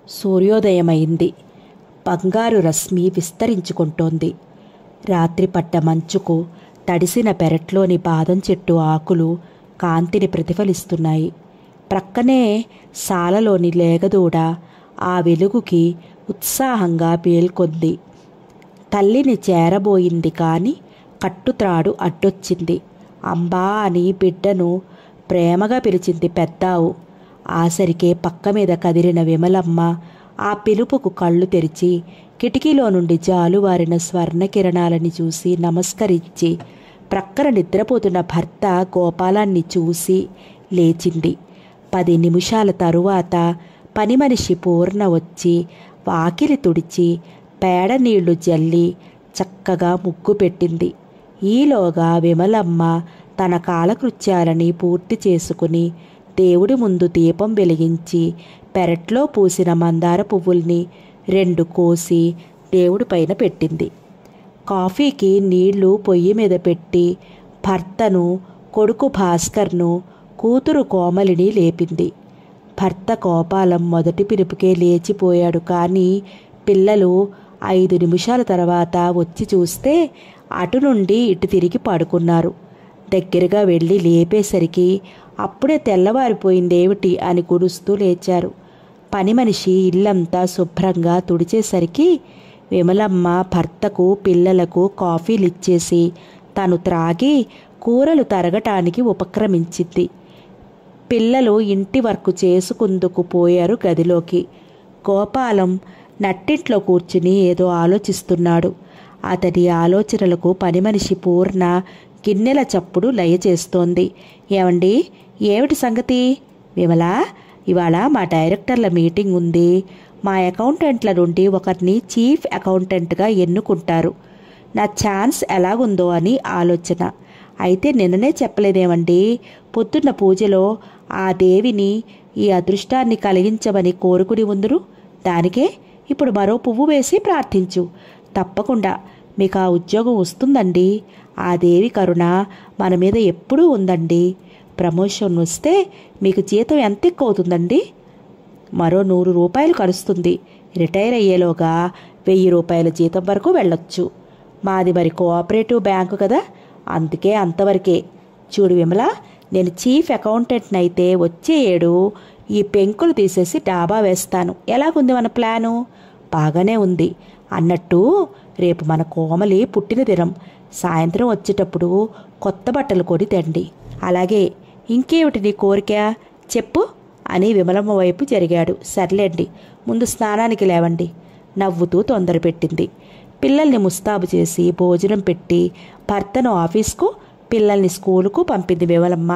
సూర్యోదయమైంది బంగారు రశ్మి విస్తరించుకుంటోంది రాత్రి పట్ట మంచుకు తడిసిన పెరట్లోని బాదం చెట్టు ఆకులు కాంతిని ప్రతిఫలిస్తున్నాయి ప్రక్కనే సాలలోని లేగదూడ ఆ వెలుగుకి ఉత్సాహంగా పేల్కొంది తల్లిని చేరబోయింది కాని కట్టుత్రాడు అడ్డొచ్చింది అంబా అని బిడ్డను ప్రేమగా పిలిచింది పెద్దావు ఆసరికే పక్క మీద కదిలిన విమలమ్మ ఆ పిలుపుకు కళ్ళు తెరిచి కిటికీలో నుండి జాలువారిన స్వర్ణ కిరణాలని చూసి నమస్కరించి ప్రక్కన నిద్రపోతున్న భర్త గోపాలాన్ని చూసి లేచింది పది నిమిషాల తరువాత పని మనిషి పూర్ణ వచ్చి వాకిలి తుడిచి పేడ నీళ్లు జల్లి చక్కగా ముగ్గు పెట్టింది ఈలోగా విమలమ్మ తన కాలకృత్యాలని పూర్తి చేసుకుని దేవుడి ముందు దీపం వెలిగించి పెరట్లో పూసిన మందార పువ్వుల్ని రెండు కోసి దేవుడి పైన పెట్టింది కాఫీకి నీళ్లు పొయ్యి మీద పెట్టి భర్తను కొడుకు భాస్కర్ను కూతురు కోమలిని లేపింది భర్త కోపాలం మొదటి పిలుపుకే లేచిపోయాడు కానీ పిల్లలు ఐదు నిమిషాల తర్వాత వచ్చి చూస్తే అటు నుండి ఇటు తిరిగి పడుకున్నారు దగ్గరగా వెళ్ళి లేపేసరికి అప్పుడే తెల్లవారిపోయిందేమిటి అని కురుస్తూ లేచారు పని మనిషి ఇల్లంతా శుభ్రంగా తుడిచేసరికి విమలమ్మ భర్తకు పిల్లలకు కాఫీలు ఇచ్చేసి తను త్రాగి కూరలు తరగటానికి ఉపక్రమించింది పిల్లలు ఇంటి వర్క్ చేసుకుందుకు పోయారు గదిలోకి గోపాలం నట్టింట్లో కూర్చుని ఏదో ఆలోచిస్తున్నాడు అతడి ఆలోచనలకు పని మనిషి పూర్ణ గిన్నెల చప్పుడు లయ చేస్తోంది ఏమండి ఏమిటి సంగతి విమలా ఇవాళ మా డైరెక్టర్ల మీటింగ్ ఉంది మా అకౌంటెంట్ల నుండి ఒకరిని చీఫ్ అకౌంటెంట్గా ఎన్నుకుంటారు నా ఛాన్స్ ఎలాగుందో అని ఆలోచన అయితే నిన్ననే చెప్పలేదేమండి పొద్దున్న పూజలో ఆ దేవిని ఈ అదృష్టాన్ని కలిగించమని కోరుకుని ఉందురు దానికే ఇప్పుడు మరో పువ్వు వేసి ప్రార్థించు తప్పకుండా మీకు ఆ ఉద్యోగం వస్తుందండి ఆ దేవి కరుణ మన మీద ఎప్పుడూ ఉందండి ప్రమోషన్ వస్తే మీకు జీతం ఎంత ఎక్కువ అవుతుందండి మరో నూరు రూపాయలు కలుస్తుంది రిటైర్ అయ్యేలోగా వెయ్యి రూపాయల జీతం వరకు వెళ్ళొచ్చు మాది మరి కోఆపరేటివ్ బ్యాంకు కదా అందుకే అంతవరకే చూడు విమల నేను చీఫ్ అకౌంటెంట్ని అయితే వచ్చే ఏడు ఈ పెంకులు తీసేసి డాబా వేస్తాను ఎలాగుంది మన ప్లాను బాగానే ఉంది అన్నట్టు రేపు మన కోమలి పుట్టిన దినం సాయంత్రం వచ్చేటప్పుడు కొత్త బట్టలు కొని తెండి అలాగే ఇంకేమిటి నీ కోరిక చెప్పు అని విమలమ్మ వైపు జరిగాడు సర్లేండి ముందు స్నానానికి లేవండి నవ్వుతూ తొందర పెట్టింది పిల్లల్ని ముస్తాబు చేసి భోజనం పెట్టి భర్తను ఆఫీస్కు పిల్లల్ని స్కూలుకు పంపింది విమలమ్మ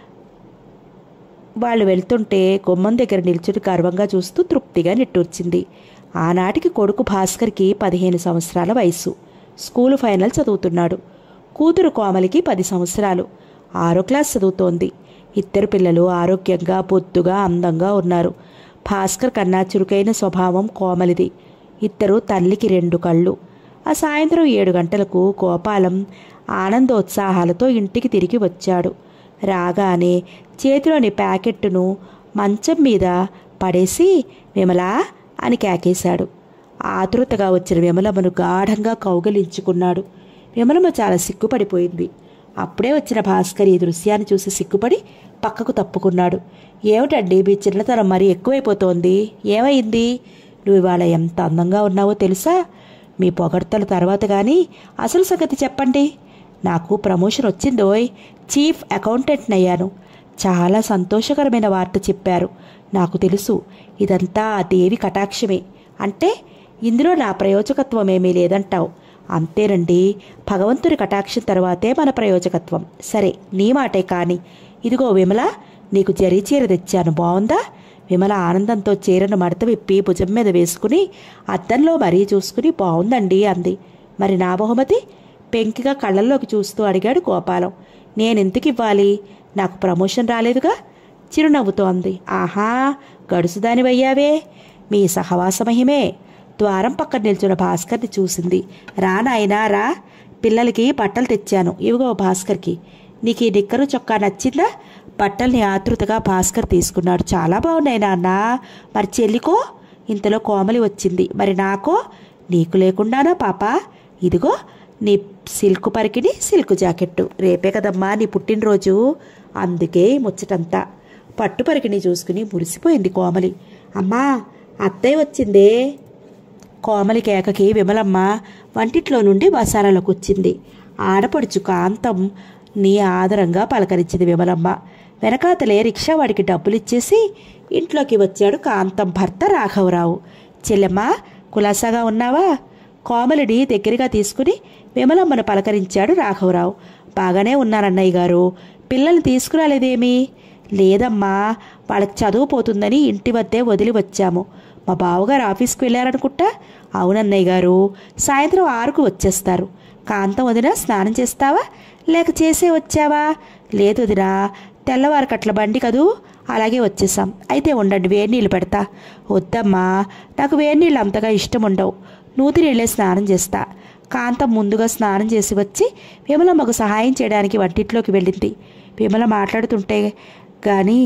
వాళ్ళు వెళ్తుంటే గుమ్మం దగ్గర నిల్చుని గర్వంగా చూస్తూ తృప్తిగా నిట్టూర్చింది ఆనాటికి కొడుకు భాస్కర్కి పదిహేను సంవత్సరాల వయసు స్కూలు ఫైనల్ చదువుతున్నాడు కూతురు కోమలికి పది సంవత్సరాలు ఆరో క్లాస్ చదువుతోంది ఇద్దరు పిల్లలు ఆరోగ్యంగా బొద్దుగా అందంగా ఉన్నారు భాస్కర్ కన్నా చురుకైన స్వభావం కోమలిది ఇద్దరు తల్లికి రెండు కళ్ళు ఆ సాయంత్రం ఏడు గంటలకు గోపాలం ఆనందోత్సాహాలతో ఇంటికి తిరిగి వచ్చాడు రాగానే చేతిలోని ప్యాకెట్టును మంచం మీద పడేసి విమలా అని కేకేశాడు ఆతృతగా వచ్చిన విమలమ్మను గాఢంగా కౌగలించుకున్నాడు విమలమ్మ చాలా సిగ్గుపడిపోయింది అప్పుడే వచ్చిన భాస్కర్ ఈ దృశ్యాన్ని చూసి సిగ్గుపడి పక్కకు తప్పుకున్నాడు ఏమిటండి మీ చిన్నతనం మరీ ఎక్కువైపోతోంది ఏమైంది నువ్వు ఇవాళ ఎంత అందంగా ఉన్నావో తెలుసా మీ పొగడ్తల తర్వాత కానీ అసలు సంగతి చెప్పండి నాకు ప్రమోషన్ వచ్చిందోయ్ చీఫ్ అకౌంటెంట్ని అయ్యాను చాలా సంతోషకరమైన వార్త చెప్పారు నాకు తెలుసు ఇదంతా ఆ దేవి కటాక్షమే అంటే ఇందులో నా ప్రయోజకత్వం ఏమీ లేదంటావు అంతేనండి భగవంతుడి కటాక్షం తర్వాతే మన ప్రయోజకత్వం సరే నీ మాటే కాని ఇదిగో విమల నీకు జరీ చీర తెచ్చాను బాగుందా విమల ఆనందంతో చీరను మడత విప్పి భుజం మీద వేసుకుని అద్దంలో మరీ చూసుకుని బాగుందండి అంది మరి నా బహుమతి పెంకిగా కళ్ళల్లోకి చూస్తూ అడిగాడు గోపాలం నేనెందుకు ఇవ్వాలి నాకు ప్రమోషన్ రాలేదుగా చిరునవ్వుతో అంది ఆహా గడుసుదానివయ్యావే మీ సహవాస మహిమే ద్వారం పక్కన నిల్చున్న భాస్కర్ని చూసింది రా నాయనా రా పిల్లలకి బట్టలు తెచ్చాను ఇవిగో భాస్కర్కి నీకు ఈ నిక్కరు చొక్కా నచ్చిందా బట్టల్ని ఆతృతగా భాస్కర్ తీసుకున్నాడు చాలా బాగున్నాయి నాన్న మరి చెల్లికో ఇంతలో కోమలి వచ్చింది మరి నాకో నీకు లేకుండానా పాప ఇదిగో నీ సిల్క్ పరికిని సిల్క్ జాకెట్టు రేపే కదమ్మా నీ పుట్టినరోజు అందుకే ఈ ముచ్చటంతా పట్టు పరికిని చూసుకుని మురిసిపోయింది కోమలి అమ్మా అత్తయ్య వచ్చిందే కోమలి కేకకి విమలమ్మ వంటిట్లో నుండి వసారాలకు వచ్చింది ఆడపడుచు కాంతం నీ ఆదరంగా పలకరించింది విమలమ్మ వెనకాతలే రిక్షా వాడికి డబ్బులు ఇచ్చేసి ఇంట్లోకి వచ్చాడు కాంతం భర్త రాఘవరావు చెల్లెమ్మ కులాసాగా ఉన్నావా కోమలిని దగ్గరగా తీసుకుని విమలమ్మను పలకరించాడు రాఘవరావు బాగానే ఉన్నానన్నయ్య గారు పిల్లల్ని తీసుకురాలేదేమి లేదమ్మా వాళ్ళకి చదువు పోతుందని ఇంటి వద్దే వదిలి వచ్చాము మా బావగారు ఆఫీస్కి వెళ్ళారనుకుంటా అవునన్నయ్య గారు సాయంత్రం ఆరుకు వచ్చేస్తారు కాంతం వదిన స్నానం చేస్తావా లేక చేసే వచ్చావా లేదు వదినా తెల్లవారు కట్ల బండి కదూ అలాగే వచ్చేసాం అయితే ఉండండి వేడి నీళ్ళు పెడతా వద్దమ్మా నాకు వేడి నీళ్ళు అంతగా ఇష్టం ఉండవు నూతి నీళ్ళే స్నానం చేస్తా కాంతం ముందుగా స్నానం చేసి వచ్చి విమలమ్మకు సహాయం చేయడానికి వంటింట్లోకి వెళ్ళింది విమల మాట్లాడుతుంటే కానీ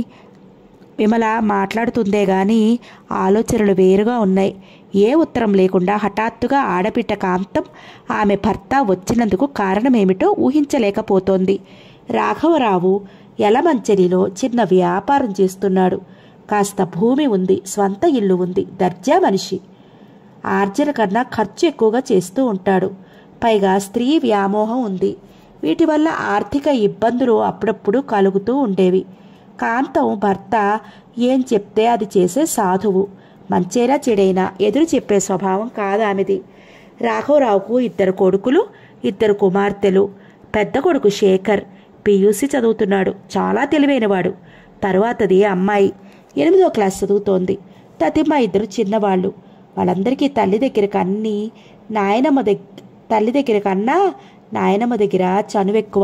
విమల మాట్లాడుతుందే గాని ఆలోచనలు వేరుగా ఉన్నాయి ఏ ఉత్తరం లేకుండా హఠాత్తుగా ఆడపిట్ట కాంతం ఆమె భర్త వచ్చినందుకు కారణమేమిటో ఊహించలేకపోతోంది రాఘవరావు యలమంచలిలో చిన్న వ్యాపారం చేస్తున్నాడు కాస్త భూమి ఉంది స్వంత ఇల్లు ఉంది దర్జా మనిషి ఆర్జన కన్నా ఖర్చు ఎక్కువగా చేస్తూ ఉంటాడు పైగా స్త్రీ వ్యామోహం ఉంది వీటి వల్ల ఆర్థిక ఇబ్బందులు అప్పుడప్పుడు కలుగుతూ ఉండేవి కాంతం భర్త ఏం చెప్తే అది చేసే సాధువు మంచైనా చెడైనా ఎదురు చెప్పే స్వభావం కాదు ఆమెది రాఘవరావుకు ఇద్దరు కొడుకులు ఇద్దరు కుమార్తెలు పెద్ద కొడుకు శేఖర్ పియూసి చదువుతున్నాడు చాలా తెలివైనవాడు తరువాతది అమ్మాయి ఎనిమిదో క్లాస్ చదువుతోంది తతిమ్మ ఇద్దరు చిన్నవాళ్ళు వాళ్ళందరికీ తల్లి దగ్గర కన్ని నాయనమ్మ దగ్గ తల్లి దగ్గర కన్నా నాయనమ్మ దగ్గర చనువెక్కువ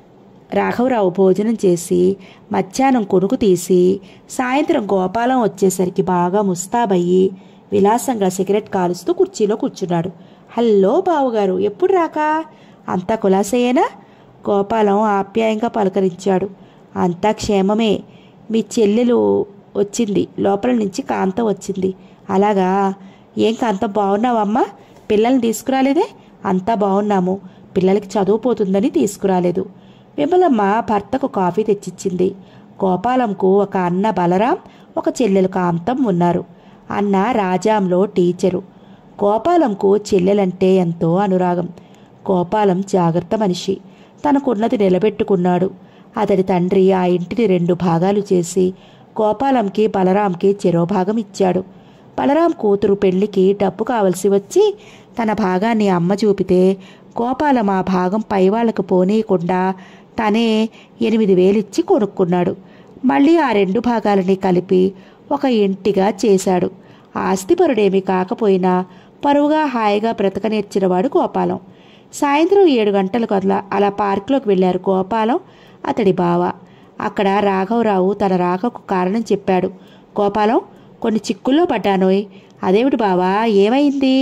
రాఘవరావు భోజనం చేసి మధ్యాహ్నం కొనుకు తీసి సాయంత్రం గోపాలం వచ్చేసరికి బాగా ముస్తాబయ్యి విలాసంగా సిగరెట్ కాలుస్తూ కుర్చీలో కూర్చున్నాడు హలో బావుగారు ఎప్పుడు రాక అంతా కులాసయ్యేనా గోపాలం ఆప్యాయంగా పలకరించాడు అంతా క్షేమమే మీ చెల్లెలు వచ్చింది లోపల నుంచి కాంతం వచ్చింది అలాగా ఏం కాంతం బాగున్నావమ్మా పిల్లల్ని తీసుకురాలేదే అంతా బాగున్నాము పిల్లలకి చదువు పోతుందని తీసుకురాలేదు విమలమ్మ భర్తకు కాఫీ తెచ్చిచ్చింది గోపాలంకు ఒక అన్న బలరాం ఒక చెల్లెలు కాంతం ఉన్నారు అన్న రాజాంలో టీచరు గోపాలంకు చెల్లెలంటే ఎంతో అనురాగం గోపాలం జాగ్రత్త మనిషి తనకున్నది నిలబెట్టుకున్నాడు అతడి తండ్రి ఆ ఇంటిని రెండు భాగాలు చేసి గోపాలంకి బలరాంకి చెరో భాగం ఇచ్చాడు బలరాం కూతురు పెళ్లికి డబ్బు కావలసి వచ్చి తన భాగాన్ని అమ్మ చూపితే గోపాలం ఆ భాగం పైవాళ్లకు పోనీయకుండా తనే ఎనిమిది వేలిచ్చి కొనుక్కున్నాడు మళ్ళీ ఆ రెండు భాగాలని కలిపి ఒక ఇంటిగా చేశాడు ఆస్తిపరుడేమీ కాకపోయినా పరువుగా హాయిగా బ్రతక నేర్చినవాడు గోపాలం సాయంత్రం ఏడు గంటలకు అలా అలా పార్కులోకి వెళ్ళారు గోపాలం అతడి బావ అక్కడ రాఘవరావు తన రాకకు కారణం చెప్పాడు గోపాలం కొన్ని చిక్కుల్లో పడ్డానోయ్ అదేమిటి బావా ఏమైంది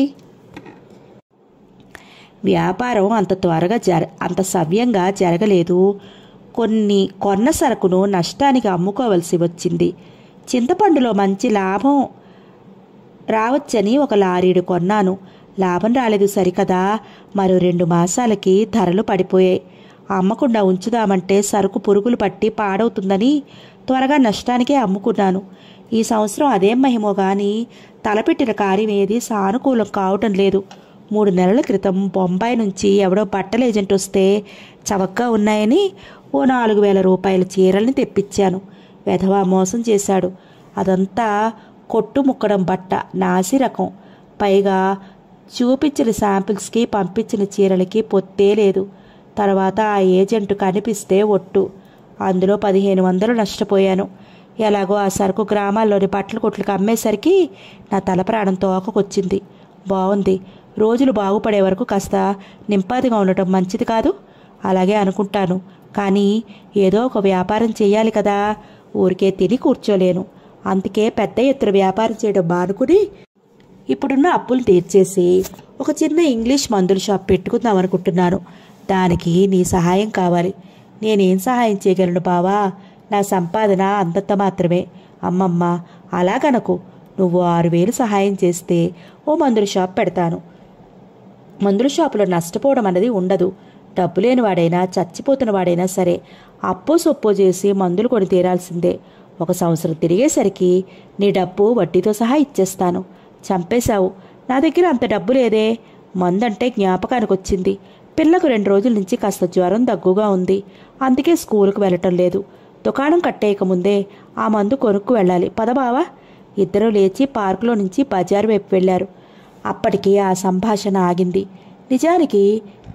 వ్యాపారం అంత త్వరగా జర అంత సవ్యంగా జరగలేదు కొన్ని కొన్న సరుకును నష్టానికి అమ్ముకోవలసి వచ్చింది చింతపండులో మంచి లాభం రావచ్చని ఒక లారీడు కొన్నాను లాభం రాలేదు సరికదా మరో రెండు మాసాలకి ధరలు పడిపోయాయి అమ్మకుండా ఉంచుదామంటే సరుకు పురుగులు పట్టి పాడవుతుందని త్వరగా నష్టానికే అమ్ముకున్నాను ఈ సంవత్సరం అదేం మహిమో గాని తలపెట్టిన కార్యం ఏది సానుకూలం కావటం లేదు మూడు నెలల క్రితం బొంబాయి నుంచి ఎవడో బట్టల ఏజెంట్ వస్తే చవక్గా ఉన్నాయని ఓ నాలుగు వేల రూపాయల చీరల్ని తెప్పించాను వెధవా మోసం చేశాడు అదంతా కొట్టు ముక్కడం బట్ట నాసి రకం పైగా చూపించిన శాంపిల్స్కి పంపించిన చీరలకి పొత్తే లేదు తర్వాత ఆ ఏజెంట్ కనిపిస్తే ఒట్టు అందులో పదిహేను వందలు నష్టపోయాను ఎలాగో ఆ సరుకు గ్రామాల్లోని బట్టల కొట్లకు అమ్మేసరికి నా తల ప్రాణం తోకకొచ్చింది బాగుంది రోజులు బాగుపడే వరకు కాస్త నింపాదిగా ఉండటం మంచిది కాదు అలాగే అనుకుంటాను కానీ ఏదో ఒక వ్యాపారం చేయాలి కదా ఊరికే తిని కూర్చోలేను అందుకే పెద్ద ఎత్తున వ్యాపారం చేయడం మానుకుని ఇప్పుడున్న అప్పులు తీర్చేసి ఒక చిన్న ఇంగ్లీష్ మందుల షాప్ పెట్టుకుందాం అనుకుంటున్నాను దానికి నీ సహాయం కావాలి నేనేం సహాయం చేయగలను బావా నా సంపాదన అంతంత మాత్రమే అమ్మమ్మ అలాగనకు నువ్వు ఆరు వేలు సహాయం చేస్తే ఓ మందుల షాప్ పెడతాను మందుల షాపులో నష్టపోవడం అన్నది ఉండదు డబ్బు లేనివాడైనా చచ్చిపోతున్న వాడైనా సరే అప్పో సొప్పో చేసి మందులు కొని తీరాల్సిందే ఒక సంవత్సరం తిరిగేసరికి నీ డబ్బు వడ్డీతో సహా ఇచ్చేస్తాను చంపేశావు నా దగ్గర అంత డబ్బు లేదే మందంటే జ్ఞాపకానికి వచ్చింది పిల్లకు రెండు రోజుల నుంచి కాస్త జ్వరం దగ్గుగా ఉంది అందుకే స్కూలుకు వెళ్ళటం లేదు దుకాణం కట్టేయకముందే ఆ మందు కొనుక్కు వెళ్ళాలి పదబావా ఇద్దరూ లేచి పార్కులో నుంచి బజారు వైపు వెళ్ళారు అప్పటికి ఆ సంభాషణ ఆగింది నిజానికి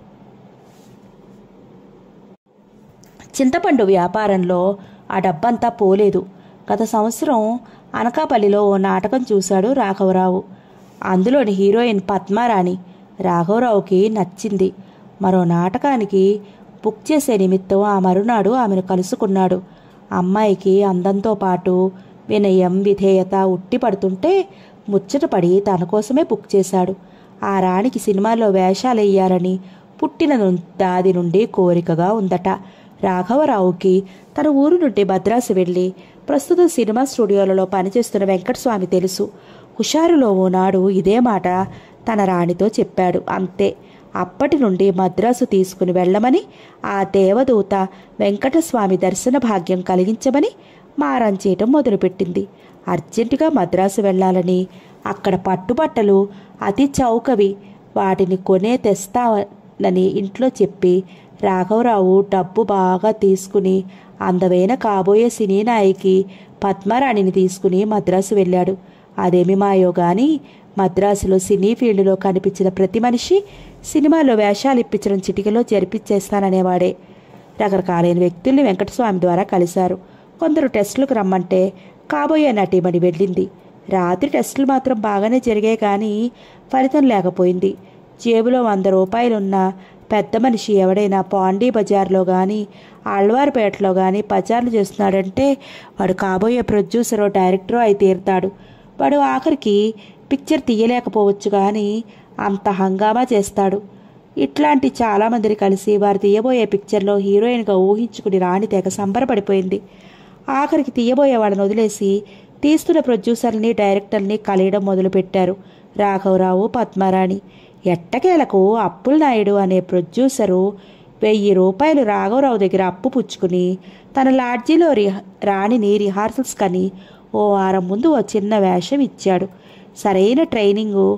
చింతపండు వ్యాపారంలో ఆ డబ్బంతా పోలేదు గత సంవత్సరం అనకాపల్లిలో ఓ నాటకం చూశాడు రాఘవరావు అందులోని హీరోయిన్ పద్మారాణి రాఘవరావుకి నచ్చింది మరో నాటకానికి బుక్ చేసే నిమిత్తం ఆ మరునాడు ఆమెను కలుసుకున్నాడు అమ్మాయికి అందంతో పాటు వినయం విధేయత ఉట్టి పడుతుంటే ముచ్చటపడి తన కోసమే బుక్ చేశాడు ఆ రాణికి సినిమాల్లో వేషాలు వేయాలని పుట్టిన ను- దాది నుండి కోరికగా ఉందట రాఘవరావుకి తన ఊరు నుండి భద్రాసు వెళ్ళి ప్రస్తుతం సినిమా స్టూడియోలలో పనిచేస్తున్న వెంకటస్వామి తెలుసు హుషారులో ఓనాడు ఇదే మాట తన రాణితో చెప్పాడు అంతే అప్పటి నుండి మద్రాసు తీసుకుని వెళ్ళమని ఆ దేవదూత వెంకటస్వామి దర్శన భాగ్యం కలిగించమని మారం చేయటం మొదలుపెట్టింది అర్జెంటుగా మద్రాసు వెళ్ళాలని అక్కడ పట్టుబట్టలు అతి చౌకవి వాటిని కొనే తెస్తానని ఇంట్లో చెప్పి రాఘవరావు డబ్బు బాగా తీసుకుని అందమైన కాబోయే సినీ నాయకి పద్మారాణిని తీసుకుని మద్రాసు వెళ్ళాడు అదేమి మాయో గాని మద్రాసులో సినీ ఫీల్డ్లో కనిపించిన ప్రతి మనిషి సినిమాలో వేషాలు ఇప్పించడం చిటికలో జరిపించేస్తాననేవాడే రకరకాలైన వ్యక్తుల్ని వెంకటస్వామి ద్వారా కలిశారు కొందరు టెస్టులకు రమ్మంటే కాబోయే నటీమణి వెళ్ళింది రాత్రి టెస్టులు మాత్రం బాగానే జరిగాయి కానీ ఫలితం లేకపోయింది జేబులో వంద రూపాయలున్న పెద్ద మనిషి ఎవడైనా పాండీ బజార్లో కానీ ఆళ్వార్పేటలో కానీ పచారులు చేస్తున్నాడంటే వాడు కాబోయే ప్రొడ్యూసరో డైరెక్టరో అయి తీరుతాడు వాడు ఆఖరికి పిక్చర్ తీయలేకపోవచ్చు కానీ అంత హంగామా చేస్తాడు ఇట్లాంటి చాలామందిని కలిసి వారు తీయబోయే పిక్చర్లో హీరోయిన్గా ఊహించుకుని రాణి తెగ సంబరపడిపోయింది ఆఖరికి తీయబోయే వాళ్ళని వదిలేసి తీస్తున్న ప్రొడ్యూసర్ని డైరెక్టర్ని కలియడం మొదలుపెట్టారు రాఘవరావు పద్మారాణి ఎట్టకేలకు అప్పుల నాయుడు అనే ప్రొడ్యూసరు వెయ్యి రూపాయలు రాఘవరావు దగ్గర అప్పు పుచ్చుకుని తన లాడ్జీలో రిహ రాణిని రిహార్సల్స్ కని ఓ వారం ముందు ఓ చిన్న వేషం ఇచ్చాడు సరైన ట్రైనింగు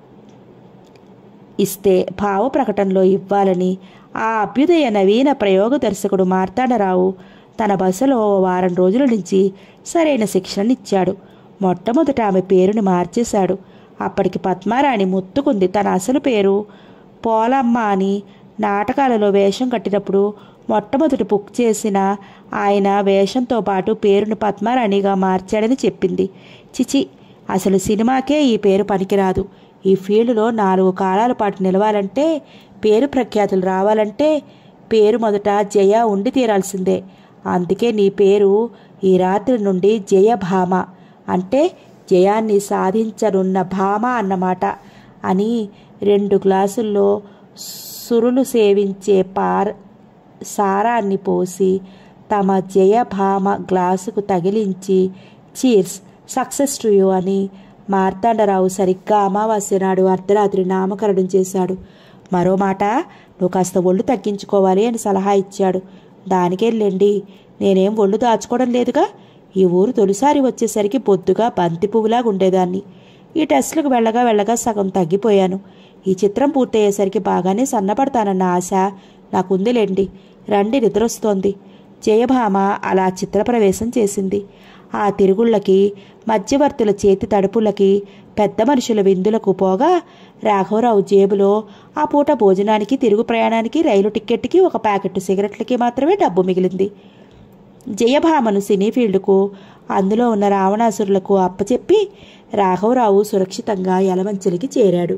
ఇస్తే భావ ప్రకటనలో ఇవ్వాలని ఆ అభ్యుదయ నవీన ప్రయోగ దర్శకుడు మార్తాండరావు తన బసలో ఓ వారం రోజుల నుంచి సరైన శిక్షణనిచ్చాడు మొట్టమొదట ఆమె పేరుని మార్చేశాడు అప్పటికి పద్మారాణి ముత్తుకుంది తన అసలు పేరు పోలమ్మ అని నాటకాలలో వేషం కట్టినప్పుడు మొట్టమొదటి బుక్ చేసిన ఆయన వేషంతో పాటు పేరును పద్మారాణిగా మార్చాడని చెప్పింది చిచి అసలు సినిమాకే ఈ పేరు పనికిరాదు ఈ ఫీల్డ్లో నాలుగు కాలాల పాటు నిలవాలంటే పేరు ప్రఖ్యాతులు రావాలంటే పేరు మొదట జయ ఉండి తీరాల్సిందే అందుకే నీ పేరు ఈ రాత్రి నుండి జయభామ అంటే జయాన్ని సాధించనున్న భామ అన్నమాట అని రెండు గ్లాసుల్లో సురులు సేవించే పార్ సారాన్ని పోసి తమ జయభామ గ్లాసుకు తగిలించి చీర్స్ సక్సెస్ టు యూ అని మార్తాండరావు సరిగ్గా అమావాస్య నాడు అర్ధరాత్రి నామకరణం చేశాడు మరో మాట నువ్వు కాస్త ఒళ్ళు తగ్గించుకోవాలి అని సలహా ఇచ్చాడు దానికెళ్ళండి నేనేం ఒళ్ళు దాచుకోవడం లేదుగా ఈ ఊరు తొలిసారి వచ్చేసరికి బొద్దుగా బంతి పువ్వులాగా ఉండేదాన్ని ఈ టెస్టులకు వెళ్ళగా వెళ్ళగా సగం తగ్గిపోయాను ఈ చిత్రం పూర్తయ్యేసరికి బాగానే సన్నపడతానన్న ఆశ నాకుందిలేండి రండి నిద్రొస్తోంది జయభామ అలా చిత్రప్రవేశం చేసింది ఆ తిరుగుళ్ళకి మధ్యవర్తుల చేతి తడుపులకి పెద్ద మనుషుల విందులకు పోగా రాఘవరావు జేబులో ఆ పూట భోజనానికి తిరుగు ప్రయాణానికి రైలు టిక్కెట్కి ఒక ప్యాకెట్ సిగరెట్లకి మాత్రమే డబ్బు మిగిలింది జయభామను సినీ ఫీల్డ్కు అందులో ఉన్న రావణాసురులకు అప్పచెప్పి రాఘవరావు సురక్షితంగా యలమంచలికి చేరాడు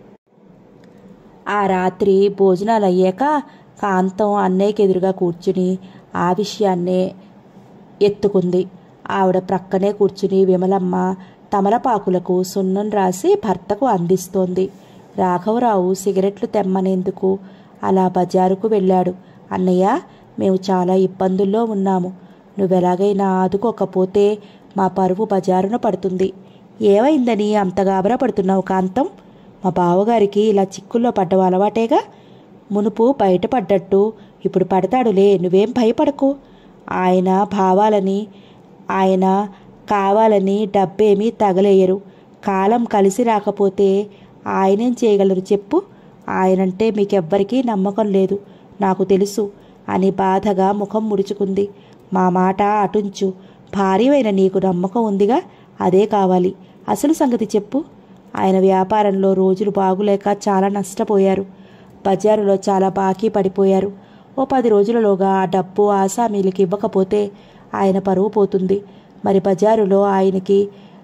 ఆ రాత్రి భోజనాలు అయ్యాక కాంతం అన్నయ్యకి ఎదురుగా కూర్చుని ఆ విషయాన్నే ఎత్తుకుంది ఆవిడ ప్రక్కనే కూర్చుని విమలమ్మ తమలపాకులకు సున్నం రాసి భర్తకు అందిస్తోంది రాఘవరావు సిగరెట్లు తెమ్మనేందుకు అలా బజారుకు వెళ్ళాడు అన్నయ్య మేము చాలా ఇబ్బందుల్లో ఉన్నాము నువ్వెలాగైనా ఆదుకోకపోతే మా పరువు బజారున పడుతుంది ఏమైందని అంత గాబరా పడుతున్నావు కాంతం మా బావగారికి ఇలా చిక్కుల్లో పడ్డవు అలవాటేగా మునుపు బయటపడ్డట్టు ఇప్పుడు పడతాడులే నువ్వేం భయపడకు ఆయన భావాలని ఆయన కావాలని డబ్బేమీ తగలేయరు కాలం కలిసి రాకపోతే ఆయనేం చేయగలరు చెప్పు ఆయనంటే మీకెవ్వరికీ నమ్మకం లేదు నాకు తెలుసు అని బాధగా ముఖం ముడుచుకుంది మా మాట అటుంచు భార్యవైన నీకు నమ్మకం ఉందిగా అదే కావాలి అసలు సంగతి చెప్పు ఆయన వ్యాపారంలో రోజులు బాగులేక చాలా నష్టపోయారు బజారులో చాలా బాకీ పడిపోయారు ఓ పది రోజులలోగా ఆ డబ్బు ఆసామీలకి ఇవ్వకపోతే ఆయన పరువు పోతుంది మరి బజారులో ఆయనకి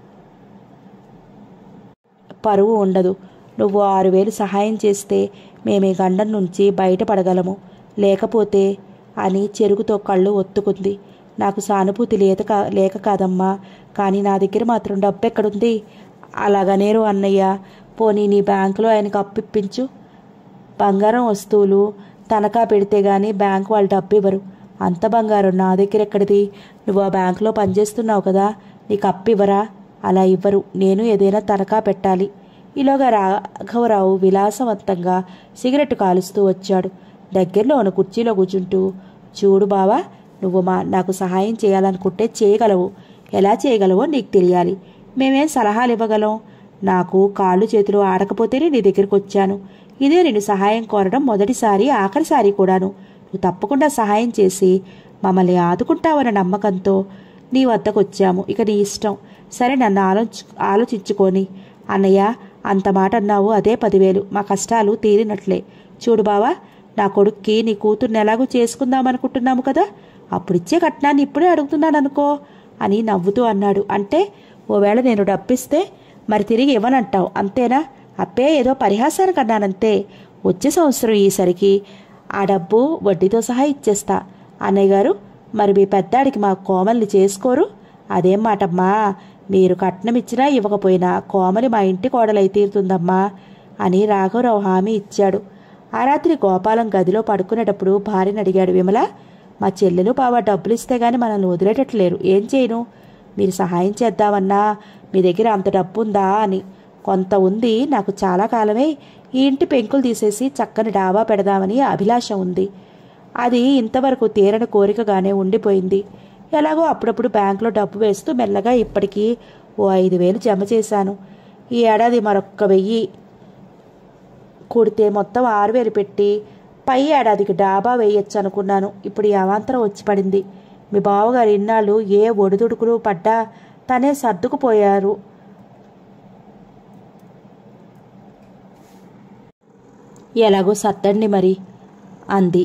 పరువు ఉండదు నువ్వు ఆరు వేలు సహాయం చేస్తే మేము ఈ గండం నుంచి బయటపడగలము లేకపోతే అని చెరుగుతో కళ్ళు ఒత్తుకుంది నాకు సానుభూతి లేక కా లేక కాదమ్మా కానీ నా దగ్గర మాత్రం డబ్బు ఎక్కడుంది అలాగనేరు అన్నయ్య పోనీ నీ బ్యాంకులో ఆయనకు అప్పిప్పించు బంగారం వస్తువులు తనఖా పెడితే గానీ బ్యాంకు వాళ్ళు డబ్బు ఇవ్వరు అంత బంగారం నా దగ్గర ఎక్కడిది నువ్వు ఆ బ్యాంకులో పనిచేస్తున్నావు కదా నీకు అప్పు ఇవ్వరా అలా ఇవ్వరు నేను ఏదైనా తనఖా పెట్టాలి ఈలోగా రాఘవరావు విలాసవంతంగా సిగరెట్ కాలుస్తూ వచ్చాడు దగ్గరలో ఉన్న కుర్చీలో కూర్చుంటూ చూడు బావా నువ్వు మా నాకు సహాయం చేయాలనుకుంటే చేయగలవు ఎలా చేయగలవో నీకు తెలియాలి మేమేం సలహాలు ఇవ్వగలం నాకు కాళ్ళు చేతులు ఆడకపోతేనే నీ దగ్గరికి వచ్చాను ఇదే నేను సహాయం కోరడం మొదటిసారి ఆఖరిసారి కూడాను నువ్వు తప్పకుండా సహాయం చేసి మమ్మల్ని ఆదుకుంటావన్న నమ్మకంతో నీ వద్దకు వచ్చాము ఇక నీ ఇష్టం సరే నన్ను ఆలోచి ఆలోచించుకొని అన్నయ్య అంత మాట అన్నావు అదే పదివేలు మా కష్టాలు తీరినట్లే చూడు బావా నా కొడుక్కి నీ కూతుర్ని ఎలాగూ చేసుకుందామనుకుంటున్నాము కదా అప్పుడిచ్చే కట్నాన్ని ఇప్పుడే అడుగుతున్నాను అనుకో అని నవ్వుతూ అన్నాడు అంటే ఓవేళ నేను డబ్బిస్తే మరి తిరిగి ఇవ్వనంటావు అంతేనా అప్పే ఏదో పరిహాసానికి అన్నానంతే వచ్చే సంవత్సరం ఈసరికి ఆ డబ్బు వడ్డీతో సహా ఇచ్చేస్తా అన్నయ్య గారు మరి మీ పెద్దాడికి మా కోమల్ని చేసుకోరు అదేం మాటమ్మా మీరు కట్నం ఇచ్చినా ఇవ్వకపోయినా కోమలి మా ఇంటి కోడలై తీరుతుందమ్మా అని రాఘవరావు హామీ ఇచ్చాడు ఆ రాత్రి గోపాలం గదిలో పడుకునేటప్పుడు భార్యని అడిగాడు విమల మా చెల్లెలు బావ డబ్బులు ఇస్తే గాని మనల్ని వదిలేటట్లేరు ఏం చేయను మీరు సహాయం చేద్దామన్నా మీ దగ్గర అంత డబ్బు ఉందా అని కొంత ఉంది నాకు చాలా కాలమే ఈ ఇంటి పెంకులు తీసేసి చక్కని డాబా పెడదామని అభిలాష ఉంది అది ఇంతవరకు తీరని కోరికగానే ఉండిపోయింది ఎలాగో అప్పుడప్పుడు బ్యాంకులో డబ్బు వేస్తూ మెల్లగా ఇప్పటికీ ఓ ఐదు వేలు జమ చేశాను ఈ ఏడాది మరొక్క వెయ్యి కూడితే మొత్తం ఆరు వేలు పెట్టి పై ఏడాదికి డాబా వేయొచ్చు అనుకున్నాను ఇప్పుడు ఈ అవాంతరం వచ్చి పడింది మీ బావగారు ఇన్నాళ్ళు ఏ ఒడిదుడుకులు పడ్డా తనే సర్దుకుపోయారు ఎలాగో సర్దండి మరి అంది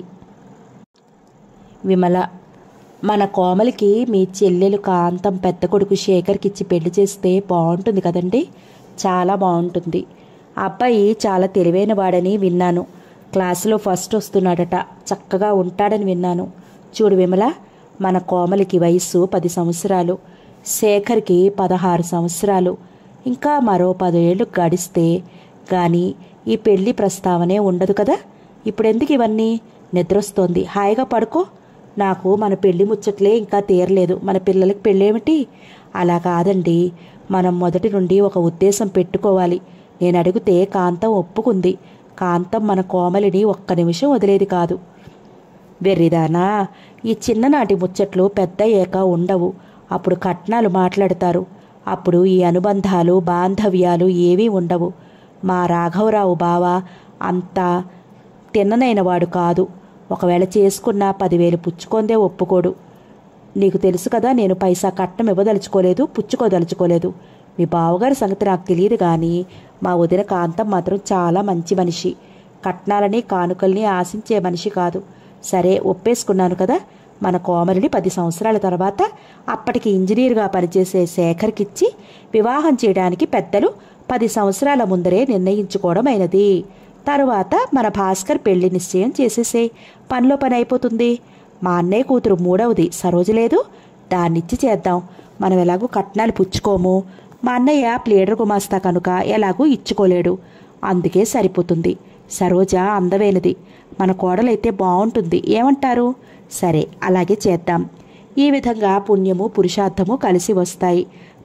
విమల మన కోమలికి మీ చెల్లెలు కాంతం పెద్ద కొడుకు శేఖర్కి ఇచ్చి పెళ్లి చేస్తే బాగుంటుంది కదండి చాలా బాగుంటుంది ఆ అబ్బాయి చాలా తెలివైన వాడని విన్నాను క్లాసులో ఫస్ట్ వస్తున్నాడట చక్కగా ఉంటాడని విన్నాను చూడు విమల మన కోమలికి వయస్సు పది సంవత్సరాలు శేఖర్కి పదహారు సంవత్సరాలు ఇంకా మరో పదేళ్ళు గడిస్తే గాని ఈ పెళ్లి ప్రస్తావనే ఉండదు కదా ఇప్పుడెందుకు ఇవన్నీ నిద్రొస్తోంది హాయిగా పడుకో నాకు మన పెళ్లి ముచ్చట్లే ఇంకా తీరలేదు మన పిల్లలకి పెళ్ళేమిటి అలా కాదండి మనం మొదటి నుండి ఒక ఉద్దేశం పెట్టుకోవాలి నేను అడిగితే కాంతం ఒప్పుకుంది కాంతం మన కోమలిని ఒక్క నిమిషం వదిలేది కాదు వెర్రిదానా ఈ చిన్ననాటి ముచ్చట్లు పెద్ద ఏక ఉండవు అప్పుడు కట్నాలు మాట్లాడతారు అప్పుడు ఈ అనుబంధాలు బాంధవ్యాలు ఏవీ ఉండవు మా రాఘవరావు బావ అంత తిన్ననైనవాడు కాదు ఒకవేళ చేసుకున్న పదివేలు పుచ్చుకొందే ఒప్పుకోడు నీకు తెలుసు కదా నేను పైసా కట్నం ఇవ్వదలుచుకోలేదు పుచ్చుకోదలుచుకోలేదు మీ బావగారి సంగతి నాకు తెలియదు కానీ మా వదిన కాంతం మాత్రం చాలా మంచి మనిషి కట్నాలని కానుకల్ని ఆశించే మనిషి కాదు సరే ఒప్పేసుకున్నాను కదా మన కోమలిని పది సంవత్సరాల తర్వాత అప్పటికి ఇంజనీర్గా పనిచేసే శేఖర్కిచ్చి వివాహం చేయడానికి పెద్దలు పది సంవత్సరాల ముందరే నిర్ణయించుకోవడం అయినది తరువాత మన భాస్కర్ పెళ్లి నిశ్చయం చేసేసే పనిలో పని అయిపోతుంది మా అన్నయ్య కూతురు మూడవది సరోజ లేదు దాన్నిచ్చి చేద్దాం మనం ఎలాగూ కట్నాలు పుచ్చుకోము మా అన్నయ్య ప్లేడర్ గుమాస్తా కనుక ఎలాగూ ఇచ్చుకోలేడు అందుకే సరిపోతుంది సరోజ అందమైనది మన కోడలైతే బాగుంటుంది ఏమంటారు సరే అలాగే చేద్దాం ఈ విధంగా పుణ్యము పురుషార్థము కలిసి వస్తాయి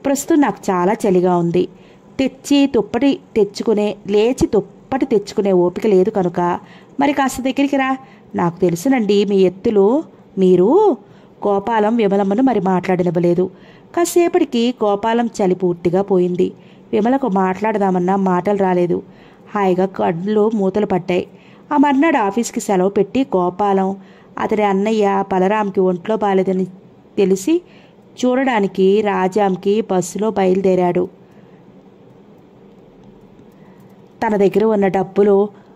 ప్రస్తుతం నాకు చాలా చలిగా ఉంది తెచ్చి దుప్పటి తెచ్చుకునే లేచి దుప్పటి తెచ్చుకునే ఓపిక లేదు కనుక మరి కాస్త దగ్గరికి రా నాకు తెలుసునండి మీ ఎత్తులు మీరు గోపాలం విమలమ్మను మరి మాట్లాడనివ్వలేదు కాసేపటికి గోపాలం చలి పూర్తిగా పోయింది విమలకు మాట్లాడదామన్నా మాటలు రాలేదు హాయిగా కళ్ళు మూతలు పడ్డాయి ఆ మర్నాడు ఆఫీస్కి సెలవు పెట్టి గోపాలం అతడి అన్నయ్య బలరాంకి ఒంట్లో బాలేదని తెలిసి చూడడానికి రాజాంకి బస్సులో బయలుదేరాడు తన దగ్గర ఉన్న డబ్బులు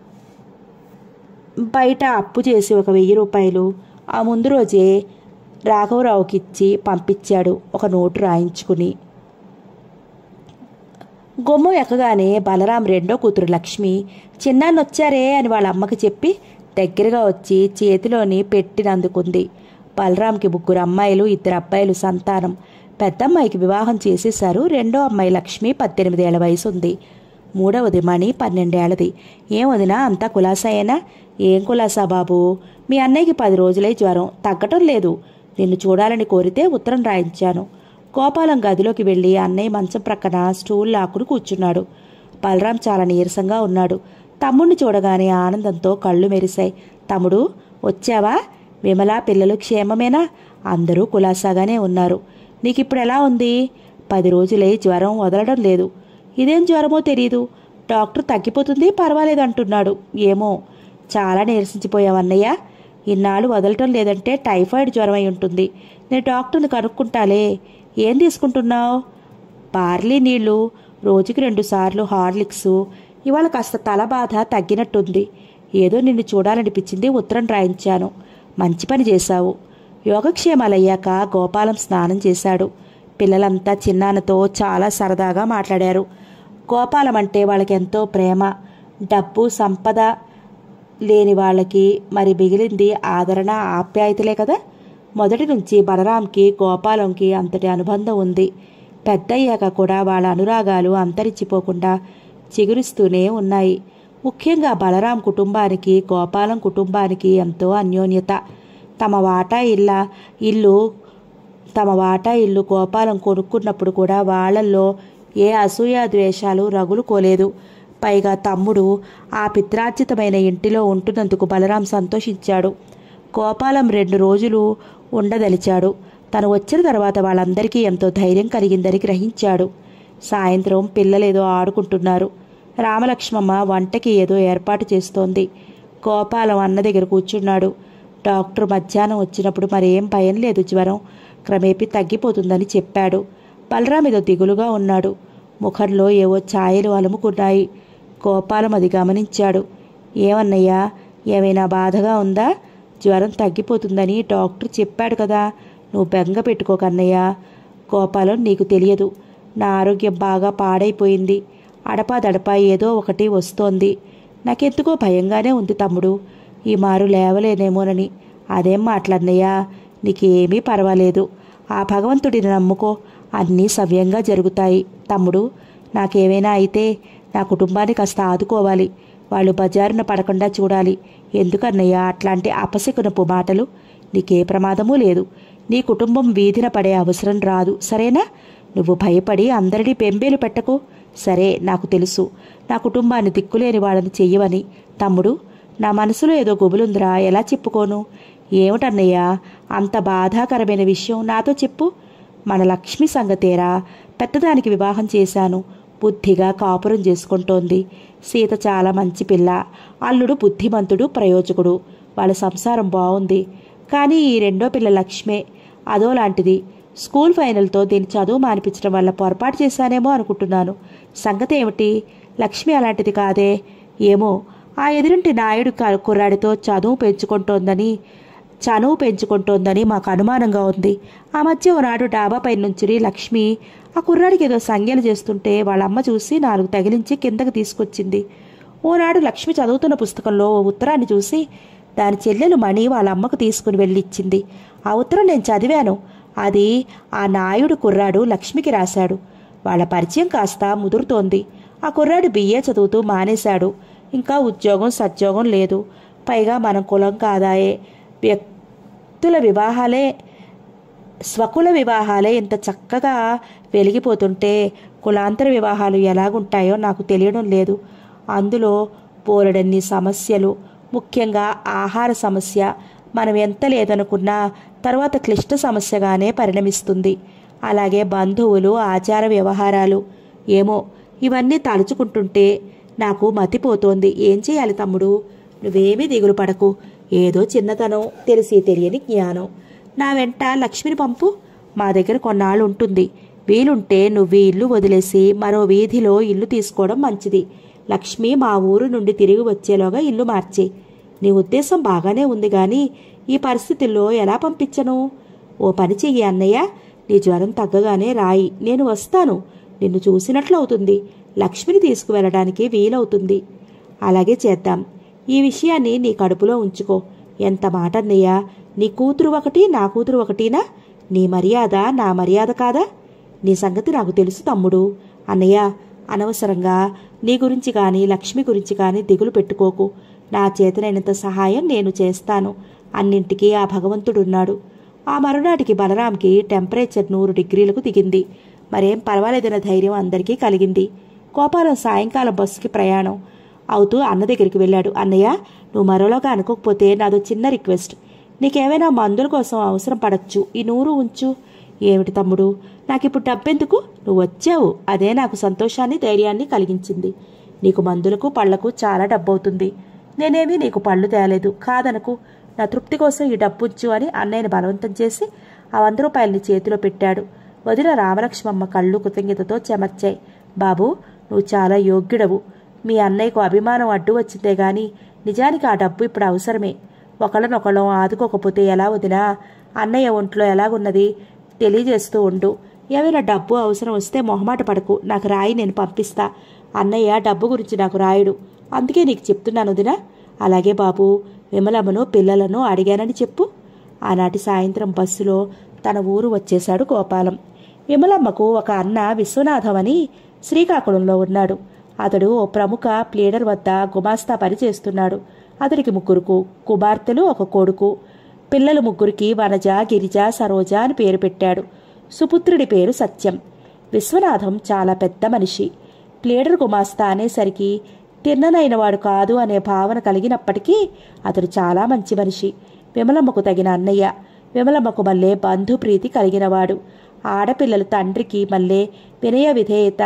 బయట అప్పు చేసి ఒక వెయ్యి రూపాయలు ఆ ముందు రోజే రాఘవరావుకి ఇచ్చి పంపించాడు ఒక నోటు రాయించుకుని గుమ్మం ఎక్కగానే బలరాం రెండో కూతురు లక్ష్మి చిన్నాన్న వచ్చారే అని వాళ్ళ అమ్మకి చెప్పి దగ్గరగా వచ్చి చేతిలోని పెట్టినందుకుంది బలరాంకి ముగ్గురు అమ్మాయిలు ఇద్దరు అబ్బాయిలు సంతానం పెద్దమ్మాయికి వివాహం చేసేశారు రెండో అమ్మాయి లక్ష్మి పద్దెనిమిదేళ్ల వయసు ఉంది మూడవది మణి పన్నెండేళ్లది ఏం వదినా అంతా కులాసాయేనా ఏం కులాసా బాబు మీ అన్నయ్యకి పది రోజులై జ్వరం తగ్గటం లేదు నిన్ను చూడాలని కోరితే ఉత్తరం రాయించాను గోపాలం గదిలోకి వెళ్ళి అన్నయ్య మంచం ప్రక్కన స్టూల్ లాక్కుని కూర్చున్నాడు బలరాం చాలా నీరసంగా ఉన్నాడు తమ్ముణ్ణి చూడగానే ఆనందంతో కళ్ళు మెరిశాయి తమ్ముడు వచ్చావా విమల పిల్లలు క్షేమమేనా అందరూ కులాసాగానే ఉన్నారు నీకిప్పుడు ఎలా ఉంది పది రోజులై జ్వరం వదలడం లేదు ఇదేం జ్వరమో తెలియదు డాక్టర్ తగ్గిపోతుంది పర్వాలేదు అంటున్నాడు ఏమో చాలా నీరసించిపోయావన్నయ్య ఇన్నాళ్ళు వదలటం లేదంటే టైఫాయిడ్ జ్వరం అయి ఉంటుంది నేను డాక్టర్ని కనుక్కుంటాలే ఏం తీసుకుంటున్నావు బార్లీ నీళ్లు రోజుకి రెండు సార్లు హార్లిక్స్ ఇవాళ కాస్త తల బాధ తగ్గినట్టుంది ఏదో నిన్ను చూడాలనిపించింది ఉత్తరం రాయించాను మంచి పని చేశావు యోగక్షేమాలయ్యాక గోపాలం స్నానం చేశాడు పిల్లలంతా చిన్నాన్నతో చాలా సరదాగా మాట్లాడారు గోపాలం అంటే వాళ్ళకెంతో ప్రేమ డబ్బు సంపద లేని వాళ్ళకి మరి మిగిలింది ఆదరణ ఆప్యాయతలే కదా మొదటి నుంచి బలరాంకి గోపాలంకి అంతటి అనుబంధం ఉంది పెద్దయ్యాక కూడా వాళ్ళ అనురాగాలు అంతరించిపోకుండా చిగురిస్తూనే ఉన్నాయి ముఖ్యంగా బలరాం కుటుంబానికి గోపాలం కుటుంబానికి ఎంతో అన్యోన్యత తమ వాటా ఇల్ల ఇల్లు తమ వాటా ఇల్లు గోపాలం కొనుక్కున్నప్పుడు కూడా వాళ్ళల్లో ఏ అసూయ ద్వేషాలు రగులుకోలేదు పైగా తమ్ముడు ఆ పిత్రార్జితమైన ఇంటిలో ఉంటున్నందుకు బలరాం సంతోషించాడు గోపాలం రెండు రోజులు ఉండదలిచాడు తను వచ్చిన తర్వాత వాళ్ళందరికీ ఎంతో ధైర్యం కలిగిందని గ్రహించాడు సాయంత్రం పిల్లలేదో ఆడుకుంటున్నారు రామలక్ష్మమ్మ వంటకి ఏదో ఏర్పాటు చేస్తోంది గోపాలం అన్న దగ్గర కూర్చున్నాడు డాక్టర్ మధ్యాహ్నం వచ్చినప్పుడు మరేం భయం లేదు జ్వరం క్రమేపీ తగ్గిపోతుందని చెప్పాడు బలరాం ఏదో దిగులుగా ఉన్నాడు ముఖంలో ఏవో ఛాయలు అలుముకున్నాయి గోపాలం అది గమనించాడు ఏమన్నయ్యా ఏమైనా బాధగా ఉందా జ్వరం తగ్గిపోతుందని డాక్టర్ చెప్పాడు కదా నువ్వు బెంగ పెట్టుకోకన్నయ్యా గోపాలం నీకు తెలియదు నా ఆరోగ్యం బాగా పాడైపోయింది అడపాదడపా ఏదో ఒకటి వస్తోంది నాకెందుకో భయంగానే ఉంది తమ్ముడు ఈ మారు లేవలేనేమోనని అదేం మాట్లాడినయ్యా నీకేమీ పర్వాలేదు ఆ భగవంతుడిని నమ్ముకో అన్నీ సవ్యంగా జరుగుతాయి తమ్ముడు నాకేమైనా అయితే నా కుటుంబాన్ని కాస్త ఆదుకోవాలి వాళ్ళు బజారున పడకుండా చూడాలి ఎందుకన్నయ్యా అట్లాంటి అపశకునపు మాటలు నీకే ప్రమాదమూ లేదు నీ కుటుంబం వీధిన పడే అవసరం రాదు సరేనా నువ్వు భయపడి అందరినీ పెంబేలు పెట్టకు సరే నాకు తెలుసు నా కుటుంబాన్ని దిక్కులేని వాళ్ళని చెయ్యవని తమ్ముడు నా మనసులో ఏదో గుబులుందిరా ఎలా చెప్పుకోను ఏమిటన్నయ్యా అంత బాధాకరమైన విషయం నాతో చెప్పు మన లక్ష్మి సంగతేరా పెద్దదానికి వివాహం చేశాను బుద్ధిగా కాపురం చేసుకుంటోంది సీత చాలా మంచి పిల్ల అల్లుడు బుద్ధిమంతుడు ప్రయోజకుడు వాళ్ళ సంసారం బాగుంది కానీ ఈ రెండో పిల్ల లక్ష్మే అదో లాంటిది స్కూల్ ఫైనల్తో దీని చదువు మానిపించడం వల్ల పొరపాటు చేశానేమో అనుకుంటున్నాను సంగతి ఏమిటి లక్ష్మి అలాంటిది కాదే ఏమో ఆ ఎదురింటి నాయుడు క- కుర్రాడితో చదువు పెంచుకుంటోందని చనువు పెంచుకుంటోందని మాకు అనుమానంగా ఉంది ఆ మధ్య ఓనాడు డాబాపై నుంచి లక్ష్మి ఆ కుర్రాడికి ఏదో సంజ్ఞలు చేస్తుంటే వాళ్ళ అమ్మ చూసి నాలుగు తగిలించి కిందకి తీసుకొచ్చింది ఓనాడు లక్ష్మి చదువుతున్న పుస్తకంలో ఓ ఉత్తరాన్ని చూసి దాని చెల్లెలు మణి వాళ్ళ అమ్మకు తీసుకుని వెళ్ళిచ్చింది ఆ ఉత్తరం నేను చదివాను అది ఆ నాయుడు కుర్రాడు లక్ష్మికి రాశాడు వాళ్ళ పరిచయం కాస్త ముదురుతోంది ఆ కుర్రాడు బిఏ చదువుతూ మానేశాడు ఇంకా ఉద్యోగం సద్యోగం లేదు పైగా మనం కులం కాదాయే వ్యక్తుల వివాహాలే స్వకుల వివాహాలే ఇంత చక్కగా వెలిగిపోతుంటే కులాంతర వివాహాలు ఎలాగుంటాయో నాకు తెలియడం లేదు అందులో పోలడన్ని సమస్యలు ముఖ్యంగా ఆహార సమస్య మనం ఎంత లేదనుకున్నా తర్వాత క్లిష్ట సమస్యగానే పరిణమిస్తుంది అలాగే బంధువులు ఆచార వ్యవహారాలు ఏమో ఇవన్నీ తలుచుకుంటుంటే నాకు మతిపోతోంది ఏం చేయాలి తమ్ముడు నువ్వేమీ దిగులు పడకు ఏదో చిన్నతనం తెలిసి తెలియని జ్ఞానం నా వెంట లక్ష్మిని పంపు మా దగ్గర కొన్నాళ్ళు ఉంటుంది వీలుంటే నువ్వు ఈ ఇల్లు వదిలేసి మరో వీధిలో ఇల్లు తీసుకోవడం మంచిది లక్ష్మి మా ఊరు నుండి తిరిగి వచ్చేలోగా ఇల్లు మార్చి నీ ఉద్దేశం బాగానే ఉంది గాని ఈ పరిస్థితుల్లో ఎలా పంపించను ఓ పని చెయ్యి అన్నయ్య నీ జ్వరం తగ్గగానే రాయి నేను వస్తాను నిన్ను చూసినట్లు అవుతుంది లక్ష్మిని తీసుకువెళ్ళడానికి వీలవుతుంది అలాగే చేద్దాం ఈ విషయాన్ని నీ కడుపులో ఉంచుకో ఎంత మాట అన్నయ్య నీ కూతురు ఒకటి నా కూతురు ఒకటినా నీ మర్యాద నా మర్యాద కాదా నీ సంగతి నాకు తెలుసు తమ్ముడు అన్నయ్య అనవసరంగా నీ గురించి కానీ లక్ష్మి గురించి కానీ దిగులు పెట్టుకోకు నా చేతనైనంత సహాయం నేను చేస్తాను అన్నింటికీ ఆ భగవంతుడున్నాడు ఆ మరునాటికి బలరాంకి టెంపరేచర్ నూరు డిగ్రీలకు దిగింది మరేం పర్వాలేదన్న ధైర్యం అందరికీ కలిగింది కోపాలం సాయంకాలం బస్సుకి ప్రయాణం అవుతూ అన్న దగ్గరికి వెళ్ళాడు అన్నయ్య నువ్వు మరోలోగా అనుకోకపోతే నాదో చిన్న రిక్వెస్ట్ నీకేమైనా మందుల కోసం అవసరం పడచ్చు ఈ నూరు ఉంచు ఏమిటి తమ్ముడు నాకిప్పుడు డబ్బెందుకు నువ్వు వచ్చావు అదే నాకు సంతోషాన్ని ధైర్యాన్ని కలిగించింది నీకు మందులకు పళ్లకు చాలా డబ్బు అవుతుంది నేనేమీ నీకు పళ్ళు తేలేదు కాదనకు నా తృప్తి కోసం ఈ డబ్బు ఉంచు అని అన్నయ్యని బలవంతం చేసి ఆ వంద రూపాయలని చేతిలో పెట్టాడు వదిన రామలక్ష్మమ్మ కళ్ళు కృతజ్ఞతతో చెమర్చాయి బాబు నువ్వు చాలా యోగ్యుడవు మీ అన్నయ్యకు అభిమానం అడ్డు వచ్చిందే గాని నిజానికి ఆ డబ్బు ఇప్పుడు అవసరమే ఒకళ్ళనొకళ్ళం ఆదుకోకపోతే ఎలా వదినా అన్నయ్య ఒంట్లో ఎలాగున్నది తెలియజేస్తూ ఉండు ఏమైనా డబ్బు అవసరం వస్తే మొహమాట పడకు నాకు రాయి నేను పంపిస్తా అన్నయ్య డబ్బు గురించి నాకు రాయుడు అందుకే నీకు చెప్తున్నాను వదినా అలాగే బాబు విమలమ్మను పిల్లలను అడిగానని చెప్పు ఆనాటి సాయంత్రం బస్సులో తన ఊరు వచ్చేశాడు గోపాలం విమలమ్మకు ఒక అన్న విశ్వనాథం అని శ్రీకాకుళంలో ఉన్నాడు అతడు ఓ ప్రముఖ ప్లేడర్ వద్ద గుమాస్తా పని చేస్తున్నాడు అతడికి ముగ్గురు కు- కుమార్తెలు ఒక కొడుకు పిల్లలు ముగ్గురికి వనజ గిరిజ సరోజ అని పేరు పెట్టాడు సుపుత్రుడి పేరు సత్యం విశ్వనాథం చాలా పెద్ద మనిషి ప్లేడర్ గుమాస్తా అనేసరికి తిన్ననైనవాడు కాదు అనే భావన కలిగినప్పటికీ అతడు చాలా మంచి మనిషి విమలమ్మకు తగిన అన్నయ్య విమలమ్మకు మళ్ళీ బంధుప్రీతి కలిగినవాడు ఆడపిల్లల తండ్రికి మళ్ళీ వినయ విధేయత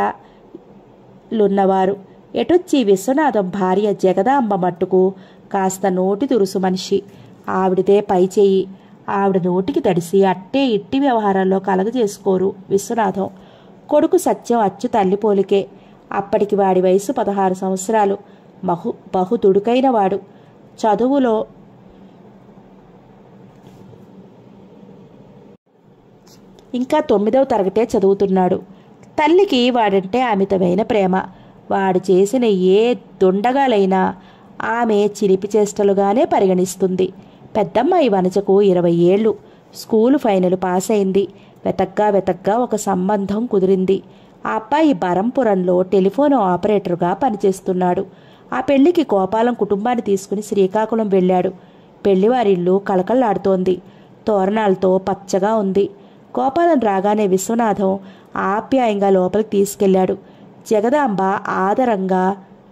లున్నవారు ఎటొచ్చి విశ్వనాథం భార్య జగదాంబ మట్టుకు కాస్త నోటి తురుసు మనిషి ఆవిడిదే పై చెయ్యి ఆవిడ నోటికి తడిసి అట్టే ఇట్టి వ్యవహారాల్లో కలగజేసుకోరు విశ్వనాథం కొడుకు సత్యం అచ్చు తల్లి పోలికే అప్పటికి వాడి వయసు పదహారు సంవత్సరాలు బహు బహు తుడుకైన వాడు చదువులో ఇంకా తొమ్మిదవ తరగతే చదువుతున్నాడు తల్లికి వాడంటే అమితమైన ప్రేమ వాడు చేసిన ఏ దొండగాలైనా ఆమె చిలిపి చేష్టలుగానే పరిగణిస్తుంది పెద్దమ్మాయి వనజకు ఇరవై ఏళ్ళు స్కూలు ఫైనల్ పాస్ అయింది వెతగ్గా వెతగ్గా ఒక సంబంధం కుదిరింది ఆ అబ్బాయి బరంపురంలో టెలిఫోన్ ఆపరేటర్గా పనిచేస్తున్నాడు ఆ పెళ్లికి గోపాలం కుటుంబాన్ని తీసుకుని శ్రీకాకుళం వెళ్ళాడు పెళ్లివారిల్లు కళకళలాడుతోంది తోరణాలతో పచ్చగా ఉంది గోపాలం రాగానే విశ్వనాథం ఆప్యాయంగా లోపలికి తీసుకెళ్లాడు జగదాంబ ఆదరంగా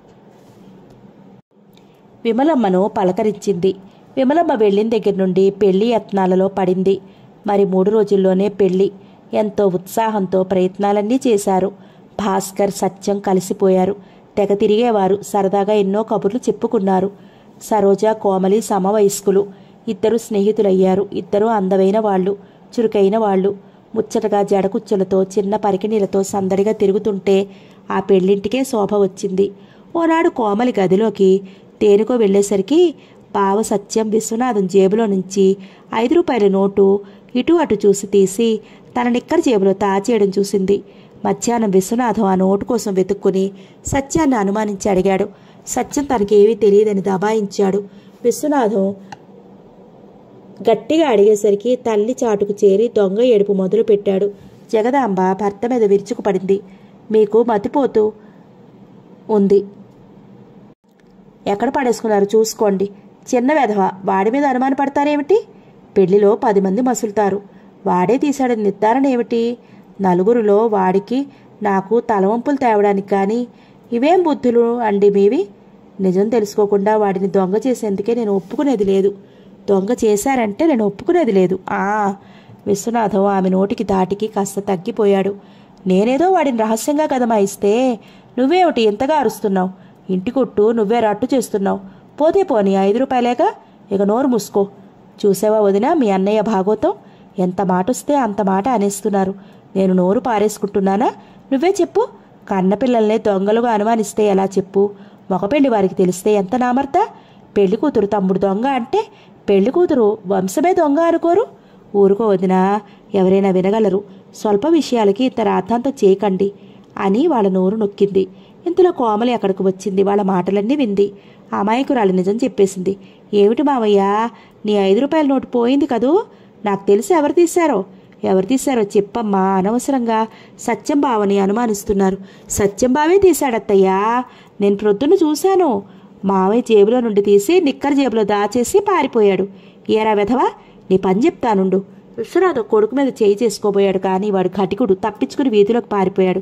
విమలమ్మను పలకరించింది విమలమ్మ వెళ్ళిన దగ్గర నుండి పెళ్లి యత్నాలలో పడింది మరి మూడు రోజుల్లోనే పెళ్లి ఎంతో ఉత్సాహంతో ప్రయత్నాలన్నీ చేశారు భాస్కర్ సత్యం కలిసిపోయారు తెగ తిరిగేవారు సరదాగా ఎన్నో కబుర్లు చెప్పుకున్నారు సరోజ కోమలి సమవయస్కులు ఇద్దరు స్నేహితులయ్యారు ఇద్దరు అందమైన వాళ్ళు చురుకైన వాళ్ళు ముచ్చటగా జడకుచ్చులతో చిన్న పరికిణీలతో సందడిగా తిరుగుతుంటే ఆ పెళ్లింటికే శోభ వచ్చింది ఓనాడు కోమలి గదిలోకి తేనుకో వెళ్ళేసరికి బావ సత్యం విశ్వనాథం జేబులో నుంచి ఐదు రూపాయల నోటు ఇటు అటు చూసి తీసి తన నిక్కర జేబులో తాచేయడం చూసింది మధ్యాహ్నం విశ్వనాథం ఆ నోటు కోసం వెతుక్కుని సత్యాన్ని అనుమానించి అడిగాడు సత్యం తనకేమీ తెలియదని దబాయించాడు విశ్వనాథం గట్టిగా అడిగేసరికి తల్లి చాటుకు చేరి దొంగ ఏడుపు మొదలు పెట్టాడు జగదాంబ భర్త మీద విరుచుకుపడింది మీకు మతిపోతూ ఉంది ఎక్కడ పడేసుకున్నారు చూసుకోండి చిన్న వెధవ వాడి మీద అనుమానపడతారేమిటి పెళ్లిలో పది మంది మసులుతారు వాడే తీశాడని నిర్ధారణ ఏమిటి నలుగురిలో వాడికి నాకు తలవంపులు తేవడానికి కానీ ఇవేం బుద్ధులు అండి మీవి నిజం తెలుసుకోకుండా వాడిని దొంగ చేసేందుకే నేను ఒప్పుకునేది లేదు దొంగ చేశారంటే నేను ఒప్పుకునేది లేదు ఆ విశ్వనాథం ఆమె నోటికి దాటికి కాస్త తగ్గిపోయాడు నేనేదో వాడిని రహస్యంగా కదమాయిస్తే నువ్వేమిటి ఇంతగా అరుస్తున్నావు ఇంటి కొట్టు నువ్వే రట్టు చేస్తున్నావు పోతే పోనీ ఐదు రూపాయలేగా ఇక నోరు మూసుకో చూసావా వదిన మీ అన్నయ్య భాగవతం ఎంత మాట వస్తే అంత మాట అనేస్తున్నారు నేను నోరు పారేసుకుంటున్నానా నువ్వే చెప్పు కన్నపిల్లల్నే దొంగలుగా అనుమానిస్తే ఎలా చెప్పు మగపెళ్లి వారికి తెలిస్తే ఎంత నామర్త పెళ్లి కూతురు తమ్ముడు దొంగ అంటే పెళ్లి కూతురు వంశమే దొంగ అనుకోరు ఊరుకో వదినా ఎవరైనా వినగలరు స్వల్ప విషయాలకి ఇంత రాద్ధాంతం చేయకండి అని వాళ్ళ నోరు నొక్కింది ఇంతలో కోమలి అక్కడికి వచ్చింది వాళ్ళ మాటలన్నీ వింది అమాయకురాలు నిజం చెప్పేసింది ఏమిటి మావయ్య నీ ఐదు రూపాయల నోటు పోయింది కదూ నాకు తెలిసి ఎవరు తీశారో ఎవరు తీశారో చెప్పమ్మా అనవసరంగా సత్యం బావని అనుమానిస్తున్నారు సత్యం బావే తీశాడత్తయ్యా నేను ప్రొద్దున చూశాను మావయ్య జేబులో నుండి తీసి నిక్కర్ జేబులో దాచేసి పారిపోయాడు ఏరా వెధవా నీ పని చెప్తానుండు విశ్వనాథ్ కొడుకు మీద చేయి చేసుకోబోయాడు కానీ వాడు ఘటికుడు తప్పించుకుని వీధిలోకి పారిపోయాడు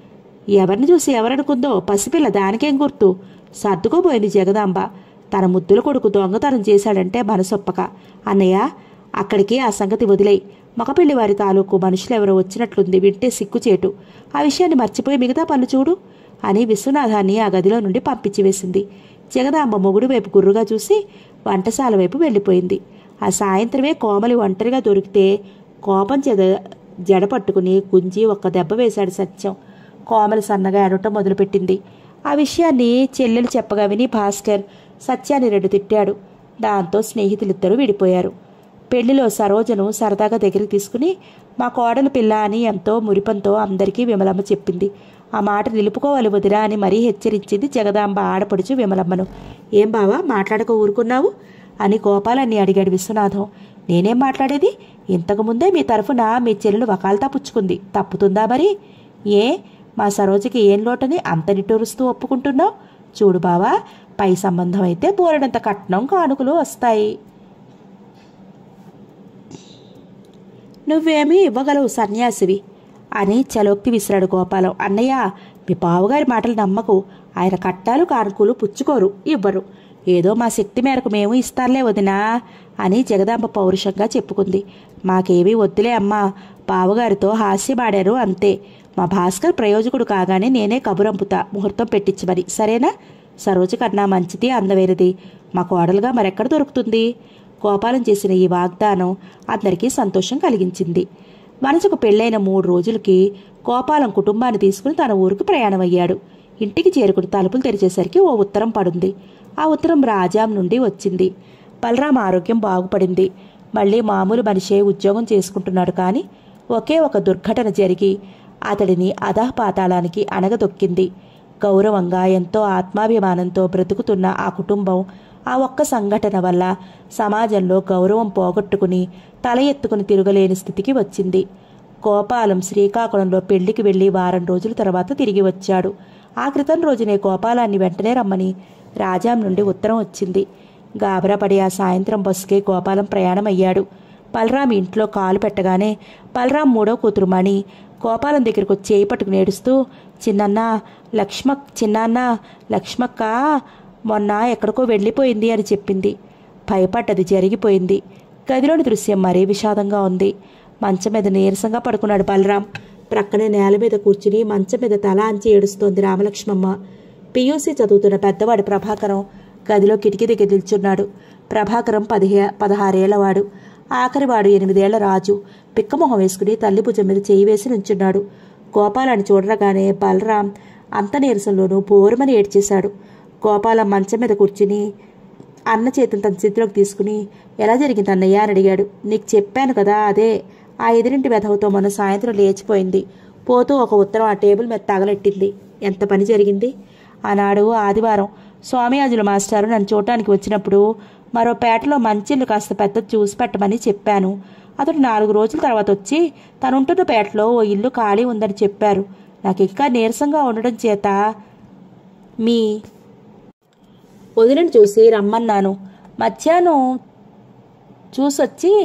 ఎవరిని చూసి ఎవరనుకుందో పసిపిల్ల దానికేం గుర్తు సర్దుకోబోయింది జగదాంబ తన ముద్దుల కొడుకు దొంగతనం చేశాడంటే మనసొప్పక అన్నయ్య అక్కడికి ఆ సంగతి వదిలేయి మగపెళ్లి వారి తాలూకు మనుషులెవరో వచ్చినట్లుంది వింటే సిగ్గుచేటు ఆ విషయాన్ని మర్చిపోయి మిగతా పనులు చూడు అని విశ్వనాథాన్ని ఆ గదిలో నుండి పంపించి వేసింది జగదాంబ మొగుడు వైపు గుర్రుగా చూసి వంటశాల వైపు వెళ్ళిపోయింది ఆ సాయంత్రమే కోమలి ఒంటరిగా దొరికితే కోపం చెద జడ పట్టుకుని గుంజి ఒక్క దెబ్బ వేశాడు సత్యం కోమలి సన్నగా ఎడటం మొదలుపెట్టింది ఆ విషయాన్ని చెల్లెలు చెప్పగా విని భాస్కర్ సత్యాన్ని రెండు తిట్టాడు దాంతో స్నేహితులిద్దరూ విడిపోయారు పెళ్లిలో సరోజను సరదాగా దగ్గరికి తీసుకుని మా కోడలు పిల్ల అని ఎంతో మురిపంతో అందరికీ విమలమ్మ చెప్పింది ఆ మాట నిలుపుకోవాలి వదిరా అని మరీ హెచ్చరించింది జగదాంబ ఆడపడుచు విమలమ్మను ఏం బావా మాట్లాడక ఊరుకున్నావు అని గోపాలన్ని అడిగాడు విశ్వనాథం నేనేం మాట్లాడేది ఇంతకుముందే మీ తరఫున మీ చెల్లెలు వకాల్తా పుచ్చుకుంది తప్పుతుందా మరి ఏ మా సరోజకి ఏం లోటని అంత నిట్టూరుస్తూ ఒప్పుకుంటున్నావు చూడు బావా పై సంబంధం అయితే బోలెడంత కట్నం కానుకలు వస్తాయి నువ్వేమీ ఇవ్వగలవు సన్యాసివి అని చలోక్తి విసిరాడు గోపాలం అన్నయ్య మీ బావగారి మాటలు నమ్మకు ఆయన కట్టాలు కానుకలు పుచ్చుకోరు ఇవ్వరు ఏదో మా శక్తి మేరకు మేము ఇస్తారులే వదినా అని జగదాంబ పౌరుషంగా చెప్పుకుంది మాకేమీ వద్దులే అమ్మా బావగారితో హాస్యమాడారు అంతే మా భాస్కర్ ప్రయోజకుడు కాగానే నేనే కబురంపుతా ముహూర్తం పెట్టించమని సరేనా సరోజ కన్నా మంచిది అందవేరిది మా కోడలుగా మరెక్కడ దొరుకుతుంది గోపాలం చేసిన ఈ వాగ్దానం అందరికీ సంతోషం కలిగించింది మనసుకు పెళ్ళైన మూడు రోజులకి గోపాలం కుటుంబాన్ని తీసుకుని తన ఊరికి ప్రయాణమయ్యాడు ఇంటికి చేరుకుని తలుపులు తెరిచేసరికి ఓ ఉత్తరం పడుంది ఆ ఉత్తరం రాజాం నుండి వచ్చింది బలరాం ఆరోగ్యం బాగుపడింది మళ్ళీ మామూలు మనిషే ఉద్యోగం చేసుకుంటున్నాడు కానీ ఒకే ఒక దుర్ఘటన జరిగి అతడిని అధఃపాతాళానికి అణగదొక్కింది గౌరవంగా ఎంతో ఆత్మాభిమానంతో బ్రతుకుతున్న ఆ కుటుంబం ఆ ఒక్క సంఘటన వల్ల సమాజంలో గౌరవం పోగొట్టుకుని తల ఎత్తుకుని తిరగలేని స్థితికి వచ్చింది గోపాలం శ్రీకాకుళంలో పెళ్లికి వెళ్లి వారం రోజుల తర్వాత తిరిగి వచ్చాడు ఆ క్రితం రోజునే గోపాలాన్ని వెంటనే రమ్మని రాజాం నుండి ఉత్తరం వచ్చింది గాబరాపడి ఆ సాయంత్రం బస్సుకే గోపాలం ప్రయాణమయ్యాడు బలరాం ఇంట్లో కాలు పెట్టగానే బలరాం మూడో కూతురు మణి గోపాలం దగ్గరికి వచ్చి చేయి పట్టుకుని ఏడుస్తూ చిన్నన్న లక్ష్మ చిన్నాన్న లక్ష్మక్క మొన్న ఎక్కడికో వెళ్ళిపోయింది అని చెప్పింది భయపడ్డది జరిగిపోయింది గదిలోని దృశ్యం మరీ విషాదంగా ఉంది మంచం మీద నీరసంగా పడుకున్నాడు బలరాం ప్రక్కనే నేల మీద కూర్చుని మంచం మీద తల అంచి ఏడుస్తోంది రామలక్ష్మమ్మ పియూసీ చదువుతున్న పెద్దవాడు ప్రభాకరం గదిలో కిటికీ దగ్గర నిల్చున్నాడు ప్రభాకరం పదిహే పదహారేళ్లవాడు ఆఖరివాడు ఎనిమిదేళ్ల రాజు పిక్కమొహం వేసుకుని తల్లి భుజం మీద చేయి వేసి నుంచున్నాడు గోపాలాన్ని చూడగానే బలరాం అంత నీరసంలోనూ బోరుమని ఏడ్చేశాడు గోపాలం మంచం మీద కూర్చుని అన్న చేతిని తన చేతిలోకి తీసుకుని ఎలా జరిగింది అన్నయ్య అని అడిగాడు నీకు చెప్పాను కదా అదే ఆ ఎదురింటి వెధవతో మొన్న సాయంత్రం లేచిపోయింది పోతూ ఒక ఉత్తరం ఆ టేబుల్ మీద తగలెట్టింది ఎంత పని జరిగింది ఆనాడు ఆదివారం స్వామియాజుల మాస్టారు నన్ను చూడటానికి వచ్చినప్పుడు మరో పేటలో మంచిళ్ళు కాస్త పెద్ద చూసి పెట్టమని చెప్పాను అతడు నాలుగు రోజుల తర్వాత వచ్చి తనుంటున్న పేటలో ఓ ఇల్లు ఖాళీ ఉందని చెప్పారు నాకు ఇంకా నీరసంగా ఉండడం చేత మీ వదిలిని చూసి రమ్మన్నాను మధ్యాహ్నం చూసొచ్చి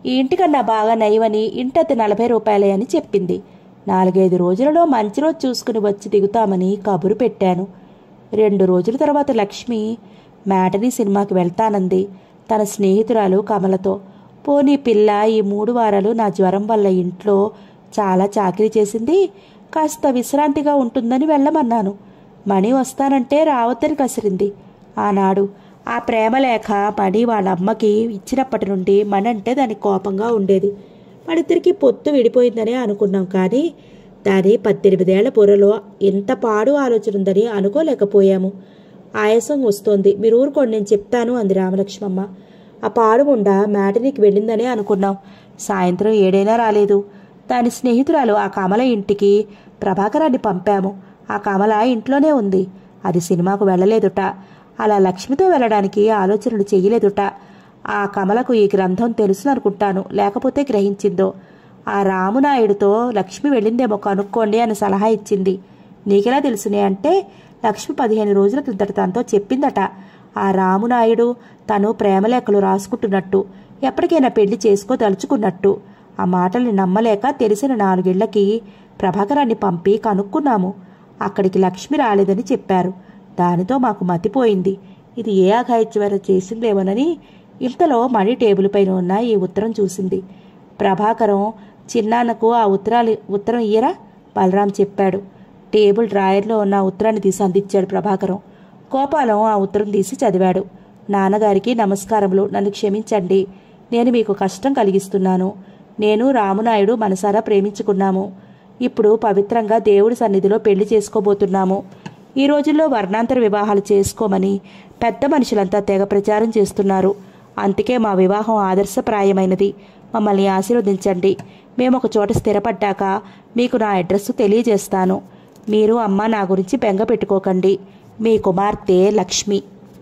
ఈ ఇంటికన్నా బాగా నయమని ఇంటది నలభై రూపాయలే అని చెప్పింది నాలుగైదు రోజులలో మంచి రోజు చూసుకుని వచ్చి దిగుతామని కబురు పెట్టాను రెండు రోజుల తర్వాత లక్ష్మి మ్యాటనీ సినిమాకి వెళ్తానంది తన స్నేహితురాలు కమలతో పోనీ పిల్ల ఈ మూడు వారాలు నా జ్వరం వల్ల ఇంట్లో చాలా చాకరీ చేసింది కాస్త విశ్రాంతిగా ఉంటుందని వెళ్ళమన్నాను మణి వస్తానంటే రావద్దని కసిరింది ఆనాడు ఆ ప్రేమ లేఖ మణి వాళ్ళ అమ్మకి ఇచ్చినప్పటి నుండి మణి అంటే దానికి కోపంగా ఉండేది మనిద్దరికి పొత్తు విడిపోయిందనే అనుకున్నాం కానీ దాని పద్దెనిమిదేళ్ల బుర్రలో ఎంత పాడు ఆలోచన ఉందని అనుకోలేకపోయాము ఆయాసం వస్తోంది మీరు ఊరుకోండి నేను చెప్తాను అంది రామలక్ష్మమ్మ ఆ పాడుముండ మ్యాటనీకి వెళ్ళిందనే అనుకున్నాం సాయంత్రం ఏడైనా రాలేదు దాని స్నేహితురాలు ఆ కమల ఇంటికి ప్రభాకరాన్ని పంపాము ఆ కమల ఇంట్లోనే ఉంది అది సినిమాకు వెళ్ళలేదుట అలా లక్ష్మితో వెళ్ళడానికి ఆలోచనలు చెయ్యలేదుట ఆ కమలకు ఈ గ్రంథం తెలుసుననుకుంటాను లేకపోతే గ్రహించిందో ఆ రామునాయుడితో లక్ష్మి వెళ్ళిందేమో కనుక్కోండి అని సలహా ఇచ్చింది నీకెలా తెలుసునే అంటే లక్ష్మి పదిహేను రోజుల క్రిందట తనతో చెప్పిందట ఆ రామునాయుడు తను ప్రేమలేఖలు రాసుకుంటున్నట్టు ఎప్పటికైనా పెళ్లి చేసుకోదలుచుకున్నట్టు ఆ మాటల్ని నమ్మలేక తెలిసిన నాలుగేళ్లకి ప్రభాకరాన్ని పంపి కనుక్కున్నాము అక్కడికి లక్ష్మి రాలేదని చెప్పారు దానితో మాకు మతిపోయింది ఇది ఏ అఘాయిత్యమైన చేసిందేమోనని ఇంతలో మణి టేబుల్ పైన ఉన్న ఈ ఉత్తరం చూసింది ప్రభాకరం చిన్నాన్నకు ఆ ఉత్తరాలు ఉత్తరం ఇయ్యరా బలరాం చెప్పాడు టేబుల్ డ్రాయర్లో ఉన్న ఆ ఉత్తరాన్ని తీసి అందించాడు ప్రభాకరం గోపాలం ఆ ఉత్తరం తీసి చదివాడు నాన్నగారికి నమస్కారములు నన్ను క్షమించండి నేను మీకు కష్టం కలిగిస్తున్నాను నేను రామునాయుడు మనసారా ప్రేమించుకున్నాము ఇప్పుడు పవిత్రంగా దేవుడి సన్నిధిలో పెళ్లి చేసుకోబోతున్నాము ఈ రోజుల్లో వర్ణాంతర వివాహాలు చేసుకోమని పెద్ద మనుషులంతా తెగ ప్రచారం చేస్తున్నారు అందుకే మా వివాహం ఆదర్శప్రాయమైనది మమ్మల్ని ఆశీర్వదించండి మేము ఒక చోట స్థిరపడ్డాక మీకు నా అడ్రస్ తెలియజేస్తాను మీరు అమ్మ నా గురించి బెంగ పెట్టుకోకండి మీ కుమార్తె లక్ష్మి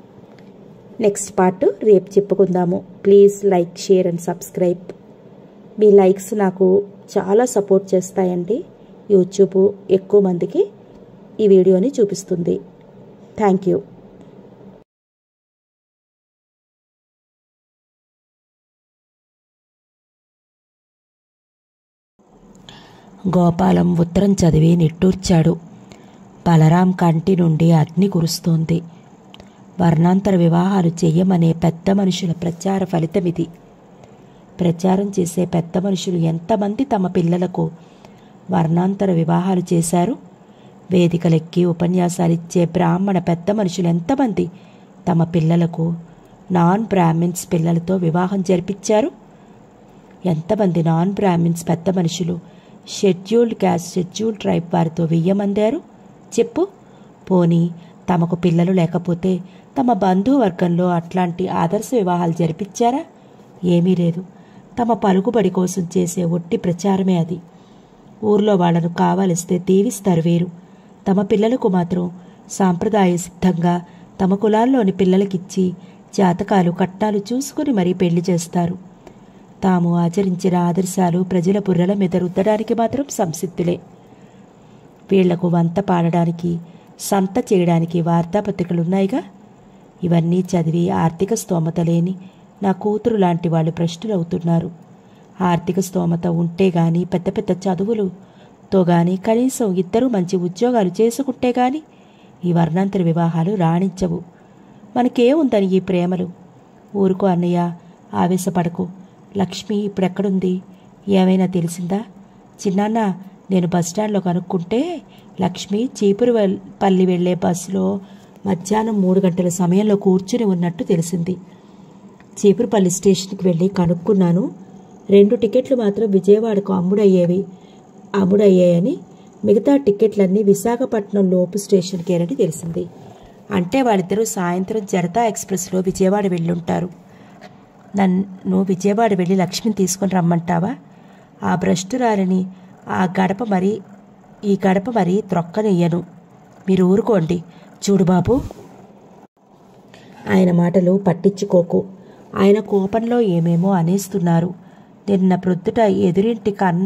నెక్స్ట్ పార్ట్ రేపు చెప్పుకుందాము please like share and subscribe మీ లైక్స్ నాకు చాలా సపోర్ట్ చేస్తాయండి యూట్యూబ్ ఎక్కువ మందికి ఈ వీడియోని చూపిస్తుంది థ్యాంక్ యూ గోపాలం ఉత్తరం చదివి నిట్టూర్చాడు బలరాం కంటి నుండి అగ్ని కురుస్తోంది వర్ణాంతర వివాహాలు చెయ్యమనే పెద్ద మనుషుల ప్రచార ఫలితమిది ప్రచారం చేసే పెద్ద మనుషులు ఎంతమంది తమ పిల్లలకు వర్ణాంతర వివాహాలు చేశారు వేదికలెక్కి ఉపన్యాసాలిచ్చే బ్రాహ్మణ పెద్ద మనుషులు ఎంతమంది తమ పిల్లలకు నాన్ బ్రాహ్మిన్స్ పిల్లలతో వివాహం జరిపించారు ఎంతమంది నాన్ బ్రాహ్మిన్స్ పెద్ద మనుషులు షెడ్యూల్డ్ క్యాస్ట్ షెడ్యూల్డ్ ట్రైబ్ వారితో వెయ్యమందారు చెప్పు పోనీ తమకు పిల్లలు లేకపోతే తమ బంధువర్గంలో అట్లాంటి ఆదర్శ వివాహాలు జరిపించారా ఏమీ లేదు తమ పలుకుబడి కోసం చేసే ఒట్టి ప్రచారమే అది ఊర్లో వాళ్లను కావాలిస్తే దీవిస్తారు వేరు తమ పిల్లలకు మాత్రం సాంప్రదాయ సిద్ధంగా తమ కులాల్లోని పిల్లలకిచ్చి జాతకాలు కట్నాలు చూసుకుని మరీ పెళ్లి చేస్తారు తాము ఆచరించిన ఆదర్శాలు ప్రజల బుర్రల మీద రుద్దడానికి మాత్రం సంసిద్ధులే వీళ్లకు వంత పాడడానికి సంత చేయడానికి వార్తాపత్రికలున్నాయిగా ఇవన్నీ చదివి ఆర్థిక స్తోమత లేని నా కూతురు లాంటి వాళ్ళు ప్రశ్నలవుతున్నారు ఆర్థిక స్తోమత ఉంటే గాని పెద్ద పెద్ద చదువులుతో గాని కనీసం ఇద్దరు మంచి ఉద్యోగాలు చేసుకుంటే గాని ఈ వర్ణాంతర వివాహాలు రాణించవు మనకేముందని ఈ ప్రేమలు ఊరుకో అన్నయ్య ఆవేశపడకు లక్ష్మి ఇప్పుడెక్కడుంది ఏమైనా తెలిసిందా చిన్నాన్న నేను బస్టాండ్లో కనుక్కుంటే లక్ష్మి చీపురు వెల్- పల్లి వెళ్లే బస్సులో మధ్యాహ్నం మూడు గంటల సమయంలో కూర్చుని ఉన్నట్టు తెలిసింది చీపురుపల్లి స్టేషన్కి వెళ్ళి కనుక్కున్నాను రెండు టికెట్లు మాత్రం విజయవాడకు అమ్ముడయ్యేవి అమ్ముడయ్యాయని మిగతా టికెట్లన్నీ విశాఖపట్నం లోపు స్టేషన్కేనని తెలిసింది అంటే వాళ్ళిద్దరూ సాయంత్రం జనతా ఎక్స్ప్రెస్లో విజయవాడ వెళ్ళుంటారు నన్ను విజయవాడ వెళ్ళి లక్ష్మిని తీసుకొని రమ్మంటావా ఆ భ్రష్టురాలిని ఆ గడప మరి ఈ గడప మరి త్రొక్కనియ్యను మీరు ఊరుకోండి చూడు బాబు ఆయన మాటలు పట్టించుకోకు ఆయన కోపంలో ఏమేమో అనేస్తున్నారు నిన్న ప్రొద్దుట ఎదురింటి కన్న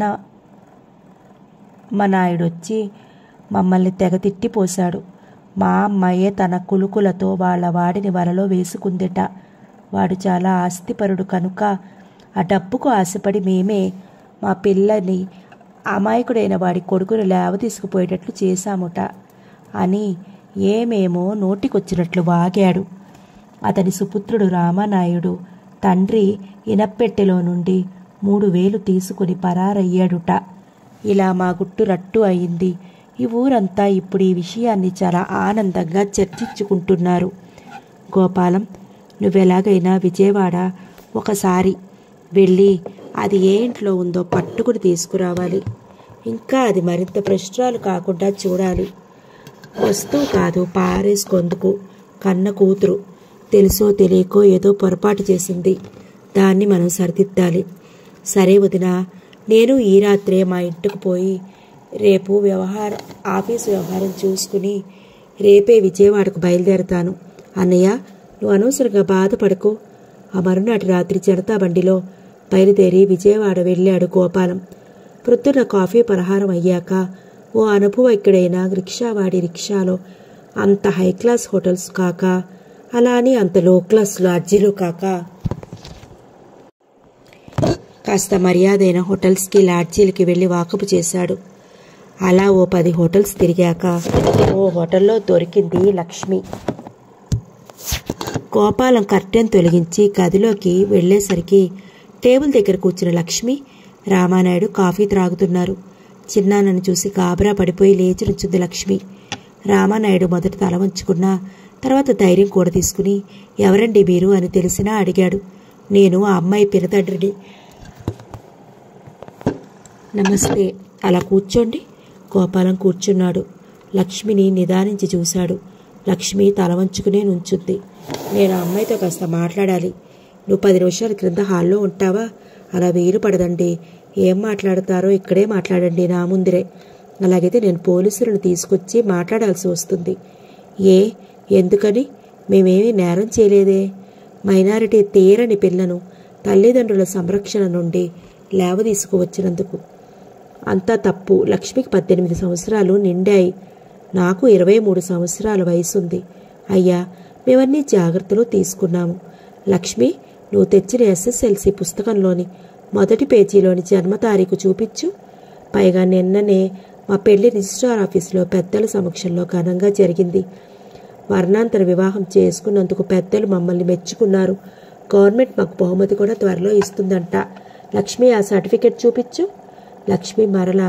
మా నాయుడొచ్చి మమ్మల్ని తెగ తిట్టిపోశాడు మా అమ్మాయే తన కులుకులతో వాళ్ళ వాడిని వలలో వేసుకుందిట వాడు చాలా ఆస్తిపరుడు కనుక ఆ డబ్బుకు ఆశపడి మేమే మా పిల్లని అమాయకుడైన వాడి కొడుకును లేవ తీసుకుపోయేటట్లు చేశాముట అని ఏమేమో నోటికొచ్చినట్లు వాగాడు అతని సుపుత్రుడు రామానాయుడు తండ్రి ఇనప్పెట్టెలో నుండి మూడు వేలు తీసుకుని పరారయ్యాడుట ఇలా మా గుట్టు రట్టు అయింది ఈ ఊరంతా ఇప్పుడు ఈ విషయాన్ని చాలా ఆనందంగా చర్చించుకుంటున్నారు గోపాలం నువ్వెలాగైనా విజయవాడ ఒకసారి వెళ్ళి అది ఏ ఇంట్లో ఉందో పట్టుకుని తీసుకురావాలి ఇంకా అది మరింత ప్రశ్నలు కాకుండా చూడాలి వస్తువు కాదు పారేసుకొందుకు కన్న కూతురు తెలుసో తెలియకో ఏదో పొరపాటు చేసింది దాన్ని మనం సరిదిద్దాలి సరే వదినా నేను ఈ రాత్రే మా ఇంటికి పోయి రేపు వ్యవహార ఆఫీసు వ్యవహారం చూసుకుని రేపే విజయవాడకు బయలుదేరతాను అన్నయ్య నువ్వు అనవసరంగా బాధపడకు ఆ మరునాటి రాత్రి జనతా బండిలో బయలుదేరి విజయవాడ వెళ్ళాడు గోపాలం ప్రొద్దున కాఫీ పలహారం అయ్యాక ఓ అనుభవజ్ఞుడైన రిక్షావాడి రిక్షాలో అంత హై క్లాస్ హోటల్స్ కాక అలా అని అంత లో క్లాస్ లాడ్జీలు కాక కాస్త మర్యాదైన హోటల్స్కి లాడ్జీలకి వెళ్ళి వాకపు చేశాడు అలా ఓ పది హోటల్స్ తిరిగాక ఓ హోటల్లో దొరికింది లక్ష్మి గోపాలం కర్టెన్ తొలగించి గదిలోకి వెళ్ళేసరికి టేబుల్ దగ్గర కూర్చున్న లక్ష్మి రామానాయుడు కాఫీ త్రాగుతున్నారు చిన్నాన్నను చూసి గాబరా పడిపోయి లేచి నుంచుంది లక్ష్మి రామానాయుడు మొదట తల వంచుకున్నా తర్వాత ధైర్యం కూడా తీసుకుని ఎవరండి మీరు అని తెలిసినా అడిగాడు నేను ఆ అమ్మాయి పినతండ్రిని నమస్తే అలా కూర్చోండి గోపాలం కూర్చున్నాడు లక్ష్మిని నిదానించి చూశాడు లక్ష్మి తల వంచుకునే నుంచుంది నేను ఆ అమ్మాయితో కాస్త మాట్లాడాలి నువ్వు పది నిమిషాల క్రింద హాల్లో ఉంటావా అలా వీలు పడదండి ఏం మాట్లాడతారో ఇక్కడే మాట్లాడండి నా ముందరే అలాగైతే నేను పోలీసులను తీసుకొచ్చి మాట్లాడాల్సి వస్తుంది ఏ ఎందుకని మేమేమీ నేరం చేయలేదే మైనారిటీ తీరని పిల్లను తల్లిదండ్రుల సంరక్షణ నుండి లేవ తీసుకువచ్చినందుకు అంతా తప్పు లక్ష్మికి పద్దెనిమిది సంవత్సరాలు నిండాయి నాకు ఇరవై మూడు సంవత్సరాల వయసుంది అయ్యా మేవన్నీ జాగ్రత్తలు తీసుకున్నాము లక్ష్మి నువ్వు తెచ్చిన ఎస్ఎస్ఎల్సి పుస్తకంలోని మొదటి పేజీలోని జన్మ తారీఖు చూపించు పైగా నిన్ననే మా పెళ్లి రిజిస్ట్రార్ ఆఫీసులో పెద్దల సమక్షంలో ఘనంగా జరిగింది వర్ణాంతర వివాహం చేసుకున్నందుకు పెద్దలు మమ్మల్ని మెచ్చుకున్నారు గవర్నమెంట్ మాకు బహుమతి కూడా త్వరలో ఇస్తుందంట లక్ష్మి ఆ సర్టిఫికెట్ చూపించు లక్ష్మి మరలా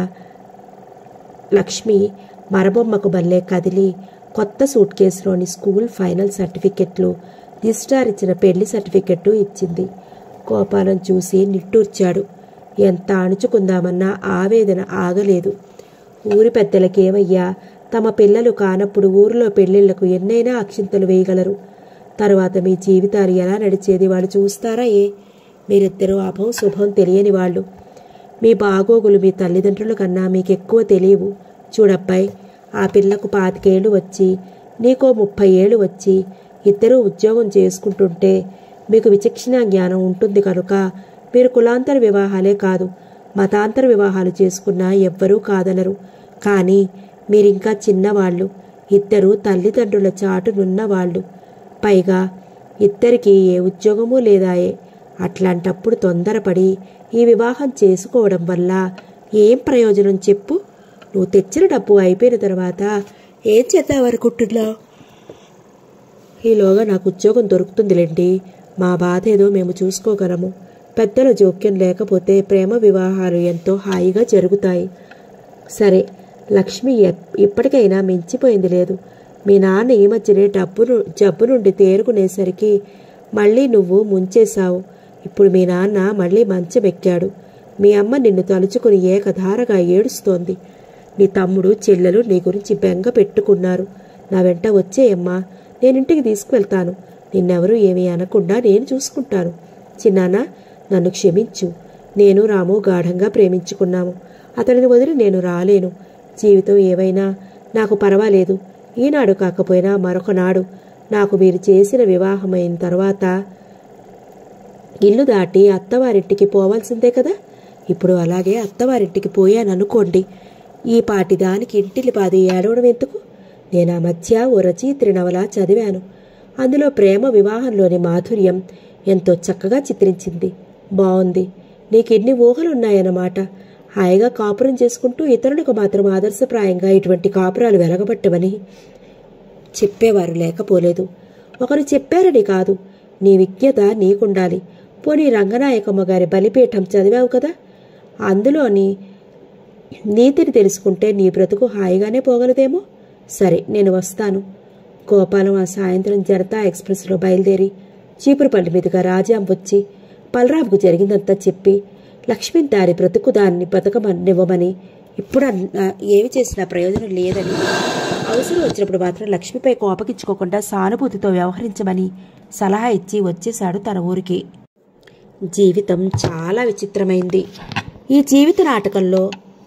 లక్ష్మి మరబొమ్మకు బల్లే కదిలి కొత్త సూట్ కేసులోని స్కూల్ ఫైనల్ సర్టిఫికెట్లు రిజిస్ట్రార్ ఇచ్చిన పెళ్లి సర్టిఫికెట్టు ఇచ్చింది గోపాలం చూసి నిట్టూర్చాడు ఎంత అణుచుకుందామన్నా ఆవేదన ఆగలేదు ఊరి పెద్దలకేమయ్యా తమ పిల్లలు కానప్పుడు ఊరిలో పెళ్లిళ్లకు ఎన్నైనా అక్షింతలు వేయగలరు తరువాత మీ జీవితాలు ఎలా నడిచేది వాళ్ళు చూస్తారా ఏ మీరిద్దరూ అభం శుభం తెలియని వాళ్ళు మీ బాగోగులు మీ తల్లిదండ్రుల కన్నా మీకు ఎక్కువ తెలియవు చూడబ్బాయి ఆ పిల్లకు పాతికేళ్ళు వచ్చి నీకో ముప్పై ఏళ్ళు వచ్చి ఇద్దరూ ఉద్యోగం చేసుకుంటుంటే మీకు విచక్షణ జ్ఞానం ఉంటుంది కనుక మీరు కులాంతర వివాహాలే కాదు మతాంతర వివాహాలు చేసుకున్నా ఎవ్వరూ కాదనరు కానీ మీరింకా చిన్నవాళ్ళు ఇద్దరు తల్లిదండ్రుల చాటునున్నవాళ్ళు పైగా ఇద్దరికి ఏ ఉద్యోగమూ లేదాయే అట్లాంటప్పుడు తొందరపడి ఈ వివాహం చేసుకోవడం వల్ల ఏం ప్రయోజనం చెప్పు నువ్వు తెచ్చిన డబ్బు అయిపోయిన తర్వాత ఏం చేద్దామనుకుంటున్నావు ఈలోగా నాకు ఉద్యోగం దొరుకుతుందిలేండి మా బాధ ఏదో మేము చూసుకోగలము పెద్దల జోక్యం లేకపోతే ప్రేమ వివాహాలు ఎంతో హాయిగా జరుగుతాయి సరే లక్ష్మి ఎప్- ఇప్పటికైనా మించిపోయింది లేదు మీ నాన్న ఈ మధ్యనే డబ్బును జబ్బు నుండి తేరుకునేసరికి మళ్ళీ నువ్వు ముంచేశావు ఇప్పుడు మీ నాన్న మళ్ళీ మంచమెక్కాడు మీ అమ్మ నిన్ను తలుచుకుని ఏకధారగా ఏడుస్తోంది నీ తమ్ముడు చెల్లెలు నీ గురించి బెంగ పెట్టుకున్నారు నా వెంట వచ్చేయమ్మా నేను ఇంటికి తీసుకువెళ్తాను నిన్నెవరూ ఏమీ అనకుండా నేను చూసుకుంటాను చిన్నానా నన్ను క్షమించు నేను రాము గాఢంగా ప్రేమించుకున్నాము అతనిని వదిలి నేను రాలేను జీవితం ఏవైనా నాకు పర్వాలేదు ఈనాడు కాకపోయినా మరొక నాడు నాకు మీరు చేసిన వివాహమైన తర్వాత ఇల్లు దాటి అత్తవారింటికి పోవాల్సిందే కదా ఇప్పుడు అలాగే అత్తవారింటికి పోయాననుకోండి ఈ పాటి దానికి ఇంటిని పాది ఏడవడం ఎందుకు నేను ఆ మధ్య ఓ రచయిత్రి నవల చదివాను అందులో ప్రేమ వివాహంలోని మాధుర్యం ఎంతో చక్కగా చిత్రించింది బాగుంది నీకెన్ని ఊహలున్నాయన్నమాట హాయిగా కాపురం చేసుకుంటూ ఇతరులకు మాత్రం ఆదర్శప్రాయంగా ఇటువంటి కాపురాలు వెలగబట్టమని చెప్పేవారు లేకపోలేదు ఒకరు చెప్పారని కాదు నీ విజ్ఞత నీకుండాలి పోనీ రంగనాయకమ్మ గారి బలిపీఠం చదివావు కదా అందులోని నీతిని తెలుసుకుంటే నీ బ్రతుకు హాయిగానే పోగలదేమో సరే నేను వస్తాను గోపాలం ఆ సాయంత్రం జనతా ఎక్స్ప్రెస్లో బయలుదేరి చీపురుపల్లి మీదుగా రాజాం వచ్చి బలరాంకు జరిగిందంతా చెప్పి లక్ష్మిని దాని బ్రతుకు దాన్ని బతకమనివ్వమని ఇప్పుడు అన్న- ఏమి చేసినా ప్రయోజనం లేదని అవసరం వచ్చినప్పుడు మాత్రం లక్ష్మిపై కోపగించుకోకుండా సానుభూతితో వ్యవహరించమని సలహా ఇచ్చి వచ్చేశాడు తన ఊరికి జీవితం చాలా విచిత్రమైంది ఈ జీవిత నాటకంలో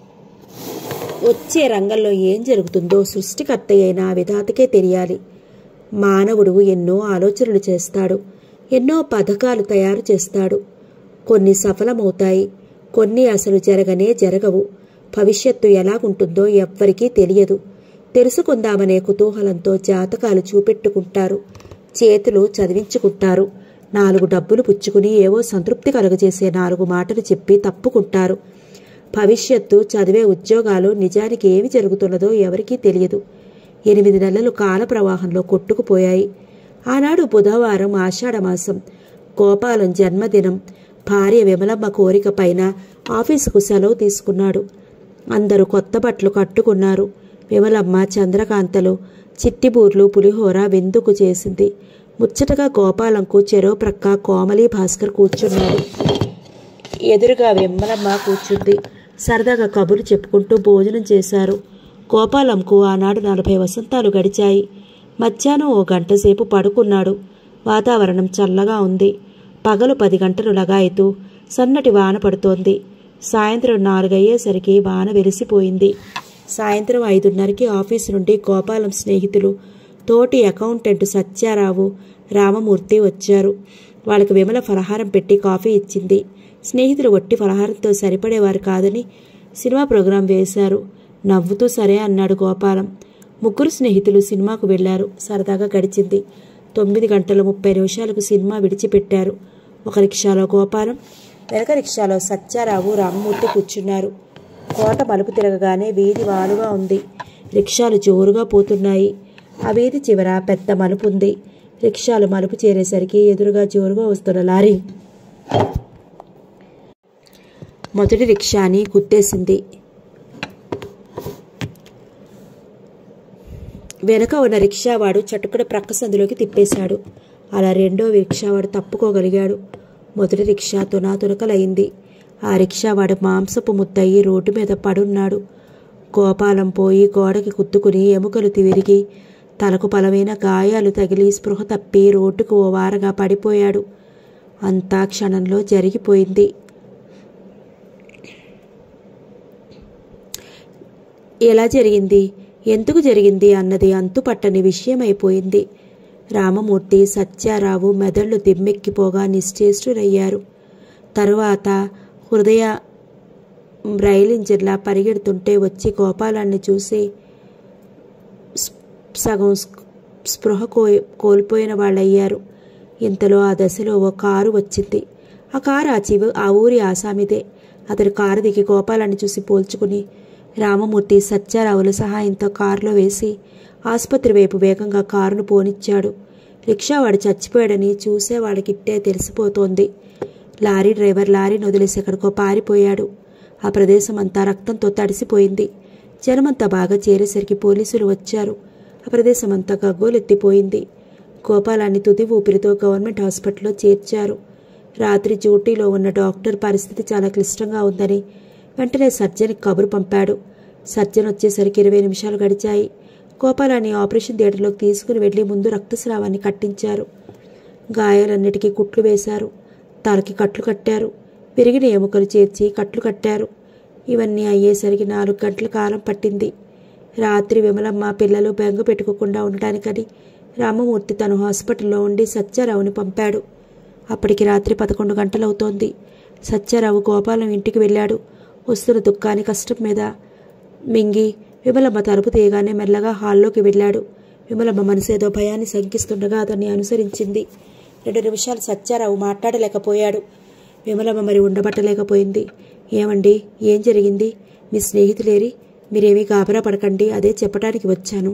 వచ్చే రంగంలో ఏం జరుగుతుందో సృష్టికర్త అయిన ఆ విధాతకే తెలియాలి మానవుడు ఎన్నో ఆలోచనలు చేస్తాడు ఎన్నో పథకాలు తయారు చేస్తాడు కొన్ని సఫలమవుతాయి కొన్ని అసలు జరగనే జరగవు భవిష్యత్తు ఎలాగుంటుందో ఎవ్వరికీ తెలియదు తెలుసుకుందామనే కుతూహలంతో జాతకాలు చూపెట్టుకుంటారు చేతులు చదివించుకుంటారు నాలుగు డబ్బులు పుచ్చుకుని ఏవో సంతృప్తి కలుగజేసే నాలుగు మాటలు చెప్పి తప్పుకుంటారు భవిష్యత్తు చదివే ఉద్యోగాలు నిజానికి ఏమి జరుగుతున్నదో ఎవరికీ తెలియదు ఎనిమిది నెలలు కాల ప్రవాహంలో కొట్టుకుపోయాయి ఆనాడు బుధవారం ఆషాఢమాసం గోపాలం జన్మదినం భార్య విమలమ్మ కోరిక పైన ఆఫీసుకు సెలవు తీసుకున్నాడు అందరూ కొత్త బట్టలు కట్టుకున్నారు విమలమ్మ చంద్రకాంతలు చిట్టిబూర్లు పులిహోర వెందుకు చేసింది ముచ్చటగా గోపాలంకు చెరో ప్రక్క కోమలి భాస్కర్ కూర్చున్నాడు ఎదురుగా వెమ్మలమ్మ కూర్చుంది సరదాగా కబుర్లు చెప్పుకుంటూ భోజనం చేశారు గోపాలంకు ఆనాడు నలభై వసంతాలు గడిచాయి మధ్యాహ్నం ఓ గంట సేపు పడుకున్నాడు వాతావరణం చల్లగా ఉంది పగలు పది గంటలు లగాయితూ సన్నటి వాన పడుతోంది సాయంత్రం నాలుగయ్యేసరికి వాన వెలిసిపోయింది సాయంత్రం ఐదున్నరకి ఆఫీసు నుండి గోపాలం స్నేహితులు తోటి అకౌంటెంట్ సత్యారావు రామమూర్తి వచ్చారు వాళ్ళకి విమల ఫలహారం పెట్టి కాఫీ ఇచ్చింది స్నేహితులు వట్టి ఫలహారంతో సరిపడేవారు కాదని సినిమా ప్రోగ్రాం వేశారు నవ్వుతూ సరే అన్నాడు గోపాలం ముగ్గురు స్నేహితులు సినిమాకు వెళ్లారు సరదాగా గడిచింది తొమ్మిది గంటల ముప్పై నిమిషాలకు సినిమా విడిచిపెట్టారు ఒక రిక్షాలో గోపాలం వెనక రిక్షాలో సత్యారావు రామమూర్తి కూర్చున్నారు కోట మలుపు తిరగగానే వీధి వాలుగా ఉంది రిక్షాలు జోరుగా పోతున్నాయి ఆ వీధి చివర పెద్ద మలుపు ఉంది రిక్షాలు మలుపు చేరేసరికి ఎదురుగా జోరుగా వస్తున్న లారీ మొదటి రిక్షాని గుద్దేసింది వెనక ఉన్న రిక్షావాడు చటుకున ప్రక్క సందులోకి తిప్పేశాడు అలా రెండో రిక్షావాడు తప్పుకోగలిగాడు మొదటి రిక్షా తునా తునకలయింది ఆ రిక్షావాడు మాంసపు ముద్దయి రోడ్డు మీద పడున్నాడు గోపాలం పోయి గోడకి కుత్తుకుని ఎముకలు తిరిగి తలకు బలమైన గాయాలు తగిలి స్పృహ తప్పి రోడ్డుకు ఓ వారగా పడిపోయాడు అంతా క్షణంలో జరిగిపోయింది ఎలా జరిగింది ఎందుకు జరిగింది అన్నది అంతుపట్టని విషయమైపోయింది రామమూర్తి సత్యారావు మెదళ్ళు దిమ్మెక్కిపోగా నిశ్చేష్టులయ్యారు తరువాత హృదయ రైలు ఇంజిన్లా పరిగెడుతుంటే వచ్చి గోపాలాన్ని చూసి స్- సగం స్- స్పృహ కో కోల్పోయిన వాళ్ళయ్యారు ఇంతలో ఆ దశలో ఓ కారు వచ్చింది ఆ కారు ఆ చివ ఆ ఊరి ఆసామిదే అతడు కారు దిగి గోపాలాన్ని చూసి పోల్చుకుని రామమూర్తి సత్యారావుల సహాయంతో కారులో వేసి ఆసుపత్రి వైపు వేగంగా కారును పోనిచ్చాడు రిక్షావాడు చచ్చిపోయాడని చూసే వాళ్ళకిట్టే తెలిసిపోతోంది లారీ డ్రైవర్ లారీని వదిలేసి ఎక్కడికో పారిపోయాడు ఆ ప్రదేశం అంతా రక్తంతో తడిసిపోయింది జనమంతా బాగా చేరేసరికి పోలీసులు వచ్చారు ఆ ప్రదేశం అంతా గగ్గోలెత్తిపోయింది గోపాలాన్ని తుది ఊపిరితో గవర్నమెంట్ హాస్పిటల్లో చేర్చారు రాత్రి డ్యూటీలో ఉన్న డాక్టర్ పరిస్థితి చాలా క్లిష్టంగా ఉందని వెంటనే సర్జన్కి కబురు పంపాడు సర్జన్ వచ్చేసరికి ఇరవై నిమిషాలు గడిచాయి గోపాలాన్ని ఆపరేషన్ థియేటర్లోకి తీసుకుని వెళ్లి ముందు రక్తస్రావాన్ని కట్టించారు గాయాలన్నిటికీ కుట్లు వేశారు తలకి కట్లు కట్టారు విరిగిన ఎముకలు చేర్చి కట్లు కట్టారు ఇవన్నీ అయ్యేసరికి నాలుగు గంటల కాలం పట్టింది రాత్రి విమలమ్మ పిల్లలు బెంగ పెట్టుకోకుండా ఉండటానికని రామమూర్తి తను హాస్పిటల్లో ఉండి సత్యారావుని పంపాడు అప్పటికి రాత్రి పదకొండు గంటలవుతోంది సత్యారావు గోపాలం ఇంటికి వెళ్ళాడు వస్తున్న దుఃఖాన్ని కష్టం మీద మింగి విమలమ్మ తలుపు తీయగానే మెల్లగా హాల్లోకి వెళ్ళాడు విమలమ్మ మనసు ఏదో భయాన్ని శంకిస్తుండగా అతన్ని అనుసరించింది రెండు నిమిషాలు సత్యారావు మాట్లాడలేకపోయాడు విమలమ్మ మరి ఉండబట్టలేకపోయింది ఏమండి ఏం జరిగింది మీ స్నేహితులేరి మీరేమీ గాబరా పడకండి అదే చెప్పడానికి వచ్చాను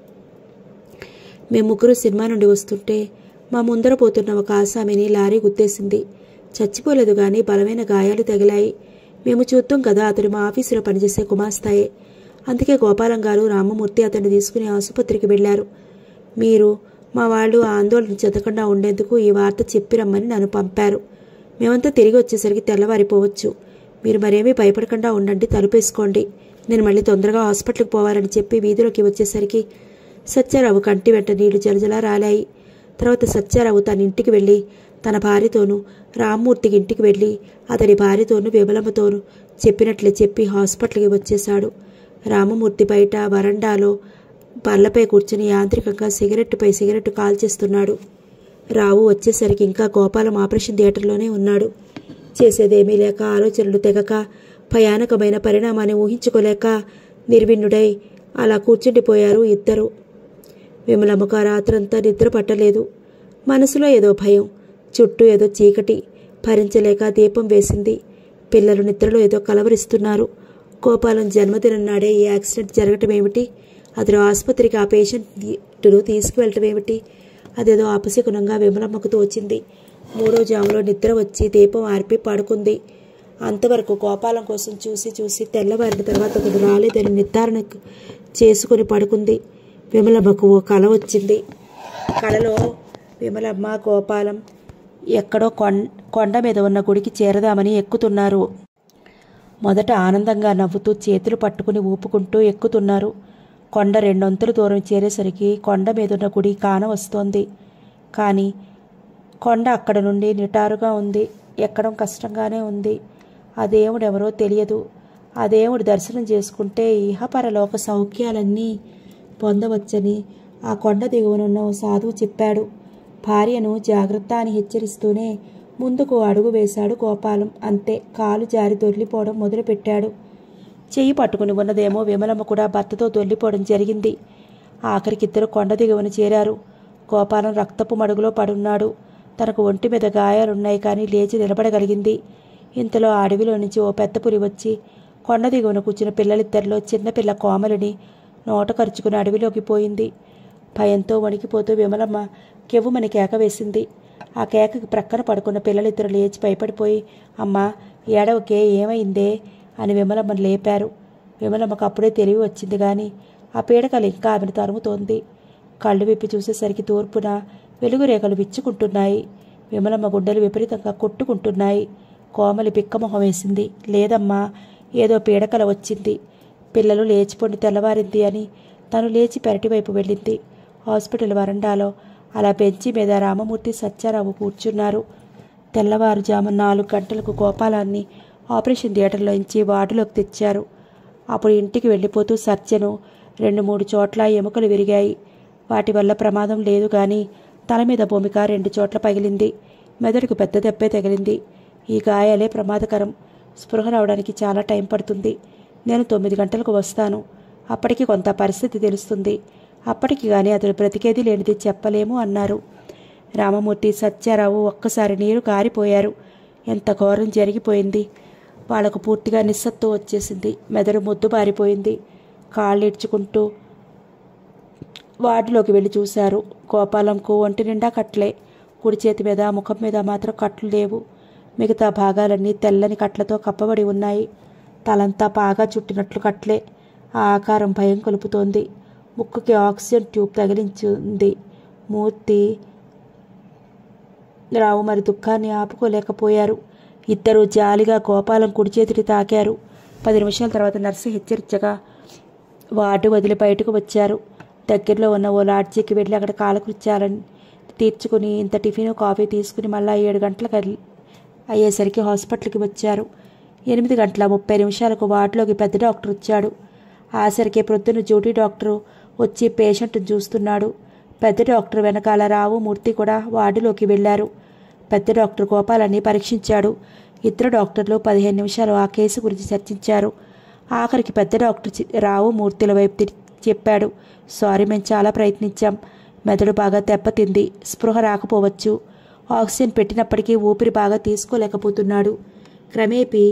మేము ముగ్గురు సినిమా నుండి వస్తుంటే మా ముందర పోతున్న ఒక ఆసామిని లారీ గుద్దేసింది చచ్చిపోలేదు కానీ బలమైన గాయాలు తగిలాయి మేము చూద్దాం కదా అతడు మా ఆఫీసులో పనిచేసే గుమాస్తాయే అందుకే గోపాలం గారు రామమూర్తి అతన్ని తీసుకుని ఆసుపత్రికి వెళ్ళారు మీరు మా వాళ్ళు ఆందోళన చెందకుండా ఉండేందుకు ఈ వార్త చెప్పి రమ్మని నన్ను పంపారు మేమంతా తిరిగి వచ్చేసరికి తెల్లవారిపోవచ్చు మీరు మరేమీ భయపడకుండా ఉండండి తలుపేసుకోండి నేను మళ్ళీ తొందరగా హాస్పిటల్కి పోవాలని చెప్పి వీధిలోకి వచ్చేసరికి సత్యారావు కంటి వెంట నీళ్లు జలజలా రాలాయి తర్వాత సత్యారావు తన ఇంటికి వెళ్ళి తన భార్యతోనూ రామ్మూర్తికి ఇంటికి వెళ్ళి అతని భార్యతోనూ విమలమ్మతోనూ చెప్పినట్లే చెప్పి హాస్పిటల్కి వచ్చేశాడు రామమూర్తి బయట వరండాలో బల్లపై కూర్చుని యాంత్రికంగా సిగరెట్టుపై సిగరెట్టు కాల్చేస్తున్నాడు రావు వచ్చేసరికి ఇంకా గోపాలం ఆపరేషన్ థియేటర్లోనే ఉన్నాడు చేసేదేమీ లేక ఆలోచనలు తెగక భయానకమైన పరిణామాన్ని ఊహించుకోలేక నిర్విణ్ణుడై అలా కూర్చుండిపోయారు ఇద్దరు విమలమ్మకు ఆ రాత్రంతా నిద్ర పట్టలేదు మనసులో ఏదో భయం చుట్టూ ఏదో చీకటి భరించలేక దీపం వేసింది పిల్లలు నిద్రలో ఏదో కలవరిస్తున్నారు గోపాలం జన్మదినం నాడే ఈ యాక్సిడెంట్ జరగటం ఏమిటి అతను ఆసుపత్రికి ఆ పేషెంట్ను తీసుకువెళ్ళటం ఏమిటి అదేదో అపశకునంగా విమలమ్మకు తోచింది మూడో జాములో నిద్ర వచ్చి దీపం ఆర్పి పడుకుంది అంతవరకు గోపాలం కోసం చూసి చూసి తెల్లవారిన తర్వాత అతడు రాలేదని నిర్ధారణ చేసుకుని పడుకుంది విమలమ్మకు ఓ కల వచ్చింది కలలో విమలమ్మ గోపాలం ఎక్కడో కొం కొండ మీద ఉన్న గుడికి చేరదామని ఎక్కుతున్నారు మొదట ఆనందంగా నవ్వుతూ చేతులు పట్టుకుని ఊపుకుంటూ ఎక్కుతున్నారు కొండ రెండొంతుల దూరం చేరేసరికి కొండ మీదున్న గుడి కాన వస్తోంది కానీ కొండ అక్కడ నుండి నిటారుగా ఉంది ఎక్కడం కష్టంగానే ఉంది ఆ దేవుడు ఎవరో తెలియదు ఆ దేవుడు దర్శనం చేసుకుంటే ఇహపరలోక సౌఖ్యాలన్నీ పొందవచ్చని ఆ కొండ దిగువనున్న ఓ సాధువు చెప్పాడు భార్యను జాగ్రత్త అని హెచ్చరిస్తూనే ముందుకు అడుగు వేశాడు గోపాలం అంతే కాలు జారి దొర్లిపోవడం మొదలుపెట్టాడు చెయ్యి పట్టుకుని ఉన్నదేమో విమలమ్మ కూడా భర్తతో దొర్లిపోవడం జరిగింది ఆఖరికి ఇద్దరు కొండ దిగువన చేరారు గోపాలం రక్తపు మడుగులో పడున్నాడు తనకు ఒంటి మీద గాయాలున్నాయి కానీ లేచి నిలబడగలిగింది ఇంతలో ఆ అడవిలో నుంచి ఓ పెద్ద పులి వచ్చి కొండ దిగువన కూర్చున్న పిల్లలిద్దరిలో చిన్నపిల్ల కోమలిని నోట కరుచుకుని అడవిలోకి పోయింది భయంతో వణికిపోతూ విమలమ్మ కెవ్వుమని కేక వేసింది ఆ కేకకి ప్రక్కన పడుకున్న పిల్లలిద్దరు లేచి భయపడిపోయి అమ్మా ఏడవకే ఏమైందే అని విమలమ్మను లేపారు విమలమ్మకు అప్పుడే తెలివి వచ్చింది కానీ ఆ పీడకలు ఇంకా ఆమెను తరుముతోంది కళ్ళు విప్పి చూసేసరికి తూర్పున వెలుగు రేఖలు విచ్చుకుంటున్నాయి విమలమ్మ గుండెలు విపరీతంగా కొట్టుకుంటున్నాయి కోమలి పిక్కమొహం వేసింది లేదమ్మా ఏదో పీడకల వచ్చింది పిల్లలు లేచిపోండి తెల్లవారింది అని తను లేచి పెరటి వైపు వెళ్ళింది హాస్పిటల్ వరండాలో అలా బెంచి మీద రామమూర్తి సత్యారావు కూర్చున్నారు తెల్లవారుజాము నాలుగు గంటలకు గోపాలాన్ని ఆపరేషన్ థియేటర్లో నుంచి వార్డులోకి తెచ్చారు అప్పుడు ఇంటికి వెళ్ళిపోతూ సర్జను రెండు మూడు చోట్ల ఎముకలు విరిగాయి వాటి వల్ల ప్రమాదం లేదు కానీ తల మీద భూమిక రెండు చోట్ల పగిలింది మెదడుకు పెద్ద దెబ్బే తగిలింది ఈ గాయాలే ప్రమాదకరం స్పృహ రావడానికి చాలా టైం పడుతుంది నేను తొమ్మిది గంటలకు వస్తాను అప్పటికి కొంత పరిస్థితి తెలుస్తుంది అప్పటికి కానీ అతడు బ్రతికేది లేనిది చెప్పలేము అన్నారు రామమూర్తి సత్యారావు ఒక్కసారి నీరు కారిపోయారు ఎంత ఘోరం జరిగిపోయింది వాళ్లకు పూర్తిగా నిస్సత్వం వచ్చేసింది మెదడు ముద్దు పారిపోయింది కాళ్ళు ఇడ్చుకుంటూ వార్డులోకి వెళ్ళి చూశారు గోపాలంకు ఒంటి నిండా కట్లే కుడి చేతి మీద ముఖం మీద మాత్రం కట్లు లేవు మిగతా భాగాలన్నీ తెల్లని కట్లతో కప్పబడి ఉన్నాయి తలంతా బాగా చుట్టినట్లు కట్లే ఆ ఆకారం భయం కలుపుతోంది ముక్కుకి ఆక్సిజన్ ట్యూబ్ తగిలించింది మూర్తి రావు మరి దుఃఖాన్ని ఆపుకోలేకపోయారు ఇద్దరు జాలిగా గోపాలం కుడి చేతిని తాకారు పది నిమిషాల తర్వాత నర్సు హెచ్చరించగా వార్డు వదిలి బయటకు వచ్చారు దగ్గరలో ఉన్న ఓ లాడ్జికి వెళ్ళి అక్కడ కాలకృత్యాలని తీర్చుకుని ఇంత టిఫిన్ కాఫీ తీసుకుని మళ్ళా ఏడు గంటలకు అల్- అయ్యేసరికి హాస్పిటల్కి వచ్చారు ఎనిమిది గంటల ముప్పై నిమిషాలకు వార్డులోకి పెద్ద డాక్టర్ వచ్చాడు ఆసరికి ప్రొద్దున డ్యూటీ డాక్టరు వచ్చి పేషెంట్ని చూస్తున్నాడు పెద్ద డాక్టర్ వెనకాల రావు మూర్తి కూడా వార్డులోకి వెళ్ళారు పెద్ద డాక్టర్ గోపాలాన్ని పరీక్షించాడు ఇద్దరు డాక్టర్లు పదిహేను నిమిషాలు ఆ కేసు గురించి చర్చించారు ఆఖరికి పెద్ద డాక్టర్ చి- రావు మూర్తిల వైపు తిరిగి చెప్పాడు సారీ మేము చాలా ప్రయత్నించాం మెదడు బాగా దెబ్బతింది స్పృహ రాకపోవచ్చు ఆక్సిజన్ పెట్టినప్పటికీ ఊపిరి బాగా తీసుకోలేకపోతున్నాడు క్రమేపీ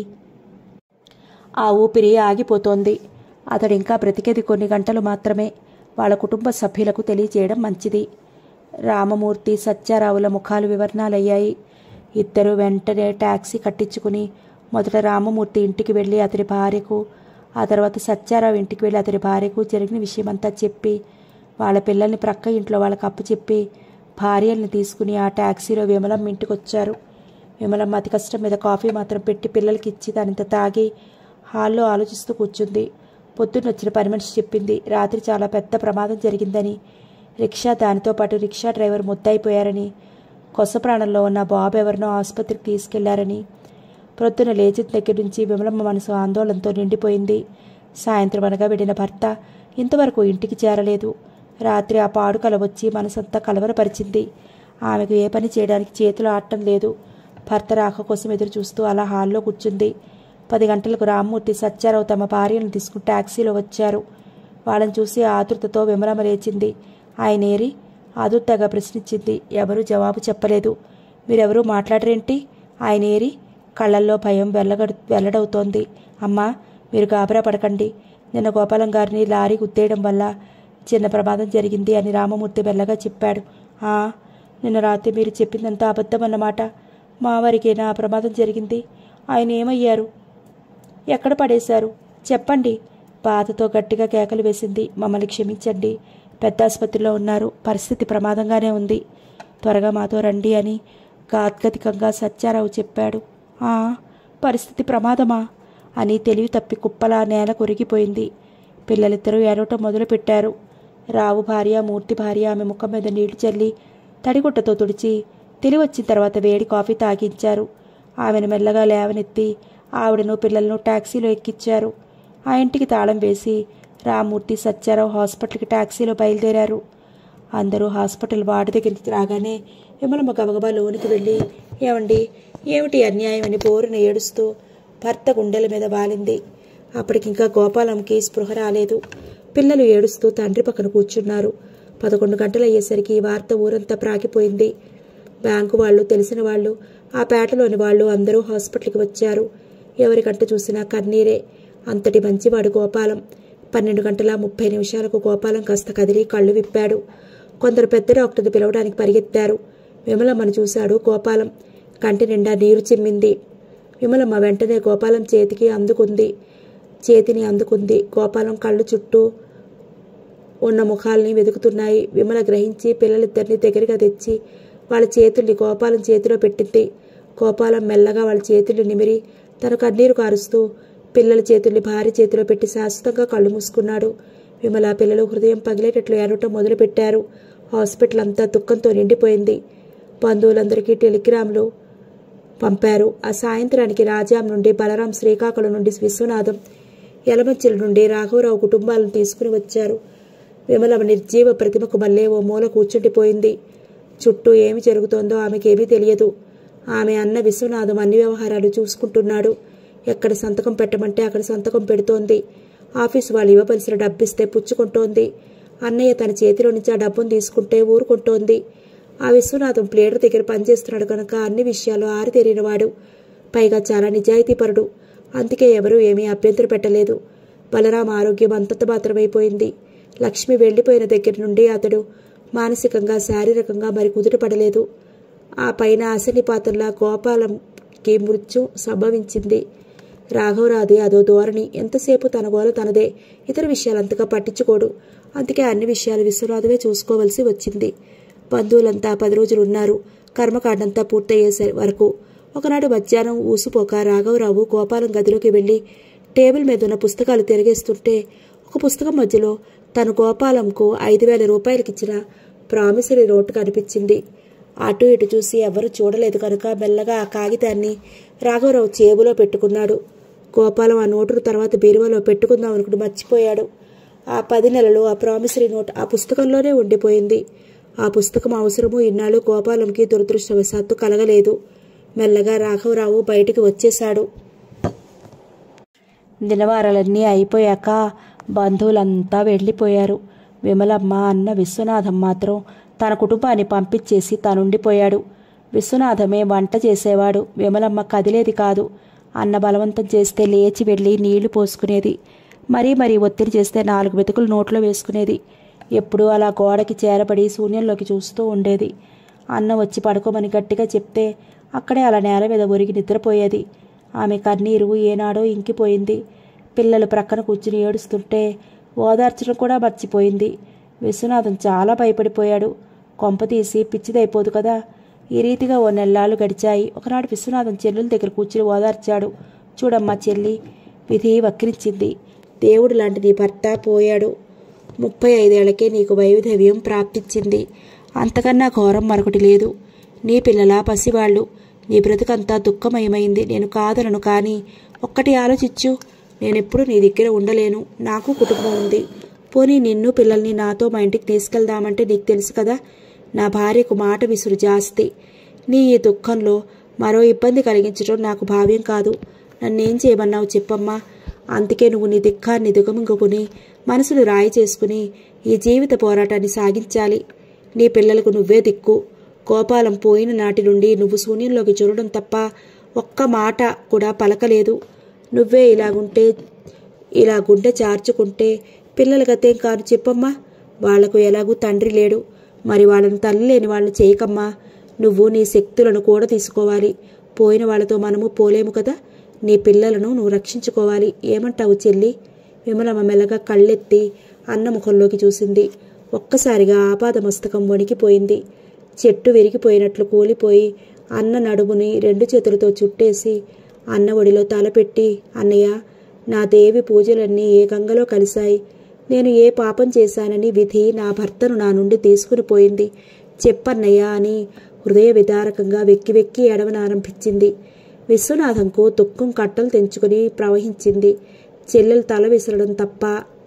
ఆ ఊపిరి ఆగిపోతోంది అతడు ఇంకా బ్రతికేది కొన్ని గంటలు మాత్రమే వాళ్ళ కుటుంబ సభ్యులకు తెలియజేయడం మంచిది రామమూర్తి సత్యారావుల ముఖాలు వివరణాలయ్యాయి ఇద్దరు వెంటనే టాక్సీ కట్టించుకుని మొదట రామమూర్తి ఇంటికి వెళ్ళి అతని భార్యకు ఆ తర్వాత సత్యారావు ఇంటికి వెళ్ళి అతని భార్యకు జరిగిన విషయమంతా చెప్పి వాళ్ళ పిల్లల్ని ప్రక్క ఇంట్లో వాళ్ళకి అప్పు చెప్పి భార్యల్ని తీసుకుని ఆ టాక్సీలో విమలమ్మ ఇంటికి వచ్చారు విమలమ్మ అతి కష్టం మీద కాఫీ మాత్రం పెట్టి పిల్లలకి ఇచ్చి దానింత తాగి హాల్లో ఆలోచిస్తూ కూర్చుంది పొద్దున్న వచ్చిన పని మనిషి చెప్పింది రాత్రి చాలా పెద్ద ప్రమాదం జరిగిందని రిక్షా దానితో పాటు రిక్షా డ్రైవర్ ముద్దయిపోయారని కొస ప్రాణంలో ఉన్న బాబు ఎవరినో ఆసుపత్రికి తీసుకెళ్లారని ప్రొద్దున లేచిన దగ్గర నుంచి విమలమ్మ మనసు ఆందోళనతో నిండిపోయింది సాయంత్రం అనగా వెళ్ళిన భర్త ఇంతవరకు ఇంటికి చేరలేదు రాత్రి ఆ పాడుకల వచ్చి మనసంతా కలవరపరిచింది ఆమెకు ఏ పని చేయడానికి చేతులు ఆడటం లేదు భర్త రాక కోసం ఎదురు చూస్తూ అలా హాల్లో కూర్చుంది పది గంటలకు రామ్మూర్తి సత్యారావు తమ భార్యను తీసుకుని టాక్సీలో వచ్చారు వాళ్ళని చూసి ఆతృతతో విమలమ్మ లేచింది ఆయన ఏరి ఆదుర్తగా ప్రశ్నించింది ఎవరూ జవాబు చెప్పలేదు మీరెవరూ మాట్లాడరేంటి ఆయన ఏరి కళ్ళల్లో భయం వెళ్ళగడు వెల్లడవుతోంది అమ్మా మీరు గాబరా పడకండి నిన్న గోపాలం గారిని లారీ గుద్దేయడం వల్ల చిన్న ప్రమాదం జరిగింది అని రామమూర్తి మెల్లగా చెప్పాడు ఆ నిన్న రాత్రి మీరు చెప్పిందంతా అబద్ధం అన్నమాట మా వారికేనా ఆ ప్రమాదం జరిగింది ఆయన ఏమయ్యారు ఎక్కడ పడేశారు చెప్పండి బాధతో గట్టిగా కేకలు వేసింది మమ్మల్ని క్షమించండి పెద్ద ఆసుపత్రిలో ఉన్నారు పరిస్థితి ప్రమాదంగానే ఉంది త్వరగా మాతో రండి అని గాద్గతికంగా సత్యారావు చెప్పాడు ఆ పరిస్థితి ప్రమాదమా అని తెలివి తప్పి కుప్పలా నేల కొరిగిపోయింది పిల్లలిద్దరూ ఏడవటం మొదలుపెట్టారు రావు భార్య మూర్తి భార్య ఆమె ముఖం మీద నీళ్లు చల్లి తడిగుట్టతో తుడిచి తెలివి వచ్చిన తర్వాత వేడి కాఫీ తాగించారు ఆమెను మెల్లగా లేవనెత్తి ఆవిడను పిల్లలను టాక్సీలో ఎక్కించారు ఆ ఇంటికి తాళం వేసి రామూర్తి సత్యారావు హాస్పిటల్కి టాక్సీలో బయలుదేరారు అందరూ హాస్పిటల్ వార్డు దగ్గరికి రాగానే విమలమ్మ గబగబా లోనికి వెళ్ళి ఏమండి ఏమిటి అన్యాయం అని బోరున ఏడుస్తూ భర్త గుండెల మీద వాలింది అప్పటికింకా గోపాలంకి స్పృహ రాలేదు పిల్లలు ఏడుస్తూ తండ్రి పక్కన కూర్చున్నారు పదకొండు గంటలు అయ్యేసరికి ఈ వార్త ఊరంతా ప్రాకిపోయింది బ్యాంకు వాళ్ళు తెలిసిన వాళ్ళు ఆ పేటలోని వాళ్ళు అందరూ హాస్పిటల్కి వచ్చారు ఎవరికంట చూసినా కన్నీరే అంతటి మంచివాడు గోపాలం పన్నెండు గంటల ముప్పై నిమిషాలకు గోపాలం కాస్త కదిలి కళ్ళు విప్పాడు కొందరు పెద్ద డాక్టర్ని పిలవడానికి పరిగెత్తారు విమలమ్మను చూశాడు గోపాలం కంటి నిండా నీరు చిమ్మింది విమలమ్మ వెంటనే గోపాలం చేతికి అందుకుంది చేతిని అందుకుంది గోపాలం కళ్ళు చుట్టూ ఉన్న ముఖాల్ని వెతుకుతున్నాయి విమల గ్రహించి పిల్లలిద్దరిని దగ్గరగా తెచ్చి వాళ్ళ చేతుల్ని గోపాలం చేతిలో పెట్టింది గోపాలం మెల్లగా వాళ్ళ చేతుల్ని నిమిరి తన కన్నీరు కారుస్తూ పిల్లల చేతుల్ని భార్య చేతిలో పెట్టి శాశ్వతంగా కళ్ళు మూసుకున్నాడు విమల పిల్లలు హృదయం పగిలేటట్లు ఏడవటం మొదలుపెట్టారు హాస్పిటల్ అంతా దుఃఖంతో నిండిపోయింది బంధువులందరికీ టెలిగ్రామ్లు పంపారు ఆ సాయంత్రానికి రాజాం నుండి బలరాం శ్రీకాకుళం నుండి విశ్వనాథం యలమంచిల నుండి రాఘవరావు కుటుంబాలను తీసుకుని వచ్చారు విమల నిర్జీవ ప్రతిమకు మళ్ళీ ఓ మూల కూర్చుండిపోయింది చుట్టూ ఏమి జరుగుతోందో ఆమెకేమీ తెలియదు ఆమె అన్న విశ్వనాథం అన్ని వ్యవహారాలు చూసుకుంటున్నాడు ఎక్కడ సంతకం పెట్టమంటే అక్కడ సంతకం పెడుతోంది ఆఫీసు వాళ్ళు ఇవ్వవలసిన డబ్బిస్తే పుచ్చుకుంటోంది అన్నయ్య తన చేతిలో నుంచి ఆ డబ్బును తీసుకుంటే ఊరుకుంటోంది ఆ విశ్వనాథం ప్లేడర్ దగ్గర పనిచేస్తున్నాడు కనుక అన్ని విషయాలు ఆరితేరినవాడు పైగా చాలా నిజాయితీపరుడు అందుకే ఎవరూ ఏమీ అభ్యంతరం పెట్టలేదు బలరాం ఆరోగ్యం అంతంత మాత్రమైపోయింది లక్ష్మి వెళ్లిపోయిన దగ్గర నుండి అతడు మానసికంగా శారీరకంగా మరి కుదుటపడలేదు ఆ పైన అసనిపాతంలా గోపాలంకి మృత్యు సంభవించింది రాఘవరాది అదో ధోరణి ఎంతసేపు తన గోల తనదే ఇతర విషయాలు అంతగా పట్టించుకోడు అందుకే అన్ని విషయాలు విశ్వనాథమే చూసుకోవలసి వచ్చింది బంధువులంతా పది రోజులు ఉన్నారు కర్మకాండంతా పూర్తయ్యే వరకు ఒకనాడు మధ్యాహ్నం ఊసిపోక రాఘవరావు గోపాలం గదిలోకి వెళ్లి టేబుల్ మీద ఉన్న పుస్తకాలు తిరిగేస్తుంటే ఒక పుస్తకం మధ్యలో తను గోపాలంకు ఐదు వేల రూపాయలకిచ్చిన ప్రామిసరీ నోటు కనిపించింది అటు ఇటు చూసి ఎవరు చూడలేదు కనుక మెల్లగా ఆ కాగితాన్ని రాఘవరావు చేబులో పెట్టుకున్నాడు గోపాలం ఆ నోటును తర్వాత బీరువాలో పెట్టుకుందాం అనుకుని మర్చిపోయాడు ఆ పది నెలలు ఆ ప్రామిసరీ నోట్ ఆ పుస్తకంలోనే ఉండిపోయింది ఆ పుస్తకం అవసరము ఇన్నాళ్ళు గోపాలంకి దురదృష్టవశాత్తు కలగలేదు మెల్లగా రాఘవరావు బయటికి వచ్చేశాడు దినవారాలన్నీ అయిపోయాక బంధువులంతా వెళ్ళిపోయారు విమలమ్మ అన్న విశ్వనాథం మాత్రం తన కుటుంబాన్ని పంపించేసి తానుండిపోయాడు విశ్వనాథమే వంట చేసేవాడు విమలమ్మ కదిలేది కాదు అన్న బలవంతం చేస్తే లేచి వెళ్ళి నీళ్లు పోసుకునేది మరీ మరీ ఒత్తిడి చేస్తే నాలుగు వెతుకులు నోట్లో వేసుకునేది ఎప్పుడూ అలా గోడకి చేరబడి శూన్యంలోకి చూస్తూ ఉండేది అన్న వచ్చి పడుకోమని గట్టిగా చెప్తే అక్కడే అలా నేల మీద ఒరిగి నిద్రపోయేది ఆమె కన్నీరు ఏనాడో ఇంకిపోయింది పిల్లలు ప్రక్కన కూర్చుని ఏడుస్తుంటే ఓదార్చడం కూడా మర్చిపోయింది విశ్వనాథం చాలా భయపడిపోయాడు కొంప తీసి పిచ్చిదైపోదు కదా ఈ రీతిగా ఓ నెల్లాళ్ళు గడిచాయి ఒకనాడు విశ్వనాథం చెల్లెల దగ్గర కూర్చుని ఓదార్చాడు చూడమ్మా చెల్లి విధి వక్రించింది దేవుడు లాంటి నీ భర్త పోయాడు ముప్పై ఐదేళ్లకే నీకు వైవిధవ్యం ప్రాప్తించింది అంతకన్నా ఘోరం మరొకటి లేదు నీ పిల్లల పసివాళ్ళు నీ బ్రతుకంతా దుఃఖమయమైంది నేను కాదనను కానీ ఒక్కటి ఆలోచించు నేనెప్పుడు నీ దగ్గర ఉండలేను నాకు కుటుంబం ఉంది పోనీ నిన్ను పిల్లల్ని నాతో మా ఇంటికి తీసుకెళ్దామంటే నీకు తెలుసు కదా నా భార్యకు మాట విసురు జాస్తి నీ ఈ దుఃఖంలో మరో ఇబ్బంది కలిగించడం నాకు భావ్యం కాదు నన్నేం చేయమన్నావు చెప్పమ్మా అందుకే నువ్వు నీ దిక్కాన్ని దిగమింగుకుని మనసును రాయి చేసుకుని ఈ జీవిత పోరాటాన్ని సాగించాలి నీ పిల్లలకు నువ్వే దిక్కు కోపాలం పోయిన నాటి నుండి నువ్వు శూన్యంలోకి చూడడం తప్ప ఒక్క మాట కూడా పలకలేదు నువ్వే ఇలాగుంటే ఇలా గుండె చార్చుకుంటే పిల్లల గతేం కాదు చెప్పమ్మా వాళ్లకు ఎలాగూ తండ్రి లేడు మరి వాళ్ళని తల్లి లేని వాళ్ళని చేయకమ్మా నువ్వు నీ శక్తులను కూడా తీసుకోవాలి పోయిన వాళ్ళతో మనము పోలేము కదా నీ పిల్లలను నువ్వు రక్షించుకోవాలి ఏమంటావు చెల్లి విమలమ్మ మెల్లగా కళ్ళెత్తి అన్న ముఖంలోకి చూసింది ఒక్కసారిగా ఆపాద మస్తకం వణికిపోయింది చెట్టు విరిగిపోయినట్లు కూలిపోయి అన్న నడుముని రెండు చేతులతో చుట్టేసి అన్న ఒడిలో తలపెట్టి అన్నయ్య నా దేవి పూజలన్నీ ఏ గంగలో కలిశాయి నేను ఏ పాపం చేశానని విధి నా భర్తను నా నుండి తీసుకుని పోయింది చెప్పన్నయ్య అని హృదయ విదారకంగా వెక్కి వెక్కి ఎడవనారంభించింది విశ్వనాథంకు దుఃఖం కట్టలు తెంచుకుని ప్రవహించింది చెల్లెలు తల విసరడం తప్ప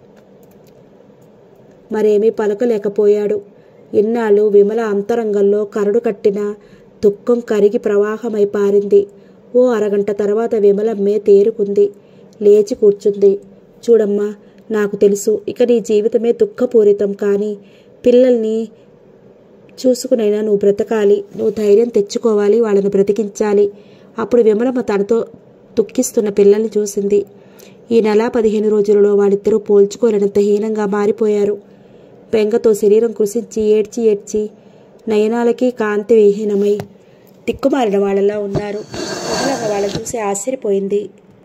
మరేమీ పలకలేకపోయాడు ఇన్నాళ్ళు విమల అంతరంగంలో కరడు కట్టిన దుఃఖం కరిగి ప్రవాహమై పారింది ఓ అరగంట తర్వాత విమలమ్మే తేరుకుంది లేచి కూర్చుంది చూడమ్మా నాకు తెలుసు ఇక నీ జీవితమే దుఃఖపూరితం కానీ పిల్లల్ని చూసుకునైనా నువ్వు బ్రతకాలి నువ్వు ధైర్యం తెచ్చుకోవాలి వాళ్ళని బ్రతికించాలి అప్పుడు విమలమ్మ తనతో దుఃఖిస్తున్న పిల్లల్ని చూసింది ఈ నెల పదిహేను రోజులలో వాళ్ళిద్దరూ పోల్చుకోలేనంత హీనంగా మారిపోయారు బెంగతో శరీరం కృషించి ఏడ్చి ఏడ్చి నయనాలకి కాంతి విహీనమై దిక్కుమారిన వాళ్ళలా ఉన్నారు విమలమ్మ వాళ్ళని చూసి ఆశ్చర్యపోయింది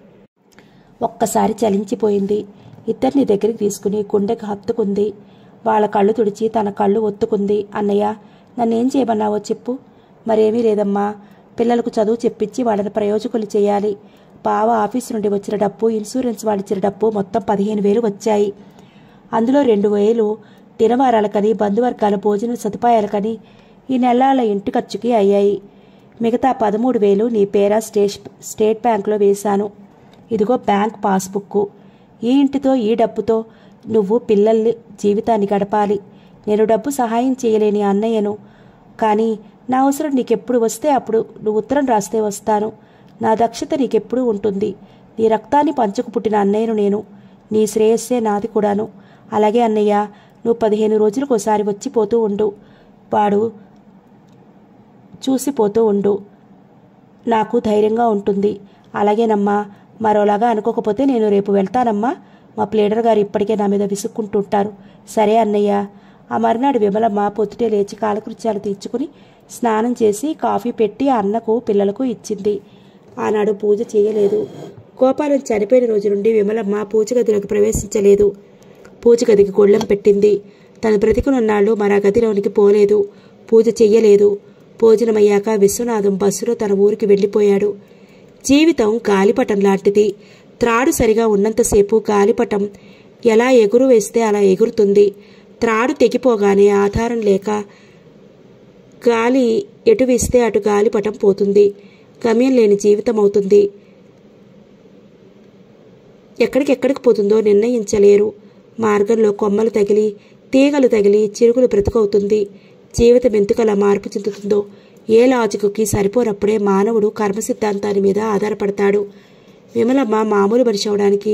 ఒక్కసారి చలించిపోయింది ఇద్దరిని దగ్గరికి తీసుకుని గుండెకు హత్తుకుంది వాళ్ళ కళ్ళు తుడిచి తన కళ్ళు ఒత్తుకుంది అన్నయ్య నన్నేం చేయమన్నావో చెప్పు మరేమీ లేదమ్మా పిల్లలకు చదువు చెప్పించి వాళ్ళని ప్రయోజకులు చేయాలి బావ ఆఫీస్ నుండి వచ్చిన డబ్బు ఇన్సూరెన్స్ వాళ్ళు ఇచ్చిన డబ్బు మొత్తం పదిహేను వేలు వచ్చాయి అందులో రెండు వేలు దినవారాలకని బంధువర్గాల భోజన సదుపాయాలకని ఈ నెలల ఇంటి ఖర్చుకి అయ్యాయి మిగతా పదమూడు వేలు నీ పేరా స్టేష్ స్టేట్ బ్యాంకులో వేశాను ఇదిగో బ్యాంక్ పాస్బుక్ ఈ ఇంటితో ఈ డబ్బుతో నువ్వు పిల్లల్ని జీవితాన్ని గడపాలి నేను డబ్బు సహాయం చేయలేని అన్నయ్యను కానీ నా అవసరం నీకెప్పుడు వస్తే అప్పుడు నువ్వు ఉత్తరం రాస్తే వస్తాను నా దక్షత నీకెప్పుడూ ఉంటుంది నీ రక్తాన్ని పంచుకు పుట్టిన అన్నయ్యను నేను నీ శ్రేయస్సే నాది కూడాను అలాగే అన్నయ్య నువ్వు పదిహేను రోజులకు ఒకసారి వచ్చిపోతూ ఉండు వాడు చూసిపోతూ ఉండు నాకు ధైర్యంగా ఉంటుంది అలాగేనమ్మా మరోలాగా అనుకోకపోతే నేను రేపు వెళ్తానమ్మా మా ప్లేడర్ గారు ఇప్పటికే నా మీద విసుక్కుంటుంటారు సరే అన్నయ్య ఆ మర్నాడు విమలమ్మ పొద్దుటే లేచి కాలకృత్యాలు తీర్చుకుని స్నానం చేసి కాఫీ పెట్టి అన్నకు పిల్లలకు ఇచ్చింది ఆనాడు పూజ చేయలేదు గోపాలం చనిపోయిన రోజు నుండి విమలమ్మ పూజ గదిలోకి ప్రవేశించలేదు పూజ గదికి గొళ్ళెం పెట్టింది తన బ్రతికునున్నాళ్ళు మరా గదిలోనికి పోలేదు పూజ చెయ్యలేదు భోజనమయ్యాక విశ్వనాథం బస్సులో తన ఊరికి వెళ్ళిపోయాడు జీవితం గాలిపటం లాంటిది త్రాడు సరిగా ఉన్నంతసేపు గాలిపటం ఎలా ఎగురు వేస్తే అలా ఎగురుతుంది త్రాడు తెగిపోగానే ఆధారం లేక గాలి ఎటు వేస్తే అటు గాలిపటం పోతుంది గమ్యం లేని జీవితం అవుతుంది ఎక్కడికెక్కడికి పోతుందో నిర్ణయించలేరు మార్గంలో కొమ్మలు తగిలి తీగలు తగిలి చిరుగులు బ్రతుకవుతుంది జీవితం ఎందుకలా మార్పు చెందుతుందో ఏ లాజిక్కి సరిపోనప్పుడే మానవుడు కర్మ సిద్ధాంతాన్ని మీద ఆధారపడతాడు విమలమ్మ మామూలు మనిషి అవడానికి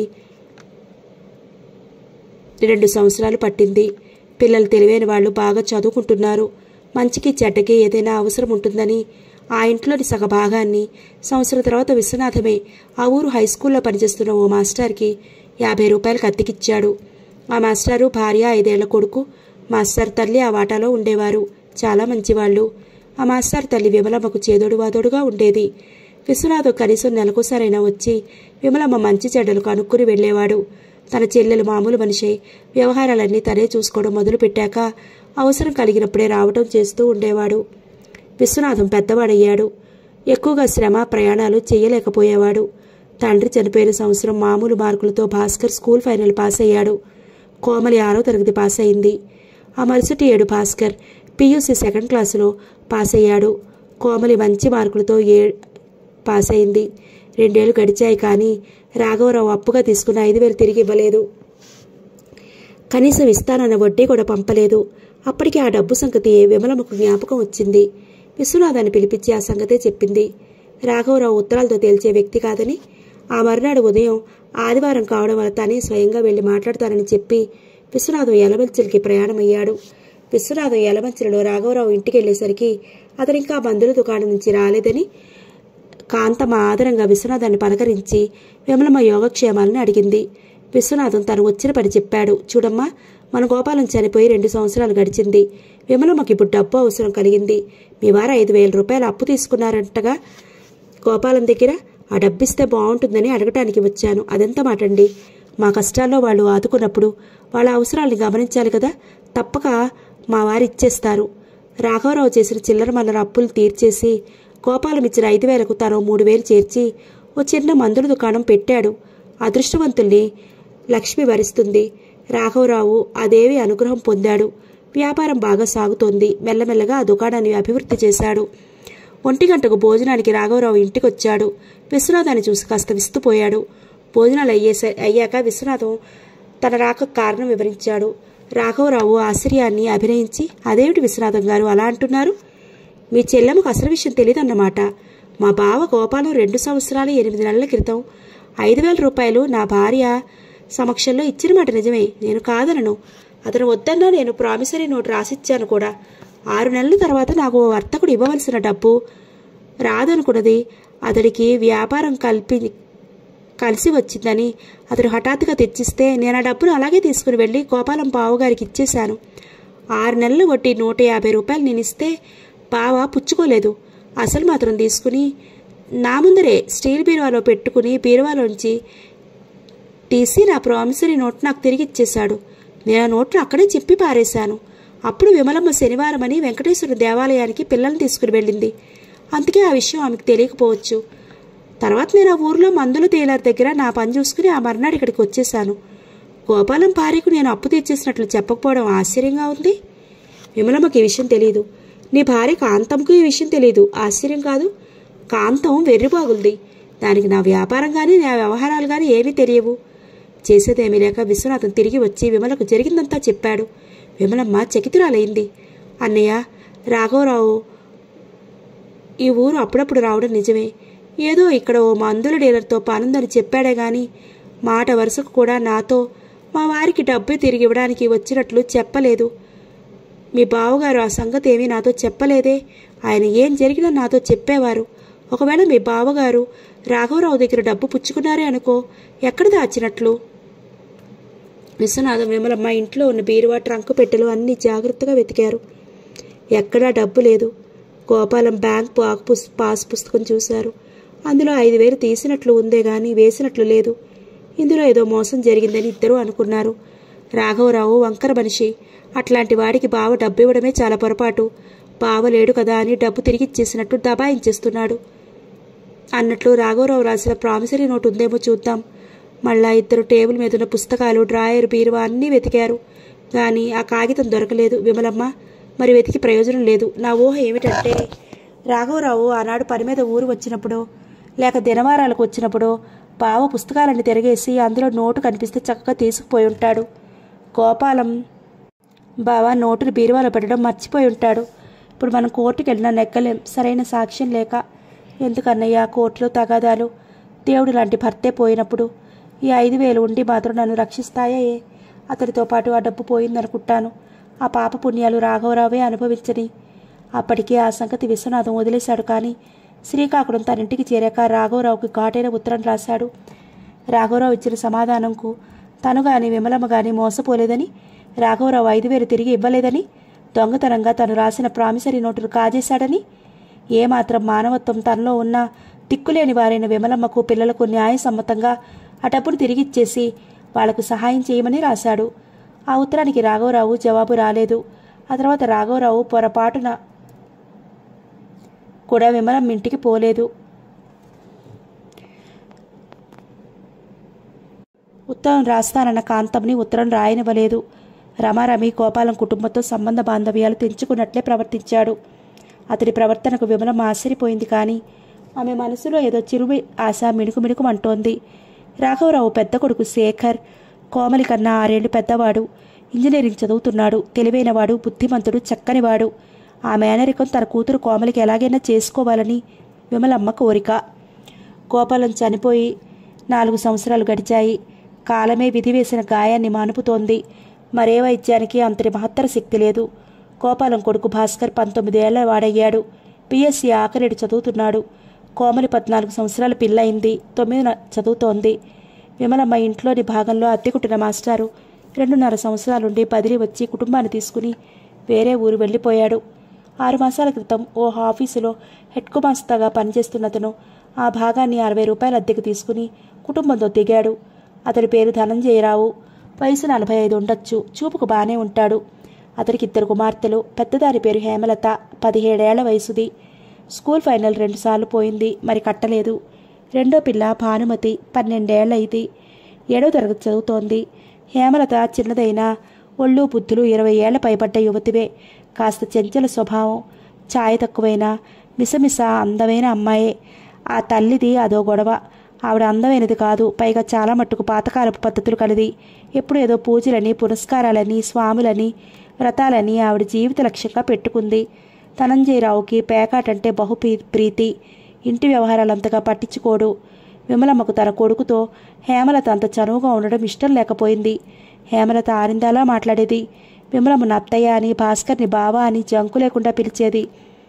రెండు సంవత్సరాలు పట్టింది పిల్లలు తెలివైన వాళ్ళు బాగా చదువుకుంటున్నారు మంచికి చెడ్డకి ఏదైనా అవసరం ఉంటుందని ఆ ఇంట్లోని సగ భాగాన్ని సంవత్సరం తర్వాత విశ్వనాథమే ఆ ఊరు హై స్కూల్లో పనిచేస్తున్న ఓ మాస్టర్కి యాభై రూపాయలకు అద్దెకిచ్చాడు ఆ మాస్టారు భార్య ఐదేళ్ల కొడుకు మాస్టర్ తల్లి ఆ వాటాలో ఉండేవారు చాలా మంచివాళ్ళు ఆ మాస్టర్ తల్లి విమలమ్మకు చేదోడు వాదోడుగా ఉండేది విశ్వనాథం కనీసం నెలకోసారైనా వచ్చి విమలమ్మ మంచి చెడ్డలు కనుక్కుని వెళ్ళేవాడు తన చెల్లెలు మామూలు మనిషి వ్యవహారాలన్నీ తనే చూసుకోవడం మొదలుపెట్టాక అవసరం కలిగినప్పుడే రావటం చేస్తూ ఉండేవాడు విశ్వనాథం పెద్దవాడయ్యాడు ఎక్కువగా శ్రమ ప్రయాణాలు చేయలేకపోయేవాడు తండ్రి చనిపోయిన సంవత్సరం మామూలు మార్కులతో భాస్కర్ స్కూల్ ఫైనల్ పాస్ అయ్యాడు కోమలి ఆరో తరగతి పాస్ అయింది ఆ మరుసటి ఏడు భాస్కర్ పియూసీ సెకండ్ క్లాసులో పాస్ అయ్యాడు కోమలి మంచి మార్కులతో ఏ పాస్ అయింది రెండేళ్లు గడిచాయి కానీ రాఘవరావు అప్పుగా తీసుకున్న ఐదు వేలు తిరిగి ఇవ్వలేదు కనీసం ఇస్తానన్న వడ్డీ కూడా పంపలేదు అప్పటికి ఆ డబ్బు సంగతి విమలమ్మకు జ్ఞాపకం వచ్చింది విశ్వనాథాన్ని పిలిపించి ఆ సంగతే చెప్పింది రాఘవరావు ఉత్తరాలతో తేల్చే వ్యక్తి కాదని ఆ మర్నాడు ఉదయం ఆదివారం కావడం వల్ల తనే స్వయంగా వెళ్లి మాట్లాడతానని చెప్పి విశ్వనాథం యలమంచిలికి ప్రయాణమయ్యాడు విశ్వనాథం యలమంచిలో రాఘవరావు ఇంటికి వెళ్లేసరికి అతనింకా మందుల దుకాణం నుంచి రాలేదని కాంతమ్మ ఆదరంగా విశ్వనాథాన్ని పలకరించి విమలమ్మ యోగక్షేమాలను అడిగింది విశ్వనాథం తను వచ్చిన పని చెప్పాడు చూడమ్మా మన గోపాలం చనిపోయి రెండు సంవత్సరాలు గడిచింది విమలమ్మకి ఇప్పుడు డబ్బు అవసరం కలిగింది మీ వారు ఐదు వేల రూపాయలు అప్పు తీసుకున్నారంటగా గోపాలం దగ్గర ఆ డబ్బిస్తే బాగుంటుందని అడగటానికి వచ్చాను అదెంత మాటండి మా కష్టాల్లో వాళ్ళు ఆదుకున్నప్పుడు వాళ్ళ అవసరాల్ని గమనించాలి కదా తప్పక మా వారు ఇచ్చేస్తారు రాఘవరావు చేసిన చిల్లర మల్లర అప్పులు తీర్చేసి గోపాలం ఇచ్చిన ఐదు వేలకు తను మూడు వేలు చేర్చి ఓ చిన్న మందుల దుకాణం పెట్టాడు అదృష్టవంతుల్ని లక్ష్మి వరిస్తుంది రాఘవరావు అదేవి అనుగ్రహం పొందాడు వ్యాపారం బాగా సాగుతోంది మెల్లమెల్లగా ఆ దుకాణాన్ని అభివృద్ధి చేశాడు ఒంటి గంటకు భోజనానికి రాఘవరావు ఇంటికొచ్చాడు విశ్వనాథాన్ని చూసి కాస్త విస్తుపోయాడు భోజనాలు అయ్యేస అయ్యాక విశ్వనాథం తన రాక కారణం వివరించాడు రాఘవరావు ఆశ్చర్యాన్ని అభినయించి అదేమిటి విశ్వనాథం గారు అలా అంటున్నారు మీ చెల్లెమ్మకు అసలు విషయం తెలియదన్నమాట మా బావ గోపాలం రెండు సంవత్సరాలు ఎనిమిది నెలల క్రితం ఐదు వేల రూపాయలు నా భార్య సమక్షంలో ఇచ్చిన మాట నిజమే నేను కాదనను అతను వద్దన్నా నేను ప్రామిసరీ నోట్ రాసిచ్చాను కూడా ఆరు నెలల తర్వాత నాకు ఓ వర్తకుడు ఇవ్వవలసిన డబ్బు రాదనుకున్నది అతడికి వ్యాపారం కల్పి కలిసి వచ్చిందని అతడు హఠాత్తుగా తెచ్చిస్తే నేను ఆ డబ్బును అలాగే తీసుకుని వెళ్ళి గోపాలం బావగారికి ఇచ్చేశాను ఆరు నెలలు వడ్డీ నూట యాభై రూపాయలు నేను ఇస్తే బావ పుచ్చుకోలేదు అసలు మాత్రం తీసుకుని నా ముందరే స్టీల్ బీరువాలో పెట్టుకుని బీరువాలోంచి తీసి నా ప్రామిసరీ నోట్ నాకు తిరిగి ఇచ్చేశాడు నేను ఆ నోట్ను అక్కడే చెప్పి పారేశాను అప్పుడు విమలమ్మ శనివారం అని వెంకటేశ్వర దేవాలయానికి పిల్లల్ని తీసుకుని వెళ్ళింది అందుకే ఆ విషయం ఆమెకు తెలియకపోవచ్చు తర్వాత నేను ఆ ఊర్లో మందుల టైలర్ దగ్గర నా పని చూసుకుని ఆ మర్నాడు ఇక్కడికి వచ్చేశాను గోపాలం భార్యకు నేను అప్పు తీర్చేసినట్లు చెప్పకపోవడం ఆశ్చర్యంగా ఉంది విమలమ్మకి ఈ విషయం తెలియదు నీ భార్య కాంతంకు ఈ విషయం తెలియదు ఆశ్చర్యం కాదు కాంతం వెర్రిబాగుంది దానికి నా వ్యాపారం కానీ నా వ్యవహారాలు కానీ ఏమీ తెలియవు చేసేదేమీ లేక విశ్వనాథం తిరిగి వచ్చి విమలకు జరిగిందంతా చెప్పాడు విమలమ్మ చకితురాలైంది అన్నయ్య రాఘవరావు ఈ ఊరు అప్పుడప్పుడు రావడం నిజమే ఏదో ఇక్కడ ఓ మందుల డీలర్తో పనుందని చెప్పాడే గాని మాట వరుసకు కూడా నాతో మా వారికి డబ్బు తిరిగి ఇవ్వడానికి వచ్చినట్లు చెప్పలేదు మీ బావగారు ఆ సంగతి ఏమీ నాతో చెప్పలేదే ఆయన ఏం జరిగినా నాతో చెప్పేవారు ఒకవేళ మీ బావగారు రాఘవరావు దగ్గర డబ్బు పుచ్చుకున్నారే అనుకో ఎక్కడ దాచినట్లు విశ్వనాథం విమలమ్మ ఇంట్లో ఉన్న బీరువా ట్రంకు పెట్టెలు అన్ని జాగ్రత్తగా వెతికారు ఎక్కడా డబ్బు లేదు గోపాలం బ్యాంక్ పాక్ పుస్ పాస్ పుస్తకం చూశారు అందులో ఐదు వేలు తీసినట్లు ఉందే గాని వేసినట్లు లేదు ఇందులో ఏదో మోసం జరిగిందని ఇద్దరూ అనుకున్నారు రాఘవరావు వంకర మనిషి అట్లాంటి వాడికి బావ డబ్బు ఇవ్వడమే చాలా పొరపాటు బావ లేడు కదా అని డబ్బు తిరిగి ఇచ్చేసినట్టు దబాయించేస్తున్నాడు అన్నట్లు రాఘవరావు రాసిన ప్రామిసరీ నోట్ ఉందేమో చూద్దాం మళ్ళా ఇద్దరు టేబుల్ మీద ఉన్న పుస్తకాలు డ్రాయర్ బీరువా అన్నీ వెతికారు కానీ ఆ కాగితం దొరకలేదు విమలమ్మ మరి వెతికి ప్రయోజనం లేదు నా ఊహ ఏమిటంటే రాఘవరావు ఆనాడు పని మీద ఊరు వచ్చినప్పుడు లేక దినవారాలకు వచ్చినప్పుడు బావ పుస్తకాలన్నీ తిరగేసి అందులో నోటు కనిపిస్తే చక్కగా తీసుకుపోయి ఉంటాడు గోపాలం బావ నోటును బీరువాలో పెట్టడం మర్చిపోయి ఉంటాడు ఇప్పుడు మనం కోర్టుకు వెళ్ళినా నెగ్గలేం సరైన సాక్ష్యం లేక ఎందుకన్నయ్య కోర్టులో తగాదాలు దేవుడు లాంటి భర్తే పోయినప్పుడు ఈ ఐదు వేలు ఉండి మాత్రం నన్ను రక్షిస్తాయే అతడితో పాటు ఆ డబ్బు పోయిందనుకుంటాను ఆ పాప పుణ్యాలు రాఘవరావే అనుభవించని అప్పటికే ఆ సంగతి విశ్వనాథం వదిలేశాడు కానీ శ్రీకాకుళం తన ఇంటికి చేరాక రాఘవరావుకి ఘాటైన ఉత్తరం రాశాడు రాఘవరావు ఇచ్చిన సమాధానంకు తను గాని విమలమ్మ గాని మోసపోలేదని రాఘవరావు ఐదు వేలు తిరిగి ఇవ్వలేదని దొంగతనంగా తను రాసిన ప్రామిసరీ నోటులు కాజేశాడని ఏమాత్రం మానవత్వం తనలో ఉన్న దిక్కులేని వారైన విమలమ్మకు పిల్లలకు న్యాయసమ్మతంగా ఆ డబ్బును తిరిగిచ్చేసి వాళ్లకు సహాయం చేయమని రాశాడు ఆ ఉత్తరానికి రాఘవరావు జవాబు రాలేదు ఆ తర్వాత రాఘవరావు పొరపాటున కూడా విమలం ఇంటికి పోలేదు ఉత్తరం రాస్తానన్న కాంతంని ఉత్తరం రాయనివ్వలేదు రమారమి గోపాలం కుటుంబంతో సంబంధ బాంధవ్యాలు తెంచుకున్నట్లే ప్రవర్తించాడు అతడి ప్రవర్తనకు విమలం ఆశ్చర్యపోయింది కానీ ఆమె మనసులో ఏదో చిరుమి ఆశ మిణుకు మిణుకుమంటోంది రాఘవరావు పెద్ద కొడుకు శేఖర్ కోమలి కన్నా ఆరేళ్లు పెద్దవాడు ఇంజనీరింగ్ చదువుతున్నాడు తెలివైనవాడు బుద్ధిమంతుడు చక్కనివాడు ఆ మేనరికం తన కూతురు కోమలికి ఎలాగైనా చేసుకోవాలని విమలమ్మ కోరిక గోపాలం చనిపోయి నాలుగు సంవత్సరాలు గడిచాయి కాలమే విధివేసిన గాయాన్ని మానుపుతోంది మరే వైద్యానికి అంతటి మహత్తర శక్తి లేదు గోపాలం కొడుకు భాస్కర్ పంతొమ్మిదేళ్ల వాడయ్యాడు పిఎస్సి ఆఖరేడు చదువుతున్నాడు కోమలి పద్నాలుగు సంవత్సరాల పిల్లయింది తొమ్మిది చదువుతోంది విమలమ్మ ఇంట్లోని భాగంలో అద్దెకుట్టిన మాస్టారు రెండున్నర సంవత్సరాలుండి బదిలీ వచ్చి కుటుంబాన్ని తీసుకుని వేరే ఊరు వెళ్ళిపోయాడు ఆరు మాసాల క్రితం ఓ ఆఫీసులో హెడ్ కుమాస్తాగా పనిచేస్తున్నతను ఆ భాగాన్ని అరవై రూపాయల అద్దెకు తీసుకుని కుటుంబంతో దిగాడు అతడి పేరు ధనంజయరావు వయసు నలభై ఐదు ఉండొచ్చు చూపుకు బానే ఉంటాడు అతడికి ఇద్దరు కుమార్తెలు పెద్దదాని పేరు హేమలత పదిహేడేళ్ల వయసుది స్కూల్ ఫైనల్ రెండుసార్లు పోయింది మరి కట్టలేదు రెండో పిల్ల భానుమతి పన్నెండేళ్ల ఇది ఏడో తరగతి చదువుతోంది హేమలత చిన్నదైనా ఒళ్ళు బుద్ధులు ఇరవై ఏళ్ల పైబడ్డ యువతివే కాస్త చెంచల స్వభావం ఛాయ తక్కువైన మిసమిస అందమైన అమ్మాయే ఆ తల్లిది అదో గొడవ ఆవిడ అందమైనది కాదు పైగా చాలా మట్టుకు పాతకాలపు పద్ధతులు కలిది ఎప్పుడు ఏదో పూజలని పురస్కారాలని స్వాములని వ్రతాలని ఆవిడ జీవిత లక్ష్యంగా పెట్టుకుంది ధనంజయరావుకి పేకాటంటే బహు ప్రీ- ప్రీతి ఇంటి వ్యవహారాలంతగా పట్టించుకోడు విమలమ్మకు తన కొడుకుతో హేమలత అంత చనువుగా ఉండడం ఇష్టం లేకపోయింది హేమలత ఆరిందాలా మాట్లాడేది విమలమ్మను అత్తయ్య అని భాస్కర్ని బావా అని జంకు లేకుండా పిలిచేది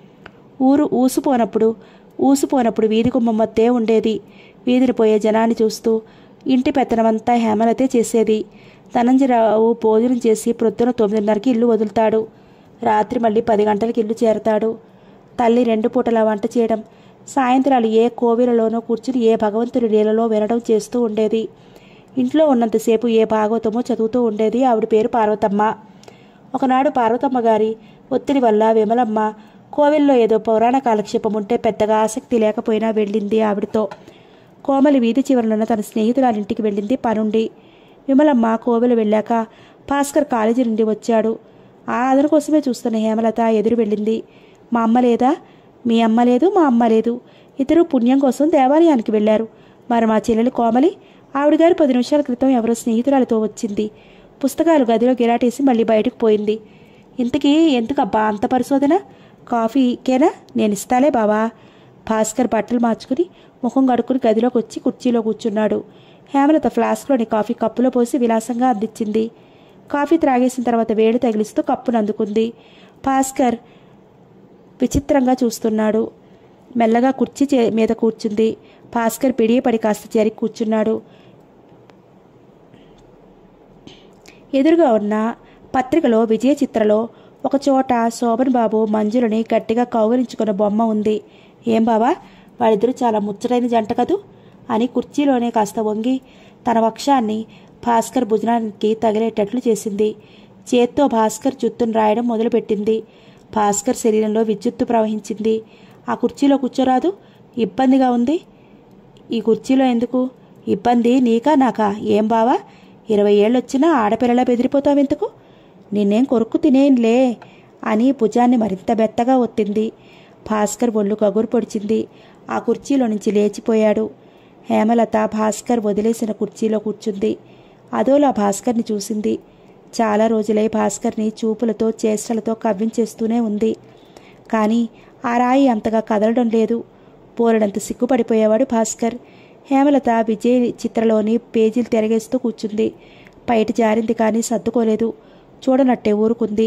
ఊరు ఊసిపోనప్పుడు ఊసిపోనప్పుడు వీధి కుమ్మమ్మత్తే ఉండేది వీధిని పోయే జనాన్ని చూస్తూ ఇంటి పెత్తనమంతా హేమలతే చేసేది ధనంజయరావు భోజనం చేసి ప్రొద్దున తొమ్మిదిన్నరకి ఇల్లు వదులుతాడు రాత్రి మళ్ళీ పది గంటలకి ఇల్లు చేరతాడు తల్లి రెండు పూటల వంట చేయడం సాయంత్రాలు ఏ కోవిలలోనో కూర్చుని ఏ భగవంతుడి నీళ్ళలో వినడం చేస్తూ ఉండేది ఇంట్లో ఉన్నంతసేపు ఏ భాగవతమో చదువుతూ ఉండేది ఆవిడ పేరు పార్వతమ్మ ఒకనాడు పార్వతమ్మ గారి ఒత్తిడి వల్ల విమలమ్మ కోవిల్లో ఏదో పౌరాణ కాలక్షేపం ఉంటే పెద్దగా ఆసక్తి లేకపోయినా వెళ్ళింది ఆవిడతో కోమలి వీధి చివరనున్న తన స్నేహితురాలింటికి వెళ్ళింది పనుండి విమలమ్మ కోవెలు వెళ్ళాక భాస్కర్ కాలేజీ నుండి వచ్చాడు ఆ అదను కోసమే చూస్తున్న హేమలత ఎదురు వెళ్ళింది మా అమ్మ లేదా మీ అమ్మ లేదు మా అమ్మ లేదు ఇద్దరు పుణ్యం కోసం దేవాలయానికి వెళ్ళారు మరి మా చెల్లెలు కోమలి ఆవిడ గారు పది నిమిషాల క్రితం ఎవరో స్నేహితురాలతో వచ్చింది పుస్తకాలు గదిలో గిరాటేసి మళ్ళీ బయటకు పోయింది ఇంతకీ ఎందుకబ్బా అంత పరిశోధన కాఫీకేనా నేను ఇస్తాలే బావా భాస్కర్ బట్టలు మార్చుకుని ముఖం కడుక్కుని గదిలోకి వచ్చి కుర్చీలో కూర్చున్నాడు హేమలత ఫ్లాస్క్లోని కాఫీ కప్పులో పోసి విలాసంగా అందించింది కాఫీ త్రాగేసిన తర్వాత వేడి తగిలిస్తూ కప్పును అందుకుంది భాస్కర్ విచిత్రంగా చూస్తున్నాడు మెల్లగా కుర్చీ చే- మీద కూర్చుంది భాస్కర్ పిడియపడి కాస్త జరిగి కూర్చున్నాడు ఎదురుగా ఉన్న పత్రికలో విజయ చిత్రలో ఒక చోట శోభన్ బాబు మంజులని గట్టిగా కౌగలించుకున్న బొమ్మ ఉంది ఏం బావా వాళ్ళిద్దరూ చాలా ముచ్చటైన జంట కదూ అని కుర్చీలోనే కాస్త వంగి తన వక్షాన్ని భాస్కర్ భుజనానికి తగిలేటట్లు చేసింది చేత్తో భాస్కర్ జుత్తును రాయడం మొదలుపెట్టింది భాస్కర్ శరీరంలో విద్యుత్తు ప్రవహించింది ఆ కుర్చీలో కూర్చోరాదు ఇబ్బందిగా ఉంది ఈ కుర్చీలో ఎందుకు ఇబ్బంది నీకా నాకా ఏం బావా ఇరవై ఏళ్ళొచ్చినా ఆడపిల్లలా బెదిరిపోతావెందుకు నిన్నేం కొరుక్కు తినేయంలే అని భుజాన్ని మరింత బెత్తగా ఒత్తింది భాస్కర్ ఒళ్ళు కగురు పొడిచింది ఆ కుర్చీలో నుంచి లేచిపోయాడు హేమలత భాస్కర్ వదిలేసిన కుర్చీలో కూర్చుంది అదోలా భాస్కర్ని చూసింది చాలా రోజులై భాస్కర్ని చూపులతో చేష్టలతో కవ్వించేస్తూనే ఉంది కానీ ఆ రాయి అంతగా కదలడం లేదు పోరడంత సిగ్గుపడిపోయేవాడు భాస్కర్ హేమలత విజయ్ చిత్రలోని పేజీలు తిరగేస్తూ కూర్చుంది బయట జారింది కానీ సర్దుకోలేదు చూడనట్టే ఊరుకుంది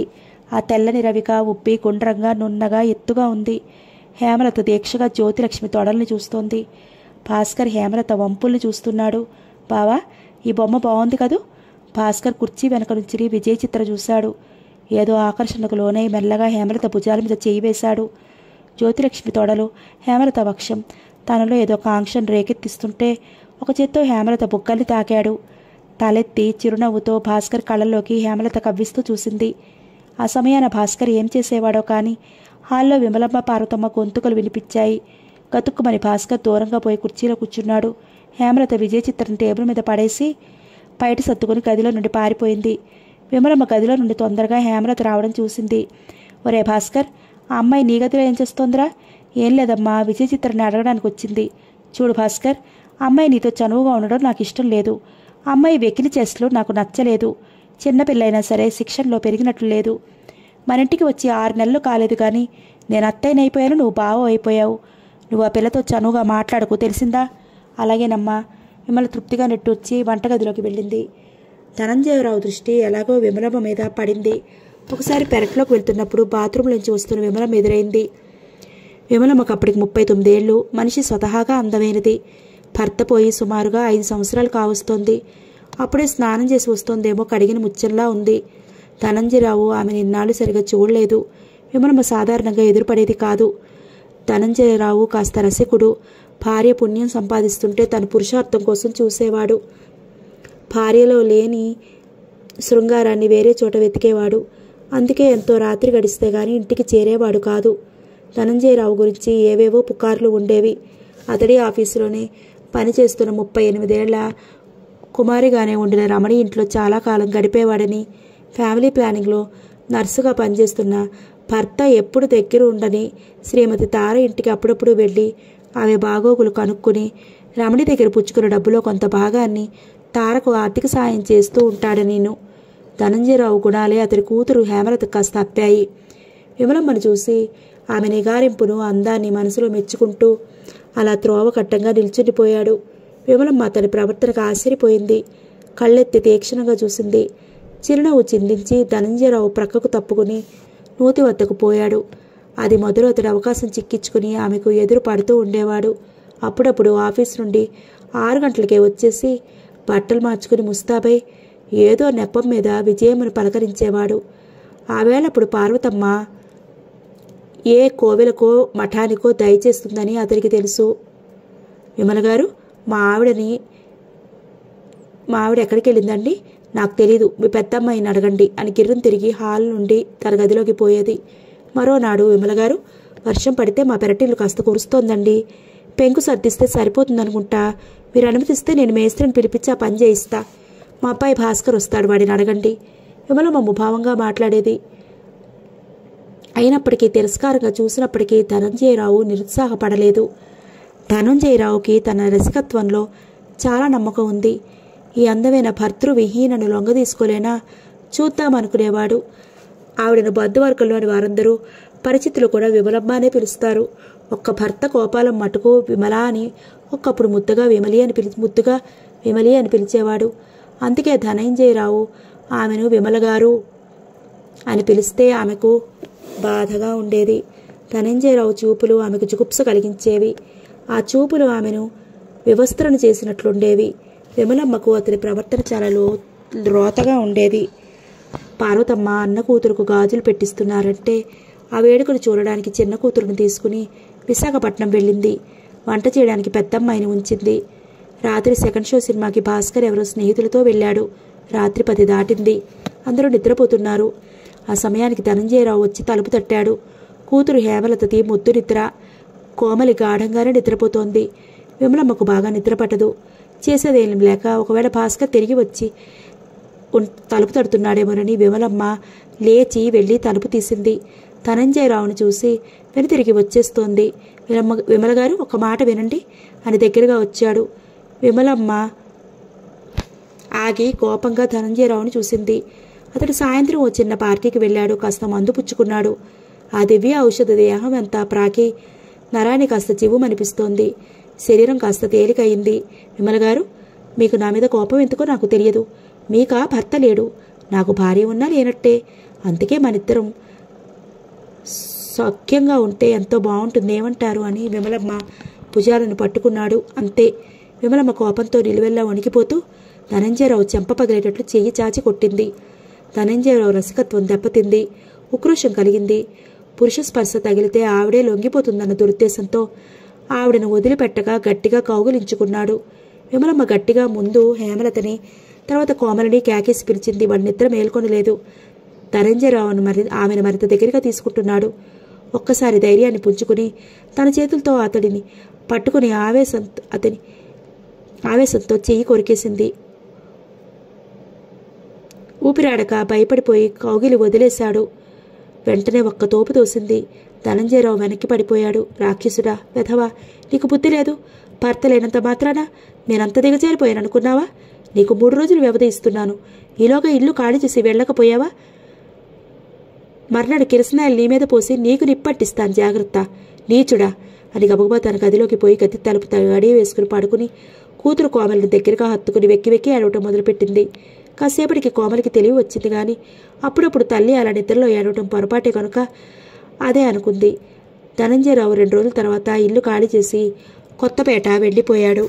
ఆ తెల్లని రవిక ఉప్పి గుండ్రంగా నున్నగా ఎత్తుగా ఉంది హేమలత దీక్షగా జ్యోతిలక్ష్మి తొడల్ని చూస్తోంది భాస్కర్ హేమలత వంపుల్ని చూస్తున్నాడు బావా ఈ బొమ్మ బాగుంది కదూ భాస్కర్ కుర్చీ వెనక నుంచి విజయ్ చిత్ర చూశాడు ఏదో ఆకర్షణకు లోనై మెల్లగా హేమలత భుజాల మీద చేయి వేశాడు జ్యోతిలక్ష్మి తొడలు హేమలత వక్షం తనలో ఏదో కాంక్షను రేకెత్తిస్తుంటే ఒక చేత్తో హేమలత బుగ్గల్ని తాకాడు తలెత్తి చిరునవ్వుతో భాస్కర్ కళ్ళల్లోకి హేమలత కవ్విస్తూ చూసింది ఆ సమయాన భాస్కర్ ఏం చేసేవాడో కానీ హాల్లో విమలమ్మ పార్వతమ్మ గొంతుకలు వినిపించాయి గతుక్కుమని భాస్కర్ దూరంగా పోయి కుర్చీలో కూర్చున్నాడు హేమలత విజయ చిత్రం టేబుల్ మీద పడేసి బయట సర్దుకుని గదిలో నుండి పారిపోయింది విమలమ్మ గదిలో నుండి తొందరగా హేమలత రావడం చూసింది ఒరే భాస్కర్ ఆ అమ్మాయి నీ గదిలో ఏం చేస్తోందిరా ఏం లేదమ్మా విజయ చిత్రాన్ని అడగడానికి వచ్చింది చూడు భాస్కర్ ఆ అమ్మాయి నీతో చనువుగా ఉండడం నాకు ఇష్టం లేదు ఆ అమ్మాయి వెకిలి చేష్టలు నాకు నచ్చలేదు చిన్నపిల్లైనా సరే శిక్షణలో పెరిగినట్లు లేదు మన ఇంటికి వచ్చి ఆరు నెలలు కాలేదు కానీ నేను అత్తయ్యనైపోయాను నువ్వు బావ అయిపోయావు నువ్వు ఆ పిల్లతో చనువుగా మాట్లాడకు తెలిసిందా అలాగేనమ్మా మిమ్మల్ని తృప్తిగా నెట్టొచ్చి వంటగదిలోకి వెళ్ళింది ధనంజయరావు దృష్టి ఎలాగో విమలమ్మ మీద పడింది ఒకసారి పెరట్లోకి వెళ్తున్నప్పుడు బాత్రూంలోంచి వస్తున్న విమలం ఎదురైంది విమలమ్మకు అప్పటికి ముప్పై తొమ్మిదేళ్లు మనిషి స్వతహాగా అందమైనది భర్త పోయి సుమారుగా ఐదు సంవత్సరాలు కావస్తోంది అప్పుడే స్నానం చేసి వస్తోందేమో కడిగిన ముచ్చంలా ఉంది ధనంజయరావు ఆమె నిన్నాళ్ళు సరిగా చూడలేదు విమలమ్మ సాధారణంగా ఎదురుపడేది కాదు ధనంజయరావు కాస్త రసికుడు భార్య పుణ్యం సంపాదిస్తుంటే తన పురుషార్థం కోసం చూసేవాడు భార్యలో లేని శృంగారాన్ని వేరే చోట వెతికేవాడు అందుకే ఎంతో రాత్రి గడిస్తే గాని ఇంటికి చేరేవాడు కాదు ధనంజయరావు గురించి ఏవేవో పుకార్లు ఉండేవి అతడి ఆఫీసులోనే పనిచేస్తున్న ముప్పై ఎనిమిదేళ్ల కుమారిగానే ఉండిన రమణి ఇంట్లో చాలా కాలం గడిపేవాడని ఫ్యామిలీ ప్లానింగ్లో నర్సుగా పనిచేస్తున్న భర్త ఎప్పుడు దగ్గర ఉండని శ్రీమతి తార ఇంటికి అప్పుడప్పుడు వెళ్ళి ఆమె బాగోగులు కనుక్కుని రమణి దగ్గర పుచ్చుకున్న డబ్బులో కొంత భాగాన్ని తారకు ఆర్థిక సాయం చేస్తూ ఉంటాడనీను ధనంజయరావు గుణాలే అతడి కూతురు హేమలత కాస్త అప్పాయి విమలమ్మను చూసి ఆమె నిగారింపును అందాన్ని మనసులో మెచ్చుకుంటూ అలా త్రోవ కట్టంగా నిల్చుండిపోయాడు విమలమ్మ అతని ప్రవర్తనకు ఆశ్చర్యపోయింది కళ్ళెత్తి తీక్షణంగా చూసింది చిరునవ్వు చిందించి ధనంజయరావు ప్రక్కకు తప్పుకుని నూతి వద్దకు పోయాడు అది మొదలు అతడు అవకాశం చిక్కించుకుని ఆమెకు ఎదురు పడుతూ ఉండేవాడు అప్పుడప్పుడు ఆఫీస్ నుండి ఆరు గంటలకే వచ్చేసి బట్టలు మార్చుకుని ముస్తాబై ఏదో నెప్పం మీద విజయమును పలకరించేవాడు ఆవేళప్పుడు పార్వతమ్మ ఏ కోవెలకో మఠానికో దయచేస్తుందని అతనికి తెలుసు విమల గారు మా ఆవిడని మా ఆవిడ ఎక్కడికి వెళ్ళిందండి నాకు తెలీదు మీ పెద్దమ్మాయిని అడగండి అని గిర్రం తిరిగి హాల్ నుండి తన గదిలోకి పోయేది మరోనాడు విమల గారు వర్షం పడితే మా పెరటిల్లు కాస్త కురుస్తోందండి పెంకు సర్దిస్తే సరిపోతుందనుకుంటా మీరు అనుమతిస్తే నేను మేస్త్రిని పిలిపించి ఆ పని చేయిస్తా మా అబ్బాయి భాస్కర్ వస్తాడు వాడిని అడగండి విమలమ్మ ముభావంగా మాట్లాడేది అయినప్పటికీ తిరస్కారంగా చూసినప్పటికీ ధనంజయరావు నిరుత్సాహపడలేదు ధనంజయరావుకి తన రసికత్వంలో చాలా నమ్మకం ఉంది ఈ అందమైన భర్తృ విహీనను లొంగదీసుకోలేనా చూద్దామనుకునేవాడు ఆవిడను బంధువర్గంలోని వారందరూ పరిచితులు కూడా విమలమ్మ అనే పిలుస్తారు ఒక్క భర్త కోపాలం మటుకు విమల అని ఒక్కప్పుడు ముద్దుగా విమలి అని పిలి ముద్దుగా విమలి అని పిలిచేవాడు అందుకే ధనంజయరావు ఆమెను విమల గారు అని పిలిస్తే ఆమెకు బాధగా ఉండేది ధనంజయరావు చూపులు ఆమెకు జుగుప్స కలిగించేవి ఆ చూపులు ఆమెను వివస్త్రను చేసినట్లుండేవి విమలమ్మకు అతని ప్రవర్తన చాలా లో రోతగా ఉండేది పార్వతమ్మ అన్న కూతురుకు గాజులు పెట్టిస్తున్నారంటే ఆ వేడుకను చూడడానికి చిన్న కూతురును తీసుకుని విశాఖపట్నం వెళ్ళింది వంట చేయడానికి పెద్దమ్మాయిని ఉంచింది రాత్రి సెకండ్ షో సినిమాకి భాస్కర్ ఎవరో స్నేహితులతో వెళ్ళాడు రాత్రి పది దాటింది అందరూ నిద్రపోతున్నారు ఆ సమయానికి ధనంజయరావు వచ్చి తలుపు తట్టాడు కూతురు హేమలతది ముద్దు నిద్ర కోమలి గాఢంగానే నిద్రపోతోంది విమలమ్మకు బాగా నిద్ర పట్టదు చేసేదేం లేక ఒకవేళ భాస్కర్ తిరిగి వచ్చి ఉన్- తలుపు తడుతున్నాడేమోనని విమలమ్మ లేచి వెళ్ళి తలుపు తీసింది ధనంజయరావును చూసి వెనుతిరిగి వచ్చేస్తోంది విమల విమల గారు ఒక మాట వినండి అని దగ్గరగా వచ్చాడు విమలమ్మ ఆగి కోపంగా ధనంజయరావుని చూసింది అతడు సాయంత్రం ఓ చిన్న పార్టీకి వెళ్ళాడు కాస్త మందు పుచ్చుకున్నాడు ఆ దివ్య ఔషధ దేహం అంతా ప్రాకి నరాన్ని కాస్త చివుమనిపిస్తోంది శరీరం కాస్త తేలికయింది విమల గారు మీకు నా మీద కోపం ఎందుకో నాకు తెలియదు మీకా భర్త లేడు నాకు భార్య ఉన్నా లేనట్టే అందుకే మనిద్దరం సౌఖ్యంగా ఉంటే ఎంతో బాగుంటుంది ఏమంటారు అని విమలమ్మ భుజాలను పట్టుకున్నాడు అంతే విమలమ్మ కోపంతో నిలువెల్లా వణికిపోతూ ధనంజయరావు చెంప పగిలేటట్లు చెయ్యి చాచి కొట్టింది ధనంజయరావు రసికత్వం దెబ్బతింది ఉక్రోషం కలిగింది పురుష స్పర్శ తగిలితే ఆవిడే లొంగిపోతుందన్న దురుద్దేశంతో ఆవిడను వదిలిపెట్టగా గట్టిగా కౌగులించుకున్నాడు విమలమ్మ గట్టిగా ముందు హేమలతని తర్వాత కోమలని కేకేసి పిలిచింది వాడి నిద్ర మేల్కొనలేదు ధనంజయరావును మరి ఆమెను మరింత దగ్గరగా తీసుకుంటున్నాడు ఒక్కసారి ధైర్యాన్ని పుంజుకుని తన చేతులతో అతడిని పట్టుకుని ఆవేశం అతని ఆవేశంతో చెయ్యి కొరికేసింది ఊపిరాడక భయపడిపోయి కౌగిలి వదిలేశాడు వెంటనే ఒక్క తోపు తోసింది ధనంజయరావు వెనక్కి పడిపోయాడు రాక్షసుడా వెధవా నీకు బుద్ధి లేదు భర్త లేనంత మాత్రాన నేనంత దిగజారిపోయాననుకున్నావా నీకు మూడు రోజులు వ్యవధి ఇస్తున్నాను ఈలోగా ఇల్లు ఖాళీ చేసి వెళ్ళకపోయావా మర్నాడు కిరసనాయలు నీ మీద పోసి నీకు నిప్పట్టిస్తాను జాగ్రత్త నీచుడా అని గబగబా తన గదిలోకి పోయి గది తలుపు గడియ వేసుకుని పడుకుని కూతురు కోమలిని దగ్గరగా హత్తుకుని వెక్కి వెక్కి ఏడవటం మొదలుపెట్టింది కాసేపటికి కోమలికి తెలివి వచ్చింది కానీ అప్పుడప్పుడు తల్లి అలా నిద్రలో ఏడవటం పొరపాటే కనుక అదే అనుకుంది ధనంజయరావు రెండు రోజుల తర్వాత ఇల్లు ఖాళీ చేసి కొత్తపేట వెళ్ళిపోయాడు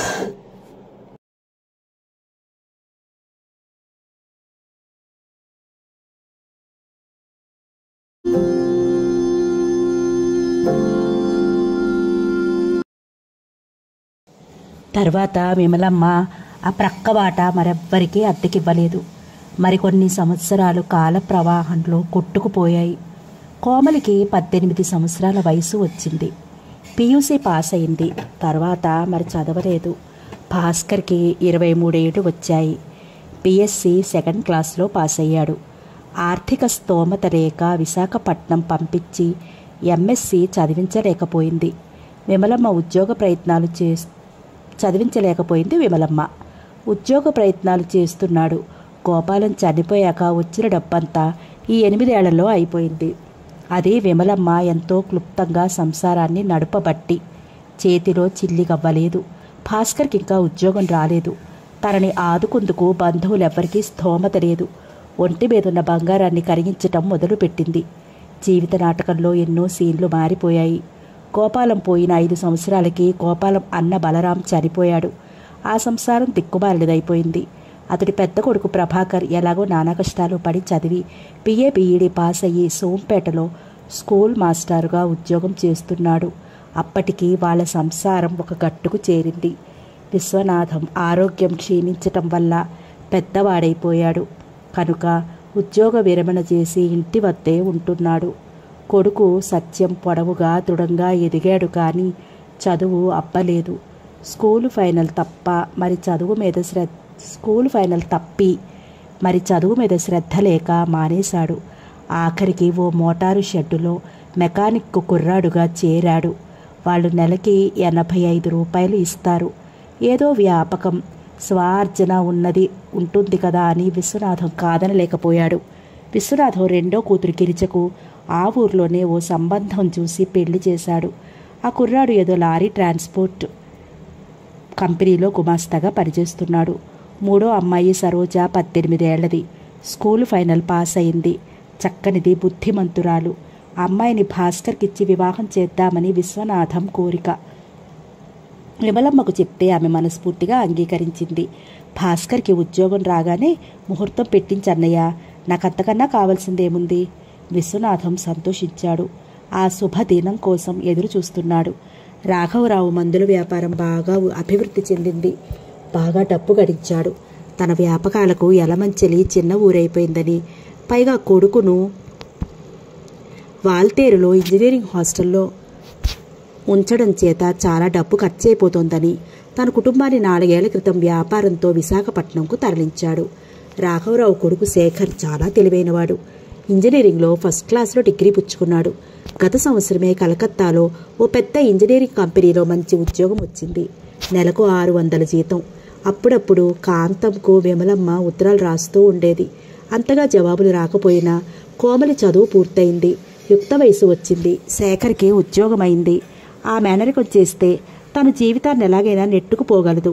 తర్వాత విమలమ్మ ఆ ప్రక్కవాట మరెవ్వరికీ అద్దెకివ్వలేదు మరికొన్ని సంవత్సరాలు కాల ప్రవాహంలో కొట్టుకుపోయాయి కోమలికి పద్దెనిమిది సంవత్సరాల వయసు వచ్చింది పియూసీ పాస్ అయింది తర్వాత మరి చదవలేదు భాస్కర్కి ఇరవై మూడేళ్ళు వచ్చాయి పిఎస్సి సెకండ్ క్లాస్లో పాస్ అయ్యాడు ఆర్థిక స్తోమత లేక విశాఖపట్నం పంపించి ఎంఎస్సి చదివించలేకపోయింది విమలమ్మ ఉద్యోగ ప్రయత్నాలు చే చదివించలేకపోయింది విమలమ్మ ఉద్యోగ ప్రయత్నాలు చేస్తున్నాడు గోపాలం చనిపోయాక వచ్చిన డబ్బంతా ఈ ఎనిమిదేళ్లలో అయిపోయింది అది విమలమ్మ ఎంతో క్లుప్తంగా సంసారాన్ని నడుపబట్టి చేతిలో చిల్లిగవ్వలేదు భాస్కర్కి ఇంకా ఉద్యోగం రాలేదు తనని ఆదుకుందుకు బంధువులెవ్వరికీ స్థోమత లేదు ఒంటి మీదున్న బంగారాన్ని కరిగించటం మొదలుపెట్టింది జీవిత నాటకంలో ఎన్నో సీన్లు మారిపోయాయి గోపాలం పోయిన ఐదు సంవత్సరాలకి గోపాలం అన్న బలరాం చనిపోయాడు ఆ సంసారం దిక్కుమాలినదైపోయింది అతడి పెద్ద కొడుకు ప్రభాకర్ ఎలాగో నానా కష్టాలు పడి చదివి బిఏ బీఈడీ పాస్ అయ్యి సోంపేటలో స్కూల్ మాస్టారుగా ఉద్యోగం చేస్తున్నాడు అప్పటికి వాళ్ళ సంసారం ఒక గట్టుకు చేరింది విశ్వనాథం ఆరోగ్యం క్షీణించటం వల్ల పెద్దవాడైపోయాడు కనుక ఉద్యోగ విరమణ చేసి ఇంటి వద్దే ఉంటున్నాడు కొడుకు సత్యం పొడవుగా దృఢంగా ఎదిగాడు కానీ చదువు అబ్బలేదు స్కూల్ ఫైనల్ తప్ప మరి చదువు మీద శ్రద్ధ స్కూల్ ఫైనల్ తప్పి మరి చదువు మీద శ్రద్ధ లేక మానేశాడు ఆఖరికి ఓ మోటారు షెడ్డులో మెకానిక్ కుర్రాడుగా చేరాడు వాళ్ళు నెలకి ఎనభై ఐదు రూపాయలు ఇస్తారు ఏదో వ్యాపకం స్వార్జన ఉన్నది ఉంటుంది కదా అని విశ్వనాథం కాదనలేకపోయాడు విశ్వనాథం రెండో కూతురు గిరిజకు ఆ ఊర్లోనే ఓ సంబంధం చూసి పెళ్లి చేశాడు ఆ కుర్రాడు ఏదో లారీ ట్రాన్స్పోర్ట్ కంపెనీలో గుమాస్తాగా పనిచేస్తున్నాడు మూడో అమ్మాయి సరోజ పద్దెనిమిదేళ్లది స్కూల్ ఫైనల్ పాస్ అయింది చక్కనిది బుద్ధిమంతురాలు అమ్మాయిని భాస్కర్కిచ్చి వివాహం చేద్దామని విశ్వనాథం కోరిక విమలమ్మకు చెప్తే ఆమె మనస్ఫూర్తిగా అంగీకరించింది భాస్కర్కి ఉద్యోగం రాగానే ముహూర్తం పెట్టించన్నయ్య నాకంతకన్నా కావాల్సిందేముంది విశ్వనాథం సంతోషించాడు ఆ శుభదినం కోసం ఎదురు చూస్తున్నాడు రాఘవరావు మందుల వ్యాపారం బాగా అభివృద్ధి చెందింది బాగా డబ్బు గడించాడు తన వ్యాపకాలకు ఎలమంచెలి చిన్న ఊరైపోయిందని పైగా కొడుకును వాల్తేరులో ఇంజనీరింగ్ హాస్టల్లో ఉంచడం చేత చాలా డబ్బు ఖర్చయిపోతోందని తన కుటుంబాన్ని నాలుగేళ్ల క్రితం వ్యాపారంతో విశాఖపట్నంకు తరలించాడు రాఘవరావు కొడుకు శేఖర్ చాలా తెలివైనవాడు ఇంజనీరింగ్లో ఫస్ట్ క్లాస్లో డిగ్రీ పుచ్చుకున్నాడు గత సంవత్సరమే కలకత్తాలో ఓ పెద్ద ఇంజనీరింగ్ కంపెనీలో మంచి ఉద్యోగం వచ్చింది నెలకు ఆరు వందల జీతం అప్పుడప్పుడు కాంతంకు విమలమ్మ ఉత్తరాలు రాస్తూ ఉండేది అంతగా జవాబులు రాకపోయినా కోమలి చదువు పూర్తయింది యుక్త వయసు వచ్చింది శేఖర్కి ఉద్యోగమైంది ఆ మేనరికం చేస్తే తన జీవితాన్ని ఎలాగైనా నెట్టుకుపోగలదు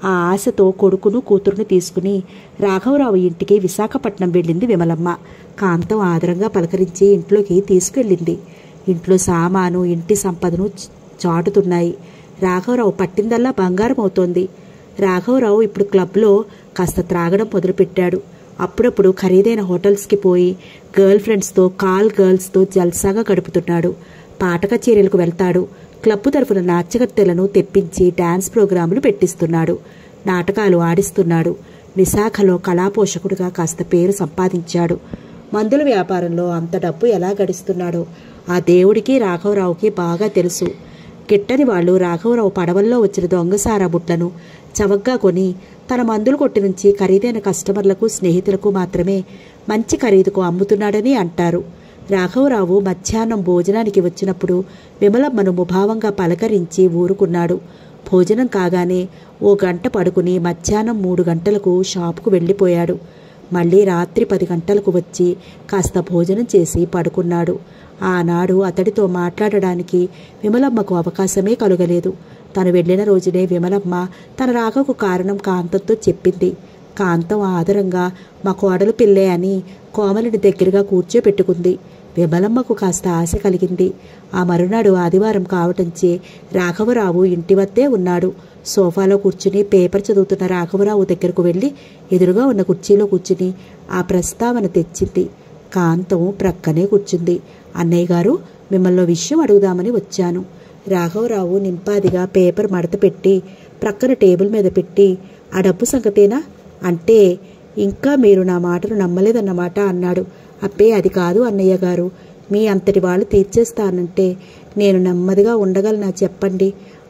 ఆ ఆశతో కొడుకును కూతురుని తీసుకుని రాఘవరావు ఇంటికి విశాఖపట్నం వెళ్ళింది విమలమ్మ కాంతం ఆదరంగా పలకరించి ఇంట్లోకి తీసుకెళ్ళింది ఇంట్లో సామాను ఇంటి సంపదను చ- చాటుతున్నాయి రాఘవరావు పట్టిందల్లా బంగారం అవుతోంది రాఘవరావు ఇప్పుడు క్లబ్లో కాస్త త్రాగడం మొదలుపెట్టాడు అప్పుడప్పుడు ఖరీదైన హోటల్స్కి పోయి గర్ల్ ఫ్రెండ్స్తో కాల్ గర్ల్స్తో జల్సాగా గడుపుతున్నాడు పాట కచేరీలకు వెళ్తాడు క్లబ్ తరఫున నాట్యకత్తెలను తెప్పించి డాన్స్ ప్రోగ్రాములు పెట్టిస్తున్నాడు నాటకాలు ఆడిస్తున్నాడు విశాఖలో కళాపోషకుడిగా కాస్త పేరు సంపాదించాడు మందుల వ్యాపారంలో అంత డబ్బు ఎలా గడిస్తున్నాడో ఆ దేవుడికి రాఘవరావుకి బాగా తెలుసు గిట్టని వాళ్ళు రాఘవరావు పడవల్లో వచ్చిన దొంగసారా బుట్లను చవగ్గా కొని తన మందుల కొట్టి నుంచి ఖరీదైన కస్టమర్లకు స్నేహితులకు మాత్రమే మంచి ఖరీదుకు అమ్ముతున్నాడని అంటారు రాఘవరావు మధ్యాహ్నం భోజనానికి వచ్చినప్పుడు విమలమ్మను ముభావంగా పలకరించి ఊరుకున్నాడు భోజనం కాగానే ఓ గంట పడుకుని మధ్యాహ్నం మూడు గంటలకు షాపుకు వెళ్ళిపోయాడు మళ్ళీ రాత్రి పది గంటలకు వచ్చి కాస్త భోజనం చేసి పడుకున్నాడు ఆనాడు అతడితో మాట్లాడడానికి విమలమ్మకు అవకాశమే కలుగలేదు తను వెళ్ళిన రోజునే విమలమ్మ తన రాకకు కారణం కాంతంతో చెప్పింది కాంతం ఆదరంగా మా కోడలు పిల్లే అని కోమలిని దగ్గరగా కూర్చోపెట్టుకుంది విమలమ్మకు కాస్త ఆశ కలిగింది ఆ మరునాడు ఆదివారం కావటంచే రాఘవరావు ఇంటి వద్దే ఉన్నాడు సోఫాలో కూర్చుని పేపర్ చదువుతున్న రాఘవరావు దగ్గరకు వెళ్ళి ఎదురుగా ఉన్న కుర్చీలో కూర్చుని ఆ ప్రస్తావన తెచ్చింది కాంతం ప్రక్కనే కూర్చుంది అన్నయ్య గారు మిమ్మల్ని విషయం అడుగుదామని వచ్చాను రాఘవరావు నింపాదిగా పేపర్ మడత పెట్టి ప్రక్కన టేబుల్ మీద పెట్టి ఆ డబ్బు సంగతేనా అంటే ఇంకా మీరు నా మాటను నమ్మలేదన్నమాట అన్నాడు అబ్బే అది కాదు అన్నయ్య గారు మీ అంతటి వాళ్ళు తీర్చేస్తానంటే నేను నెమ్మదిగా ఉండగలనా చెప్పండి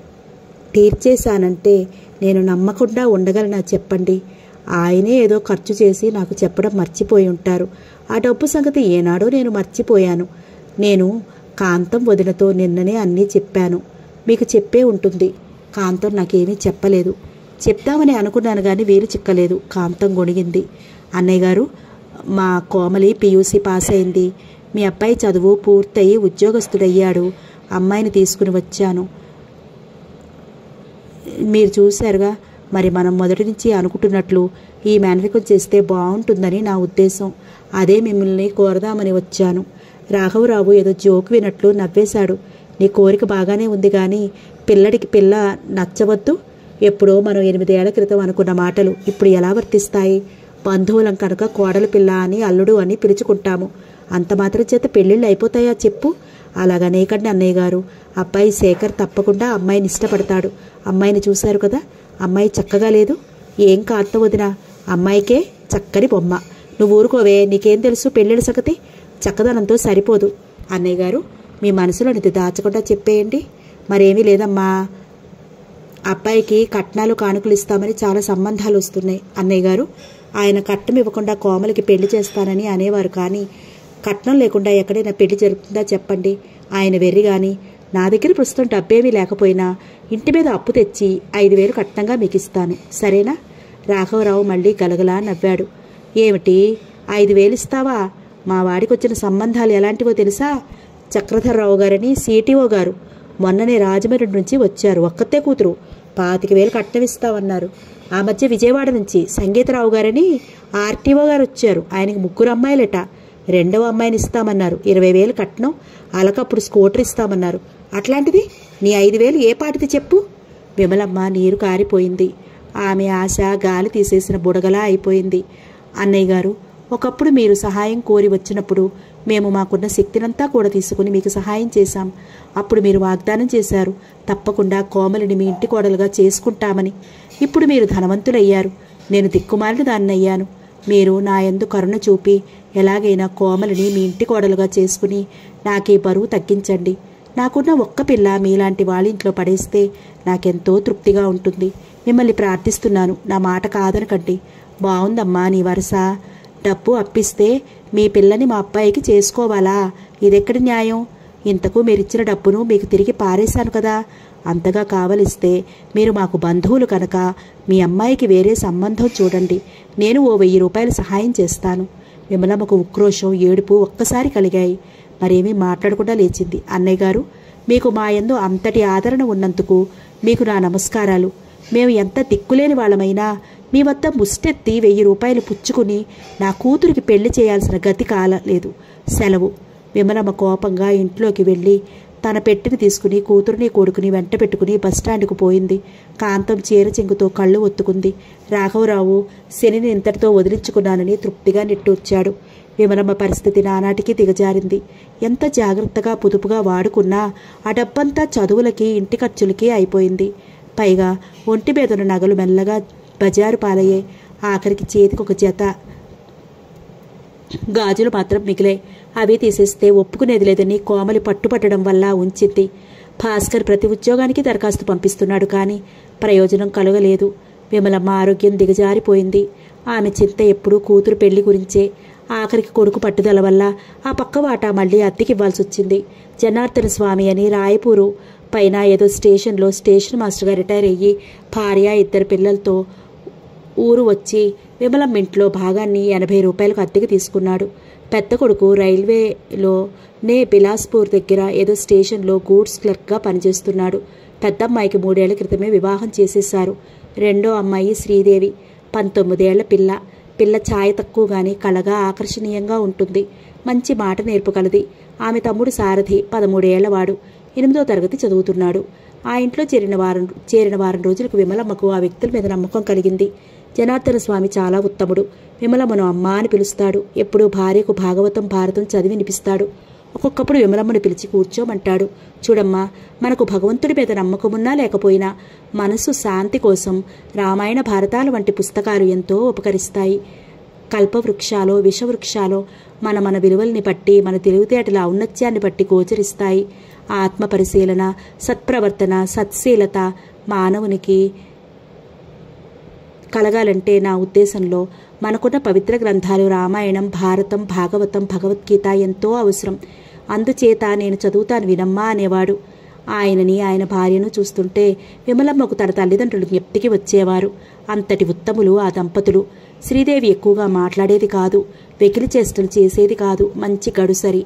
తీర్చేశానంటే నేను నమ్మకుండా ఉండగలనా చెప్పండి ఆయనే ఏదో ఖర్చు చేసి నాకు చెప్పడం మర్చిపోయి ఉంటారు ఆ డబ్బు సంగతి ఏనాడో నేను మర్చిపోయాను నేను కాంతం వదినతో నిన్ననే అన్నీ చెప్పాను మీకు చెప్పే ఉంటుంది కాంతం నాకేమీ చెప్పలేదు చెప్దామని అనుకున్నాను కానీ వీలు చిక్కలేదు కాంతం గొణిగింది అన్నయ్య గారు మా కోమలి పియూసీ పాస్ అయింది మీ అబ్బాయి చదువు పూర్తయి ఉద్యోగస్తుడయ్యాడు అమ్మాయిని తీసుకుని వచ్చాను మీరు చూశారుగా మరి మనం మొదటి నుంచి అనుకుంటున్నట్లు ఈ మేనరికం చేస్తే బాగుంటుందని నా ఉద్దేశం అదే మిమ్మల్ని కోరదామని వచ్చాను రాఘవరావు ఏదో జోక్ వినట్లు నవ్వేశాడు నీ కోరిక బాగానే ఉంది కానీ పిల్లడికి పిల్ల నచ్చవద్దు ఎప్పుడో మనం ఎనిమిదేళ్ల క్రితం అనుకున్న మాటలు ఇప్పుడు ఎలా వర్తిస్తాయి బంధువులం కనుక కోడలు పిల్ల అని అల్లుడు అని పిలుచుకుంటాము అంత మాత్రం చేత పెళ్ళిళ్ళు అయిపోతాయా చెప్పు అలాగనేకండి అన్నయ్య గారు అబ్బాయి శేఖర్ తప్పకుండా అమ్మాయిని ఇష్టపడతాడు అమ్మాయిని చూశారు కదా అమ్మాయి చక్కగా లేదు ఏం కాస్త వదినా అమ్మాయికే చక్కని బొమ్మ నువ్వు ఊరుకోవే నీకేం తెలుసు పెళ్ళిళ్ళ సంగతి చక్కదనంతో సరిపోదు అన్నయ్య గారు మీ మనసులోనిది దాచకుండా చెప్పేయండి మరేమీ లేదమ్మా అబ్బాయికి కట్నాలు కానుకలు ఇస్తామని చాలా సంబంధాలు వస్తున్నాయి అన్నయ్య గారు ఆయన కట్నం ఇవ్వకుండా కోమలికి పెళ్లి చేస్తానని అనేవారు కానీ కట్నం లేకుండా ఎక్కడైనా పెళ్లి జరుగుతుందా చెప్పండి ఆయన వెర్రి గాని నా దగ్గర ప్రస్తుతం డబ్బేమీ లేకపోయినా ఇంటి మీద అప్పు తెచ్చి ఐదు వేలు కట్నంగా మీకు ఇస్తాను సరేనా రాఘవరావు మళ్ళీ గలగలా నవ్వాడు ఏమిటి ఐదు వేలు ఇస్తావా మా వాడికి వచ్చిన సంబంధాలు ఎలాంటివో తెలుసా చక్రధర్రావు గారని సిటీఓ గారు మొన్ననే రాజమండ్రి నుంచి వచ్చారు ఒక్కతే కూతురు పాతిక వేలు కట్నం ఇస్తామన్నారు ఆ మధ్య విజయవాడ నుంచి సంగీతరావు గారని ఆర్టీఓ గారు వచ్చారు ఆయనకి ముగ్గురు అమ్మాయిలట రెండవ అమ్మాయిని ఇస్తామన్నారు ఇరవై వేలు కట్నం అలకప్పుడు స్కూటర్ ఇస్తామన్నారు అట్లాంటిది నీ ఐదు వేలు ఏ పాటిది చెప్పు విమలమ్మ నీరు కారిపోయింది ఆమె ఆశ గాలి తీసేసిన బుడగలా అయిపోయింది అన్నయ్య గారు ఒకప్పుడు మీరు సహాయం కోరి వచ్చినప్పుడు మేము మాకున్న శక్తినంతా కూడా తీసుకుని మీకు సహాయం చేశాం అప్పుడు మీరు వాగ్దానం చేశారు తప్పకుండా కోమలిని మీ ఇంటి కోడలుగా చేసుకుంటామని ఇప్పుడు మీరు ధనవంతులయ్యారు నేను దిక్కుమాలిన దాన్నయ్యాను మీరు నా యందు కరుణ చూపి ఎలాగైనా కోమలిని మీ ఇంటి కోడలుగా చేసుకుని నాకే బరువు తగ్గించండి నాకున్న ఒక్క పిల్ల మీలాంటి వాళ్ళ ఇంట్లో పడేస్తే నాకెంతో తృప్తిగా ఉంటుంది మిమ్మల్ని ప్రార్థిస్తున్నాను నా మాట కాదనకండి బాగుందమ్మా నీ వరస డబ్బు అప్పిస్తే మీ పిల్లని మా అబ్బాయికి చేసుకోవాలా ఇదెక్కడి న్యాయం ఇంతకు మీరిచ్చిన డబ్బును మీకు తిరిగి పారేశాను కదా అంతగా కావలిస్తే మీరు మాకు బంధువులు కనుక మీ అమ్మాయికి వేరే సంబంధం చూడండి నేను ఓ వెయ్యి రూపాయలు సహాయం చేస్తాను విమలమ్మకు ఉక్రోషం ఏడుపు ఒక్కసారి కలిగాయి మరేమీ మాట్లాడకుండా లేచింది అన్నయ్య గారు మీకు మా యందు అంతటి ఆదరణ ఉన్నందుకు మీకు నా నమస్కారాలు మేము ఎంత దిక్కులేని వాళ్ళమైనా మీ వద్ద ముష్టెత్తి వెయ్యి రూపాయలు పుచ్చుకుని నా కూతురికి పెళ్లి చేయాల్సిన గతి కాలలేదు సెలవు విమలమ్మ కోపంగా ఇంట్లోకి వెళ్ళి తన పెట్టిని తీసుకుని కూతురుని కొడుకుని వెంట పెట్టుకుని బస్టాండ్కు పోయింది కాంతం చీర చెంగుతో కళ్ళు ఒత్తుకుంది రాఘవరావు శనిని ఇంతటితో వదిలించుకున్నానని తృప్తిగా నిట్టూర్చాడు విమలమ్మ పరిస్థితి నానాటికి దిగజారింది ఎంత జాగ్రత్తగా పొదుపుగా వాడుకున్నా ఆ డబ్బంతా చదువులకి ఇంటి ఖర్చులకి అయిపోయింది పైగా ఒంటి మీదున్న నగలు మెల్లగా బజారు పాలయ్యాయి ఆఖరికి చేతికి ఒక జత గాజులు మాత్రం మిగిలాయి అవి తీసేస్తే ఒప్పుకునేది లేదని కోమలి పట్టుపట్టడం వల్ల ఉంచింది భాస్కర్ ప్రతి ఉద్యోగానికి దరఖాస్తు పంపిస్తున్నాడు కానీ ప్రయోజనం కలగలేదు విమలమ్మ ఆరోగ్యం దిగజారిపోయింది ఆమె చింత ఎప్పుడూ కూతురు పెళ్లి గురించే ఆఖరికి కొడుకు పట్టుదల వల్ల ఆ పక్క వాటా మళ్ళీ అద్దెకివ్వాల్సి వచ్చింది జనార్దన స్వామి అని రాయపూరు పైన ఏదో స్టేషన్లో స్టేషన్ మాస్టర్గా రిటైర్ అయ్యి భార్య ఇద్దరు పిల్లలతో ఊరు వచ్చి విమలమ్మ ఇంట్లో భాగాన్ని ఎనభై రూపాయలకు అద్దెకి తీసుకున్నాడు పెద్ద కొడుకు రైల్వేలో నే బిలాస్పూర్ దగ్గర ఏదో స్టేషన్లో గూడ్స్ క్లర్క్గా పనిచేస్తున్నాడు పెద్దమ్మాయికి మూడేళ్ల క్రితమే వివాహం చేసేశారు రెండో అమ్మాయి శ్రీదేవి పంతొమ్మిదేళ్ల పిల్ల పిల్ల ఛాయ తక్కువ గాని కళగా ఆకర్షణీయంగా ఉంటుంది మంచి మాట నేర్పగలది ఆమె తమ్ముడు సారథి పదమూడేళ్లవాడు ఎనిమిదో తరగతి చదువుతున్నాడు ఆ ఇంట్లో చేరిన వారం చేరిన వారం రోజులకు విమలమ్మకు ఆ వ్యక్తుల మీద నమ్మకం కలిగింది జనార్దన స్వామి చాలా ఉత్తముడు విమలమ్మను అమ్మ అని పిలుస్తాడు ఎప్పుడూ భార్యకు భాగవతం భారతం చదివి వినిపిస్తాడు ఒక్కొక్కప్పుడు విమలమ్మను పిలిచి కూర్చోమంటాడు చూడమ్మా మనకు భగవంతుడి మీద నమ్మకమున్నా లేకపోయినా మనసు శాంతి కోసం రామాయణ భారతాల వంటి పుస్తకాలు ఎంతో ఉపకరిస్తాయి కల్పవృక్షాలో విషవృక్షాలో మన మన విలువల్ని బట్టి మన తెలివితేటల ఔన్నత్యాన్ని బట్టి గోచరిస్తాయి ఆత్మ పరిశీలన సత్ప్రవర్తన సత్శీలత మానవునికి కలగాలంటే నా ఉద్దేశంలో మనకున్న పవిత్ర గ్రంథాలు రామాయణం భారతం భాగవతం భగవద్గీత ఎంతో అవసరం అందుచేత నేను చదువుతాను వినమ్మా అనేవాడు ఆయనని ఆయన భార్యను చూస్తుంటే విమలమ్మకు తన తల్లిదండ్రులు జ్ఞప్తికి వచ్చేవారు అంతటి ఉత్తములు ఆ దంపతులు శ్రీదేవి ఎక్కువగా మాట్లాడేది కాదు వెకిలి చేష్టలు చేసేది కాదు మంచి గడుసరి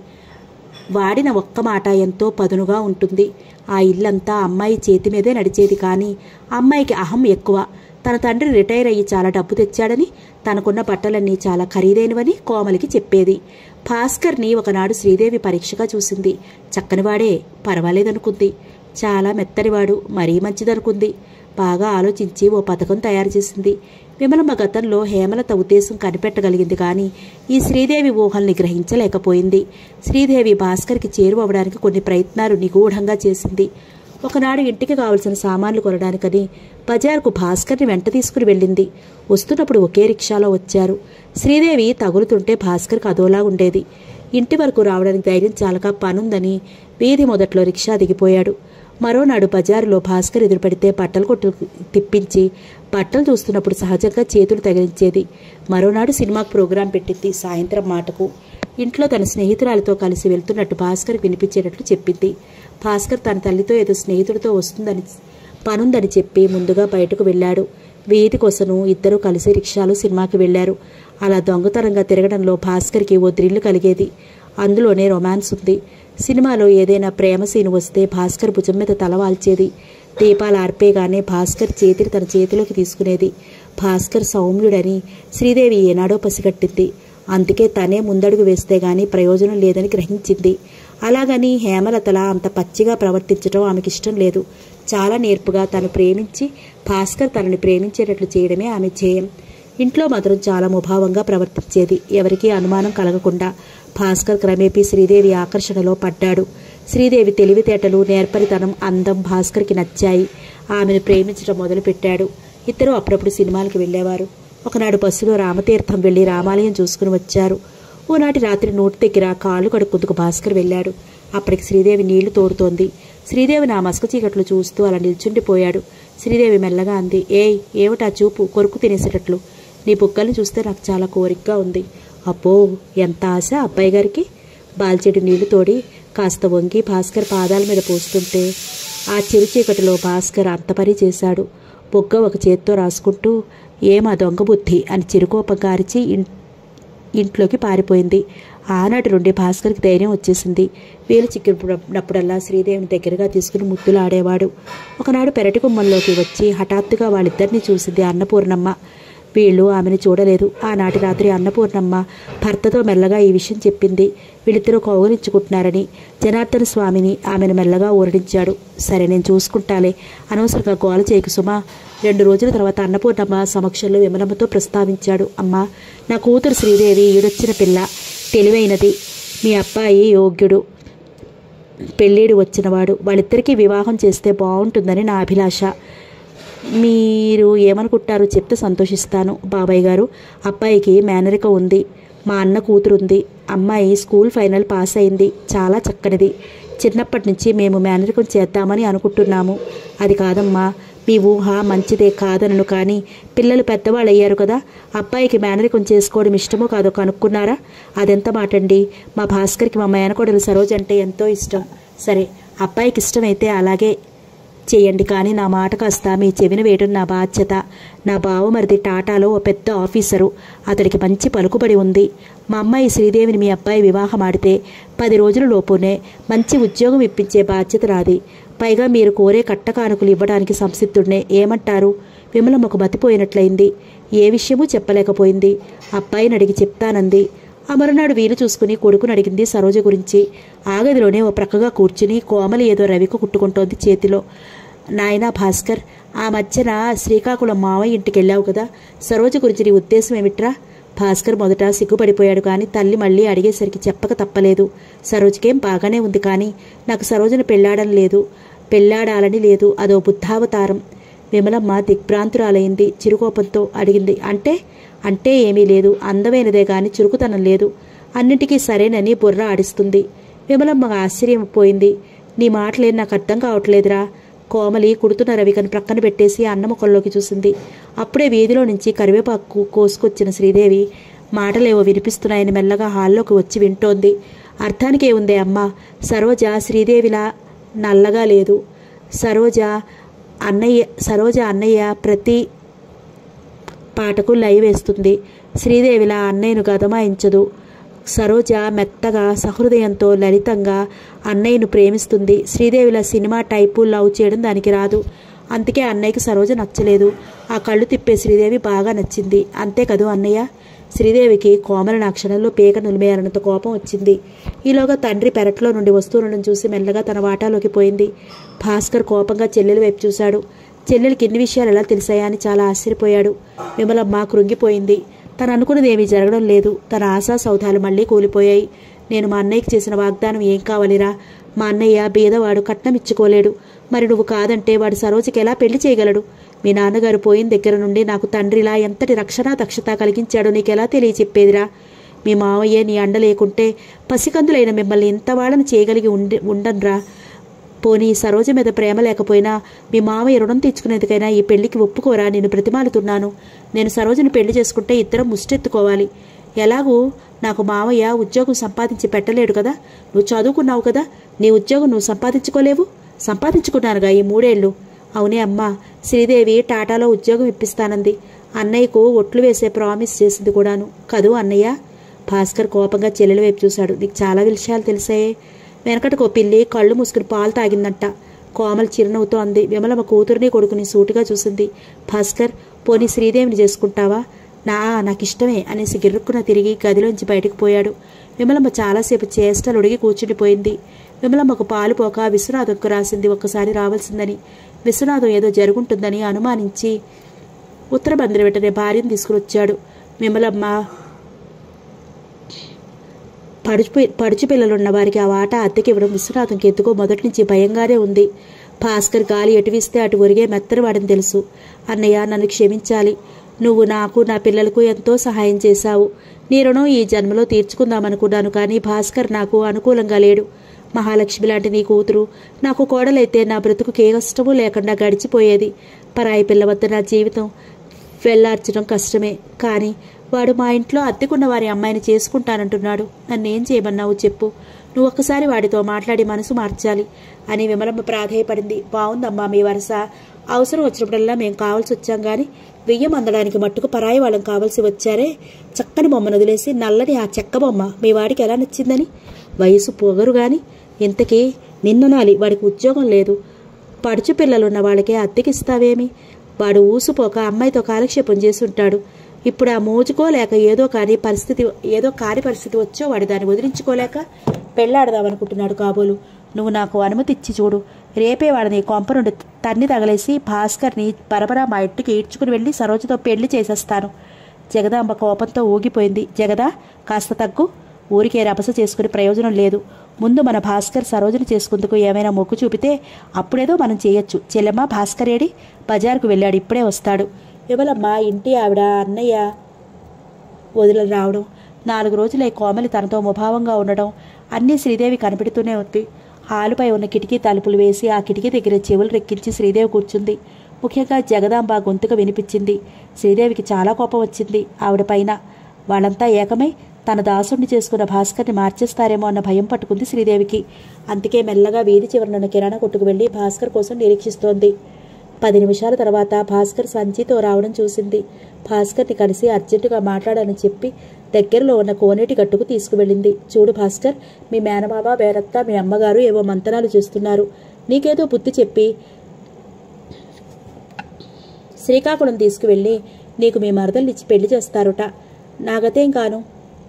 వాడిన ఒక్క మాట ఎంతో పదునుగా ఉంటుంది ఆ ఇల్లంతా అమ్మాయి చేతి మీదే నడిచేది కానీ అమ్మాయికి అహం ఎక్కువ తన తండ్రి రిటైర్ అయ్యి చాలా డబ్బు తెచ్చాడని తనకున్న బట్టలన్నీ చాలా ఖరీదైనవని కోమలికి చెప్పేది భాస్కర్ని ఒకనాడు శ్రీదేవి పరీక్షగా చూసింది చక్కనివాడే పర్వాలేదనుకుంది చాలా మెత్తనివాడు మరీ మంచిదనుకుంది బాగా ఆలోచించి ఓ పథకం తయారు చేసింది విమలమ్మ గతంలో హేమలత ఉద్దేశం కనిపెట్టగలిగింది కానీ ఈ శ్రీదేవి ఊహల్ని గ్రహించలేకపోయింది శ్రీదేవి భాస్కర్కి చేరువవడానికి కొన్ని ప్రయత్నాలు నిగూఢంగా చేసింది ఒకనాడు ఇంటికి కావలసిన సామాన్లు కొనడానికని బజార్కు భాస్కర్ని వెంట తీసుకుని వెళ్ళింది వస్తున్నప్పుడు ఒకే రిక్షాలో వచ్చారు శ్రీదేవి తగులుతుంటే భాస్కర్కి అదోలా ఉండేది ఇంటి వరకు రావడానికి ధైర్యం చాలక పనుందని వీధి మొదట్లో రిక్షా దిగిపోయాడు మరోనాడు బజారులో భాస్కర్ ఎదురుపడితే బట్టలు కొట్టు తిప్పించి బట్టలు చూస్తున్నప్పుడు సహజంగా చేతులు తగిలించేది మరోనాడు సినిమాకు ప్రోగ్రాం పెట్టింది సాయంత్రం మాటకు ఇంట్లో తన స్నేహితురాలతో కలిసి వెళ్తున్నట్టు భాస్కర్ వినిపించేటట్లు చెప్పింది భాస్కర్ తన తల్లితో ఏదో స్నేహితుడితో వస్తుందని పనుందని చెప్పి ముందుగా బయటకు వెళ్ళాడు వీధి కొసను ఇద్దరూ కలిసి రిక్షాలో సినిమాకి వెళ్లారు అలా దొంగతనంగా తిరగడంలో భాస్కర్కి ఓ థ్రిల్లు కలిగేది అందులోనే రొమాన్స్ ఉంది సినిమాలో ఏదైనా ప్రేమ సీను వస్తే భాస్కర్ భుజం మీద తల వాల్చేది దీపాలు ఆర్పేగానే భాస్కర్ చేతిని తన చేతిలోకి తీసుకునేది భాస్కర్ సౌమ్యుడని శ్రీదేవి ఏనాడో పసిగట్టింది అందుకే తనే ముందడుగు వేస్తే గాని ప్రయోజనం లేదని గ్రహించింది అలాగని హేమలతల అంత పచ్చిగా ప్రవర్తించడం ఆమెకి ఇష్టం లేదు చాలా నేర్పుగా తను ప్రేమించి భాస్కర్ తనని ప్రేమించేటట్లు చేయడమే ఆమె ధ్యేయం ఇంట్లో మాత్రం చాలా ముభావంగా ప్రవర్తించేది ఎవరికీ అనుమానం కలగకుండా భాస్కర్ క్రమేపీ శ్రీదేవి ఆకర్షణలో పడ్డాడు శ్రీదేవి తెలివితేటలు నేర్పరితనం అందం భాస్కర్కి నచ్చాయి ఆమెను ప్రేమించడం మొదలుపెట్టాడు ఇద్దరూ అప్పుడప్పుడు సినిమాలకు వెళ్ళేవారు ఒకనాడు బస్సులో రామతీర్థం వెళ్లి రామాలయం చూసుకుని వచ్చారు ఓనాటి రాత్రి నోటి దగ్గర కాళ్ళు కడుక్కుందుకు భాస్కర్ వెళ్ళాడు అప్పటికి శ్రీదేవి నీళ్లు తోడుతోంది శ్రీదేవి నా మసక చీకట్లు చూస్తూ అలా నిల్చుండిపోయాడు శ్రీదేవి మెల్లగా అంది ఏయ్ ఏమిటా చూపు కొరుకు తినేసేటట్లు నీ బుగ్గల్ని చూస్తే నాకు చాలా కోరికగా ఉంది అబ్బో ఎంత ఆశ అబ్బాయి గారికి బాల్చెడు నీళ్లు తోడి కాస్త వంగి భాస్కర్ పాదాల మీద పోస్తుంటే ఆ చిరు చీకటిలో భాస్కర్ అంత పని చేశాడు బొగ్గ ఒక చేత్తో రాసుకుంటూ ఏమా దొంగ బుద్ధి అని చిరుకోపంగా అరిచి ఇన్- ఇంట్లోకి పారిపోయింది ఆనాటి నుండి భాస్కర్కి ధైర్యం వచ్చేసింది వేలు చిక్కినప్పుడల్లా శ్రీదేవిని దగ్గరగా తీసుకుని ముద్దులు ఆడేవాడు ఒకనాడు పెరటి గుమ్మంలోకి వచ్చి హఠాత్తుగా వాళ్ళిద్దరినీ చూసింది అన్నపూర్ణమ్మ వీళ్ళు ఆమెను చూడలేదు ఆనాటి రాత్రి అన్నపూర్ణమ్మ భర్తతో మెల్లగా ఈ విషయం చెప్పింది వీళ్ళిద్దరూ కౌగులించుకుంటున్నారని జనార్దన స్వామిని ఆమెను మెల్లగా ఊరడించాడు సరే నేను చూసుకుంటాలే అనవసరంగా గోల చేయకు సుమా రెండు రోజుల తర్వాత అన్నపూర్ణమ్మ సమక్షంలో విమలమ్మతో ప్రస్తావించాడు అమ్మా నా కూతురు శ్రీదేవి ఈడొచ్చిన పిల్ల తెలివైనది మీ అబ్బాయి యోగ్యుడు పెళ్ళిడు వచ్చినవాడు వాళ్ళిద్దరికీ వివాహం చేస్తే బాగుంటుందని నా అభిలాష మీరు ఏమనుకుంటారో చెప్తే సంతోషిస్తాను బాబాయ్ గారు అబ్బాయికి మేనరిక ఉంది మా అన్న కూతురు ఉంది అమ్మాయి స్కూల్ ఫైనల్ పాస్ అయింది చాలా చక్కనిది చిన్నప్పటి నుంచి మేము మేనరికం చేద్దామని అనుకుంటున్నాము అది కాదమ్మా మీ ఊహ మంచిదే కాదనను కానీ పిల్లలు పెద్దవాళ్ళు అయ్యారు కదా అబ్బాయికి మేనరికం చేసుకోవడం ఇష్టమో కాదో కనుక్కున్నారా అదెంత మాటండి మా భాస్కర్కి మా మేనకోడలు సరోజ్ అంటే ఎంతో ఇష్టం సరే అబ్బాయికి ఇష్టమైతే అలాగే చేయండి కానీ నా మాట కాస్త మీ చెవిన వేయడం నా బాధ్యత నా బావమరిది టాటాలో ఓ పెద్ద ఆఫీసరు అతడికి మంచి పలుకుబడి ఉంది మా అమ్మాయి శ్రీదేవిని మీ అబ్బాయి వివాహం ఆడితే పది రోజుల లోపునే మంచి ఉద్యోగం ఇప్పించే బాధ్యత నాది పైగా మీరు కోరే కట్టకానుకలు ఇవ్వడానికి సంసిద్ధుడినే ఏమంటారు విమలమ్మకు మతిపోయినట్లయింది ఏ విషయమూ చెప్పలేకపోయింది అబ్బాయిని అడిగి చెప్తానంది ఆ మరునాడు వీలు చూసుకుని కొడుకుని అడిగింది సరోజ గురించి ఆగదిలోనే ఓ ప్రక్కగా కూర్చుని కోమలి ఏదో రవిక కుట్టుకుంటోంది చేతిలో నాయనా భాస్కర్ ఆ మధ్యన శ్రీకాకుళం మావయ్య ఇంటికి వెళ్ళావు కదా సరోజ గురించి నీ ఉద్దేశం ఏమిట్రా భాస్కర్ మొదట సిగ్గుపడిపోయాడు కానీ తల్లి మళ్ళీ అడిగేసరికి చెప్పక తప్పలేదు సరోజకేం బాగానే ఉంది కానీ నాకు సరోజను పెళ్ళాడని లేదు పెళ్ళాడాలని లేదు అదో బుద్ధావతారం విమలమ్మ దిగ్భ్రాంతురాలైంది చిరుకోపంతో అడిగింది అంటే అంటే ఏమీ లేదు అందమైనదే గాని చురుకుతనం లేదు అన్నిటికీ సరేనని బుర్ర ఆడిస్తుంది విమలమ్మ ఆశ్చర్యం పోయింది నీ మాటలేం నాకు అర్థం కావట్లేదురా కోమలి కుడుతున్న రవికను ప్రక్కన పెట్టేసి అన్నముఖంలోకి చూసింది అప్పుడే వీధిలో నుంచి కరివేపాకు కోసుకొచ్చిన శ్రీదేవి మాటలేవో వినిపిస్తున్నాయని మెల్లగా హాల్లోకి వచ్చి వింటోంది అర్థానికే ఉందే అమ్మ సరోజ శ్రీదేవిలా నల్లగా లేదు సరోజ అన్నయ్య సరోజ అన్నయ్య ప్రతి పాటకు లైవ్ వేస్తుంది శ్రీదేవిలా అన్నయ్యను గదమాయించదు సరోజ మెత్తగా సహృదయంతో లలితంగా అన్నయ్యను ప్రేమిస్తుంది శ్రీదేవిలా సినిమా టైపు లవ్ చేయడం దానికి రాదు అందుకే అన్నయ్యకి సరోజ నచ్చలేదు ఆ కళ్ళు తిప్పే శ్రీదేవి బాగా నచ్చింది అంతే కదూ అన్నయ్య శ్రీదేవికి కోమల ఆ క్షణంలో పేక నులిమేయాలన్నంత కోపం వచ్చింది ఈలోగా తండ్రి పెరట్లో నుండి వస్తువులను చూసి మెల్లగా తన వాటాలోకి పోయింది భాస్కర్ కోపంగా చెల్లెల వైపు చూశాడు చెల్లెలకి ఇన్ని విషయాలు ఎలా తెలిసాయా అని చాలా ఆశ్చర్యపోయాడు విమలమ్మ కృంగిపోయింది తను అనుకున్నది ఏమీ జరగడం లేదు తన ఆశా సౌధాలు మళ్ళీ కూలిపోయాయి నేను మా అన్నయ్యకి చేసిన వాగ్దానం ఏం కావాలిరా మా అన్నయ్య బీదవాడు కట్నం ఇచ్చుకోలేడు మరి నువ్వు కాదంటే వాడు సరోజకి ఎలా పెళ్లి చేయగలడు మీ నాన్నగారు పోయిన దగ్గర నుండి నాకు తండ్రిలా ఎంతటి రక్షణ దక్షత కలిగించాడో నీకెలా తెలియచెప్పేదిరా మీ మావయ్య నీ అండ లేకుంటే పసికందులైన మిమ్మల్ని ఇంత వాళ్ళని చేయగలిగి ఉండి ఉండన్రా పోనీ సరోజ మీద ప్రేమ లేకపోయినా మీ మావయ్య రుణం తెచ్చుకునేందుకైనా ఈ పెళ్లికి ఒప్పుకోరా నేను బ్రతిమాలుతున్నాను నేను సరోజని పెళ్లి చేసుకుంటే ఇద్దరం ముష్టెత్తుకోవాలి ఎలాగూ నాకు మావయ్య ఉద్యోగం సంపాదించి పెట్టలేడు కదా నువ్వు చదువుకున్నావు కదా నీ ఉద్యోగం నువ్వు సంపాదించుకోలేవు సంపాదించుకున్నానుగా ఈ మూడేళ్లు అవునే అమ్మా శ్రీదేవి టాటాలో ఉద్యోగం ఇప్పిస్తానంది అన్నయ్యకు ఒట్లు వేసే ప్రామిస్ చేసింది కూడాను కదూ అన్నయ్య భాస్కర్ కోపంగా చెల్లెల వైపు చూశాడు నీకు చాలా విషయాలు తెలిసాయే వెనకటికో పిల్లి కళ్ళు మూసుకుని పాలు తాగిందంట కోమల్ చిరునవ్వుతో అంది విమలమ్మ కూతురిని కొడుకుని సూటిగా చూసింది భాస్కర్ పోనీ శ్రీదేవిని చేసుకుంటావా నా నాకు ఇష్టమే అనేసి గిర్రుక్కున తిరిగి గదిలోంచి బయటకు పోయాడు విమలమ్మ చాలాసేపు చేష్టలు ఉడిగి కూర్చుండిపోయింది విమలమ్మకు పాలు పోక విశ్వనాథంకు రాసింది ఒక్కసారి రావాల్సిందని విశ్వనాథం ఏదో జరుగుంటుందని అనుమానించి ఉత్తరబంద్రి వెంటనే భార్యను తీసుకుని విమలమ్మ పడుచు పడుచు పిల్లలున్న వారికి ఆ వాట అద్దెకి ఇవ్వడం విశ్వనాథంకి ఎందుకో మొదటి నుంచి భయంగానే ఉంది భాస్కర్ గాలి ఎటు వీస్తే అటు ఒరిగే మెత్తరవాడని తెలుసు అన్నయ్య నన్ను క్షమించాలి నువ్వు నాకు నా పిల్లలకు ఎంతో సహాయం చేశావు నీ రుణం ఈ జన్మలో తీర్చుకుందామనుకున్నాను కానీ భాస్కర్ నాకు అనుకూలంగా లేడు మహాలక్ష్మి లాంటి నీ కూతురు నాకు కోడలైతే నా బ్రతుకుకి ఏ కష్టమూ లేకుండా గడిచిపోయేది పరాయి పిల్ల వద్ద నా జీవితం వెళ్ళార్చడం కష్టమే కానీ వాడు మా ఇంట్లో అద్దెకున్న వారి అమ్మాయిని చేసుకుంటానంటున్నాడు నన్నేం చేయమన్నావు చెప్పు నువ్వు ఒక్కసారి వాడితో మాట్లాడి మనసు మార్చాలి అని విమలమ్మ ప్రాధేయపడింది బాగుందమ్మా మీ వరస అవసరం వచ్చినప్పుడల్లా మేము కావాల్సి వచ్చాం కానీ బియ్యం అందడానికి మట్టుకు పరాయి వాళ్ళం కావాల్సి వచ్చారే చక్కని బొమ్మను వదిలేసి నల్లని ఆ చెక్క బొమ్మ మీ వాడికి ఎలా నచ్చిందని వయసు పొగరు గాని ఇంతకీ నిన్ననాలి వాడికి ఉద్యోగం లేదు పడుచు పిల్లలున్న వాళ్ళకి అద్దెకిస్తావేమి వాడు ఊసుపోక అమ్మాయితో కాలక్షేపం చేసి ఉంటాడు ఇప్పుడు ఆ మోజుకో లేక ఏదో కాని పరిస్థితి ఏదో కాని పరిస్థితి వచ్చో వాడు దాన్ని వదిలించుకోలేక పెళ్లాడదామనుకుంటున్నాడు కాబోలు నువ్వు నాకు అనుమతి ఇచ్చి చూడు రేపే వాడిని కొంప నుండి తన్ని తగలేసి భాస్కర్ని పరపరా మా ఇంటికి ఈడ్చుకుని వెళ్ళి సరోజతో పెళ్లి చేసేస్తాను జగదాంబ కోపంతో ఊగిపోయింది జగదా కాస్త తగ్గు ఊరికే రభస చేసుకునే ప్రయోజనం లేదు ముందు మన భాస్కర్ సరోజని చేసుకుందుకు ఏమైనా మొక్కు చూపితే అప్పుడేదో మనం చేయొచ్చు చెల్లెమ్మ భాస్కర్ ఏడి బజార్కు వెళ్ళాడు ఇప్పుడే వస్తాడు ఎవలమ్మా ఇంటి ఆవిడ అన్నయ్య వదిలి రావడం నాలుగు రోజులై కోమలి తనతో ముభావంగా ఉండడం అన్నీ శ్రీదేవి కనిపెడుతూనే ఉంది హాలుపై ఉన్న కిటికీ తలుపులు వేసి ఆ కిటికీ దగ్గర చెవులు రెక్కించి శ్రీదేవి కూర్చుంది ముఖ్యంగా జగదాంబ గొంతుక వినిపించింది శ్రీదేవికి చాలా కోపం వచ్చింది ఆవిడ పైన వాళ్ళంతా ఏకమై తన దాసుడిని చేసుకున్న భాస్కర్ని మార్చేస్తారేమో అన్న భయం పట్టుకుంది శ్రీదేవికి అందుకే మెల్లగా వీధి చివరనున్న కిరాణా కొట్టుకు వెళ్లి భాస్కర్ కోసం నిరీక్షిస్తోంది పది నిమిషాల తర్వాత భాస్కర్ సంచితో రావడం చూసింది భాస్కర్ని కలిసి అర్జెంటుగా మాట్లాడని చెప్పి దగ్గరలో ఉన్న కోనేటి గట్టుకు తీసుకువెళ్ళింది చూడు భాస్కర్ మీ మేనమామ వేరత్త మీ అమ్మగారు ఏవో మంతనాలు చేస్తున్నారు నీకేదో బుద్ధి చెప్పి శ్రీకాకుళం తీసుకువెళ్ళి నీకు మీ మరదల్నిచ్చి పెళ్లి చేస్తారుట నాగతేం కాను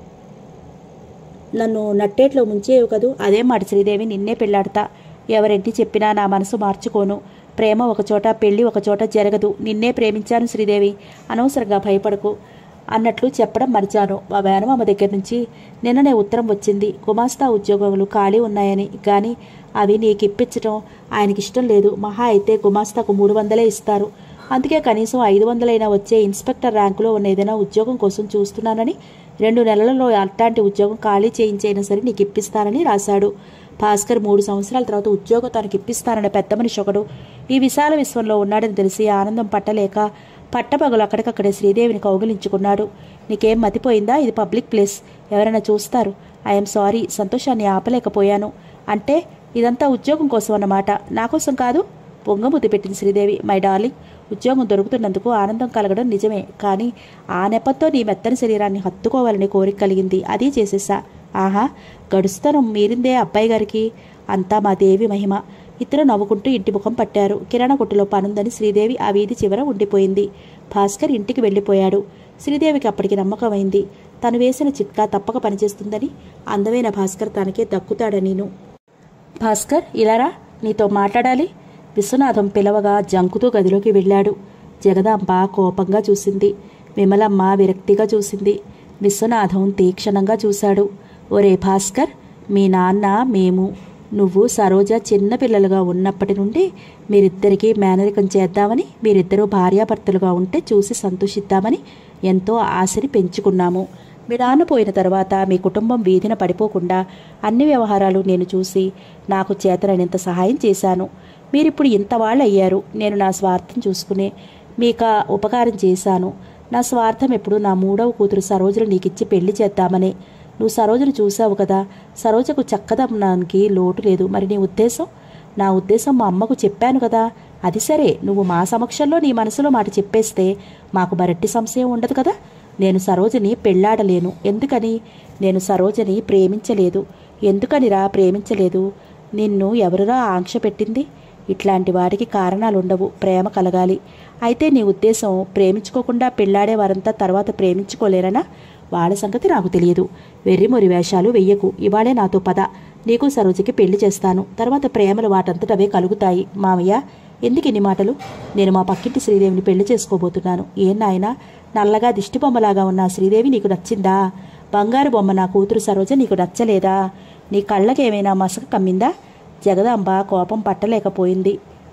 నన్ను నట్టేట్లో ముంచేవు కదూ అదే మాట శ్రీదేవి నిన్నే పెళ్ళాడతా ఎవరెంటి చెప్పినా నా మనసు మార్చుకోను ప్రేమ ఒకచోట పెళ్లి ఒకచోట జరగదు నిన్నే ప్రేమించాను శ్రీదేవి అనవసరంగా భయపడకు అన్నట్లు చెప్పడం మరిచాను మా మేనమామ దగ్గర నుంచి నిన్ననే ఉత్తరం వచ్చింది గుమాస్తా ఉద్యోగాలు ఖాళీ ఉన్నాయని కానీ అవి నీకు ఇప్పించటం ఆయనకి ఇష్టం లేదు మహా అయితే గుమాస్తాకు మూడు వందలే ఇస్తారు అందుకే కనీసం ఐదు వందలైనా వచ్చే ఇన్స్పెక్టర్ ర్యాంకులో ఉన్న ఏదైనా ఉద్యోగం కోసం చూస్తున్నానని రెండు నెలలలో అట్లాంటి ఉద్యోగం ఖాళీ చేయించైనా సరే నీకు ఇప్పిస్తానని రాశాడు భాస్కర్ మూడు సంవత్సరాల తర్వాత ఉద్యోగం తనకి ఇప్పిస్తానన్న పెద్ద మనిషి ఒకడు ఈ విశాల విశ్వంలో ఉన్నాడని తెలిసి ఆనందం పట్టలేక పట్టపగలు అక్కడికక్కడే శ్రీదేవిని కౌగిలించుకున్నాడు నీకేం మతిపోయిందా ఇది పబ్లిక్ ప్లేస్ ఎవరైనా చూస్తారు ఐఎమ్ సారీ సంతోషాన్ని ఆపలేకపోయాను అంటే ఇదంతా ఉద్యోగం కోసం అన్నమాట నా కోసం కాదు పొంగముద్దు పెట్టింది శ్రీదేవి మై డార్లింగ్ ఉద్యోగం దొరుకుతున్నందుకు ఆనందం కలగడం నిజమే కానీ ఆ నెపంతో నీ మెత్తని శరీరాన్ని హత్తుకోవాలని కోరిక కలిగింది అది చేసేసా ఆహా గడుస్తనం మీరిందే అబ్బాయి గారికి అంతా మా దేవి మహిమ ఇద్దరు నవ్వుకుంటూ ఇంటి ముఖం పట్టారు కిరాణా కొట్టులో పనుందని శ్రీదేవి ఆ వీధి చివర ఉండిపోయింది భాస్కర్ ఇంటికి వెళ్ళిపోయాడు శ్రీదేవికి అప్పటికి నమ్మకమైంది తను వేసిన చిట్కా తప్పక పనిచేస్తుందని అందమైన భాస్కర్ తనకే దక్కుతాడనీను భాస్కర్ ఇలారా నీతో మాట్లాడాలి విశ్వనాథం పిలవగా జంకుతూ గదిలోకి వెళ్ళాడు జగదాంబ కోపంగా చూసింది విమలమ్మ విరక్తిగా చూసింది విశ్వనాథం తీక్షణంగా చూశాడు ఒరే భాస్కర్ మీ నాన్న మేము నువ్వు సరోజ చిన్నపిల్లలుగా ఉన్నప్పటి నుండి మీరిద్దరికీ మేనరికం చేద్దామని మీరిద్దరూ భార్యాభర్తలుగా ఉంటే చూసి సంతోషిద్దామని ఎంతో ఆశని పెంచుకున్నాము మీ నాన్న పోయిన తర్వాత మీ కుటుంబం వీధిన పడిపోకుండా అన్ని వ్యవహారాలు నేను చూసి నాకు చేతనైనంత సహాయం చేశాను మీరిప్పుడు ఇంత వాళ్ళు అయ్యారు నేను నా స్వార్థం చూసుకునే మీక ఉపకారం చేశాను నా స్వార్థం ఎప్పుడు నా మూడవ కూతురు సరోజను నీకిచ్చి పెళ్లి చేద్దామనే నువ్వు సరోజను చూసావు కదా సరోజకు చక్కదనానికి లోటు లేదు మరి నీ ఉద్దేశం నా ఉద్దేశం మా అమ్మకు చెప్పాను కదా అది సరే నువ్వు మా సమక్షంలో నీ మనసులో మాట చెప్పేస్తే మాకు మరట్టి సంశయం ఉండదు కదా నేను సరోజని పెళ్ళాడలేను ఎందుకని నేను సరోజని ప్రేమించలేదు ఎందుకనిరా ప్రేమించలేదు నిన్ను ఎవరురా ఆంక్ష పెట్టింది ఇట్లాంటి వాటికి కారణాలుండవు ప్రేమ కలగాలి అయితే నీ ఉద్దేశం ప్రేమించుకోకుండా పెళ్ళాడే వారంతా తర్వాత ప్రేమించుకోలేరనా వాళ్ళ సంగతి నాకు తెలియదు వెర్రిమొరి వేషాలు వెయ్యకు ఇవాళే నాతో పద నీకు సరోజకి పెళ్లి చేస్తాను తర్వాత ప్రేమలు వాటంతటవే కలుగుతాయి మామయ్య ఎందుకు ఇన్ని మాటలు నేను మా పక్కింటి శ్రీదేవిని పెళ్లి చేసుకోబోతున్నాను ఏం నాయనా నల్లగా దిష్టి బొమ్మలాగా ఉన్న ఆ శ్రీదేవి నీకు నచ్చిందా బంగారు బొమ్మ నా కూతురు సరోజ నీకు నచ్చలేదా నీ కళ్ళకేమైనా మసక కమ్మిందా జగదాంబ కోపం పట్టలేకపోయింది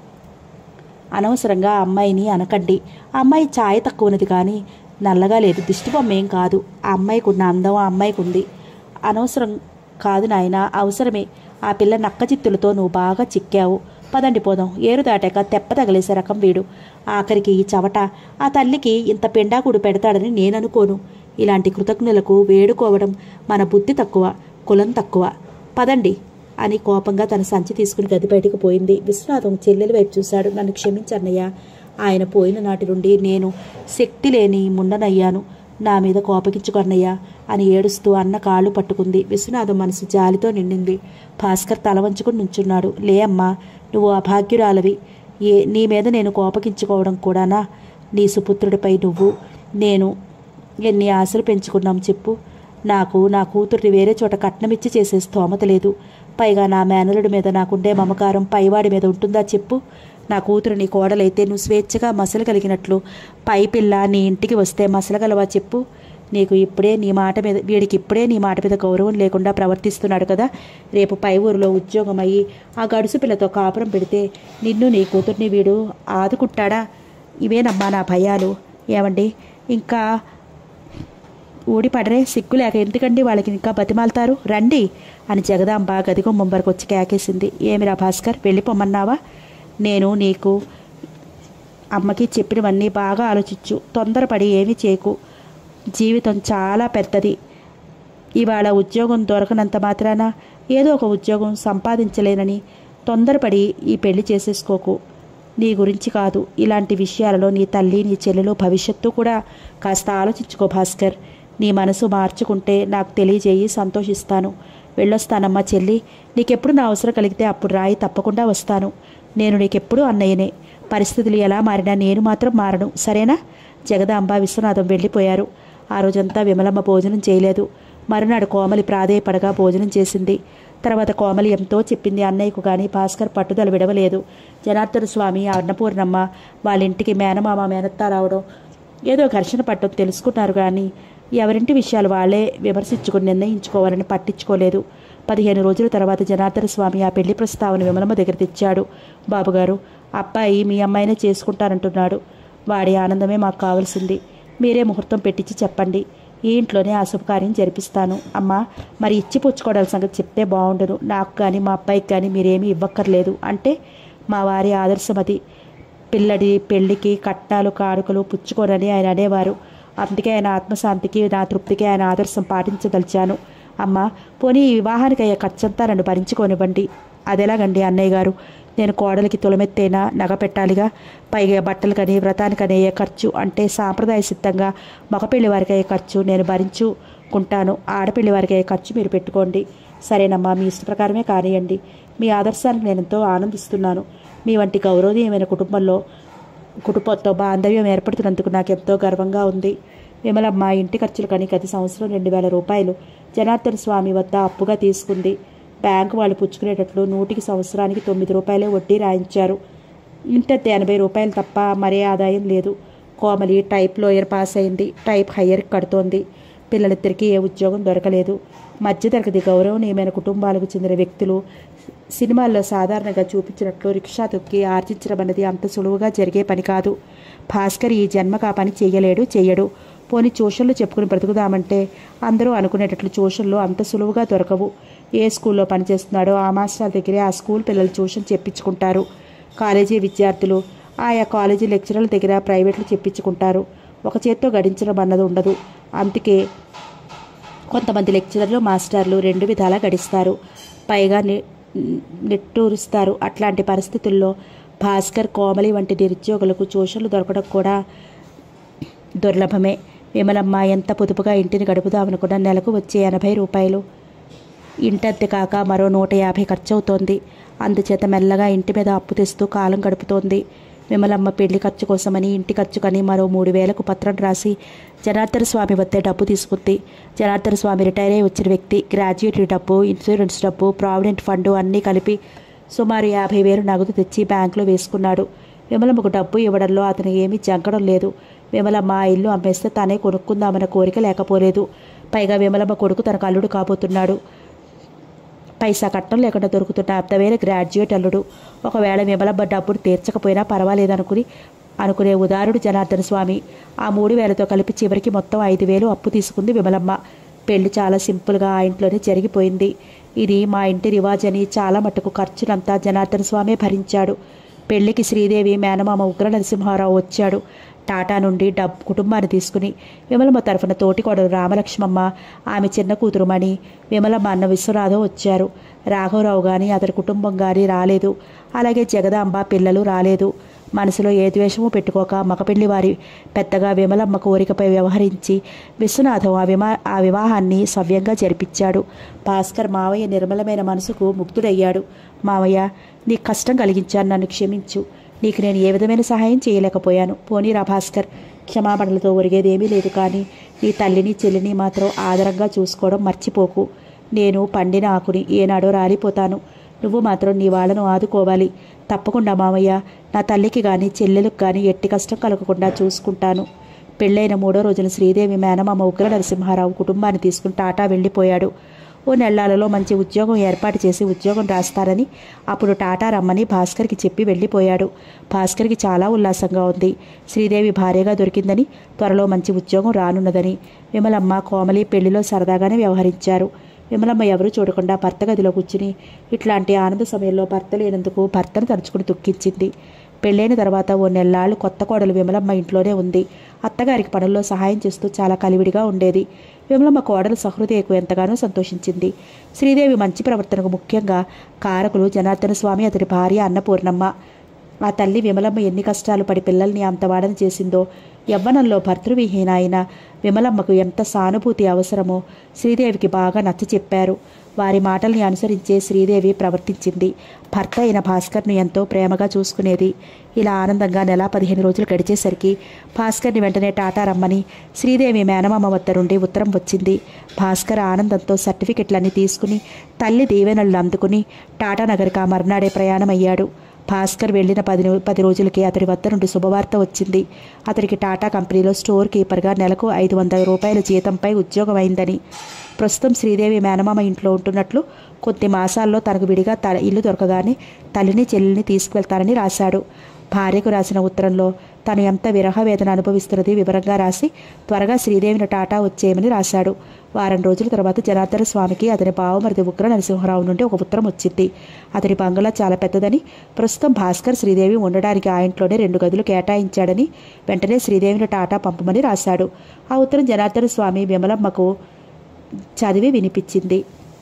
అనవసరంగా ఆ అమ్మాయిని అనకండి ఆ అమ్మాయి ఛాయ తక్కువనది కానీ నల్లగా లేదు దిష్టి బొమ్మ ఏం కాదు ఆ అమ్మాయికి ఉన్న అందం ఆ అమ్మాయికి ఉంది అనవసరం కాదు నాయన అవసరమే ఆ పిల్ల నక్కజిత్తులతో నువ్వు బాగా చిక్కావు పదండి పోదాం ఏరు దాటాక తెప్ప తగిలేసే రకం వీడు ఆఖరికి ఈ చవట ఆ తల్లికి ఇంత పెండాకుడు పెడతాడని నేననుకోను ఇలాంటి కృతజ్ఞులకు వేడుకోవడం మన బుద్ధి తక్కువ కులం తక్కువ పదండి అని కోపంగా తన సంచి తీసుకుని గది బయటకు పోయింది విశ్వనాథం చెల్లెల వైపు చూశాడు నన్ను క్షమించన్నయ్య ఆయన పోయిన నాటి నుండి నేను శక్తి లేని ముండనయ్యాను నా మీద కోపగించుకొన్నయ్యా అని ఏడుస్తూ అన్న కాళ్ళు పట్టుకుంది విశ్వనాథం మనసు జాలితో నిండింది భాస్కర్ తల వంచుకుని నుంచున్నాడు లే అమ్మా నువ్వు అభాగ్యురాలవి ఏ నీ మీద నేను కోపగించుకోవడం కూడానా నీ సుపుత్రుడిపై నువ్వు నేను ఎన్ని ఆశలు పెంచుకున్నాం చెప్పు నాకు నా కూతుర్ని వేరే చోట కట్నమిచ్చి చేసే స్తోమత లేదు పైగా నా మేనలుడి మీద నాకుండే మమకారం పైవాడి మీద ఉంటుందా చెప్పు నా కూతురు నీ కోడలైతే నువ్వు స్వేచ్ఛగా మసలగలిగినట్లు పై పిల్ల నీ ఇంటికి వస్తే మసలగలవా చెప్పు నీకు ఇప్పుడే నీ మాట మీద వీడికి ఇప్పుడే నీ మాట మీద గౌరవం లేకుండా ప్రవర్తిస్తున్నాడు కదా రేపు పై ఊరిలో ఉద్యోగం అయ్యి ఆ గడుసు పిల్లతో కాపురం పెడితే నిన్ను నీ కూతుర్ని వీడు ఆదుకుంటాడా ఇవేనమ్మా నా భయాలు ఏమండి ఇంకా ఊడిపడరే సిగ్గు లేక ఎందుకండి వాళ్ళకి ఇంకా బతిమాలతారు రండి అని జగదాంబ గదిగుమ్మం వరకు వచ్చి కేకేసింది ఏమిరా భాస్కర్ వెళ్ళిపోమన్నావా నేను నీకు అమ్మకి చెప్పినవన్నీ బాగా ఆలోచించు తొందరపడి ఏమీ చేయకు జీవితం చాలా పెద్దది ఇవాళ ఉద్యోగం దొరకనంత మాత్రాన ఏదో ఒక ఉద్యోగం సంపాదించలేనని తొందరపడి ఈ పెళ్లి చేసేసుకోకు నీ గురించి కాదు ఇలాంటి విషయాలలో నీ తల్లి నీ చెల్లెలు భవిష్యత్తు కూడా కాస్త ఆలోచించుకో భాస్కర్ నీ మనసు మార్చుకుంటే నాకు తెలియజేయి సంతోషిస్తాను వెళ్ళొస్తానమ్మా చెల్లి నీకెప్పుడు నా అవసరం కలిగితే అప్పుడు రాయి తప్పకుండా వస్తాను నేను నీకెప్పుడు అన్నయ్యనే పరిస్థితులు ఎలా మారినా నేను మాత్రం మారను సరేనా జగదాంబ విశ్వనాథం వెళ్ళిపోయారు ఆ రోజంతా విమలమ్మ భోజనం చేయలేదు మరునాడు కోమలి ప్రాధేయపడగా భోజనం చేసింది తర్వాత కోమలి ఎంతో చెప్పింది అన్నయ్యకు కానీ భాస్కర్ పట్టుదల విడవలేదు జనార్దన స్వామి అన్నపూర్ణమ్మ వాళ్ళ ఇంటికి మేనమామ మేనత్తా రావడం ఏదో ఘర్షణ పట్టడం తెలుసుకున్నారు కానీ ఎవరింటి విషయాలు వాళ్ళే విమర్శించుకుని నిర్ణయించుకోవాలని పట్టించుకోలేదు పదిహేను రోజుల తర్వాత జనార్దన స్వామి ఆ పెళ్లి ప్రస్తావన విమలమ్మ దగ్గర తెచ్చాడు బాబుగారు అబ్బాయి మీ అమ్మాయినే చేసుకుంటానంటున్నాడు వాడి ఆనందమే మాకు కావాల్సింది మీరే ముహూర్తం పెట్టించి చెప్పండి ఈ ఇంట్లోనే ఆ శుభకార్యం జరిపిస్తాను అమ్మా మరి ఇచ్చి పుచ్చుకోవడాల సంగతి చెప్తే బాగుండదు నాకు కానీ మా అబ్బాయికి కానీ మీరేమీ ఇవ్వక్కర్లేదు అంటే మా వారి ఆదర్శం అది పిల్లడి పెళ్లికి కట్నాలు కానుకలు పుచ్చుకోనని ఆయన అనేవారు అందుకే ఆయన ఆత్మశాంతికి నా తృప్తికి ఆయన ఆదర్శం పాటించదలిచాను అమ్మ పోనీ ఈ వివాహానికి అయ్యే ఖర్చంతా నన్ను భరించుకోనివ్వండి అదెలాగండి అన్నయ్య గారు నేను కోడలికి తొలమెత్తేనా నగ పెట్టాలిగా పైగా బట్టలకని వ్రతానికని అయ్యే ఖర్చు అంటే సాంప్రదాయ సిద్ధంగా మగపెళ్లి వారికి అయ్యే ఖర్చు నేను భరించుకుంటాను ఆడపిల్లి వారికి అయ్యే ఖర్చు మీరు పెట్టుకోండి సరేనమ్మా మీ ఇష్ట ప్రకారమే కానియండి మీ ఆదర్శానికి నేను ఎంతో ఆనందిస్తున్నాను మీ వంటి గౌరవనీయమైన కుటుంబంలో కుటుంబంతో బాంధవ్యం ఏర్పడుతున్నందుకు నాకు ఎంతో గర్వంగా ఉంది విమలమ్మ ఇంటి ఖర్చులు కానీ గత సంవత్సరం రెండు వేల రూపాయలు జనార్దన స్వామి వద్ద అప్పుగా తీసుకుంది బ్యాంకు వాళ్ళు పుచ్చుకునేటట్లు నూటికి సంవత్సరానికి తొమ్మిది రూపాయలే వడ్డీ రాయించారు ఇంటద్దు ఎనభై రూపాయలు తప్ప మరే ఆదాయం లేదు కోమలి టైప్ లోయర్ పాస్ అయింది టైప్ హయ్యర్ కడుతోంది పిల్లలిద్దరికీ ఏ ఉద్యోగం దొరకలేదు మధ్యతరగతి గౌరవనీయమైన కుటుంబాలకు చెందిన వ్యక్తులు సినిమాల్లో సాధారణంగా చూపించినట్లు రిక్షా తొక్కి ఆర్జించడం అన్నది అంత సులువుగా జరిగే పని కాదు భాస్కర్ ఈ జన్మకు ఆ పని చేయలేడు చెయ్యడు పోని ట్యూషన్లు చెప్పుకుని బ్రతుకుదామంటే అందరూ అనుకునేటట్లు ట్యూషన్లు అంత సులువుగా దొరకవు ఏ స్కూల్లో పనిచేస్తున్నాడో ఆ మాస్టర్ దగ్గరే ఆ స్కూల్ పిల్లలు ట్యూషన్ చెప్పించుకుంటారు కాలేజీ విద్యార్థులు ఆయా కాలేజీ లెక్చరర్ల దగ్గర ప్రైవేట్లు చెప్పించుకుంటారు ఒక చేత్తో గడించడం అన్నది ఉండదు అందుకే కొంతమంది లెక్చరర్లు మాస్టర్లు రెండు విధాలా గడిస్తారు పైగా ని నిట్టూరుస్తారు అట్లాంటి పరిస్థితుల్లో భాస్కర్ కోమలి వంటి నిరుద్యోగులకు ట్యూషన్లు దొరకడం కూడా దుర్లభమే విమలమ్మ ఎంత పొదుపుగా ఇంటిని గడుపుదామనుకున్న నెలకు వచ్చే ఎనభై రూపాయలు ఇంటద్దె కాక మరో నూట యాభై ఖర్చు అవుతోంది అందుచేత మెల్లగా ఇంటి మీద అప్పు తెస్తూ కాలం గడుపుతోంది విమలమ్మ పెళ్లి ఖర్చు కోసమని ఇంటి ఖర్చుకని మరో మూడు వేలకు పత్రం రాసి జనార్దన స్వామి వద్దే డబ్బు తీసుకుంది జనార్దన స్వామి రిటైర్ అయి వచ్చిన వ్యక్తి గ్రాడ్యుయేట్ డబ్బు ఇన్సూరెన్స్ డబ్బు ప్రావిడెంట్ ఫండ్ అన్నీ కలిపి సుమారు యాభై వేలు నగదు తెచ్చి బ్యాంకులో వేసుకున్నాడు విమలమ్మకు డబ్బు ఇవ్వడంలో అతను ఏమీ జంకడం లేదు విమలమ్మ ఆ ఇల్లు అమ్మేస్తే తానే కొనుక్కుందామన్న కోరిక లేకపోలేదు పైగా విమలమ్మ కొడుకు తనకు అల్లుడు కాబోతున్నాడు పైసా కట్టం లేకుండా దొరుకుతున్న అర్థమైన గ్రాడ్యుయేట్ అల్లుడు ఒకవేళ విమలమ్మ డబ్బును తీర్చకపోయినా పర్వాలేదనుకుని అనుకునే ఉదారుడు జనార్దన స్వామి ఆ మూడు వేలతో కలిపి చివరికి మొత్తం ఐదు వేలు అప్పు తీసుకుంది విమలమ్మ పెళ్లి చాలా సింపుల్గా ఆ ఇంట్లోనే జరిగిపోయింది ఇది మా ఇంటి రివాజని చాలా మట్టుకు ఖర్చునంతా జనార్దన స్వామే భరించాడు పెళ్లికి శ్రీదేవి మేనమామ ఉగ్ర నరసింహారావు వచ్చాడు టాటా నుండి డబ్బు కుటుంబాన్ని తీసుకుని విమలమ్మ తరఫున తోటికోడలు రామలక్ష్మమ్మ ఆమె చిన్న కూతురు మణి విమలమ్మ అన్న విశ్వనాథం వచ్చారు రాఘవరావు కానీ అతని కుటుంబం కానీ రాలేదు అలాగే జగదాంబ పిల్లలు రాలేదు మనసులో ఏ ద్వేషము పెట్టుకోక మగపెళ్లి వారి పెద్దగా విమలమ్మ కోరికపై వ్యవహరించి విశ్వనాథం ఆ విమా ఆ వివాహాన్ని సవ్యంగా జరిపించాడు భాస్కర్ మావయ్య నిర్మలమైన మనసుకు ముగ్ధుడయ్యాడు మావయ్య నీకు కష్టం కలిగించాను నన్ను క్షమించు నీకు నేను ఏ విధమైన సహాయం చేయలేకపోయాను పోనీరా భాస్కర్ క్షమాపణలతో ఒరిగేదేమీ లేదు కానీ నీ తల్లిని చెల్లిని మాత్రం ఆదరంగా చూసుకోవడం మర్చిపోకు నేను పండిన ఆకుని ఏనాడో రాలిపోతాను నువ్వు మాత్రం నీ వాళ్ళను ఆదుకోవాలి తప్పకుండా మామయ్య నా తల్లికి కానీ చెల్లెలకు కానీ ఎట్టి కష్టం కలగకుండా చూసుకుంటాను పెళ్ళైన మూడో రోజున శ్రీదేవి మేనమామ ఉగ్ర నరసింహారావు కుటుంబాన్ని తీసుకుని టాటా వెళ్ళిపోయాడు ఓ నెల్లాలలో మంచి ఉద్యోగం ఏర్పాటు చేసి ఉద్యోగం రాస్తారని అప్పుడు టాటా రమ్మని భాస్కర్కి చెప్పి వెళ్ళిపోయాడు భాస్కర్కి చాలా ఉల్లాసంగా ఉంది శ్రీదేవి భార్యగా దొరికిందని త్వరలో మంచి ఉద్యోగం రానున్నదని విమలమ్మ కోమలి పెళ్లిలో సరదాగానే వ్యవహరించారు విమలమ్మ ఎవరూ చూడకుండా భర్త గదిలో కూర్చుని ఇట్లాంటి ఆనంద సమయంలో భర్త లేనందుకు భర్తను తలుచుకుని దుఃఖించింది పెళ్ళైన తర్వాత ఓ నెల్లాళ్ళు కొత్త కోడలు విమలమ్మ ఇంట్లోనే ఉంది అత్తగారికి పనుల్లో సహాయం చేస్తూ చాలా కలివిడిగా ఉండేది విమలమ్మ కోడలు సహృదయకు ఎంతగానో సంతోషించింది శ్రీదేవి మంచి ప్రవర్తనకు ముఖ్యంగా కారకులు జనార్దన స్వామి అతని భార్య అన్నపూర్ణమ్మ ఆ తల్లి విమలమ్మ ఎన్ని కష్టాలు పడి పిల్లల్ని అంత వాడని చేసిందో యవ్వనంలో భర్తృవిహీన అయిన విమలమ్మకు ఎంత సానుభూతి అవసరమో శ్రీదేవికి బాగా నచ్చ చెప్పారు వారి మాటల్ని అనుసరించే శ్రీదేవి ప్రవర్తించింది భర్త అయిన భాస్కర్ను ఎంతో ప్రేమగా చూసుకునేది ఇలా ఆనందంగా నెల పదిహేను రోజులు గడిచేసరికి భాస్కర్ని వెంటనే టాటా రమ్మని శ్రీదేవి మేనమామ వద్ద నుండి ఉత్తరం వచ్చింది భాస్కర్ ఆనందంతో సర్టిఫికెట్లన్నీ తీసుకుని తల్లి దీవెనలు అందుకుని టాటా నగర్కి ఆ మర్నాడే ప్రయాణమయ్యాడు భాస్కర్ వెళ్ళిన పది రో- పది రోజులకి అతడి వద్ద నుండి శుభవార్త వచ్చింది అతడికి టాటా కంపెనీలో స్టోర్ కీపర్గా నెలకు ఐదు వందల రూపాయల జీతంపై ఉద్యోగం అయిందని ప్రస్తుతం శ్రీదేవి మేనమామ ఇంట్లో ఉంటున్నట్లు కొద్ది మాసాల్లో తనకు విడిగా తల ఇల్లు దొరకగానే తల్లిని చెల్లిని తీసుకువెళ్తానని రాశాడు భార్యకు రాసిన ఉత్తరంలో తను ఎంత విరహ వేదన అనుభవిస్తున్నది వివరంగా రాసి త్వరగా శ్రీదేవిని టాటా వచ్చేయమని రాశాడు వారం రోజుల తర్వాత జనార్దన స్వామికి అతని బావమరిది ఉగ్ర నరసింహరావు నుండి ఒక ఉత్తరం వచ్చింది అతని బంగళా చాలా పెద్దదని ప్రస్తుతం భాస్కర్ శ్రీదేవి ఉండడానికి ఆ ఇంట్లోనే రెండు గదులు కేటాయించాడని వెంటనే శ్రీదేవిని టాటా పంపమని రాశాడు ఆ ఉత్తరం జనార్దన స్వామి విమలమ్మకు చదివి వినిపించింది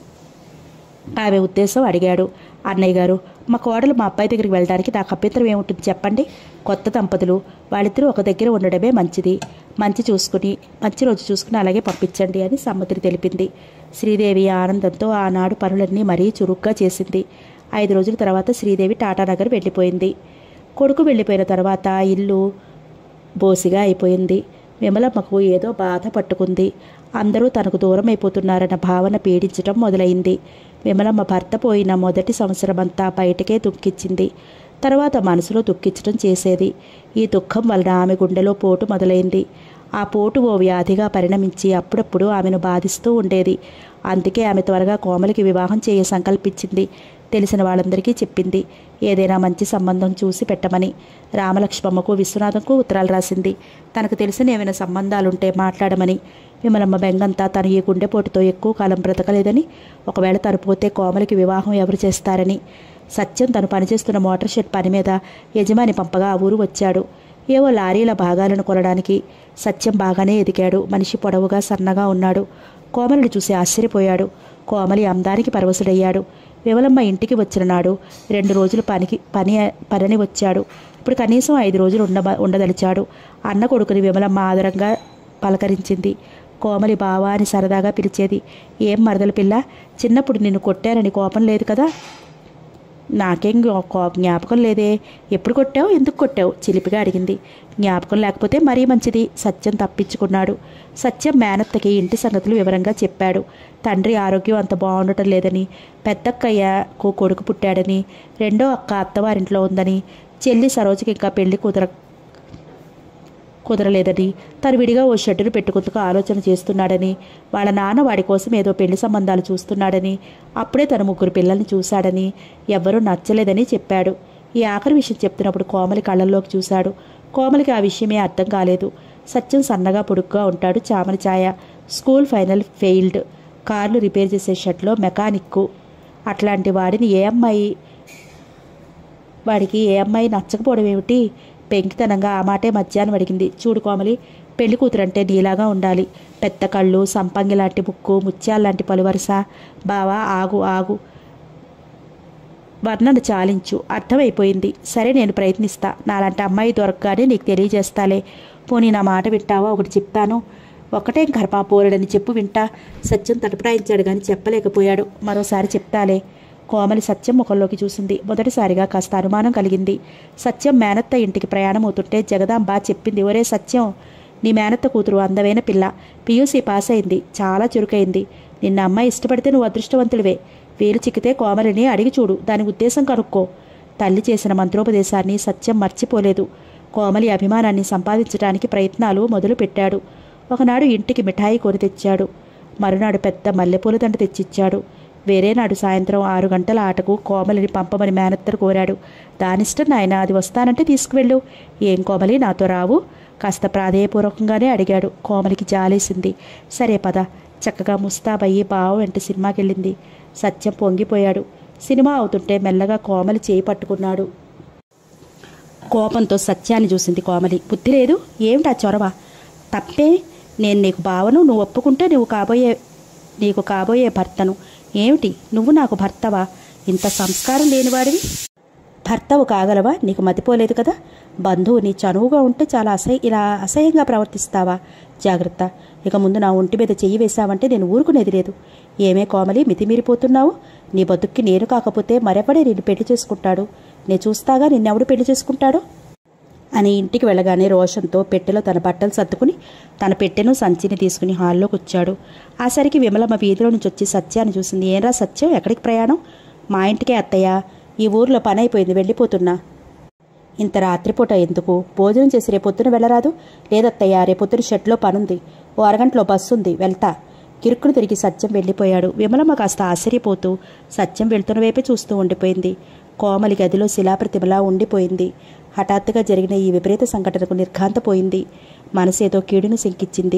ఆమె ఉద్దేశం అడిగాడు అన్నయ్య గారు మా కోడలు మా అబ్బాయి దగ్గరికి వెళ్ళడానికి నాకు అభ్యంతరం ఏముంటుంది చెప్పండి కొత్త దంపతులు వాళ్ళిద్దరూ ఒక దగ్గర ఉండడమే మంచిది మంచి చూసుకుని మంచి రోజు చూసుకుని అలాగే పంపించండి అని సమ్మతిని తెలిపింది శ్రీదేవి ఆనందంతో ఆనాడు పనులన్నీ మరీ చురుగ్గా చేసింది ఐదు రోజుల తర్వాత శ్రీదేవి టాటానగర్ వెళ్ళిపోయింది కొడుకు వెళ్ళిపోయిన తర్వాత ఇల్లు బోసిగా అయిపోయింది విమలమ్మకు ఏదో బాధ పట్టుకుంది అందరూ తనకు దూరం అయిపోతున్నారన్న భావన పీడించటం మొదలైంది విమలమ్మ భర్త పోయిన మొదటి సంవత్సరమంతా బయటకే దుఃఖించింది తర్వాత మనసులో దుఃఖించడం చేసేది ఈ దుఃఖం వలన ఆమె గుండెలో పోటు మొదలైంది ఆ పోటు ఓ వ్యాధిగా పరిణమించి అప్పుడప్పుడు ఆమెను బాధిస్తూ ఉండేది అందుకే ఆమె త్వరగా కోమలికి వివాహం చేయ సంకల్పించింది తెలిసిన వాళ్ళందరికీ చెప్పింది ఏదైనా మంచి సంబంధం చూసి పెట్టమని రామలక్ష్మమ్మకు విశ్వనాథంకు ఉత్తరాలు రాసింది తనకు తెలిసిన ఏమైనా సంబంధాలుంటే మాట్లాడమని విమలమ్మ బెంగంతా తను ఈ గుండెపోటుతో ఎక్కువ కాలం బ్రతకలేదని ఒకవేళ తను పోతే కోమలికి వివాహం ఎవరు చేస్తారని సత్యం తను పనిచేస్తున్న మోటార్ షెడ్ పని మీద యజమాని పంపగా ఆ ఊరు వచ్చాడు ఏవో లారీల భాగాలను కొనడానికి సత్యం బాగానే ఎదిగాడు మనిషి పొడవుగా సన్నగా ఉన్నాడు కోమలిని చూసి ఆశ్చర్యపోయాడు కోమలి అందానికి పరవశుడయ్యాడు విమలమ్మ ఇంటికి వచ్చిన నాడు రెండు రోజులు పనికి పని పనని వచ్చాడు ఇప్పుడు కనీసం ఐదు రోజులు ఉండ ఉండదలిచాడు అన్న కొడుకుని విమలమ్మ ఆదరంగా పలకరించింది కోమలి బావా అని సరదాగా పిలిచేది ఏం మరదల పిల్ల చిన్నప్పుడు నిన్ను కొట్టారని కోపం లేదు కదా నాకేం జ్ఞా- కో- జ్ఞాపకం లేదే ఎప్పుడు కొట్టావు ఎందుకు కొట్టావు చిలిపిగా అడిగింది జ్ఞాపకం లేకపోతే మరీ మంచిది సత్యం తప్పించుకున్నాడు సత్యం మేనత్తకి ఇంటి సంగతులు వివరంగా చెప్పాడు తండ్రి ఆరోగ్యం అంత బాగుండటం లేదని పెద్దక్కయ్యకు కొడుకు పుట్టాడని రెండో అక్క అత్తవారింట్లో ఉందని చెల్లి సరోజకి ఇంకా పెళ్లి కుదర కుదరలేదని తను విడిగా ఓ షెడ్డును పెట్టుకుందుకు ఆలోచన చేస్తున్నాడని వాళ్ళ నాన్న వాడి కోసం ఏదో పెళ్లి సంబంధాలు చూస్తున్నాడని అప్పుడే తను ముగ్గురు పిల్లల్ని చూశాడని ఎవ్వరూ నచ్చలేదని చెప్పాడు ఈ ఆఖరి విషయం చెప్తున్నప్పుడు కోమలి కళ్ళల్లోకి చూశాడు కోమలికి ఆ విషయమే అర్థం కాలేదు సత్యం సన్నగా పొడుగ్గా ఉంటాడు చామని ఛాయ స్కూల్ ఫైనల్ ఫెయిల్డ్ కార్లు రిపేర్ చేసే షెడ్లో మెకానిక్కు అట్లాంటి వాడిని ఏ అమ్మాయి వాడికి ఏ అమ్మాయి నచ్చకపోవడం ఏమిటి పెంకితనంగా ఆ మాటే మధ్యాహ్నం అడిగింది చూడు కోమలి పెళ్లి కూతురంటే నీలాగా ఉండాలి పెద్ద కళ్ళు సంపంగి లాంటి ముక్కు ముత్యాల్లాంటి పలువరుస బావా ఆగు ఆగు వర్ణన చాలించు అర్థమైపోయింది సరే నేను ప్రయత్నిస్తా నాలాంటి అమ్మాయి దొరకగానే నీకు తెలియజేస్తాలే పోనీ నా మాట వింటావా ఒకటి చెప్తాను ఒకటేం కర్మా పోరడని చెప్పు వింటా సత్యం తటపటాయించాడు కానీ చెప్పలేకపోయాడు మరోసారి చెప్తాలే కోమలి సత్యం ముఖంలోకి చూసింది మొదటిసారిగా కాస్త అనుమానం కలిగింది సత్యం మేనత్త ఇంటికి ప్రయాణం అవుతుంటే జగదాంబ చెప్పింది ఒరే సత్యం నీ మేనత్త కూతురు అందమైన పిల్ల పియూసీ పాస్ అయింది చాలా చురుకైంది నిన్న అమ్మాయి ఇష్టపడితే నువ్వు అదృష్టవంతుడివే వేలు చిక్కితే కోమలిని అడిగి చూడు దాని ఉద్దేశం కనుక్కో తల్లి చేసిన మంత్రోపదేశాన్ని సత్యం మర్చిపోలేదు కోమలి అభిమానాన్ని సంపాదించడానికి ప్రయత్నాలు మొదలుపెట్టాడు ఒకనాడు ఇంటికి మిఠాయి కొని తెచ్చాడు మరునాడు పెద్ద మల్లెపూల దండ తెచ్చిచ్చాడు వేరే నాడు సాయంత్రం ఆరు గంటల ఆటకు కోమలిని పంపమని మేనత్తరు కోరాడు దానిష్టం నాయన అది వస్తానంటే తీసుకువెళ్ళు ఏం కోమలి నాతో రావు కాస్త ప్రాధేయపూర్వకంగానే అడిగాడు కోమలికి జాలేసింది సరే పద చక్కగా ముస్తాబయ్యి బావ వెంట సినిమాకెళ్ళింది సత్యం పొంగిపోయాడు సినిమా అవుతుంటే మెల్లగా కోమలి చేయి పట్టుకున్నాడు కోపంతో సత్యాన్ని చూసింది కోమలి బుద్ధి లేదు ఏమిటా చొరవ తప్పే నేను నీకు బావను నువ్వు ఒప్పుకుంటే నువ్వు కాబోయే నీకు కాబోయే భర్తను ఏమిటి నువ్వు నాకు భర్తవా ఇంత సంస్కారం లేనివాడివి భర్తవు కాగలవా నీకు మతిపోలేదు కదా బంధువు నీ చనువుగా ఉంటే చాలా అసహ్య ఇలా అసహ్యంగా ప్రవర్తిస్తావా జాగ్రత్త ఇక ముందు నా ఒంటి మీద చెయ్యి వేశావంటే నేను ఊరుకునేది లేదు ఏమే కోమలి మితిమీరిపోతున్నావు నీ బతుక్కి నేను కాకపోతే మరెవడే నిన్ను పెళ్లి చేసుకుంటాడు నేను చూస్తాగా నిన్నెవడు పెళ్లి చేసుకుంటాడో అని ఇంటికి వెళ్ళగానే రోషంతో పెట్టెలో తన బట్టలు సర్దుకుని తన పెట్టెను సంచిని తీసుకుని హాల్లోకి వచ్చాడు ఆ సరికి విమలమ్మ వీధిలో నుంచి వచ్చి సత్యాన్ని చూసింది ఏరా సత్యం ఎక్కడికి ప్రయాణం మా ఇంటికే అత్తయ్య ఈ ఊర్లో పని అయిపోయింది వెళ్ళిపోతున్నా ఇంత రాత్రిపూట ఎందుకు భోజనం చేసి రేపొద్దున వెళ్ళరాదు లేదత్తయ్య రేపొద్దున షెడ్లో పనుంది ఓ అరగంటలో బస్సు ఉంది వెళ్తా కిరుక్కును తిరిగి సత్యం వెళ్ళిపోయాడు విమలమ్మ కాస్త ఆశ్చర్యపోతూ సత్యం వెళ్తున్న వైపే చూస్తూ ఉండిపోయింది కోమలి గదిలో శిలాప్రతిమలా ఉండిపోయింది హఠాత్తుగా జరిగిన ఈ విపరీత సంఘటనకు నిర్ఘాంతపోయింది మనసేదో కీడును శంకించింది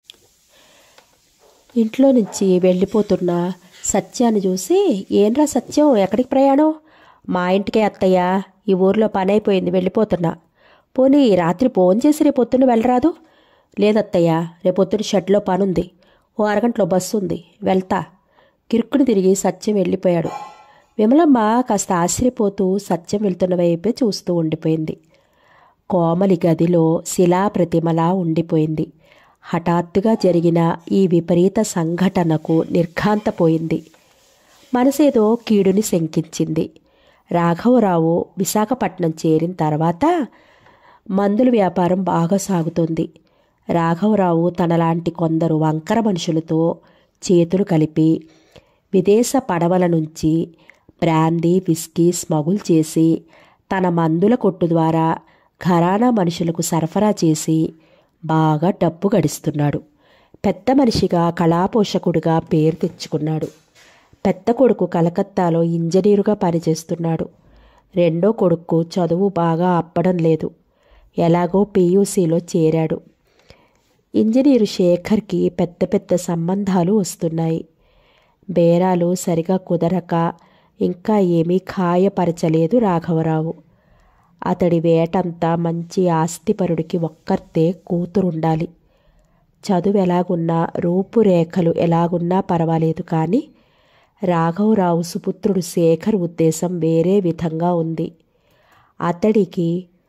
ఇంట్లో నుంచి వెళ్ళిపోతున్న సత్యాన్ని చూసి ఏంరా సత్యం ఎక్కడికి ప్రయాణం మా ఇంటికే అత్తయ్య ఈ ఊర్లో పని అయిపోయింది వెళ్ళిపోతున్నా పోనీ రాత్రి ఫోన్ చేసి రేపొద్దున వెళ్ళరాదు లేదత్తయ్య రేపొద్దున షెడ్లో పనుంది ఓ అరగంటలో బస్సు ఉంది వెళ్తా కిరుక్కుని తిరిగి సత్యం వెళ్ళిపోయాడు విమలమ్మ కాస్త ఆశ్చర్యపోతూ సత్యం వెళ్తున్న వైపే చూస్తూ ఉండిపోయింది కోమలి గదిలో శిలాప్రతిమలా ఉండిపోయింది హఠాత్తుగా జరిగిన ఈ విపరీత సంఘటనకు నిర్ఘాంతపోయింది మనసేదో కీడుని శంకించింది రాఘవరావు విశాఖపట్నం చేరిన తర్వాత మందుల వ్యాపారం బాగా సాగుతోంది రాఘవరావు తనలాంటి కొందరు వంకర మనుషులతో చేతులు కలిపి విదేశ పడవల నుంచి బ్రాందీ విస్కీ స్మగుల్ చేసి తన మందుల కొట్టు ద్వారా ఘరానా మనుషులకు సరఫరా చేసి బాగా డబ్బు గడిస్తున్నాడు పెద్ద మనిషిగా కళాపోషకుడిగా పేరు తెచ్చుకున్నాడు పెద్ద కొడుకు కలకత్తాలో ఇంజనీరుగా పనిచేస్తున్నాడు రెండో కొడుకు చదువు బాగా అప్పడం లేదు ఎలాగో పీయూసీలో చేరాడు ఇంజనీరు శేఖర్కి పెద్ద పెద్ద సంబంధాలు వస్తున్నాయి బేరాలు సరిగా కుదరక ఇంకా ఏమీ ఖాయపరచలేదు రాఘవరావు అతడి వేటంతా మంచి ఆస్తిపరుడికి ఒక్కర్తే కూతురుండాలి చదువు ఎలాగున్నా రూపురేఖలు ఎలాగున్నా పర్వాలేదు కానీ రాఘవరావు సుపుత్రుడు శేఖర్ ఉద్దేశం వేరే విధంగా ఉంది అతడికి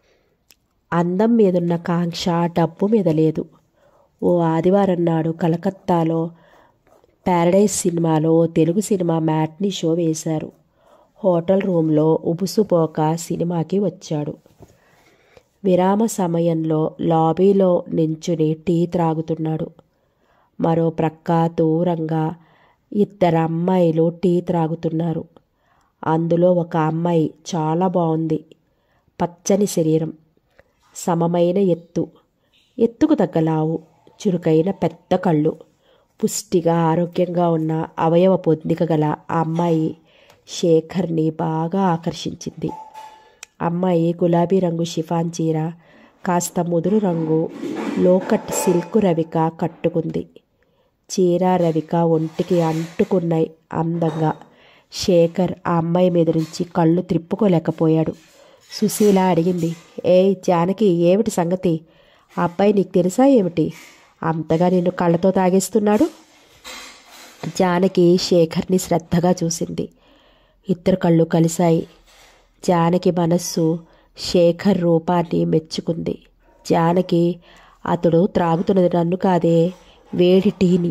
అందం మీదున్న కాంక్ష డబ్బు మీద లేదు ఓ ఆదివారం నాడు కలకత్తాలో ప్యారడైజ్ సినిమాలో తెలుగు సినిమా మ్యాట్నీ షో వేశారు హోటల్ రూమ్లో ఉబుసుపోక సినిమాకి వచ్చాడు విరామ సమయంలో లాబీలో నించుని టీ త్రాగుతున్నాడు మరో ప్రక్క దూరంగా ఇద్దరు అమ్మాయిలు టీ త్రాగుతున్నారు అందులో ఒక అమ్మాయి చాలా బాగుంది పచ్చని శరీరం సమమైన ఎత్తు ఎత్తుకు తగ్గ లావు చురుకైన పెద్ద కళ్ళు పుష్టిగా ఆరోగ్యంగా ఉన్న అవయవ పొందిక గల ఆ అమ్మాయి శేఖర్ని బాగా ఆకర్షించింది అమ్మాయి గులాబీ రంగు షిఫాన్ చీర కాస్త ముదురు రంగు లోకట్ సిల్క్ రవిక కట్టుకుంది చీర రవిక ఒంటికి అంటుకున్నాయి అందంగా శేఖర్ ఆ అమ్మాయి మీద నుంచి కళ్ళు త్రిప్పుకోలేకపోయాడు సుశీల అడిగింది ఏయ్ జానకి ఏమిటి సంగతి ఆ అబ్బాయి నీకు తెలుసా ఏమిటి అంతగా నిన్ను కళ్ళతో తాగేస్తున్నాడు జానకి శేఖర్ని శ్రద్ధగా చూసింది ఇద్దరు కళ్ళు కలిశాయి జానకి మనస్సు శేఖర్ రూపాన్ని మెచ్చుకుంది జానకి అతడు త్రాగుతున్నది నన్ను కాదే వేడి టీని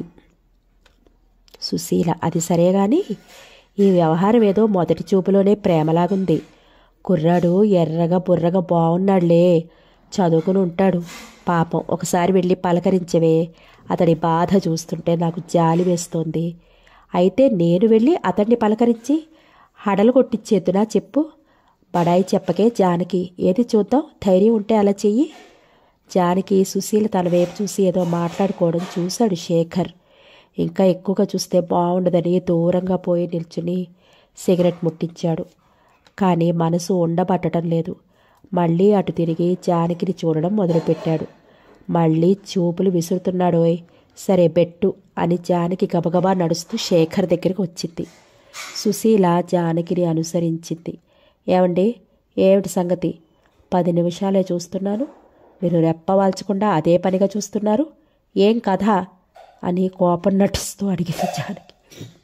సుశీల అది సరే గాని ఈ వ్యవహారం ఏదో మొదటి చూపులోనే ప్రేమలాగుంది కుర్రాడు ఎర్రగా బుర్రగా బాగున్నాడులే చదువుకుని ఉంటాడు పాపం ఒకసారి వెళ్ళి పలకరించవే అతడి బాధ చూస్తుంటే నాకు జాలి వేస్తోంది అయితే నేను వెళ్ళి అతన్ని పలకరించి హడలు కొట్టించేద్దునా చెప్పు బడాయి చెప్పకే జానకి ఏది చూద్దాం ధైర్యం ఉంటే అలా చెయ్యి జానకి సుశీల తన వైపు చూసి ఏదో మాట్లాడుకోవడం చూశాడు శేఖర్ ఇంకా ఎక్కువగా చూస్తే బాగుండదని దూరంగా పోయి నిల్చుని సిగరెట్ ముట్టించాడు కానీ మనసు ఉండబట్టడం లేదు మళ్ళీ అటు తిరిగి జానకిని చూడడం మొదలుపెట్టాడు మళ్ళీ చూపులు విసురుతున్నాడోయ్ సరే బెట్టు అని జానకి గబగబా నడుస్తూ శేఖర్ దగ్గరికి వచ్చింది సుశీల జానకిని అనుసరించింది ఏమండి ఏమిటి సంగతి పది నిమిషాలే చూస్తున్నాను మీరు రెప్పవాల్చకుండా అదే పనిగా చూస్తున్నారు ఏం కథ అని కోపం నటిస్తూ అడిగింది జానకి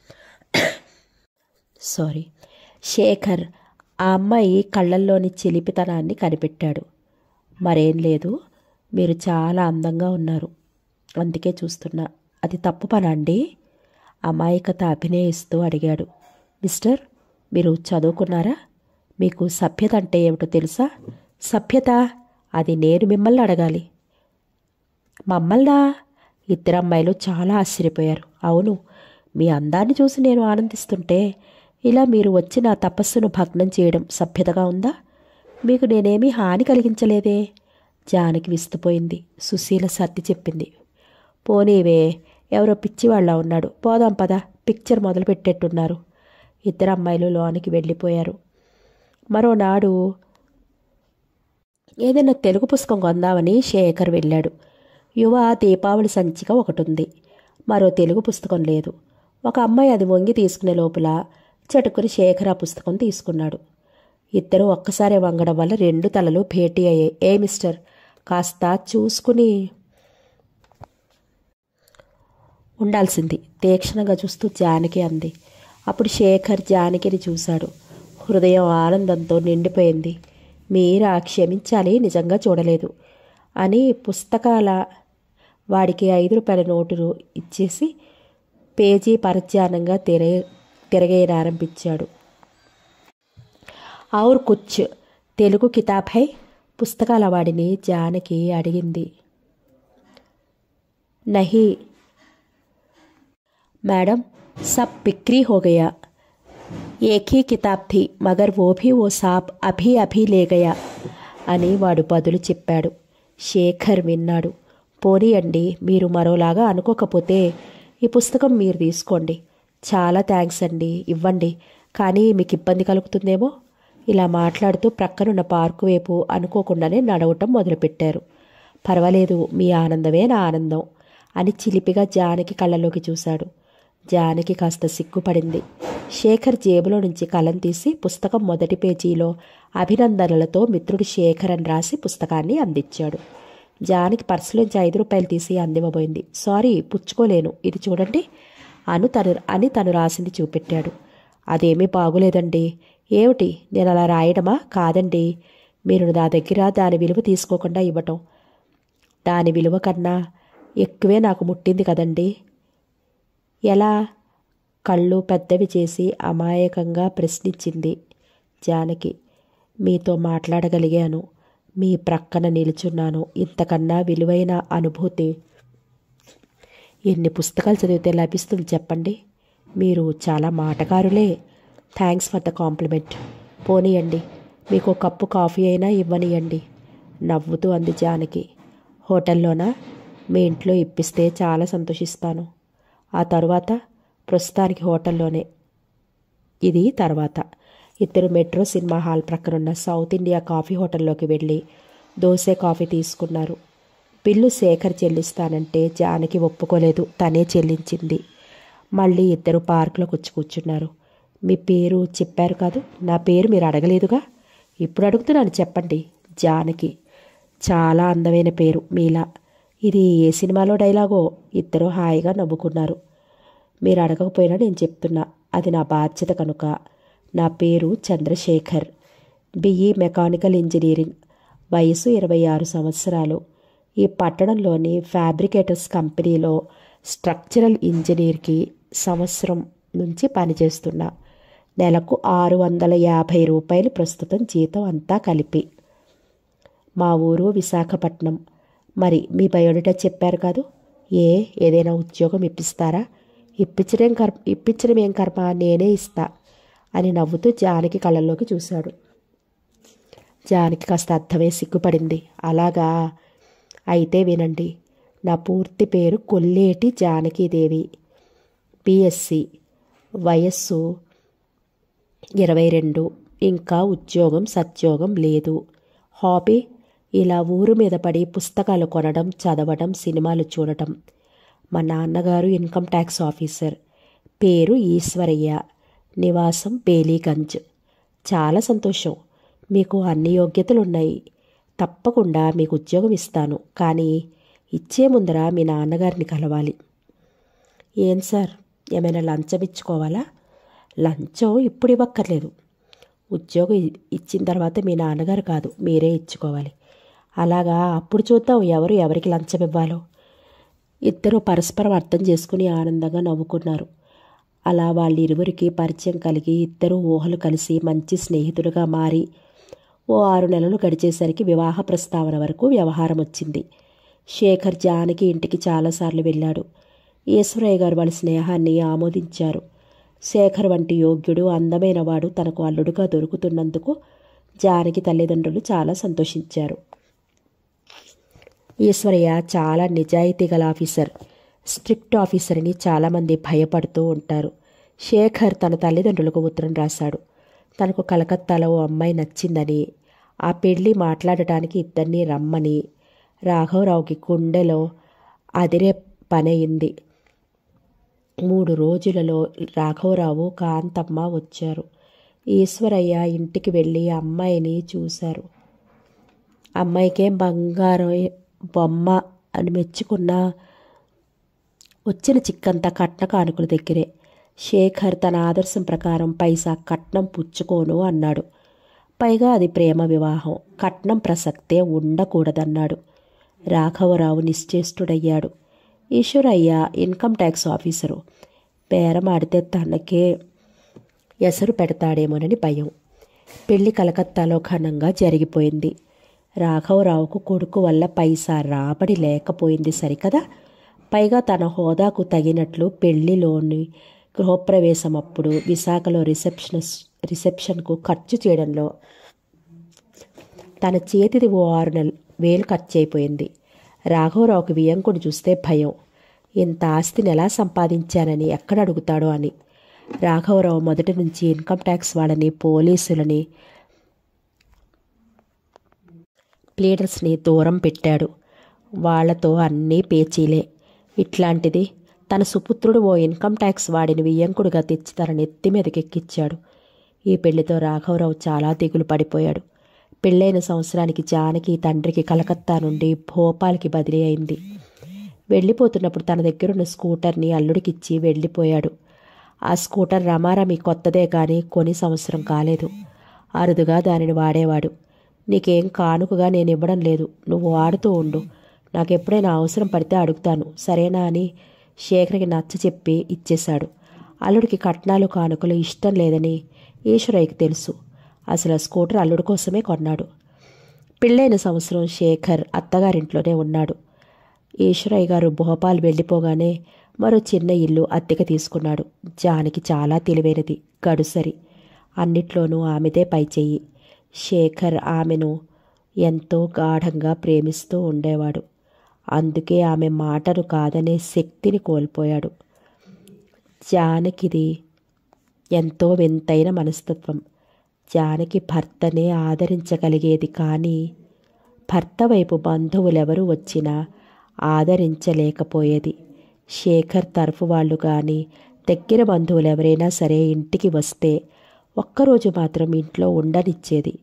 సారీ శేఖర్ ఆ అమ్మాయి కళ్ళల్లోని చిలిపితనాన్ని కనిపెట్టాడు మరేం లేదు మీరు చాలా అందంగా ఉన్నారు అందుకే చూస్తున్నా అది తప్పు పనా అండి అమాయకత అభినయిస్తూ అడిగాడు మిస్టర్ మీరు చదువుకున్నారా మీకు సభ్యత అంటే ఏమిటో తెలుసా సభ్యత అది నేను మిమ్మల్ని అడగాలి మమ్మల్నా ఇద్దరు అమ్మాయిలు చాలా ఆశ్చర్యపోయారు అవును మీ అందాన్ని చూసి నేను ఆనందిస్తుంటే ఇలా మీరు వచ్చి నా తపస్సును భగ్నం చేయడం సభ్యతగా ఉందా మీకు నేనేమీ హాని కలిగించలేదే జానకి విస్తుపోయింది సుశీల సర్ది చెప్పింది పోనీవే ఎవరో పిచ్చివాళ్ళ ఉన్నాడు పోదాం పద పిక్చర్ మొదలు పెట్టేట్టున్నారు ఇద్దరు అమ్మాయిలు లోనికి వెళ్ళిపోయారు మరోనాడు ఏదైనా తెలుగు పుస్తకం కొందామని శేఖర్ వెళ్ళాడు యువ దీపావళి సంచిక ఒకటి ఉంది మరో తెలుగు పుస్తకం లేదు ఒక అమ్మాయి అది వంగి తీసుకునే లోపల చటుకుని శేఖర్ ఆ పుస్తకం తీసుకున్నాడు ఇద్దరు ఒక్కసారే వంగడం వల్ల రెండు తలలు భేటీ అయ్యాయి ఏ మిస్టర్ కాస్త చూసుకుని ఉండాల్సింది తీక్షణంగా చూస్తూ జానకి అంది అప్పుడు శేఖర్ జానకిని చూశాడు హృదయం ఆనందంతో నిండిపోయింది మీరా క్షమించాలి నిజంగా చూడలేదు అని పుస్తకాల వాడికి ఐదు రూపాయల నోటును ఇచ్చేసి పేజీ పరధ్యానంగా తిర తిరగేయనారంభించాడు ఔర్ కుచ్ తెలుగు కితాబ్ హై పుస్తకాల వాడిని జానకి అడిగింది నహీ मैडम सब बिक्री हो गया एक ही किताब थी मगर वो भी वो साहब अभी अभी ले गया అని వాడు బదులు చెప్పాడు శేఖర్ విన్నాడు పోనీయండి మీరు మరోలాగా అనుకోకపోతే ఈ పుస్తకం మీరు తీసుకోండి చాలా థ్యాంక్స్ అండి ఇవ్వండి కానీ మీకు ఇబ్బంది కలుగుతుందేమో ఇలా మాట్లాడుతూ ప్రక్కనున్న పార్కు వైపు అనుకోకుండానే నడవటం మొదలుపెట్టారు పర్వాలేదు మీ ఆనందమే నా ఆనందం అని చిలిపిగా జానకి కళ్ళలోకి చూశాడు జానకి కాస్త సిగ్గుపడింది శేఖర్ జేబులో నుంచి కలం తీసి పుస్తకం మొదటి పేజీలో అభినందనలతో మిత్రుడు శేఖర్ అని రాసి పుస్తకాన్ని అందించాడు జానకి పర్సులోంచి ఐదు రూపాయలు తీసి అందివ్వబోయింది సారీ పుచ్చుకోలేను ఇది చూడండి అను తను అని తను రాసింది చూపెట్టాడు అదేమీ బాగులేదండి ఏమిటి నేను అలా రాయడమా కాదండి మీరు నా దగ్గర దాని విలువ తీసుకోకుండా ఇవ్వటం దాని విలువ కన్నా ఎక్కువే నాకు ముట్టింది కదండి ఎలా కళ్ళు పెద్దవి చేసి అమాయకంగా ప్రశ్నించింది జానకి మీతో మాట్లాడగలిగాను మీ ప్రక్కన నిలుచున్నాను ఇంతకన్నా విలువైన అనుభూతి ఎన్ని పుస్తకాలు చదివితే లభిస్తుంది చెప్పండి మీరు చాలా మాటకారులే థ్యాంక్స్ ఫర్ ద కాంప్లిమెంట్ పోనీయండి మీకు కప్పు కాఫీ అయినా ఇవ్వనియండి నవ్వుతూ అంది జానకి హోటల్లోనా మీ ఇంట్లో ఇప్పిస్తే చాలా సంతోషిస్తాను ఆ తరువాత ప్రస్తుతానికి హోటల్లోనే ఇది తర్వాత ఇద్దరు మెట్రో సినిమా హాల్ ప్రక్కనున్న సౌత్ ఇండియా కాఫీ హోటల్లోకి వెళ్ళి దోశ కాఫీ తీసుకున్నారు బిల్లు శేఖర్ చెల్లిస్తానంటే జానకి ఒప్పుకోలేదు తనే చెల్లించింది మళ్ళీ ఇద్దరు పార్కులోకి వచ్చి కూర్చున్నారు మీ పేరు చెప్పారు కాదు నా పేరు మీరు అడగలేదుగా ఇప్పుడు అడుగుతున్నాను చెప్పండి జానకి చాలా అందమైన పేరు మీలా ఇది ఏ సినిమాలో డైలాగో ఇద్దరు హాయిగా నవ్వుకున్నారు మీరు అడగకపోయినా నేను చెప్తున్నా అది నా బాధ్యత కనుక నా పేరు చంద్రశేఖర్ బిఈ మెకానికల్ ఇంజనీరింగ్ వయసు ఇరవై ఆరు సంవత్సరాలు ఈ పట్టణంలోని ఫ్యాబ్రికేటర్స్ కంపెనీలో స్ట్రక్చరల్ ఇంజనీర్కి సంవత్సరం నుంచి పనిచేస్తున్నా నెలకు ఆరు వందల యాభై రూపాయలు ప్రస్తుతం జీతం అంతా కలిపి మా ఊరు విశాఖపట్నం మరి మీ బయోడేటా చెప్పారు కాదు ఏ ఏదైనా ఉద్యోగం ఇప్పిస్తారా ఇప్పించడం కర్ ఇప్పించడం ఏం కర్మ నేనే ఇస్తా అని నవ్వుతూ జానకి కళ్ళల్లోకి చూశాడు జానకి కాస్త అర్థమే సిగ్గుపడింది అలాగా అయితే వినండి నా పూర్తి పేరు కొల్లేటి జానకీదేవి పిఎస్సి వయస్సు ఇరవై రెండు ఇంకా ఉద్యోగం సద్యోగం లేదు హాబీ ఇలా ఊరు మీద పడి పుస్తకాలు కొనడం చదవడం సినిమాలు చూడటం మా నాన్నగారు ఇన్కమ్ ట్యాక్స్ ఆఫీసర్ పేరు ఈశ్వరయ్య నివాసం బేలీగంజ్ చాలా సంతోషం మీకు అన్ని యోగ్యతలు ఉన్నాయి తప్పకుండా మీకు ఉద్యోగం ఇస్తాను కానీ ఇచ్చే ముందర మీ నాన్నగారిని కలవాలి ఏం సార్ ఏమైనా లంచం ఇచ్చుకోవాలా లంచం ఇప్పుడు ఇవ్వక్కర్లేదు ఉద్యోగం ఇ- ఇచ్చిన తర్వాత మీ నాన్నగారు కాదు మీరే ఇచ్చుకోవాలి అలాగా అప్పుడు చూద్దాం ఎవరు ఎవరికి లంచం ఇవ్వాలో ఇద్దరు పరస్పరం అర్థం చేసుకుని ఆనందంగా నవ్వుకున్నారు అలా వాళ్ళిరువురికి పరిచయం కలిగి ఇద్దరు ఊహలు కలిసి మంచి స్నేహితులుగా మారి ఓ ఆరు నెలలు గడిచేసరికి వివాహ ప్రస్తావన వరకు వ్యవహారం వచ్చింది శేఖర్ జానకి ఇంటికి చాలాసార్లు వెళ్ళాడు ఈశ్వరయ్య గారు వాళ్ళ స్నేహాన్ని ఆమోదించారు శేఖర్ వంటి యోగ్యుడు అందమైన వాడు తనకు అల్లుడుగా దొరుకుతున్నందుకు జానకి తల్లిదండ్రులు చాలా సంతోషించారు ఈశ్వరయ్య చాలా నిజాయితీ గల ఆఫీసర్ స్ట్రిక్ట్ ఆఫీసర్ అని చాలామంది భయపడుతూ ఉంటారు శేఖర్ తన తల్లిదండ్రులకు ఉత్తరం రాశాడు తనకు కలకత్తాలో ఓ అమ్మాయి నచ్చిందని ఆ పెళ్లి మాట్లాడటానికి ఇద్దరిని రమ్మని రాఘవరావుకి గుండెలో అదిరే పనయింది మూడు రోజులలో రాఘవరావు కాంతమ్మ వచ్చారు ఈశ్వరయ్య ఇంటికి వెళ్ళి అమ్మాయిని చూశారు అమ్మాయికేం బంగారం బొమ్మ అని మెచ్చుకున్న వచ్చిన చిక్కంతా కట్న కానుకల దగ్గరే శేఖర్ తన ఆదర్శం ప్రకారం పైసా కట్నం పుచ్చుకోను అన్నాడు పైగా అది ప్రేమ వివాహం కట్నం ప్రసక్తే ఉండకూడదన్నాడు రాఘవరావు నిశ్చేష్టుడయ్యాడు ఈశ్వరయ్య ఇన్కమ్ ట్యాక్స్ ఆఫీసరు బేరమాడితే తనకే ఎసరు పెడతాడేమోనని భయం పెళ్లి కలకత్తాలో ఘనంగా జరిగిపోయింది రాఘవరావుకు కొడుకు వల్ల పైసా రాబడి లేకపోయింది సరికదా పైగా తన హోదాకు తగినట్లు పెళ్లిలోని గృహప్రవేశం అప్పుడు విశాఖలో రిసెప్షనస్ రిసెప్షన్కు ఖర్చు చేయడంలో తన చేతిది ఓ ఆరు నెల వేలు ఖర్చు అయిపోయింది రాఘవరావుకి వియంకుడు చూస్తే భయం ఇంత ఆస్తిని ఎలా సంపాదించానని ఎక్కడ అడుగుతాడో అని రాఘవరావు మొదటి నుంచి ఇన్కమ్ ట్యాక్స్ వాళ్ళని పోలీసులని ప్లేడర్స్ని దూరం పెట్టాడు వాళ్లతో అన్నీ పేచీలే ఇట్లాంటిది తన సుపుత్రుడు ఓ ఇన్కమ్ ట్యాక్స్ వాడిని వియ్యంకుడుగా తెచ్చి తన నెత్తి మీదకెక్కిచ్చాడు ఈ పెళ్లితో రాఘవరావు చాలా దిగులు పడిపోయాడు పెళ్ళైన సంవత్సరానికి జానకి తండ్రికి కలకత్తా నుండి భోపాల్కి బదిలీ అయింది వెళ్ళిపోతున్నప్పుడు తన దగ్గరున్న స్కూటర్ని అల్లుడికిచ్చి వెళ్ళిపోయాడు ఆ స్కూటర్ రమారమి కొత్తదే కానీ కొని సంవత్సరం కాలేదు అరుదుగా దానిని వాడేవాడు నీకేం కానుకగా నేను ఇవ్వడం లేదు నువ్వు వాడుతూ ఉండు నాకు ఎప్పుడైనా అవసరం పడితే అడుగుతాను సరేనా అని శేఖర్కి నచ్చ చెప్పి ఇచ్చేశాడు అల్లుడికి కట్నాలు కానుకలు ఇష్టం లేదని ఈశ్వరయ్యకి తెలుసు అసలు ఆ స్కూటర్ అల్లుడి కోసమే కొన్నాడు పెళ్ళైన సంవత్సరం శేఖర్ అత్తగారింట్లోనే ఉన్నాడు ఈశ్వరయ్య గారు భోపాల్ వెళ్ళిపోగానే మరో చిన్న ఇల్లు అద్దెకి తీసుకున్నాడు జానకి చాలా తెలివైనది గడుసరి అన్నిట్లోనూ ఆమెదే పైచెయ్యి శేఖర్ ఆమెను ఎంతో గాఢంగా ప్రేమిస్తూ ఉండేవాడు అందుకే ఆమె మాటను కాదనే శక్తిని కోల్పోయాడు జానకిది ఎంతో వింతైన మనస్తత్వం జానకి భర్తనే ఆదరించగలిగేది కానీ భర్త వైపు బంధువులెవరూ వచ్చినా ఆదరించలేకపోయేది శేఖర్ తరఫు వాళ్ళు కానీ దగ్గర బంధువులు ఎవరైనా సరే ఇంటికి వస్తే ఒక్కరోజు మాత్రం ఇంట్లో ఉండనిచ్చేది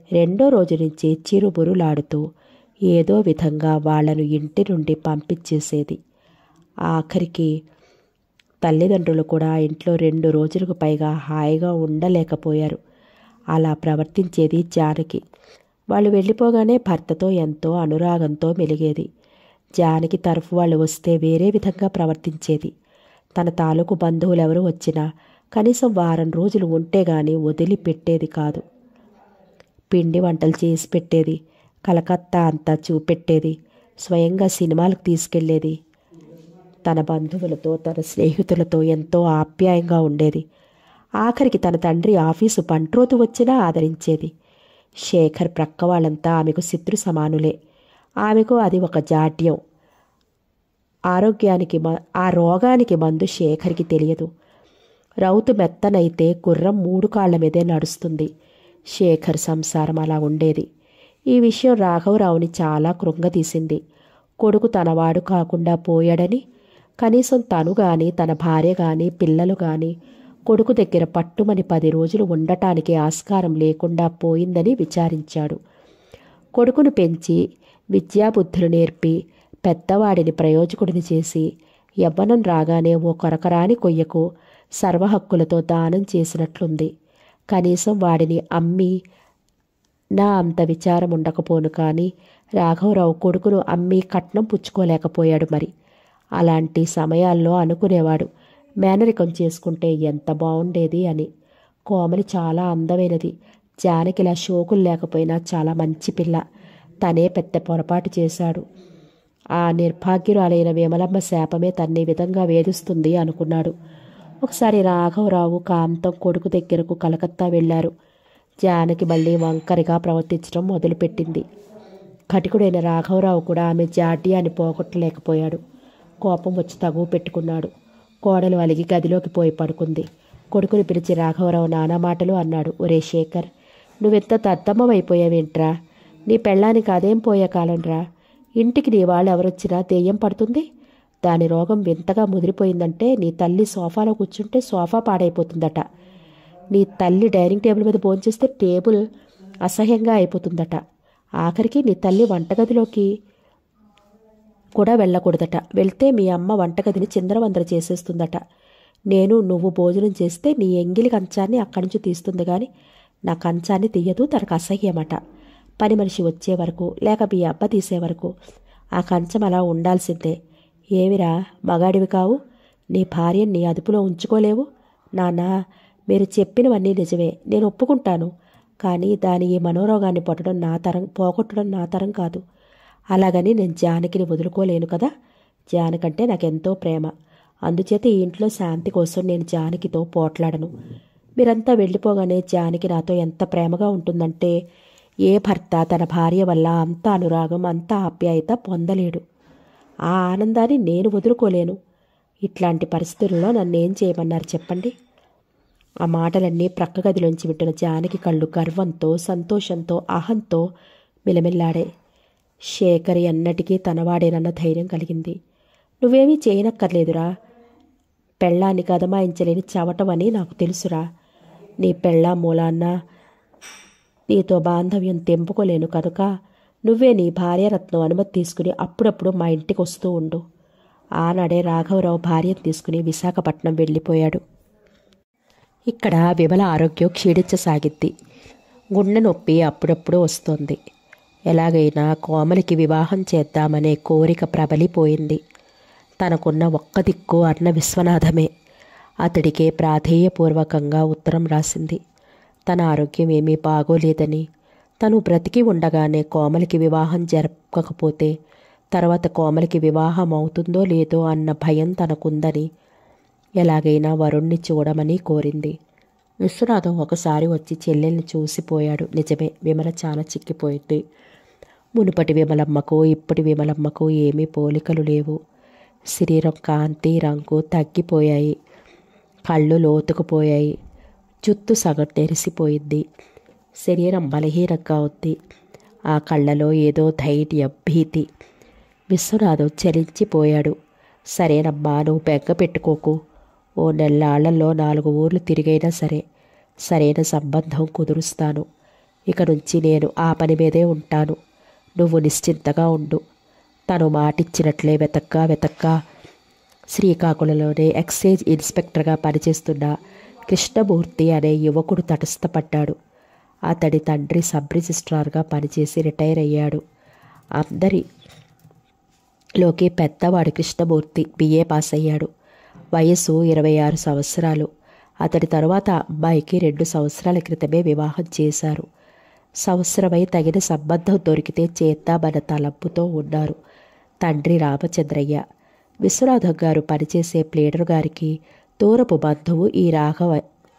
రెండో రోజు నుంచి చిరుబురులాడుతూ ఏదో విధంగా వాళ్లను ఇంటి నుండి పంపించేసేది ఆఖరికి తల్లిదండ్రులు కూడా ఇంట్లో రెండు రోజులకు పైగా హాయిగా ఉండలేకపోయారు అలా ప్రవర్తించేది జానకి వాళ్ళు వెళ్ళిపోగానే భర్తతో ఎంతో అనురాగంతో మెలిగేది జానకి తరఫు వాళ్ళు వస్తే వేరే విధంగా ప్రవర్తించేది తన తాలూకు బంధువులు ఎవరు వచ్చినా కనీసం వారం రోజులు ఉంటే గాని వదిలిపెట్టేది కాదు పిండి వంటలు చేసి పెట్టేది కలకత్తా అంతా చూపెట్టేది స్వయంగా సినిమాలకు తీసుకెళ్లేది తన బంధువులతో తన స్నేహితులతో ఎంతో ఆప్యాయంగా ఉండేది ఆఖరికి తన తండ్రి ఆఫీసు పంట్రోతు వచ్చినా ఆదరించేది శేఖర్ ప్రక్క వాళ్ళంతా ఆమెకు శత్రు సమానులే ఆమెకు అది ఒక జాడ్యం ఆరోగ్యానికి మ ఆ రోగానికి మందు శేఖర్కి తెలియదు రౌతు మెత్తనైతే గుర్రం మూడు కాళ్ల మీదే నడుస్తుంది శేఖర్ సంసారం అలా ఉండేది ఈ విషయం రాఘవరావుని చాలా కృంగతీసింది కొడుకు తనవాడు కాకుండా పోయాడని కనీసం తను గాని తన భార్య గాని పిల్లలు గాని కొడుకు దగ్గర పట్టుమని పది రోజులు ఉండటానికి ఆస్కారం లేకుండా పోయిందని విచారించాడు కొడుకును పెంచి విద్యాబుద్ధులు నేర్పి పెద్దవాడిని ప్రయోజకుడిని చేసి యవ్వనం రాగానే ఓ కొరకరాని కొయ్యకు సర్వహక్కులతో దానం చేసినట్లుంది కనీసం వాడిని అమ్మి నా అంత విచారం ఉండకపోను కానీ రాఘవరావు కొడుకును అమ్మి కట్నం పుచ్చుకోలేకపోయాడు మరి అలాంటి సమయాల్లో అనుకునేవాడు మేనరికం చేసుకుంటే ఎంత బాగుండేది అని కోమలి చాలా అందమైనది జానకిలా షోకులు లేకపోయినా చాలా మంచి పిల్ల తనే పెద్ద పొరపాటు చేశాడు ఆ నిర్భాగ్యురాలైన విమలమ్మ శాపమే తన్ని ఈ విధంగా వేధిస్తుంది అనుకున్నాడు ఒకసారి రాఘవరావు కాంతం కొడుకు దగ్గరకు కలకత్తా వెళ్లారు జానకి మళ్ళీ వంకరిగా ప్రవర్తించడం మొదలుపెట్టింది కటికుడైన రాఘవరావు కూడా ఆమె జాడ్యాన్ని పోగొట్టలేకపోయాడు కోపం వచ్చి తగువ పెట్టుకున్నాడు కోడలు అలిగి గదిలోకి పోయి పడుకుంది కొడుకుని పిలిచి రాఘవరావు నానా మాటలు అన్నాడు ఒరే శేఖర్ నువ్వెంత తద్దమ్మమైపోయావేంట్రా నీ పెళ్ళానికి అదేం పోయే కాలంరా ఇంటికి నీ వాళ్ళు ఎవరొచ్చినా దెయ్యం పడుతుంది దాని రోగం వింతగా ముదిరిపోయిందంటే నీ తల్లి సోఫాలో కూర్చుంటే సోఫా పాడైపోతుందట నీ తల్లి డైనింగ్ టేబుల్ మీద భోంచేస్తే టేబుల్ అసహ్యంగా అయిపోతుందట ఆఖరికి నీ తల్లి వంటగదిలోకి కూడా వెళ్ళకూడదట వెళ్తే మీ అమ్మ వంటగదిని చిందరవందర చేసేస్తుందట నేను నువ్వు భోజనం చేస్తే నీ ఎంగిలి కంచాన్ని అక్కడి నుంచి తీస్తుంది కానీ నా కంచాన్ని తీయదు తనకు అసహ్యమట పని మనిషి వచ్చే వరకు లేక మీ అబ్బ తీసే వరకు ఆ కంచం అలా ఉండాల్సిందే ఏమిరా మగాడివి కావు నీ భార్యని నీ అదుపులో ఉంచుకోలేవు నాన్న మీరు చెప్పినవన్నీ నిజమే నేను ఒప్పుకుంటాను కానీ దాని ఈ మనోరోగాన్ని పొట్టడం నా తరం పోగొట్టడం నా తరం కాదు అలాగని నేను జానకిని వదులుకోలేను కదా జానకంటే నాకెంతో ప్రేమ అందుచేత ఈ ఇంట్లో శాంతి కోసం నేను జానకితో పోట్లాడను మీరంతా వెళ్ళిపోగానే జానకి నాతో ఎంత ప్రేమగా ఉంటుందంటే ఏ భర్త తన భార్య వల్ల అంత అనురాగం అంత ఆప్యాయత పొందలేడు ఆ ఆనందాన్ని నేను వదులుకోలేను ఇట్లాంటి పరిస్థితుల్లో నన్నేం చేయమన్నారు చెప్పండి ఆ మాటలన్నీ ప్రక్క గదిలోంచి వింటున్న జానకి కళ్ళు గర్వంతో సంతోషంతో అహంతో మిలమిల్లాడే శేఖర్ ఎన్నటికీ తనవాడేనన్న ధైర్యం కలిగింది నువ్వేమీ చేయనక్కర్లేదురా పెళ్ళాన్ని గదమాయించలేని చవటమని నాకు తెలుసురా నీ పెళ్ళా మూలాన్న నీతో బాంధవ్యం తెంపుకోలేను కనుక నువ్వే నీ భార్యరత్నం అనుమతి తీసుకుని అప్పుడప్పుడు మా ఇంటికి వస్తూ ఉండు ఆనాడే రాఘవరావు భార్యను తీసుకుని విశాఖపట్నం వెళ్ళిపోయాడు ఇక్కడ విమల ఆరోగ్యం క్షీణించసాగింది గుండె నొప్పి అప్పుడప్పుడు వస్తోంది ఎలాగైనా కోమలికి వివాహం చేద్దామనే కోరిక ప్రబలిపోయింది తనకున్న ఒక్క దిక్కు అన్న విశ్వనాథమే అతడికే ప్రాధేయపూర్వకంగా ఉత్తరం రాసింది తన ఆరోగ్యం ఏమీ బాగోలేదని తను బ్రతికి ఉండగానే కోమలికి వివాహం జరపకపోతే తర్వాత కోమలికి వివాహం అవుతుందో లేదో అన్న భయం తనకుందని ఎలాగైనా వరుణ్ణి చూడమని కోరింది విశ్వనాథం ఒకసారి వచ్చి చెల్లెల్ని చూసిపోయాడు నిజమే విమల చాలా చిక్కిపోయింది మునుపటి విమలమ్మకు ఇప్పటి విమలమ్మకు ఏమీ పోలికలు లేవు శరీరం కాంతి రంగు తగ్గిపోయాయి కళ్ళు లోతుకుపోయాయి జుత్తు సగం నెరిసిపోయింది శరీరం బలహీనంగా ఉంది ఆ కళ్ళలో ఏదో ధైర్యం భీతి విశ్వనాథం చలించిపోయాడు సరేనమ్మా నువ్వు బెంగ పెట్టుకోకు ఓ నెల్లాళ్లలో నాలుగు ఊర్లు తిరిగైనా సరే సరైన సంబంధం కుదురుస్తాను ఇక నుంచి నేను ఆ పని మీదే ఉంటాను నువ్వు నిశ్చింతగా ఉండు తను మాటిచ్చినట్లే వెతక్కా వెతక్కా శ్రీకాకుళంలోనే ఎక్సైజ్ ఇన్స్పెక్టర్గా పనిచేస్తున్న కృష్ణమూర్తి అనే యువకుడు తటస్థపడ్డాడు అతడి తండ్రి సబ్ రిజిస్ట్రార్గా పనిచేసి రిటైర్ అయ్యాడు అందరి లోకి పెద్దవాడు కృష్ణమూర్తి బిఏ పాస్ అయ్యాడు వయసు ఇరవై ఆరు సంవత్సరాలు అతడి తరువాత అమ్మాయికి రెండు సంవత్సరాల క్రితమే వివాహం చేశారు సంవత్సరమై తగిన సంబంధం దొరికితే చేద్దామన్న తలంపుతో ఉన్నారు తండ్రి రామచంద్రయ్య విశ్వనాథం గారు పనిచేసే ప్లేడర్ గారికి దూరపు బంధువు ఈ రాఘవ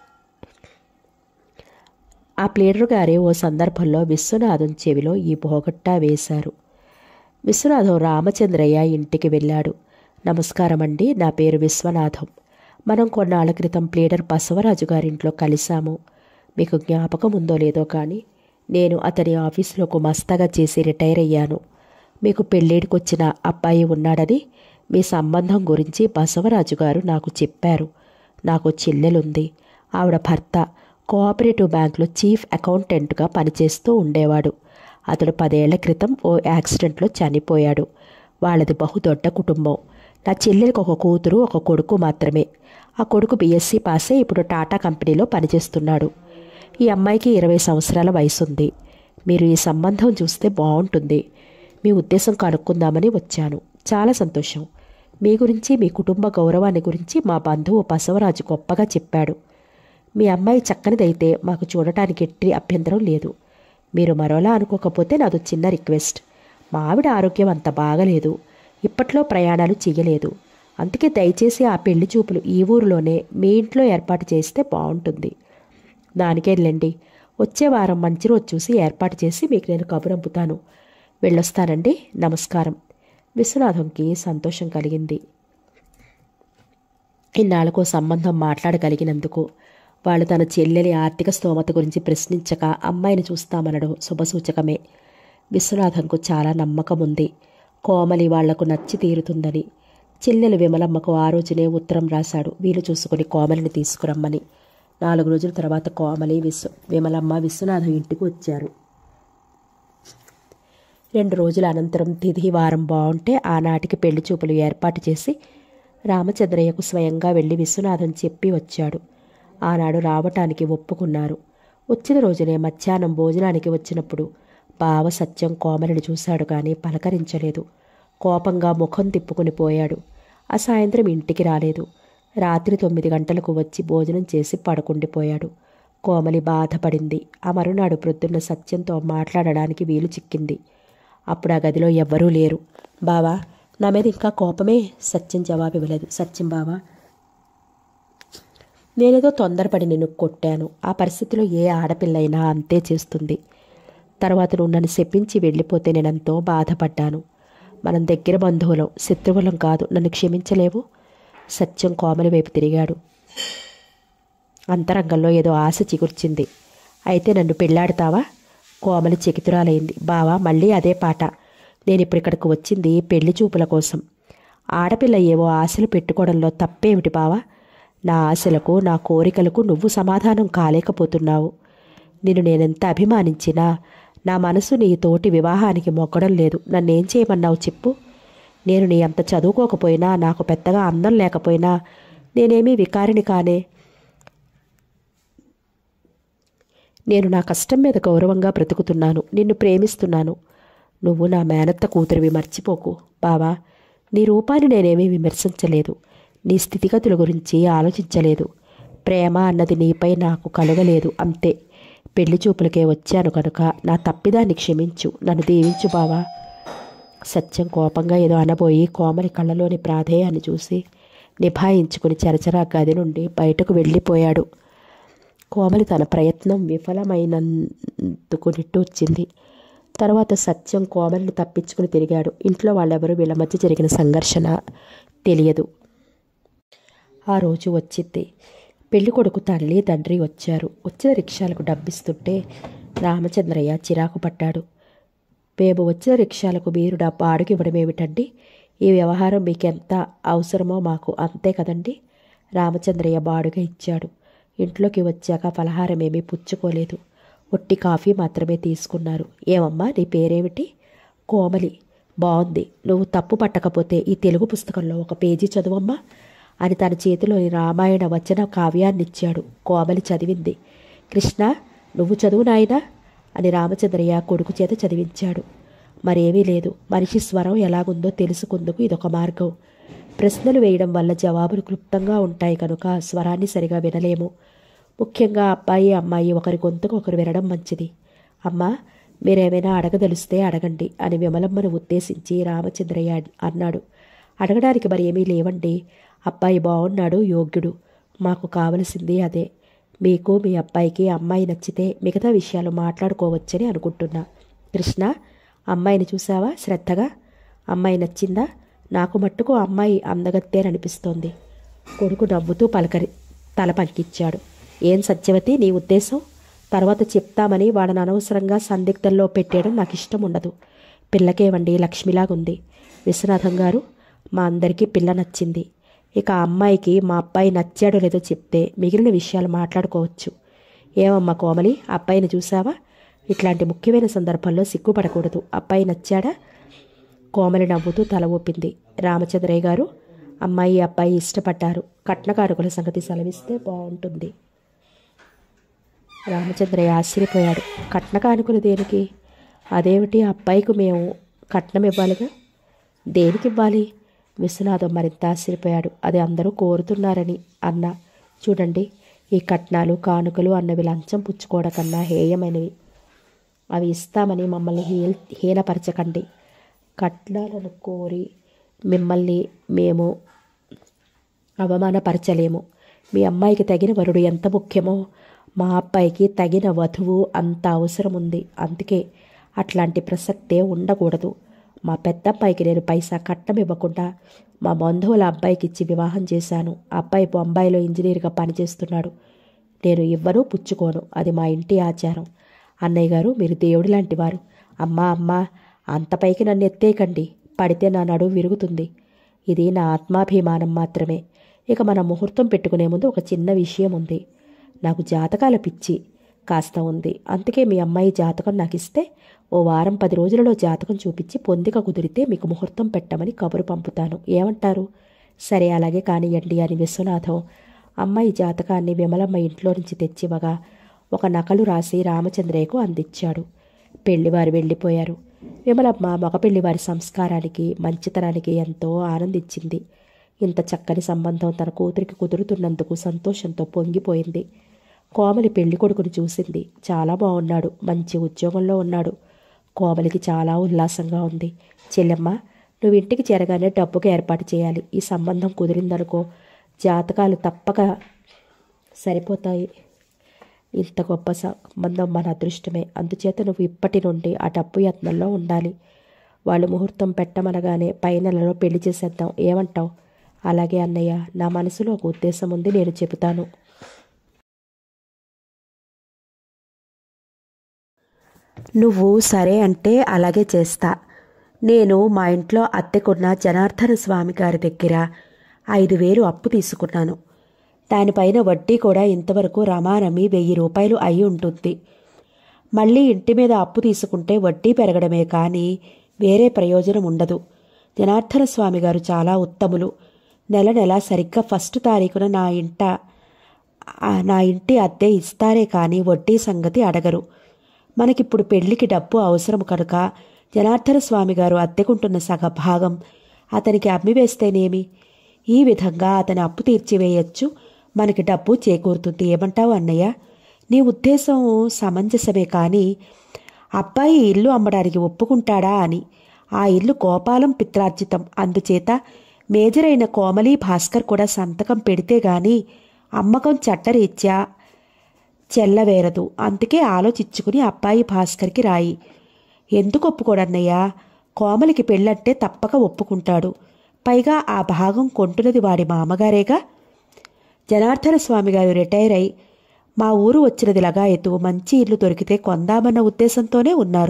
ఆ ప్లేడర్ గారే ఓ సందర్భంలో విశ్వనాథం చెవిలో ఈ పోగొట్టా వేశారు విశ్వనాథం రామచంద్రయ్య ఇంటికి వెళ్ళాడు నమస్కారం అండి నా పేరు విశ్వనాథం మనం కొన్నాళ్ల క్రితం ప్లేడర్ బసవరాజు గారింట్లో కలిశాము మీకు జ్ఞాపకం ఉందో లేదో కానీ నేను అతని ఆఫీసులో మస్తగా చేసి రిటైర్ అయ్యాను మీకు పెళ్ళిడికి వచ్చిన అబ్బాయి ఉన్నాడని మీ సంబంధం గురించి బసవరాజు గారు నాకు చెప్పారు నాకు చెల్లెలుంది ఆవిడ భర్త కోఆపరేటివ్ బ్యాంకులో చీఫ్ అకౌంటెంట్గా పనిచేస్తూ ఉండేవాడు అతడు పదేళ్ల క్రితం ఓ యాక్సిడెంట్లో చనిపోయాడు వాళ్ళది బహుదొడ్డ కుటుంబం నా చెల్లెలికి ఒక కూతురు ఒక కొడుకు మాత్రమే ఆ కొడుకు బీఎస్సీ పాసే ఇప్పుడు టాటా కంపెనీలో పనిచేస్తున్నాడు ఈ అమ్మాయికి ఇరవై సంవత్సరాల వయసుంది మీరు ఈ సంబంధం చూస్తే బాగుంటుంది మీ ఉద్దేశం కనుక్కుందామని వచ్చాను చాలా సంతోషం మీ గురించి మీ కుటుంబ గౌరవాన్ని గురించి మా బంధువు బసవరాజు గొప్పగా చెప్పాడు మీ అమ్మాయి చక్కనిదైతే మాకు చూడటానికి ఎట్టి అభ్యంతరం లేదు మీరు మరోలా అనుకోకపోతే నాది చిన్న రిక్వెస్ట్ మా ఆవిడ ఆరోగ్యం అంత బాగలేదు ఇప్పట్లో ప్రయాణాలు చెయ్యలేదు అందుకే దయచేసి ఆ పెళ్లి చూపులు ఈ ఊరిలోనే మీ ఇంట్లో ఏర్పాటు చేస్తే బాగుంటుంది దానికేళ్ళండి వచ్చే వారం మంచి రోజు చూసి ఏర్పాటు చేసి మీకు నేను కబురంపుతాను వెళ్ళొస్తానండి నమస్కారం విశ్వనాథంకి సంతోషం కలిగింది ఇన్నాళ్ళకో సంబంధం మాట్లాడగలిగినందుకు వాళ్ళు తన చెల్లెలి ఆర్థిక స్తోమత గురించి ప్రశ్నించక అమ్మాయిని చూస్తామనడం శుభసూచకమే విశ్వనాథంకు చాలా నమ్మకం ఉంది కోమలి వాళ్లకు నచ్చి తీరుతుందని చెల్లెలు విమలమ్మకు ఆ రోజునే ఉత్తరం రాశాడు వీలు చూసుకుని కోమలిని తీసుకురమ్మని నాలుగు రోజుల తర్వాత కోమలి విశ్వ విమలమ్మ విశ్వనాథం ఇంటికి వచ్చారు రెండు రోజుల అనంతరం తిథి వారం బాగుంటే ఆనాటికి పెళ్లి చూపులు ఏర్పాటు చేసి రామచంద్రయ్యకు స్వయంగా వెళ్ళి విశ్వనాథం చెప్పి వచ్చాడు ఆనాడు రావటానికి ఒప్పుకున్నారు వచ్చిన రోజునే మధ్యాహ్నం భోజనానికి వచ్చినప్పుడు బావ సత్యం కోమలిని చూశాడు కానీ పలకరించలేదు కోపంగా ముఖం తిప్పుకుని పోయాడు ఆ సాయంత్రం ఇంటికి రాలేదు రాత్రి తొమ్మిది గంటలకు వచ్చి భోజనం చేసి పడుకుండిపోయాడు కోమలి బాధపడింది ఆ మరునాడు ప్రొద్దున్న సత్యంతో మాట్లాడడానికి వీలు చిక్కింది అప్పుడు ఆ గదిలో ఎవ్వరూ లేరు బావా నా మీద ఇంకా కోపమే సత్యం జవాబు ఇవ్వలేదు సత్యం బావా నేనేదో తొందరపడి నిన్ను కొట్టాను ఆ పరిస్థితిలో ఏ ఆడపిల్లైనా అంతే చేస్తుంది తర్వాత నువ్వు నన్ను శపించి వెళ్ళిపోతే నేనెంతో బాధపడ్డాను మనం దగ్గర బంధువులం శత్రువులం కాదు నన్ను క్షమించలేవు సత్యం కోమలి వైపు తిరిగాడు అంతరంగంలో ఏదో ఆశ చిగుర్చింది అయితే నన్ను పెళ్ళాడతావా కోమలి చెకితురాలైంది బావా మళ్ళీ అదే పాట నేను ఇప్పుడు ఇక్కడికి వచ్చింది పెళ్లి చూపుల కోసం ఆడపిల్ల ఏవో ఆశలు పెట్టుకోవడంలో తప్పేమిటి బావా నా ఆశలకు నా కోరికలకు నువ్వు సమాధానం కాలేకపోతున్నావు నిన్ను నేనెంత అభిమానించినా నా మనసు నీ తోటి వివాహానికి మొక్కడం లేదు నన్నేం చేయమన్నావు చెప్పు నేను నీ అంత చదువుకోకపోయినా నాకు పెద్దగా అందం లేకపోయినా నేనేమీ వికారిని కానే నేను నా కష్టం మీద గౌరవంగా బ్రతుకుతున్నాను నిన్ను ప్రేమిస్తున్నాను నువ్వు నా మేనత్త కూతురివి మర్చిపోకు బావా నీ రూపాన్ని నేనేమీ విమర్శించలేదు నీ స్థితిగతుల గురించి ఆలోచించలేదు ప్రేమ అన్నది నీపై నాకు కలగలేదు అంతే పెళ్లి చూపులకే వచ్చాను కనుక నా తప్పిదాన్ని క్షమించు నన్ను దీవించు బావా సత్యం కోపంగా ఏదో అనబోయి కోమలి కళ్ళలోని ప్రాధేయాన్ని చూసి నిభాయించుకుని చరచరా గది నుండి బయటకు వెళ్ళిపోయాడు కోమలి తన ప్రయత్నం విఫలమైనందుకు నిట్టూర్చింది తర్వాత సత్యం కోమలిని తప్పించుకుని తిరిగాడు ఇంట్లో వాళ్ళెవరూ వీళ్ళ మధ్య జరిగిన సంఘర్షణ తెలియదు ఆ రోజు వచ్చింది పెళ్లి కొడుకు తల్లి తండ్రి వచ్చారు వచ్చిన రిక్షాలకు డబ్బిస్తుంటే రామచంద్రయ్య చిరాకు పట్టాడు మేము వచ్చిన రిక్షాలకు మీరు డబ్బు అడుగు ఇవ్వడమేమిటండి ఈ వ్యవహారం మీకు ఎంత అవసరమో మాకు అంతే కదండి రామచంద్రయ్య బాడుగా ఇచ్చాడు ఇంట్లోకి వచ్చాక పలహారం ఏమీ పుచ్చుకోలేదు ఒట్టి కాఫీ మాత్రమే తీసుకున్నారు ఏమమ్మా నీ పేరేమిటి కోమలి బాగుంది నువ్వు తప్పు పట్టకపోతే ఈ తెలుగు పుస్తకంలో ఒక పేజీ చదువమ్మా అని తన చేతిలోని రామాయణ వచన కావ్యాన్నిచ్చాడు కోమలి చదివింది కృష్ణ నువ్వు చదువు నాయనా అని రామచంద్రయ్య కొడుకు చేత చదివించాడు మరేమీ లేదు మనిషి స్వరం ఎలాగుందో తెలుసుకుందుకు ఇదొక మార్గం ప్రశ్నలు వేయడం వల్ల జవాబులు క్లుప్తంగా ఉంటాయి కనుక స్వరాన్ని సరిగా వినలేము ముఖ్యంగా అబ్బాయి అమ్మాయి ఒకరి గొంతుకు ఒకరు వినడం మంచిది అమ్మా మీరేమైనా అడగదలిస్తే అడగండి అని విమలమ్మను ఉద్దేశించి రామచంద్రయ్య అన్నాడు అడగడానికి మరి ఏమీ లేవండి అబ్బాయి బాగున్నాడు యోగ్యుడు మాకు కావలసింది అదే మీకు మీ అబ్బాయికి అమ్మాయి నచ్చితే మిగతా విషయాలు మాట్లాడుకోవచ్చని అనుకుంటున్నా కృష్ణ అమ్మాయిని చూసావా శ్రద్ధగా అమ్మాయి నచ్చిందా నాకు మట్టుకు అమ్మాయి అందగత్తేననిపిస్తోంది కొడుకు నవ్వుతూ పలకరి తల పంకిచ్చాడు ఏం సత్యవతి నీ ఉద్దేశం తర్వాత చెప్తామని వాడని అనవసరంగా సందిగ్ధంలో పెట్టేయడం నాకు ఇష్టం ఉండదు పిల్లకేవండి లక్ష్మిలాగుంది విశ్వనాథం గారు మా అందరికీ పిల్ల నచ్చింది ఇక ఆ అమ్మాయికి మా అబ్బాయి నచ్చాడో లేదో చెప్తే మిగిలిన విషయాలు మాట్లాడుకోవచ్చు ఏమమ్మా కోమలి అబ్బాయిని చూసావా ఇట్లాంటి ముఖ్యమైన సందర్భంలో సిగ్గుపడకూడదు అబ్బాయి నచ్చాడా కోమలి నవ్వుతూ తల ఊపింది రామచంద్రయ్య గారు అమ్మాయి అబ్బాయి ఇష్టపడ్డారు కట్నకారుకుల సంగతి సెలవిస్తే బాగుంటుంది రామచంద్రయ్య ఆశ్చర్యపోయాడు కట్న కానుకలు దేనికి అదేమిటి ఆ అబ్బాయికి మేము కట్నం ఇవ్వాలిగా దేనికి ఇవ్వాలి విశ్వనాథం మరింత ఆశ్చర్యపోయాడు అది అందరూ కోరుతున్నారని అన్న చూడండి ఈ కట్నాలు కానుకలు అన్నవి లంచం పుచ్చుకోవడం కన్నా హేయమైనవి అవి ఇస్తామని మమ్మల్ని హీల్ హీనపరచకండి కట్నాలను కోరి మిమ్మల్ని మేము అవమానపరచలేము మీ అమ్మాయికి తగిన వరుడు ఎంత ముఖ్యమో మా అబ్బాయికి తగిన వధువు అంత అవసరం ఉంది అందుకే అట్లాంటి ప్రసక్తే ఉండకూడదు మా పెద్దబ్బాయికి నేను పైసా కట్నం ఇవ్వకుండా మా బంధువుల అబ్బాయికి ఇచ్చి వివాహం చేశాను ఆ అబ్బాయి బొంబాయిలో ఇంజనీర్గా పనిచేస్తున్నాడు నేను ఇవ్వను పుచ్చుకోను అది మా ఇంటి ఆచారం అన్నయ్య గారు మీరు దేవుడి లాంటి వారు అమ్మా అమ్మా అంత పైకి నన్ను ఎత్తేయకండి పడితే నా నడువు విరుగుతుంది ఇది నా ఆత్మాభిమానం మాత్రమే ఇక మన ముహూర్తం పెట్టుకునే ముందు ఒక చిన్న విషయం ఉంది నాకు జాతకాల పిచ్చి కాస్త ఉంది అందుకే మీ అమ్మాయి జాతకం నాకు ఇస్తే ఓ వారం పది రోజులలో జాతకం చూపించి పొందిక కుదిరితే మీకు ముహూర్తం పెట్టమని కబురు పంపుతాను ఏమంటారు సరే అలాగే కానియండి అని విశ్వనాథం అమ్మాయి జాతకాన్ని విమలమ్మ ఇంట్లో నుంచి తెచ్చివ్వగా ఒక నకలు రాసి రామచంద్రయ్యకు అందించాడు పెళ్లివారు వెళ్ళిపోయారు విమలమ్మ మగపెళ్లివారి సంస్కారానికి మంచితనానికి ఎంతో ఆనందించింది ఇంత చక్కని సంబంధం తన కూతురికి కుదురుతున్నందుకు సంతోషంతో పొంగిపోయింది కోమలి పెళ్లి కొడుకుని చూసింది చాలా బాగున్నాడు మంచి ఉద్యోగంలో ఉన్నాడు కోమలికి చాలా ఉల్లాసంగా ఉంది చెల్లెమ్మ నువ్వు ఇంటికి చేరగానే డబ్బుకు ఏర్పాటు చేయాలి ఈ సంబంధం కుదిరిందనుకో జాతకాలు తప్పక సరిపోతాయి ఇంత గొప్ప సంబంధం మన అదృష్టమే అందుచేత నువ్వు ఇప్పటి నుండి ఆ డబ్బు యత్నంలో ఉండాలి వాళ్ళు ముహూర్తం పెట్టమనగానే పై నెలలో పెళ్లి చేసేద్దాం ఏమంటావు అలాగే అన్నయ్య నా మనసులో ఒక ఉద్దేశం ఉంది నేను చెబుతాను నువ్వు సరే అంటే అలాగే చేస్తా నేను మా ఇంట్లో అద్దెకున్న జనార్దన స్వామి గారి దగ్గర ఐదు వేలు అప్పు తీసుకున్నాను దానిపైన వడ్డీ కూడా ఇంతవరకు రమారమి వెయ్యి రూపాయలు అయి ఉంటుంది మళ్ళీ ఇంటి మీద అప్పు తీసుకుంటే వడ్డీ పెరగడమే కానీ వేరే ప్రయోజనం ఉండదు జనార్దన స్వామి గారు చాలా ఉత్తములు నెల నెల సరిగ్గా ఫస్ట్ తారీఖున నా ఇంట ఆ, నా ఇంటి అద్దె ఇస్తారే కానీ వడ్డీ సంగతి అడగరు మనకిప్పుడు పెళ్లికి డబ్బు అవసరం కనుక జనార్దన స్వామి గారు అద్దెకుంటున్న సగ భాగం అతనికి అమ్మివేస్తేనేమి ఈ విధంగా అతని అప్పు తీర్చివేయచ్చు మనకి డబ్బు చేకూరుతుంది ఏమంటావు అన్నయ్య నీ ఉద్దేశం సమంజసమే కానీ అబ్బాయి ఇల్లు అమ్మడానికి ఒప్పుకుంటాడా అని ఆ ఇల్లు గోపాలం పిత్రార్జితం అందుచేత మేజర్ అయిన కోమలి భాస్కర్ కూడా సంతకం పెడితే గాని అమ్మకం చట్టరీత్యా చెల్లవేరదు అందుకే ఆలోచించుకుని అబ్బాయి భాస్కర్కి రాయి ఎందుకు ఒప్పుకోడన్నయ్యా కోమలికి పెళ్ళంటే తప్పక ఒప్పుకుంటాడు పైగా ఆ భాగం కొంటున్నది వాడి మామగారేగా జనార్దన స్వామి గారు రిటైర్ అయి మా ఊరు వచ్చినది లగాయతూ మంచి ఇల్లు దొరికితే కొందామన్న ఉద్దేశంతోనే ఉన్నారు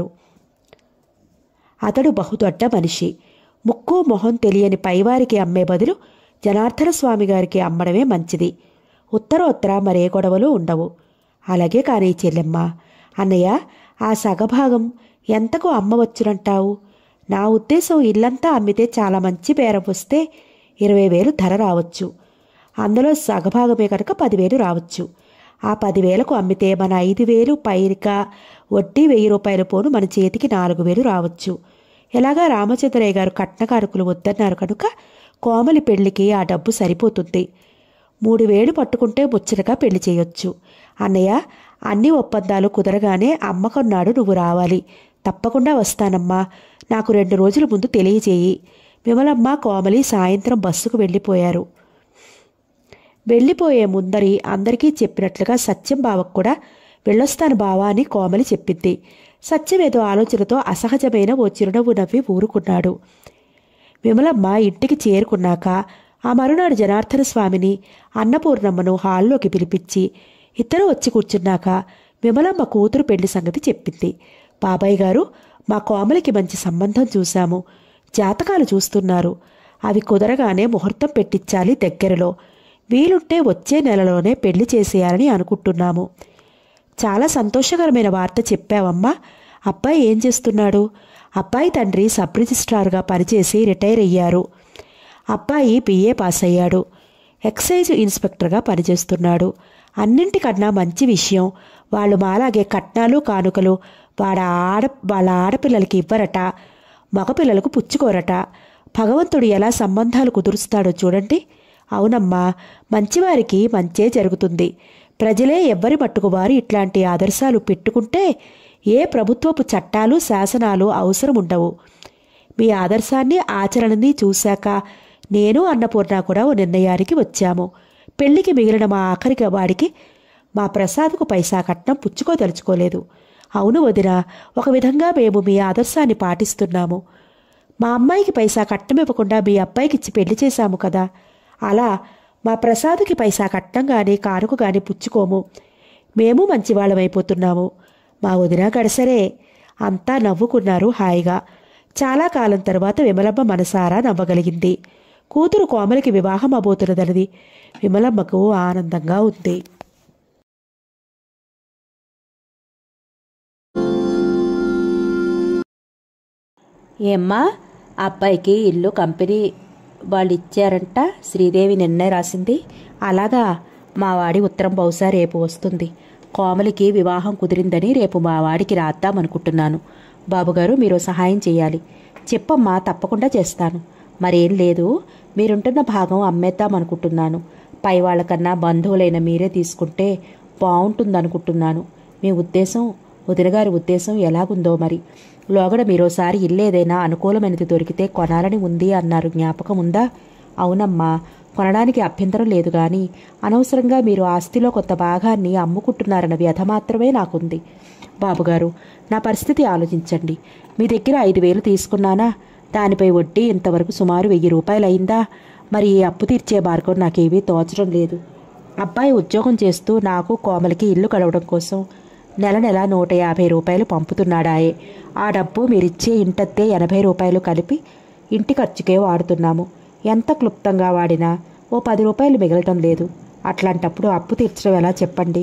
అతడు బహుదొడ్డ మనిషి ముక్కు మొహం తెలియని పైవారికి అమ్మే బదులు జనార్దన స్వామి గారికి అమ్మడమే మంచిది ఉత్తరోత్తర మరే గొడవలు ఉండవు అలాగే కానీ చెల్లెమ్మ అన్నయ్య ఆ సగభాగం ఎంతకు అమ్మవచ్చునంటావు నా ఉద్దేశం ఇల్లంతా అమ్మితే చాలా మంచి బేరం వస్తే ఇరవై వేలు ధర రావచ్చు అందులో సగభాగమే కనుక పదివేలు రావచ్చు ఆ పదివేలకు అమ్మితే మన ఐదు వేలు పైరిక వడ్డీ వెయ్యి రూపాయల పోను మన చేతికి నాలుగు వేలు రావచ్చు ఎలాగా రామచంద్రయ్య గారు కట్న కానుకలు వద్దన్నారు కనుక కోమలి పెళ్లికి ఆ డబ్బు సరిపోతుంది మూడు వేలు పట్టుకుంటే ముచ్చటగా పెళ్లి చేయొచ్చు అన్నయ్య అన్ని ఒప్పందాలు కుదరగానే అమ్మకన్నాడు నువ్వు రావాలి తప్పకుండా వస్తానమ్మా నాకు రెండు రోజుల ముందు తెలియజేయి విమలమ్మ కోమలి సాయంత్రం బస్సుకు వెళ్ళిపోయారు వెళ్ళిపోయే ముందరి అందరికీ చెప్పినట్లుగా సత్యం బావకు కూడా వెళ్ళొస్తాను బావా అని కోమలి చెప్పింది సత్యం ఏదో ఆలోచనతో అసహజమైన ఓ చిరునవ్వు నవ్వి ఊరుకున్నాడు విమలమ్మ ఇంటికి చేరుకున్నాక ఆ మరునాడు జనార్దన స్వామిని అన్నపూర్ణమ్మను హాల్లోకి పిలిపించి ఇద్దరు వచ్చి కూర్చున్నాక విమలమ్మ కూతురు పెళ్లి సంగతి చెప్పింది బాబాయ్ గారు మా కోమలికి మంచి సంబంధం చూశాము జాతకాలు చూస్తున్నారు అవి కుదరగానే ముహూర్తం పెట్టించాలి దగ్గరలో వీలుంటే వచ్చే నెలలోనే పెళ్లి చేసేయాలని అనుకుంటున్నాము చాలా సంతోషకరమైన వార్త చెప్పావమ్మా అబ్బాయి ఏం చేస్తున్నాడు అబ్బాయి తండ్రి సబ్ రిజిస్ట్రార్గా పనిచేసి రిటైర్ అయ్యారు అబ్బాయి బిఏ పాస్ అయ్యాడు ఎక్సైజ్ ఇన్స్పెక్టర్గా పనిచేస్తున్నాడు అన్నింటికన్నా మంచి విషయం వాళ్ళు మాలాగే కట్నాలు కానుకలు వాడ ఆడ వాళ్ళ ఆడపిల్లలకి ఇవ్వరట మగపిల్లలకు పుచ్చుకోరట భగవంతుడు ఎలా సంబంధాలు కుదురుస్తాడో చూడండి అవునమ్మా మంచివారికి మంచే జరుగుతుంది ప్రజలే ఎవ్వరి మట్టుకు వారు ఇట్లాంటి ఆదర్శాలు పెట్టుకుంటే ఏ ప్రభుత్వపు చట్టాలు శాసనాలు అవసరం ఉండవు మీ ఆదర్శాన్ని ఆచరణని చూశాక నేను అన్నపూర్ణ కూడా ఓ నిర్ణయానికి వచ్చాము పెళ్లికి మిగిలిన మా ఆఖరికి వాడికి మా ప్రసాద్కు పైసా కట్నం పుచ్చుకోదలుచుకోలేదు అవును వదిన ఒక విధంగా మేము మీ ఆదర్శాన్ని పాటిస్తున్నాము మా అమ్మాయికి పైసా కట్నం ఇవ్వకుండా మీ అబ్బాయికి ఇచ్చి పెళ్లి చేశాము కదా అలా మా ప్రసాద్కి పైసా కట్నం కానీ కానుక కానీ పుచ్చుకోము మేము మంచివాళ్ళమైపోతున్నాము మా వదిన గడసరే అంతా నవ్వుకున్నారు హాయిగా చాలా కాలం తర్వాత విమలమ్మ మనసారా నవ్వగలిగింది కూతురు కోమలికి వివాహం అబోతున్నదన్నది విమలమ్మకు ఆనందంగా ఉంది ఏమ్మా అబ్బాయికి ఇల్లు కంపెనీ వాళ్ళు ఇచ్చారంట శ్రీదేవి నిన్నే రాసింది అలాగా మా వాడి ఉత్తరం బహుశా రేపు వస్తుంది కోమలికి వివాహం కుదిరిందని రేపు మా వాడికి రాద్దామనుకుంటున్నాను బాబుగారు మీరు సహాయం చేయాలి చెప్పమ్మా తప్పకుండా చేస్తాను మరేం లేదు మీరుంటున్న భాగం అమ్మేద్దామనుకుంటున్నాను పై వాళ్ళకన్నా బంధువులైన మీరే తీసుకుంటే బాగుంటుందనుకుంటున్నాను మీ ఉద్దేశం వదినగారి ఉద్దేశం ఎలాగుందో మరి లోగడ మీరోసారి ఇల్లేదైనా అనుకూలమైనది దొరికితే కొనాలని ఉంది అన్నారు జ్ఞాపకం ఉందా అవునమ్మా కొనడానికి అభ్యంతరం లేదు గాని అనవసరంగా మీరు ఆస్తిలో కొంత భాగాన్ని అమ్ముకుంటున్నారన్న వ్యధ మాత్రమే నాకుంది బాబుగారు నా పరిస్థితి ఆలోచించండి మీ దగ్గర ఐదు వేలు తీసుకున్నానా దానిపై వడ్డీ ఇంతవరకు సుమారు వెయ్యి రూపాయలు అయిందా మరి ఈ అప్పు తీర్చే మార్గం నాకేమీ తోచడం లేదు అబ్బాయి ఉద్యోగం చేస్తూ నాకు కోమలికి ఇల్లు గడవడం కోసం నెల నెల నూట యాభై రూపాయలు పంపుతున్నాడాయే ఆ డబ్బు మీరిచ్చే ఇంటత్తే ఎనభై రూపాయలు కలిపి ఇంటి ఖర్చుకే వాడుతున్నాము ఎంత క్లుప్తంగా వాడినా ఓ పది రూపాయలు మిగలటం లేదు అట్లాంటప్పుడు అప్పు తీర్చడం ఎలా చెప్పండి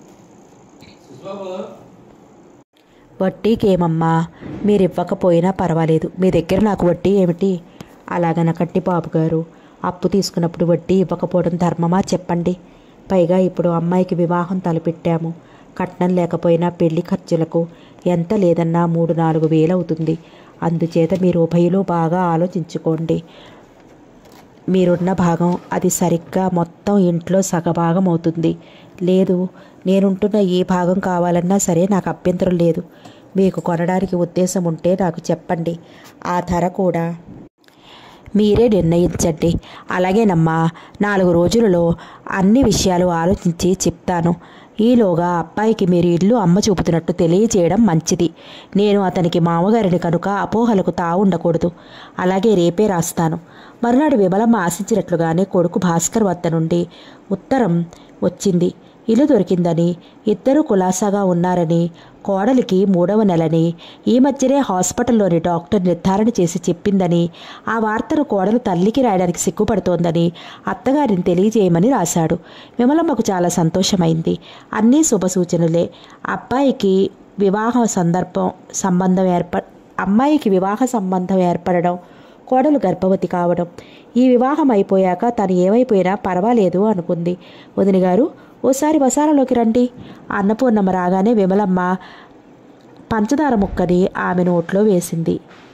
వడ్డీకేమమ్మా మీరు ఇవ్వకపోయినా పర్వాలేదు మీ దగ్గర నాకు వడ్డీ ఏమిటి అలాగనకండి బాబు గారు అప్పు తీసుకున్నప్పుడు వడ్డీ ఇవ్వకపోవడం ధర్మమా చెప్పండి పైగా ఇప్పుడు అమ్మాయికి వివాహం తలపెట్టాము కట్నం లేకపోయినా పెళ్లి ఖర్చులకు ఎంత లేదన్నా మూడు నాలుగు వేలు అవుతుంది అందుచేత మీరు ఉభయలు బాగా ఆలోచించుకోండి మీరున్న భాగం అది సరిగ్గా మొత్తం ఇంట్లో సగభాగం అవుతుంది లేదు నేనుంటున్న ఈ భాగం కావాలన్నా సరే నాకు అభ్యంతరం లేదు మీకు కొనడానికి ఉద్దేశం ఉంటే నాకు చెప్పండి ఆ ధర కూడా మీరే నిర్ణయించండి అలాగేనమ్మా నాలుగు రోజులలో అన్ని విషయాలు ఆలోచించి చెప్తాను ఈలోగా అబ్బాయికి మీరు ఇల్లు అమ్మ చూపుతున్నట్టు తెలియజేయడం మంచిది నేను అతనికి మామగారిని కనుక అపోహలకు తావుండకూడదు అలాగే రేపే రాస్తాను మరునాడు విమలమ్మ ఆశించినట్లుగానే కొడుకు భాస్కర్ వద్ద నుండి ఉత్తరం వచ్చింది ఇల్లు దొరికిందని ఇద్దరూ కులాసాగా ఉన్నారని కోడలికి మూడవ నెలని ఈ మధ్యనే హాస్పిటల్లోని డాక్టర్ నిర్ధారణ చేసి చెప్పిందని ఆ వార్తను కోడలు తల్లికి రాయడానికి సిగ్గుపడుతోందని అత్తగారిని తెలియజేయమని రాశాడు విమలమ్మకు చాలా సంతోషమైంది అన్నీ శుభసూచనలే అబ్బాయికి వివాహ సందర్భం సంబంధం ఏర్ప అమ్మాయికి వివాహ సంబంధం ఏర్పడడం కోడలు గర్భవతి కావడం ఈ వివాహం అయిపోయాక తను ఏమైపోయినా పర్వాలేదు అనుకుంది వదిన గారు ఓసారి వసారలోకి రండి అన్నపూర్ణమ్మ రాగానే విమలమ్మ పంచదార ముక్కని ఆమె నోట్లో వేసింది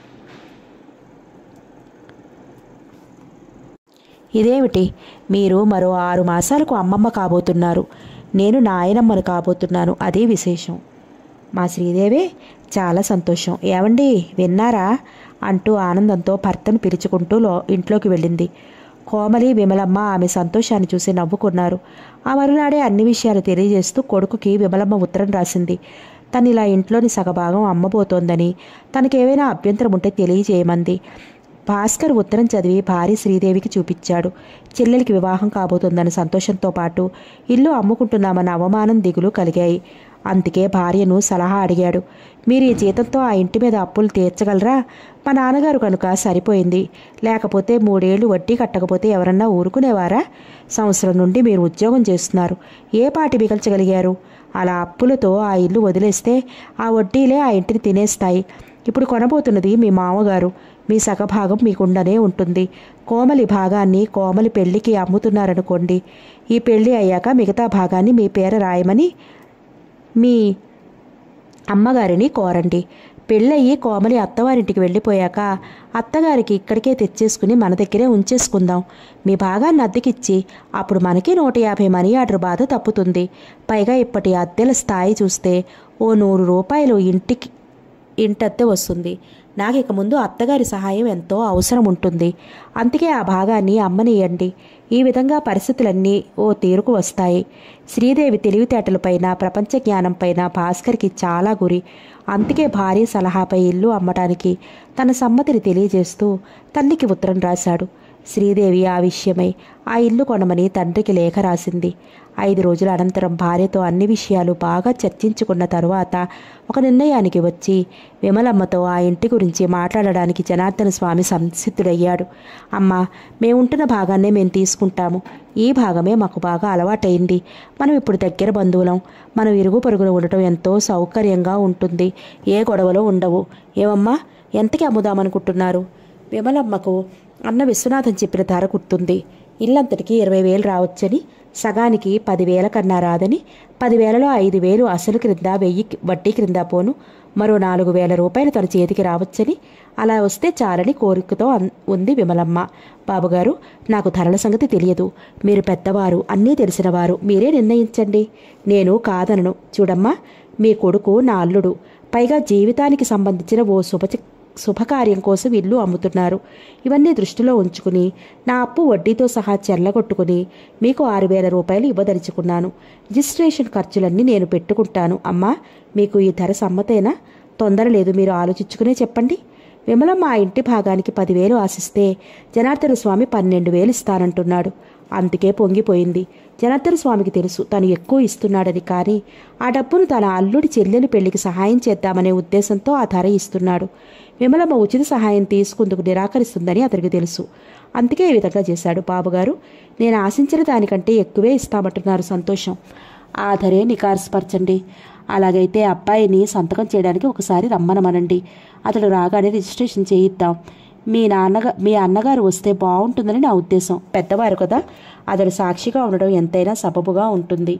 ఇదేమిటి మీరు మరో ఆరు మాసాలకు అమ్మమ్మ కాబోతున్నారు నేను నాయనమ్మను కాబోతున్నాను అదే విశేషం మా శ్రీదేవే చాలా సంతోషం ఏమండి విన్నారా అంటూ ఆనందంతో భర్తను పిలుచుకుంటూ లో ఇంట్లోకి వెళ్ళింది కోమలి విమలమ్మ ఆమె సంతోషాన్ని చూసి నవ్వుకున్నారు ఆ మరునాడే అన్ని విషయాలు తెలియజేస్తూ కొడుకుకి విమలమ్మ ఉత్తరం రాసింది తను ఇలా ఇంట్లోని సగభాగం అమ్మబోతోందని తనకేమైనా అభ్యంతరం ఉంటే తెలియజేయమంది భాస్కర్ ఉత్తరం చదివి భార్య శ్రీదేవికి చూపించాడు చెల్లెలికి వివాహం కాబోతుందన్న సంతోషంతో పాటు ఇల్లు అమ్ముకుంటున్నామన్న అవమానం దిగులు కలిగాయి అందుకే భార్యను సలహా అడిగాడు మీరు ఈ జీతంతో ఆ ఇంటి మీద అప్పులు తీర్చగలరా మా నాన్నగారు కనుక సరిపోయింది లేకపోతే మూడేళ్లు వడ్డీ కట్టకపోతే ఎవరన్నా ఊరుకునేవారా సంవత్సరం నుండి మీరు ఉద్యోగం చేస్తున్నారు ఏ పాటి మిగల్చగలిగారు అలా అప్పులతో ఆ ఇల్లు వదిలేస్తే ఆ వడ్డీలే ఆ ఇంటిని తినేస్తాయి ఇప్పుడు కొనబోతున్నది మీ మామగారు మీ సగభాగం మీకుండనే ఉంటుంది కోమలి భాగాన్ని కోమలి పెళ్లికి అమ్ముతున్నారనుకోండి ఈ పెళ్లి అయ్యాక మిగతా భాగాన్ని మీ పేర రాయమని మీ అమ్మగారిని కోరండి పెళ్ళయి కోమలి అత్తవారింటికి వెళ్ళిపోయాక అత్తగారికి ఇక్కడికే తెచ్చేసుకుని మన దగ్గరే ఉంచేసుకుందాం మీ భాగాన్ని అద్దెకిచ్చి అప్పుడు మనకి నూట యాభై మనీ ఆర్డర్ బాధ తప్పుతుంది పైగా ఇప్పటి అద్దెల స్థాయి చూస్తే ఓ నూరు రూపాయలు ఇంటికి ఇంటద్దె వస్తుంది నాకు ఇక ముందు అత్తగారి సహాయం ఎంతో అవసరం ఉంటుంది అందుకే ఆ భాగాన్ని అమ్మనియండి ఈ విధంగా పరిస్థితులన్నీ ఓ తీరుకు వస్తాయి శ్రీదేవి తెలివితేటలపైన ప్రపంచ జ్ఞానంపైన భాస్కర్కి చాలా గురి అందుకే భార్య సలహాపై ఇల్లు అమ్మటానికి తన సమ్మతిని తెలియజేస్తూ తల్లికి ఉత్తరం రాశాడు శ్రీదేవి ఆ విషయమై ఆ ఇల్లు కొనమని తండ్రికి లేఖ రాసింది ఐదు రోజుల అనంతరం భార్యతో అన్ని విషయాలు బాగా చర్చించుకున్న తరువాత ఒక నిర్ణయానికి వచ్చి విమలమ్మతో ఆ ఇంటి గురించి మాట్లాడడానికి జనార్దన స్వామి సంసిద్ధుడయ్యాడు అమ్మా మేముంటున్న భాగాన్నే మేము తీసుకుంటాము ఈ భాగమే మాకు బాగా అలవాటైంది మనం ఇప్పుడు దగ్గర బంధువులం మనం ఇరుగు పొరుగున ఉండటం ఎంతో సౌకర్యంగా ఉంటుంది ఏ గొడవలు ఉండవు ఏమమ్మా ఎంతకి అమ్ముదామనుకుంటున్నారు విమలమ్మకు అన్న విశ్వనాథం చెప్పిన ధర గుర్తుంది ఇల్లంతటికి ఇరవై వేలు రావచ్చని సగానికి పదివేల కన్నా రాదని పదివేలలో ఐదు వేలు అసలు క్రింద వెయ్యి వడ్డీ క్రింద పోను మరో నాలుగు వేల రూపాయలు తన చేతికి రావచ్చని అలా వస్తే చాలని కోరికతో అన్- ఉంది విమలమ్మ బాబుగారు నాకు ధరల సంగతి తెలియదు మీరు పెద్దవారు అన్నీ తెలిసినవారు మీరే నిర్ణయించండి నేను కాదనను చూడమ్మా మీ కొడుకు నా అల్లుడు పైగా జీవితానికి సంబంధించిన ఓ శుభ శుభకార్యం కోసం ఇల్లు అమ్ముతున్నారు ఇవన్నీ దృష్టిలో ఉంచుకుని నా అప్పు వడ్డీతో సహా చెల్లగొట్టుకుని మీకు ఆరు వేల రూపాయలు ఇవ్వదలుచుకున్నాను రిజిస్ట్రేషన్ ఖర్చులన్నీ నేను పెట్టుకుంటాను అమ్మా మీకు ఈ ధర సమ్మతేనా తొందర లేదు మీరు ఆలోచించుకునే చెప్పండి విమలమ్మ ఆ ఇంటి భాగానికి పదివేలు ఆశిస్తే జనార్దన స్వామి పన్నెండు వేలు ఇస్తానంటున్నాడు అందుకే పొంగిపోయింది జనార్దన స్వామికి తెలుసు తను ఎక్కువ ఇస్తున్నాడని కానీ ఆ డబ్బును తన అల్లుడి చెల్లెలి పెళ్లికి సహాయం చేద్దామనే ఉద్దేశంతో ఆ ధర ఇస్తున్నాడు విమలమ్మ ఉచిత సహాయం తీసుకుందుకు నిరాకరిస్తుందని అతనికి తెలుసు అందుకే ఈ విధంగా చేశాడు బాబుగారు నేను ఆశించిన దానికంటే ఎక్కువే ఇస్తామంటున్నారు సంతోషం ఆ ధరే నికార్స్పరచండి అలాగైతే అబ్బాయిని సంతకం చేయడానికి ఒకసారి రమ్మనమనండి అతడు రాగానే రిజిస్ట్రేషన్ చేయిద్దాం మీ నాన్నగా మీ అన్నగారు వస్తే బాగుంటుందని నా ఉద్దేశం పెద్దవారు కదా అతడు సాక్షిగా ఉండడం ఎంతైనా సబబుగా ఉంటుంది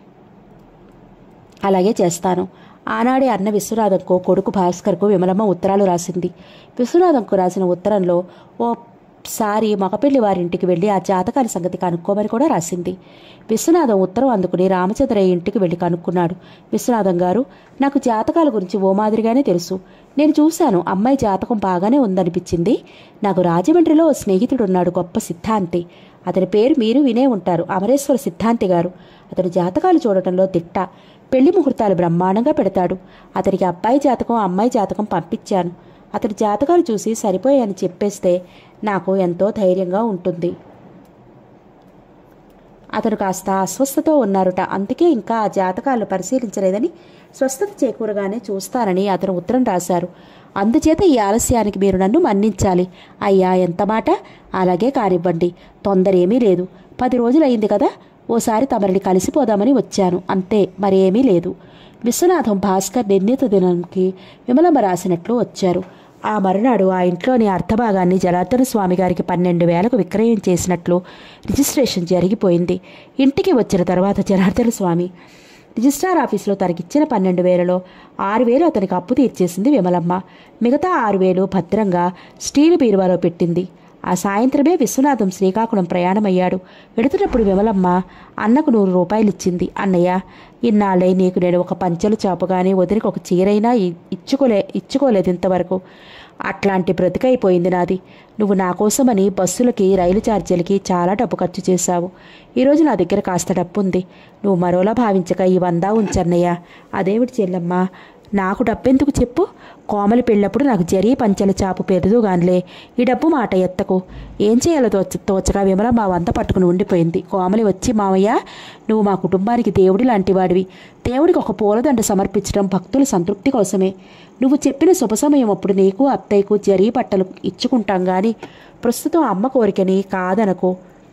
అలాగే చేస్తాను ఆనాడే అన్న విశ్వనాథంకు కొడుకు భాస్కర్కు విమలమ్మ ఉత్తరాలు రాసింది విశ్వనాథంకు రాసిన ఉత్తరంలో ఓసారి మగపెళ్లి వారింటికి వెళ్ళి ఆ జాతకాల సంగతి కనుక్కోమని కూడా రాసింది విశ్వనాథం ఉత్తరం అందుకుని రామచంద్రయ్య ఇంటికి వెళ్ళి కనుక్కున్నాడు విశ్వనాథం గారు నాకు జాతకాల గురించి ఓ మాదిరిగానే తెలుసు నేను చూశాను అమ్మాయి జాతకం బాగానే ఉందనిపించింది నాకు రాజమండ్రిలో ఓ స్నేహితుడు ఉన్నాడు గొప్ప సిద్ధాంతి అతని పేరు మీరు వినే ఉంటారు అమరేశ్వర సిద్ధాంతి గారు అతడు జాతకాలు చూడటంలో దిట్ట పెళ్లి ముహూర్తాలు బ్రహ్మాండంగా పెడతాడు అతనికి అబ్బాయి జాతకం అమ్మాయి జాతకం పంపించాను అతడి జాతకాలు చూసి సరిపోయాయని చెప్పేస్తే నాకు ఎంతో ధైర్యంగా ఉంటుంది అతను కాస్త అస్వస్థతో ఉన్నారుట అందుకే ఇంకా ఆ జాతకాలను పరిశీలించలేదని స్వస్థత చేకూరగానే చూస్తానని అతను ఉత్తరం రాశారు అందుచేత ఈ ఆలస్యానికి మీరు నన్ను మన్నించాలి అయ్యా ఎంత మాట అలాగే కానివ్వండి తొందర ఏమీ లేదు పది రోజులయ్యింది కదా ఓసారి తమరిని కలిసిపోదామని వచ్చాను అంతే మరేమీ లేదు విశ్వనాథం భాస్కర్ నిర్ణీత దినంకి విమలమ్మ రాసినట్లు వచ్చారు ఆ మరునాడు ఆ ఇంట్లోని అర్ధభాగాన్ని జనార్దన స్వామి గారికి పన్నెండు వేలకు విక్రయం చేసినట్లు రిజిస్ట్రేషన్ జరిగిపోయింది ఇంటికి వచ్చిన తర్వాత జనార్దన స్వామి రిజిస్ట్రార్ ఆఫీసులో తనకిచ్చిన పన్నెండు వేలలో ఆరు వేలు అతనికి అప్పు తీర్చేసింది విమలమ్మ మిగతా ఆరు వేలు భద్రంగా స్టీలు బీరువాలో పెట్టింది ఆ సాయంత్రమే విశ్వనాథం శ్రీకాకుళం ప్రయాణమయ్యాడు వెడుతున్నప్పుడు విమలమ్మ అన్నకు నూరు రూపాయలు ఇచ్చింది అన్నయ్య ఇన్నాళ్ళై నీకు నేను ఒక పంచెలు చాపగానే వదిలికి ఒక చీరైనా ఇ- ఇచ్చుకోలే ఇచ్చుకోలేదు ఇంతవరకు అట్లాంటి బ్రతికైపోయింది నాది నువ్వు నా కోసమని బస్సులకి రైలు ఛార్జీలకి చాలా డబ్బు ఖర్చు చేశావు ఈరోజు నా దగ్గర కాస్త డబ్బు ఉంది నువ్వు మరోలా భావించక ఈ వందా ఉంచన్నయ్య అదేమిటి చెల్లమ్మ నాకు డబ్బెందుకు చెప్పు కోమలి పెళ్ళప్పుడు నాకు జరీ పంచెల చాపు పెరుదుగాన్లే ఈ డబ్బు మాట ఎత్తకు ఏం చేయాలో తోచ తోచగా విమల మా వంత పట్టుకుని ఉండిపోయింది కోమలి వచ్చి మామయ్య నువ్వు మా కుటుంబానికి దేవుడి లాంటివాడివి దేవుడికి ఒక పూలదండ సమర్పించడం భక్తుల సంతృప్తి కోసమే నువ్వు చెప్పిన శుభ సమయం అప్పుడు నీకు అత్తయ్యకు జరీ బట్టలు ఇచ్చుకుంటాం గాని ప్రస్తుతం అమ్మ కోరికని కాదనకు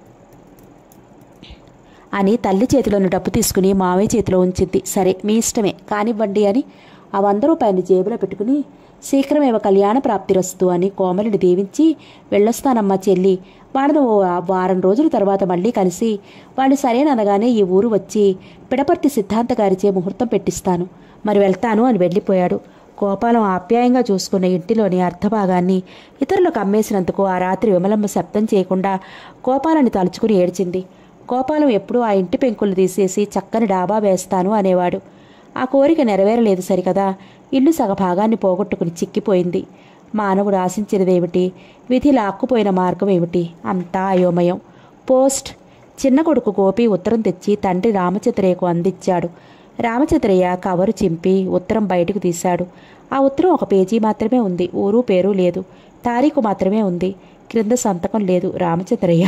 అని తల్లి చేతిలోని డబ్బు తీసుకుని మావయ్య చేతిలో ఉంచింది సరే మీ ఇష్టమే కానివ్వండి అని ఆ వంద రూపాయలు జేబులో పెట్టుకుని శీఘ్రమేవ కళ్యాణ ప్రాప్తిరస్తు అని కోమలిని దీవించి వెళ్ళొస్తానమ్మా చెల్లి వాళ్ళను ఓ వారం రోజుల తర్వాత మళ్ళీ కలిసి వాళ్ళు సరేననగానే ఈ ఊరు వచ్చి పిడపర్తి సిద్ధాంత గారిచే ముహూర్తం పెట్టిస్తాను మరి వెళ్తాను అని వెళ్ళిపోయాడు గోపాలం ఆప్యాయంగా చూసుకున్న ఇంటిలోని అర్ధభాగాన్ని ఇతరులకు అమ్మేసినందుకు ఆ రాత్రి విమలమ్మ శబ్దం చేయకుండా గోపాలని తలుచుకుని ఏడ్చింది గోపాలం ఎప్పుడూ ఆ ఇంటి పెంకులు తీసేసి చక్కని డాబా వేస్తాను అనేవాడు ఆ కోరిక నెరవేరలేదు సరికదా ఇల్లు సగభాగాన్ని పోగొట్టుకుని చిక్కిపోయింది మానవుడు ఆశించినదేమిటి విధి లాక్కుపోయిన మార్గం ఏమిటి అంతా అయోమయం పోస్ట్ చిన్న కొడుకు గోపి ఉత్తరం తెచ్చి తండ్రి రామచంద్రయ్యకు అందించాడు రామచంద్రయ్య కవరు చింపి ఉత్తరం బయటకు తీశాడు ఆ ఉత్తరం ఒక పేజీ మాత్రమే ఉంది ఊరు పేరు లేదు తారీఖు మాత్రమే ఉంది క్రింద సంతకం లేదు రామచంద్రయ్య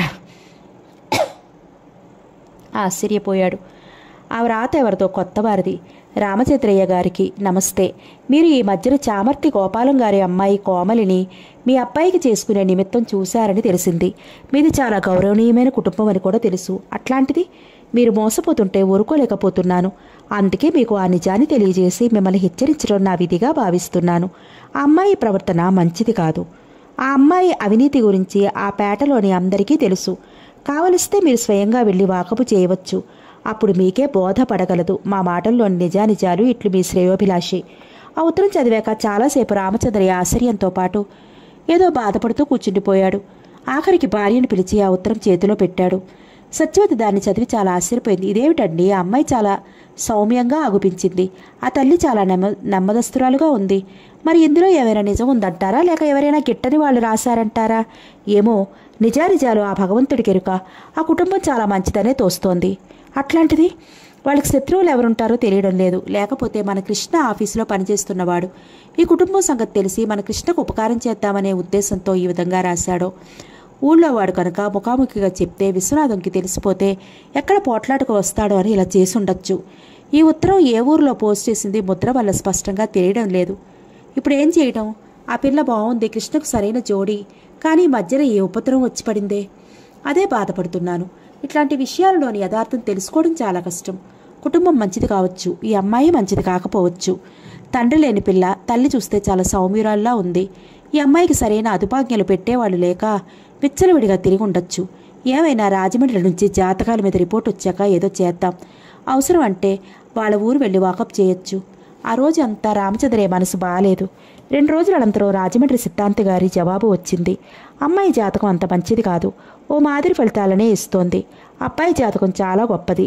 ఆశ్చర్యపోయాడు ఆ వ్రాత ఎవరితో కొత్తవారిది రామచంద్రయ్య గారికి నమస్తే మీరు ఈ మధ్యన చామర్తి గోపాలం గారి అమ్మాయి కోమలిని మీ అబ్బాయికి చేసుకునే నిమిత్తం చూశారని తెలిసింది మీది చాలా గౌరవనీయమైన కుటుంబం అని కూడా తెలుసు అట్లాంటిది మీరు మోసపోతుంటే ఊరుకోలేకపోతున్నాను అందుకే మీకు ఆ నిజాన్ని తెలియజేసి మిమ్మల్ని హెచ్చరించడం నా విధిగా భావిస్తున్నాను ఆ అమ్మాయి ప్రవర్తన మంచిది కాదు ఆ అమ్మాయి అవినీతి గురించి ఆ పేటలోని అందరికీ తెలుసు కావలిస్తే మీరు స్వయంగా వెళ్ళి వాకపు చేయవచ్చు అప్పుడు మీకే బోధపడగలదు మా మాటల్లోని నిజానిజాలు ఇట్లు మీ శ్రేయోభిలాషి ఆ ఉత్తరం చదివాక చాలాసేపు రామచంద్రయ్య ఆశ్చర్యంతో పాటు ఏదో బాధపడుతూ కూర్చుండిపోయాడు ఆఖరికి భార్యను పిలిచి ఆ ఉత్తరం చేతిలో పెట్టాడు సత్యవతి దాన్ని చదివి చాలా ఆశ్చర్యపోయింది ఇదేమిటండి ఆ అమ్మాయి చాలా సౌమ్యంగా అగుపించింది ఆ తల్లి చాలా నెమ్మ నెమ్మదస్తురాలుగా ఉంది మరి ఇందులో ఏమైనా నిజం ఉందంటారా లేక ఎవరైనా గిట్టని వాళ్ళు రాశారంటారా ఏమో నిజానిజాలు ఆ భగవంతుడికి ఎరుక ఆ కుటుంబం చాలా మంచిదనే తోస్తోంది అట్లాంటిది వాళ్ళకి శత్రువులు ఎవరుంటారో తెలియడం లేదు లేకపోతే మన కృష్ణ ఆఫీసులో పనిచేస్తున్నవాడు ఈ కుటుంబం సంగతి తెలిసి మన కృష్ణకు ఉపకారం చేద్దామనే ఉద్దేశంతో ఈ విధంగా రాశాడో ఊళ్ళో వాడు కనుక ముఖాముఖిగా చెప్తే విశ్వనాథంకి తెలిసిపోతే ఎక్కడ పోట్లాటకు వస్తాడో అని ఇలా చేసి ఉండొచ్చు ఈ ఉత్తరం ఏ ఊరిలో పోస్ట్ చేసింది ముద్ర వల్ల స్పష్టంగా తెలియడం లేదు ఇప్పుడు ఏం చేయడం ఆ పిల్ల బాగుంది కృష్ణకు సరైన జోడి కానీ ఈ మధ్యన ఏ ఉపద్రవం వచ్చి పడిందే అదే బాధపడుతున్నాను ఇట్లాంటి విషయాలలోని యథార్థం తెలుసుకోవడం చాలా కష్టం కుటుంబం మంచిది కావచ్చు ఈ అమ్మాయి మంచిది కాకపోవచ్చు తండ్రి లేని పిల్ల తల్లి చూస్తే చాలా సౌమ్యురాల్లా ఉంది ఈ అమ్మాయికి సరైన అదుపాజ్ఞలు పెట్టేవాళ్ళు లేక విచ్చలవిడిగా తిరిగి ఉండొచ్చు ఏమైనా రాజమండ్రి నుంచి జాతకాల మీద రిపోర్ట్ వచ్చాక ఏదో చేద్దాం అవసరం అంటే వాళ్ళ ఊరు వెళ్ళి వాకప్ చేయొచ్చు ఆ రోజు అంతా రామచంద్రయ్య మనసు బాగాలేదు రెండు రోజుల అనంతరం రాజమండ్రి సిద్ధాంతి గారి జవాబు వచ్చింది అమ్మాయి జాతకం అంత మంచిది కాదు ఓ మాదిరి ఫలితాలనే ఇస్తోంది అబ్బాయి జాతకం చాలా గొప్పది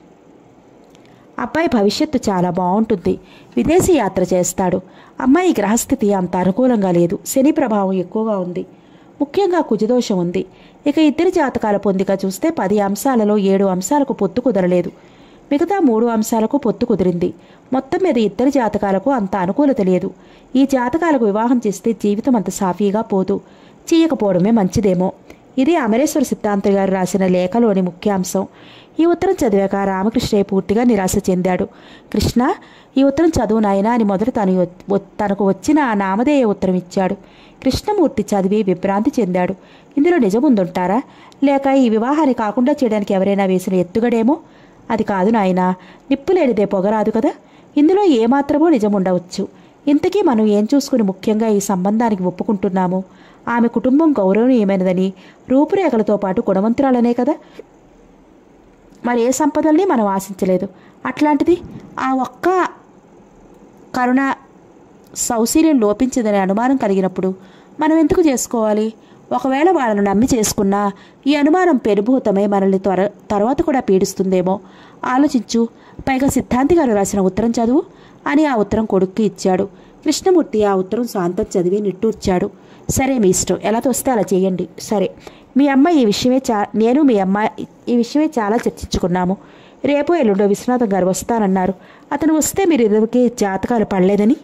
అబ్బాయి భవిష్యత్తు చాలా బాగుంటుంది విదేశీ యాత్ర చేస్తాడు అమ్మాయి గ్రహస్థితి అంత అనుకూలంగా లేదు శని ప్రభావం ఎక్కువగా ఉంది ముఖ్యంగా కుజదోషం ఉంది ఇక ఇద్దరి జాతకాల పొందిక చూస్తే పది అంశాలలో ఏడు అంశాలకు పొత్తు కుదరలేదు మిగతా మూడు అంశాలకు పొత్తు కుదిరింది మొత్తం మీద ఇద్దరి జాతకాలకు అంత అనుకూలత లేదు ఈ జాతకాలకు వివాహం చేస్తే జీవితం అంత సాఫీగా పోదు చేయకపోవడమే మంచిదేమో ఇది అమరేశ్వర సిద్ధాంత గారు రాసిన లేఖలోని ముఖ్యాంశం ఈ ఉత్తరం చదివాక రామకృష్ణయ్య పూర్తిగా నిరాశ చెందాడు కృష్ణ ఈ ఉత్తరం చదువు నాయనా అని మొదట తను వ- తనకు వచ్చిన ఆ నామధేయ ఉత్తరం ఇచ్చాడు కృష్ణమూర్తి చదివి విభ్రాంతి చెందాడు ఇందులో నిజముందుంటారా లేక ఈ వివాహాన్ని కాకుండా చేయడానికి ఎవరైనా వేసిన ఎత్తుగడేమో అది కాదు నాయనా నిప్పు లేనిదే పొగరాదు కదా ఇందులో ఏమాత్రమో నిజముండవచ్చు ఇంతకీ మనం ఏం చూసుకుని ముఖ్యంగా ఈ సంబంధానికి ఒప్పుకుంటున్నాము ఆమె కుటుంబం గౌరవనీయమైనదని రూపురేఖలతో పాటు గుణవంతురాలనే కదా మరి ఏ సంపదల్ని మనం ఆశించలేదు అట్లాంటిది ఆ ఒక్క కరుణ సౌశీల్యం లోపించిందనే అనుమానం కలిగినప్పుడు మనం ఎందుకు చేసుకోవాలి ఒకవేళ వాళ్ళను నమ్మి చేసుకున్నా ఈ అనుమానం పెనుభూతమై మనల్ని త్వర తర్వాత కూడా పీడిస్తుందేమో ఆలోచించు పైగా సిద్ధాంతి గారు రాసిన ఉత్తరం చదువు అని ఆ ఉత్తరం కొడుక్కి ఇచ్చాడు కృష్ణమూర్తి ఆ ఉత్తరం శాంతం చదివి నిట్టూర్చాడు సరే మీ ఇష్టం ఎలా తోస్తే అలా చేయండి సరే మీ అమ్మ ఈ విషయమే చా నేను మీ అమ్మ ఈ విషయమే చాలా చర్చించుకున్నాము రేపు ఎల్లుండో విశ్వనాథం గారు వస్తానన్నారు అతను వస్తే మీరు ఇద్దరికి జాతకాలు పడలేదని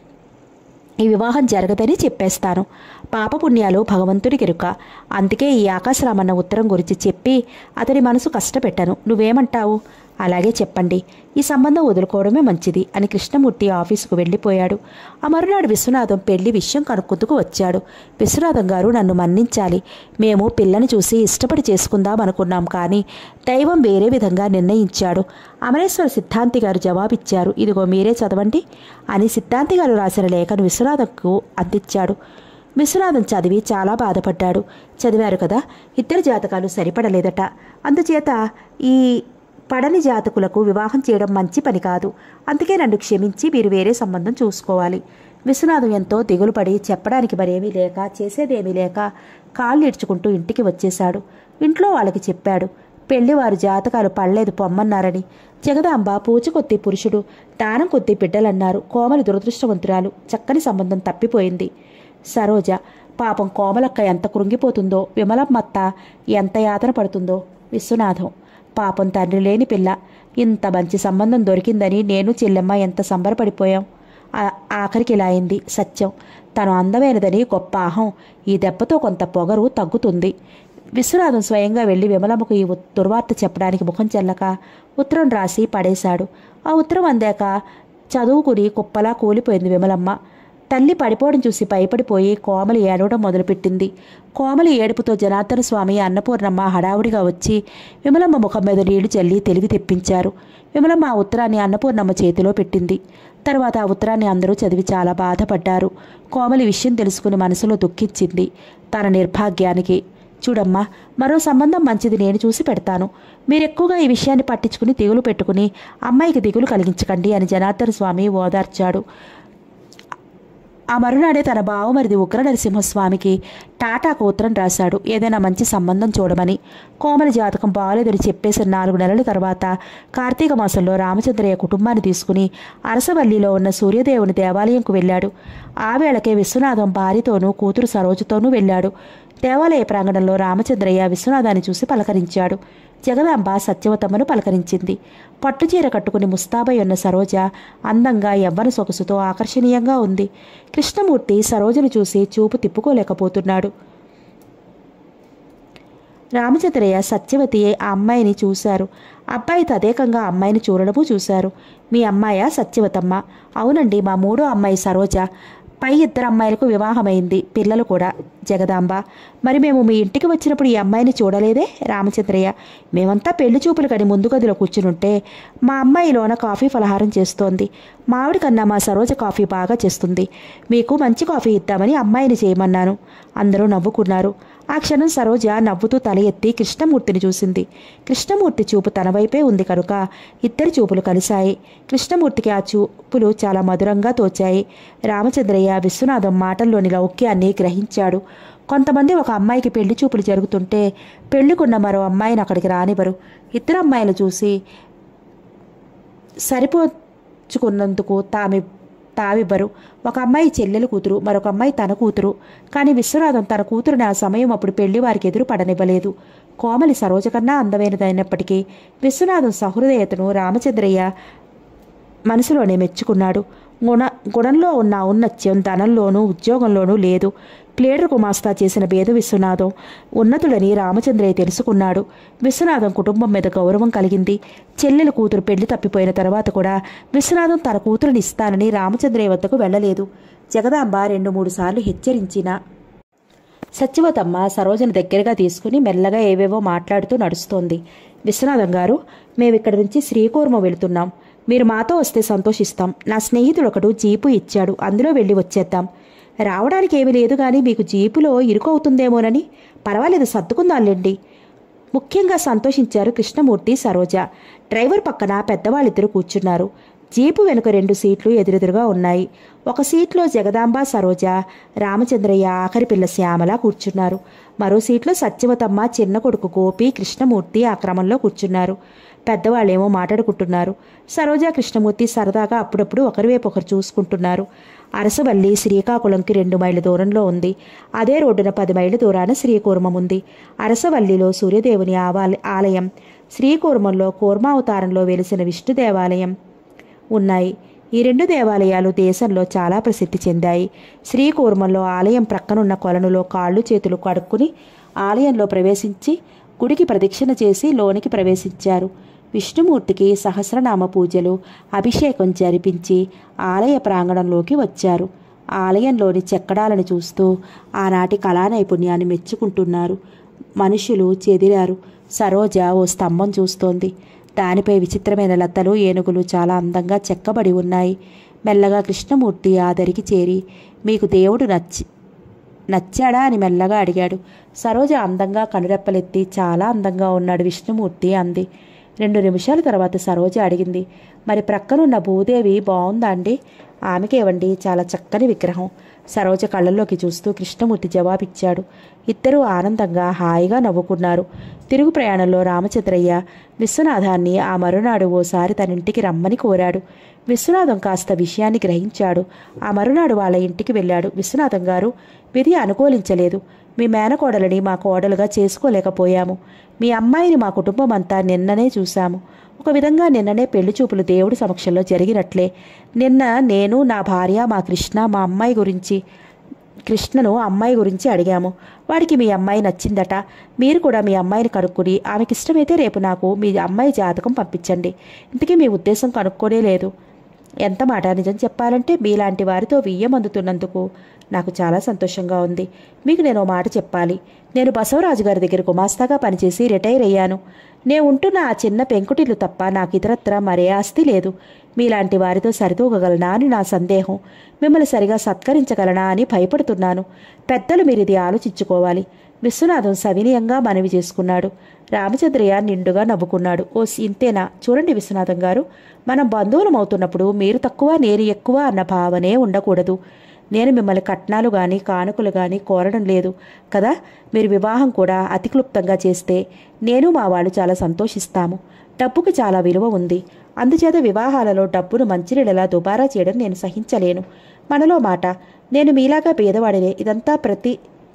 ఈ వివాహం జరగదని చెప్పేస్తాను పాపపుణ్యాలు భగవంతుడి కెరుక అందుకే ఈ ఆకాశరామన్న ఉత్తరం గురించి చెప్పి అతని మనసు కష్టపెట్టాను నువ్వేమంటావు అలాగే చెప్పండి ఈ సంబంధం వదులుకోవడమే మంచిది అని కృష్ణమూర్తి ఆఫీసుకు వెళ్ళిపోయాడు ఆ మరునాడు విశ్వనాథం పెళ్లి విషయం కనుక్కుందుకు వచ్చాడు విశ్వనాథం గారు నన్ను మన్నించాలి మేము పిల్లని చూసి ఇష్టపడి చేసుకుందాం అనుకున్నాం కానీ దైవం వేరే విధంగా నిర్ణయించాడు అమరేశ్వర సిద్ధాంతి గారు జవాబిచ్చారు ఇదిగో మీరే చదవండి అని సిద్ధాంతి గారు రాసిన లేఖను విశ్వనాథంకు అందించాడు విశ్వనాథం చదివి చాలా బాధపడ్డాడు చదివారు కదా ఇద్దరు జాతకాలు సరిపడలేదట అందుచేత ఈ పడని జాతకులకు వివాహం చేయడం మంచి పని కాదు అందుకే నన్ను క్షమించి మీరు వేరే సంబంధం చూసుకోవాలి విశ్వనాథం ఎంతో దిగులు పడి చెప్పడానికి మరేమీ లేక చేసేదేమీ లేక కాళ్ళు ఇడ్చుకుంటూ ఇంటికి వచ్చేశాడు ఇంట్లో వాళ్ళకి చెప్పాడు పెళ్లివారు జాతకాలు పడలేదు పొమ్మన్నారని జగదాంబ పూజ కొద్ది పురుషుడు దానం కొద్ది బిడ్డలన్నారు కోమలి దురదృష్టవంతురాలు చక్కని సంబంధం తప్పిపోయింది సరోజ పాపం కోమలక్క ఎంత కృంగిపోతుందో విమలమ్మత్త ఎంత యాతన పడుతుందో విశ్వనాథం పాపం తండ్రి లేని పిల్ల ఇంత మంచి సంబంధం దొరికిందని నేను చెల్లెమ్మ ఎంత సంబరపడిపోయాం ఆ- ఆఖరికి ఇలా అయింది సత్యం తను అందమైనదని గొప్ప అహం ఈ దెబ్బతో కొంత పొగరు తగ్గుతుంది విశ్వనాథం స్వయంగా వెళ్లి విమలమ్మకు ఈ ఉత్- దుర్వార్త చెప్పడానికి ముఖం చెల్లక ఉత్తరం రాసి పడేశాడు ఆ ఉత్తరం అందాక చదువుకుని కుప్పలా కూలిపోయింది విమలమ్మ తల్లి పడిపోవడం చూసి భయపడిపోయి కోమలి ఏడవడం మొదలుపెట్టింది కోమలి ఏడుపుతో జనార్దన స్వామి అన్నపూర్ణమ్మ హడావుడిగా వచ్చి విమలమ్మ ముఖం మీద నీళ్లు చల్లి తెలివి తెప్పించారు విమలమ్మ ఆ ఉత్తరాన్ని అన్నపూర్ణమ్మ చేతిలో పెట్టింది తర్వాత ఆ ఉత్తరాన్ని అందరూ చదివి చాలా బాధపడ్డారు కోమలి విషయం తెలుసుకుని మనసులో దుఃఖించింది తన నిర్భాగ్యానికి చూడమ్మా మరో సంబంధం మంచిది నేను చూసి పెడతాను మీరు ఎక్కువగా ఈ విషయాన్ని పట్టించుకుని దిగులు పెట్టుకుని అమ్మాయికి దిగులు కలిగించకండి అని జనార్దన స్వామి ఓదార్చాడు ఆ మరునాడే తన బావమరిది ఉగ్ర నరసింహస్వామికి టాటాకు ఉత్తరం రాశాడు ఏదైనా మంచి సంబంధం చూడమని కోమలి జాతకం బాగలేదని చెప్పేసిన నాలుగు నెలల తర్వాత కార్తీక మాసంలో రామచంద్రయ్య కుటుంబాన్ని తీసుకుని అరసవల్లిలో ఉన్న సూర్యదేవుని దేవాలయంకు వెళ్ళాడు ఆ వేళకే విశ్వనాథం భార్యతోనూ కూతురు సరోజతోనూ వెళ్ళాడు దేవాలయ ప్రాంగణంలో రామచంద్రయ్య విశ్వనాథాన్ని చూసి పలకరించాడు జగదాంబ సత్యవతమ్మను పలకరించింది పట్టుచీర కట్టుకుని ముస్తాబై ఉన్న సరోజ అందంగా యవ్వన సొగసుతో ఆకర్షణీయంగా ఉంది కృష్ణమూర్తి సరోజను చూసి చూపు తిప్పుకోలేకపోతున్నాడు రామచంద్రయ్య సత్యవతి ఆ అమ్మాయిని చూశారు అబ్బాయి తదేకంగా అమ్మాయిని చూడడము చూశారు మీ అమ్మాయ సత్యవతమ్మ అవునండి మా మూడో అమ్మాయి సరోజ పై ఇద్దరు అమ్మాయిలకు వివాహమైంది పిల్లలు కూడా జగదాంబ మరి మేము మీ ఇంటికి వచ్చినప్పుడు ఈ అమ్మాయిని చూడలేదే రామచంద్రయ్య మేమంతా పెళ్లి చూపులు కని ముందు గదిలో కూర్చునుంటే మా అమ్మాయిలోన కాఫీ ఫలహారం చేస్తోంది మామిడి కన్నా మా సరోజ కాఫీ బాగా చేస్తుంది మీకు మంచి కాఫీ ఇద్దామని అమ్మాయిని చేయమన్నాను అందరూ నవ్వుకున్నారు ఆ క్షణం సరోజ నవ్వుతూ తల ఎత్తి కృష్ణమూర్తిని చూసింది కృష్ణమూర్తి చూపు తన వైపే ఉంది కనుక ఇద్దరి చూపులు కలిశాయి కృష్ణమూర్తికి ఆ చూపులు చాలా మధురంగా తోచాయి రామచంద్రయ్య విశ్వనాథం మాటల్లోని లౌక్యాన్ని గ్రహించాడు కొంతమంది ఒక అమ్మాయికి పెళ్లి చూపులు జరుగుతుంటే పెళ్లికున్న మరో అమ్మాయిని అక్కడికి రానివ్వరు ఇద్దరు అమ్మాయిలు చూసి సరిపోచుకున్నందుకు తామి తావివ్వరు ఒక అమ్మాయి చెల్లెలు కూతురు మరొక అమ్మాయి తన కూతురు కానీ విశ్వనాథం తన కూతురుని ఆ సమయం అప్పుడు పెళ్లి వారికి ఎదురు పడనివ్వలేదు కోమలి సరోజ కన్నా అందమైనదైనప్పటికీ విశ్వనాథం సహృదయతను రామచంద్రయ్య మనసులోనే మెచ్చుకున్నాడు గుణ గుణంలో ఉన్న ఔన్నత్యం ధనంలోనూ ఉద్యోగంలోనూ లేదు ప్లేడర్ గుమాస్తా చేసిన భేద విశ్వనాథం ఉన్నతుడని రామచంద్రయ్య తెలుసుకున్నాడు విశ్వనాథం కుటుంబం మీద గౌరవం కలిగింది చెల్లెల కూతురు పెళ్లి తప్పిపోయిన తర్వాత కూడా విశ్వనాథం తన కూతురుని ఇస్తానని రామచంద్రయ్య వద్దకు వెళ్ళలేదు జగదాంబ రెండు మూడు సార్లు హెచ్చరించినా సత్యవతమ్మ సరోజని దగ్గరగా తీసుకుని మెల్లగా ఏవేవో మాట్లాడుతూ నడుస్తోంది విశ్వనాథం గారు మేమిక్కడి నుంచి శ్రీకూర్మ వెళుతున్నాం మీరు మాతో వస్తే సంతోషిస్తాం నా స్నేహితుడు ఒకడు జీపు ఇచ్చాడు అందులో వెళ్ళి వచ్చేద్దాం రావడానికి ఏమీ లేదు కానీ మీకు జీపులో ఇరుకు అవుతుందేమోనని పర్వాలేదు సర్దుకుందాంలేండి ముఖ్యంగా సంతోషించారు కృష్ణమూర్తి సరోజ డ్రైవర్ పక్కన పెద్దవాళ్ళిద్దరూ కూర్చున్నారు జీపు వెనుక రెండు సీట్లు ఎదురెదురుగా ఉన్నాయి ఒక సీట్లో జగదాంబ సరోజ రామచంద్రయ్య ఆఖరి పిల్ల శ్యామల కూర్చున్నారు మరో సీట్లో సత్యవతమ్మ చిన్న కొడుకు గోపి కృష్ణమూర్తి ఆ క్రమంలో కూర్చున్నారు పెద్దవాళ్ళేమో మాట్లాడుకుంటున్నారు సరోజ కృష్ణమూర్తి సరదాగా అప్పుడప్పుడు ఒకరివైపు ఒకరు చూసుకుంటున్నారు అరసవల్లి శ్రీకాకుళంకి రెండు మైళ్ళ దూరంలో ఉంది అదే రోడ్డున పది మైళ్ళ దూరాన శ్రీకూర్మం ఉంది అరసవల్లిలో సూర్యదేవుని ఆవాల ఆలయం శ్రీకూర్మంలో కూర్మావతారంలో వెలిసిన విష్ణు దేవాలయం ఉన్నాయి ఈ రెండు దేవాలయాలు దేశంలో చాలా ప్రసిద్ధి చెందాయి శ్రీకూర్మంలో ఆలయం ప్రక్కనున్న కొలనులో కాళ్ళు చేతులు కడుక్కుని ఆలయంలో ప్రవేశించి గుడికి ప్రదక్షిణ చేసి లోనికి ప్రవేశించారు విష్ణుమూర్తికి సహస్రనామ పూజలు అభిషేకం జరిపించి ఆలయ ప్రాంగణంలోకి వచ్చారు ఆలయంలోని చెక్కడాలను చూస్తూ ఆనాటి కళా నైపుణ్యాన్ని మెచ్చుకుంటున్నారు మనుషులు చెదిరారు సరోజ ఓ స్తంభం చూస్తోంది దానిపై విచిత్రమైన లతలు ఏనుగులు చాలా అందంగా చెక్కబడి ఉన్నాయి మెల్లగా కృష్ణమూర్తి ఆ దరికి చేరి మీకు దేవుడు నచ్చి నచ్చాడా అని మెల్లగా అడిగాడు సరోజ అందంగా కనురెప్పలెత్తి చాలా అందంగా ఉన్నాడు విష్ణుమూర్తి అంది రెండు నిమిషాల తర్వాత సరోజ అడిగింది మరి ప్రక్కనున్న భూదేవి బాగుందా అండి ఆమెకేవండి చాలా చక్కని విగ్రహం సరోజ కళ్ళల్లోకి చూస్తూ కృష్ణమూర్తి జవాబిచ్చాడు ఇద్దరూ ఆనందంగా హాయిగా నవ్వుకున్నారు తిరుగు ప్రయాణంలో రామచంద్రయ్య విశ్వనాథాన్ని ఆ మరునాడు ఓసారి తన ఇంటికి రమ్మని కోరాడు విశ్వనాథం కాస్త విషయాన్ని గ్రహించాడు ఆ మరునాడు వాళ్ళ ఇంటికి వెళ్ళాడు విశ్వనాథం గారు విధి అనుకూలించలేదు మీ మేనకోడలని మా కోడలుగా చేసుకోలేకపోయాము మీ అమ్మాయిని మా కుటుంబం అంతా నిన్ననే చూశాము ఒక విధంగా నిన్ననే పెళ్లి చూపులు దేవుడి సమక్షంలో జరిగినట్లే నిన్న నేను నా భార్య మా కృష్ణ మా అమ్మాయి గురించి కృష్ణను అమ్మాయి గురించి అడిగాము వాడికి మీ అమ్మాయి నచ్చిందట మీరు కూడా మీ అమ్మాయిని కనుక్కుని ఆమెకి ఇష్టమైతే రేపు నాకు మీ అమ్మాయి జాతకం పంపించండి ఇంతకీ మీ ఉద్దేశం కనుక్కోనే లేదు ఎంత మాట నిజం చెప్పాలంటే మీలాంటి వారితో వియ్యం అందుతున్నందుకు నాకు చాలా సంతోషంగా ఉంది మీకు నేను ఓ మాట చెప్పాలి నేను బసవరాజు గారి దగ్గర గుమాస్తాగా పనిచేసి రిటైర్ అయ్యాను నేను ఉంటున్న ఆ చిన్న పెంకుటిల్లు తప్ప నాకు ఇతరత్ర మరే ఆస్తి లేదు మీలాంటి వారితో సరితూగగలనా అని నా సందేహం మిమ్మల్ని సరిగా సత్కరించగలనా అని భయపడుతున్నాను పెద్దలు మీరు ఇది ఆలోచించుకోవాలి విశ్వనాథం సవినయంగా మనవి చేసుకున్నాడు రామచంద్రయ్య నిండుగా నవ్వుకున్నాడు ఓ ఇంతేనా చూడండి విశ్వనాథం గారు మనం బంధువులం అవుతున్నప్పుడు మీరు తక్కువ నేను ఎక్కువ అన్న భావనే ఉండకూడదు నేను మిమ్మల్ని కట్నాలు గాని కానుకలు గాని కోరడం లేదు కదా మీరు వివాహం కూడా అతి క్లుప్తంగా చేస్తే నేను మా వాళ్ళు చాలా సంతోషిస్తాము డబ్బుకి చాలా విలువ ఉంది అందుచేత వివాహాలలో డబ్బును మంచినీళ్ళలా దుబారా చేయడం నేను సహించలేను మనలో మాట నేను మీలాగా పేదవాడినే ఇదంతా ప్రతి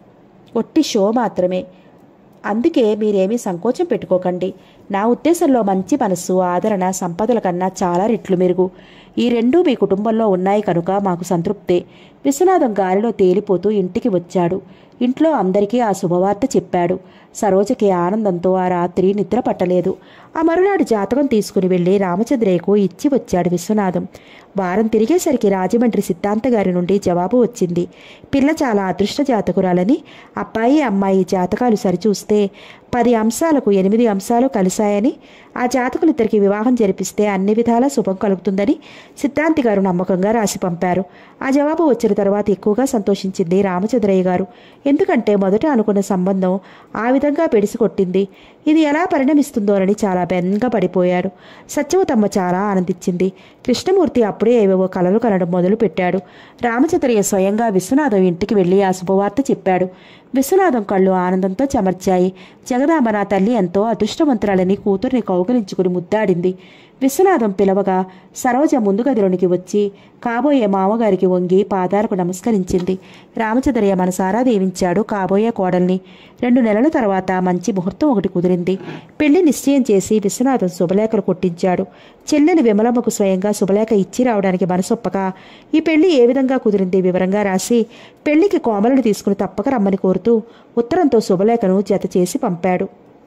ఒట్టి షో మాత్రమే అందుకే మీరేమీ సంకోచం పెట్టుకోకండి నా ఉద్దేశంలో మంచి మనస్సు ఆదరణ సంపదల కన్నా చాలా రెట్లు మెరుగు ఈ రెండూ మీ కుటుంబంలో ఉన్నాయి కనుక మాకు సంతృప్తే విశ్వనాథం గాలిలో తేలిపోతూ ఇంటికి వచ్చాడు ఇంట్లో అందరికీ ఆ శుభవార్త చెప్పాడు సరోజకి ఆనందంతో ఆ రాత్రి నిద్ర పట్టలేదు ఆ మరునాడు జాతకం తీసుకుని వెళ్లి రామచంద్రయ్యకు ఇచ్చి వచ్చాడు విశ్వనాథం వారం తిరిగేసరికి రాజమండ్రి సిద్ధాంత గారి నుండి జవాబు వచ్చింది పిల్ల చాలా అదృష్ట జాతకురాలని అబ్బాయి అమ్మాయి జాతకాలు సరిచూస్తే పది అంశాలకు ఎనిమిది అంశాలు కలిశాయని ఆ జాతకులిద్దరికి వివాహం జరిపిస్తే అన్ని విధాలా శుభం కలుగుతుందని సిద్ధాంతి గారు నమ్మకంగా రాసి పంపారు ఆ జవాబు వచ్చిన తర్వాత ఎక్కువగా సంతోషించింది రామచంద్రయ్య గారు ఎందుకంటే మొదట అనుకున్న సంబంధం ఆ విధంగా పెడిసి కొట్టింది ఇది ఎలా పరిణమిస్తుందోనని చాలా బెంగ పడిపోయాడు సత్యవతమ్మ చాలా ఆనందించింది కృష్ణమూర్తి అప్పుడే ఏవేవో కలలు కనడం మొదలు పెట్టాడు రామచంద్రయ్య స్వయంగా విశ్వనాథం ఇంటికి వెళ్లి ఆ శుభవార్త చెప్పాడు విశ్వనాథం కళ్ళు ఆనందంతో చెమర్చాయి జగదాంబ నా తల్లి ఎంతో అదృష్టవంతురాలని కూతుర్ని కౌగిలించుకుని ముద్దాడింది విశ్వనాథం పిలవగా సరోజ ముందు గదిలోనికి వచ్చి కాబోయే మామగారికి వంగి పాదాలకు నమస్కరించింది రామచంద్రయ్య మనసారా దీవించాడు కాబోయే కోడల్ని రెండు నెలల తర్వాత మంచి ముహూర్తం ఒకటి కుదిరింది పెళ్లి నిశ్చయం చేసి విశ్వనాథం శుభలేఖలు కొట్టించాడు చెల్లెలి విమలమ్మకు స్వయంగా శుభలేఖ ఇచ్చి రావడానికి మనసొప్పక ఈ పెళ్లి ఏ విధంగా కుదిరింది వివరంగా రాసి పెళ్లికి కోమలను తీసుకుని తప్పక రమ్మని కోరుతూ ఉత్తరంతో శుభలేఖను జత చేసి పంపాడు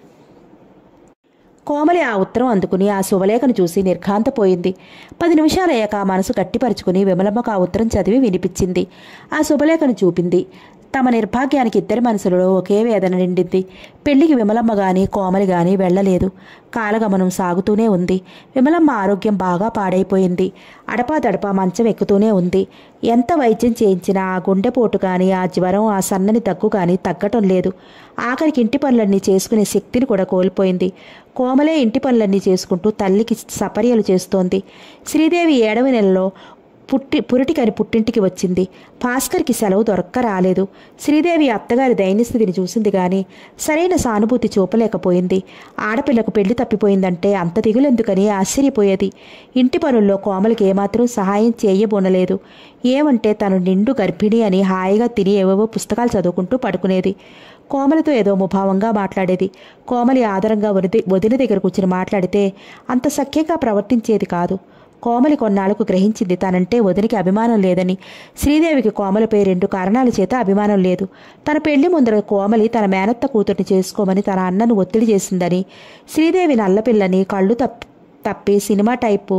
కోమలి ఆ ఉత్తరం అందుకుని ఆ శుభలేఖను చూసి నిర్ఘాంతపోయింది పది నిమిషాలయ్యాక ఆ మనసు గట్టిపరుచుకుని విమలమ్మకు ఆ ఉత్తరం చదివి వినిపించింది ఆ శుభలేఖను చూపింది తమ నిర్భాగ్యానికి ఇద్దరి మనసులలో ఒకే వేదన నిండింది పెళ్లికి విమలమ్మ గాని కోమలి గాని వెళ్ళలేదు కాలగమనం సాగుతూనే ఉంది విమలమ్మ ఆరోగ్యం బాగా పాడైపోయింది అడపాదడపా మంచం ఎక్కుతూనే ఉంది ఎంత వైద్యం చేయించినా ఆ గుండెపోటు కానీ ఆ జ్వరం ఆ సన్నని దగ్గు కానీ తగ్గటం లేదు ఆఖరికి ఇంటి పనులన్నీ చేసుకునే శక్తిని కూడా కోల్పోయింది కోమలే ఇంటి పనులన్నీ చేసుకుంటూ తల్లికి సపర్యలు చేస్తోంది శ్రీదేవి ఏడవ నెలలో పుట్టి పురిటికని పుట్టింటికి వచ్చింది భాస్కర్కి సెలవు దొరక్క రాలేదు శ్రీదేవి అత్తగారి దైన్యస్థితిని చూసింది గాని సరైన సానుభూతి చూపలేకపోయింది ఆడపిల్లకు పెళ్లి తప్పిపోయిందంటే అంత దిగులెందుకని ఆశ్చర్యపోయేది ఇంటి పనుల్లో కోమలికి ఏమాత్రం సహాయం చేయబోనలేదు ఏమంటే తను నిండు గర్భిణి అని హాయిగా తిని ఏవేవో పుస్తకాలు చదువుకుంటూ పడుకునేది కోమలితో ఏదో ముభావంగా మాట్లాడేది కోమలి ఆదరంగా వదిన వదిన దగ్గర కూర్చుని మాట్లాడితే అంత సఖ్యంగా ప్రవర్తించేది కాదు కోమలి కొన్నాళ్లకు గ్రహించింది తనంటే వదినికి అభిమానం లేదని శ్రీదేవికి కోమలిపై రెండు కారణాల చేత అభిమానం లేదు తన పెళ్లి ముందర కోమలి తన మేనత్త కూతుర్ని చేసుకోమని తన అన్నను ఒత్తిడి చేసిందని శ్రీదేవి నల్లపిల్లని కళ్ళు తప్పి తప్పి సినిమా టైపు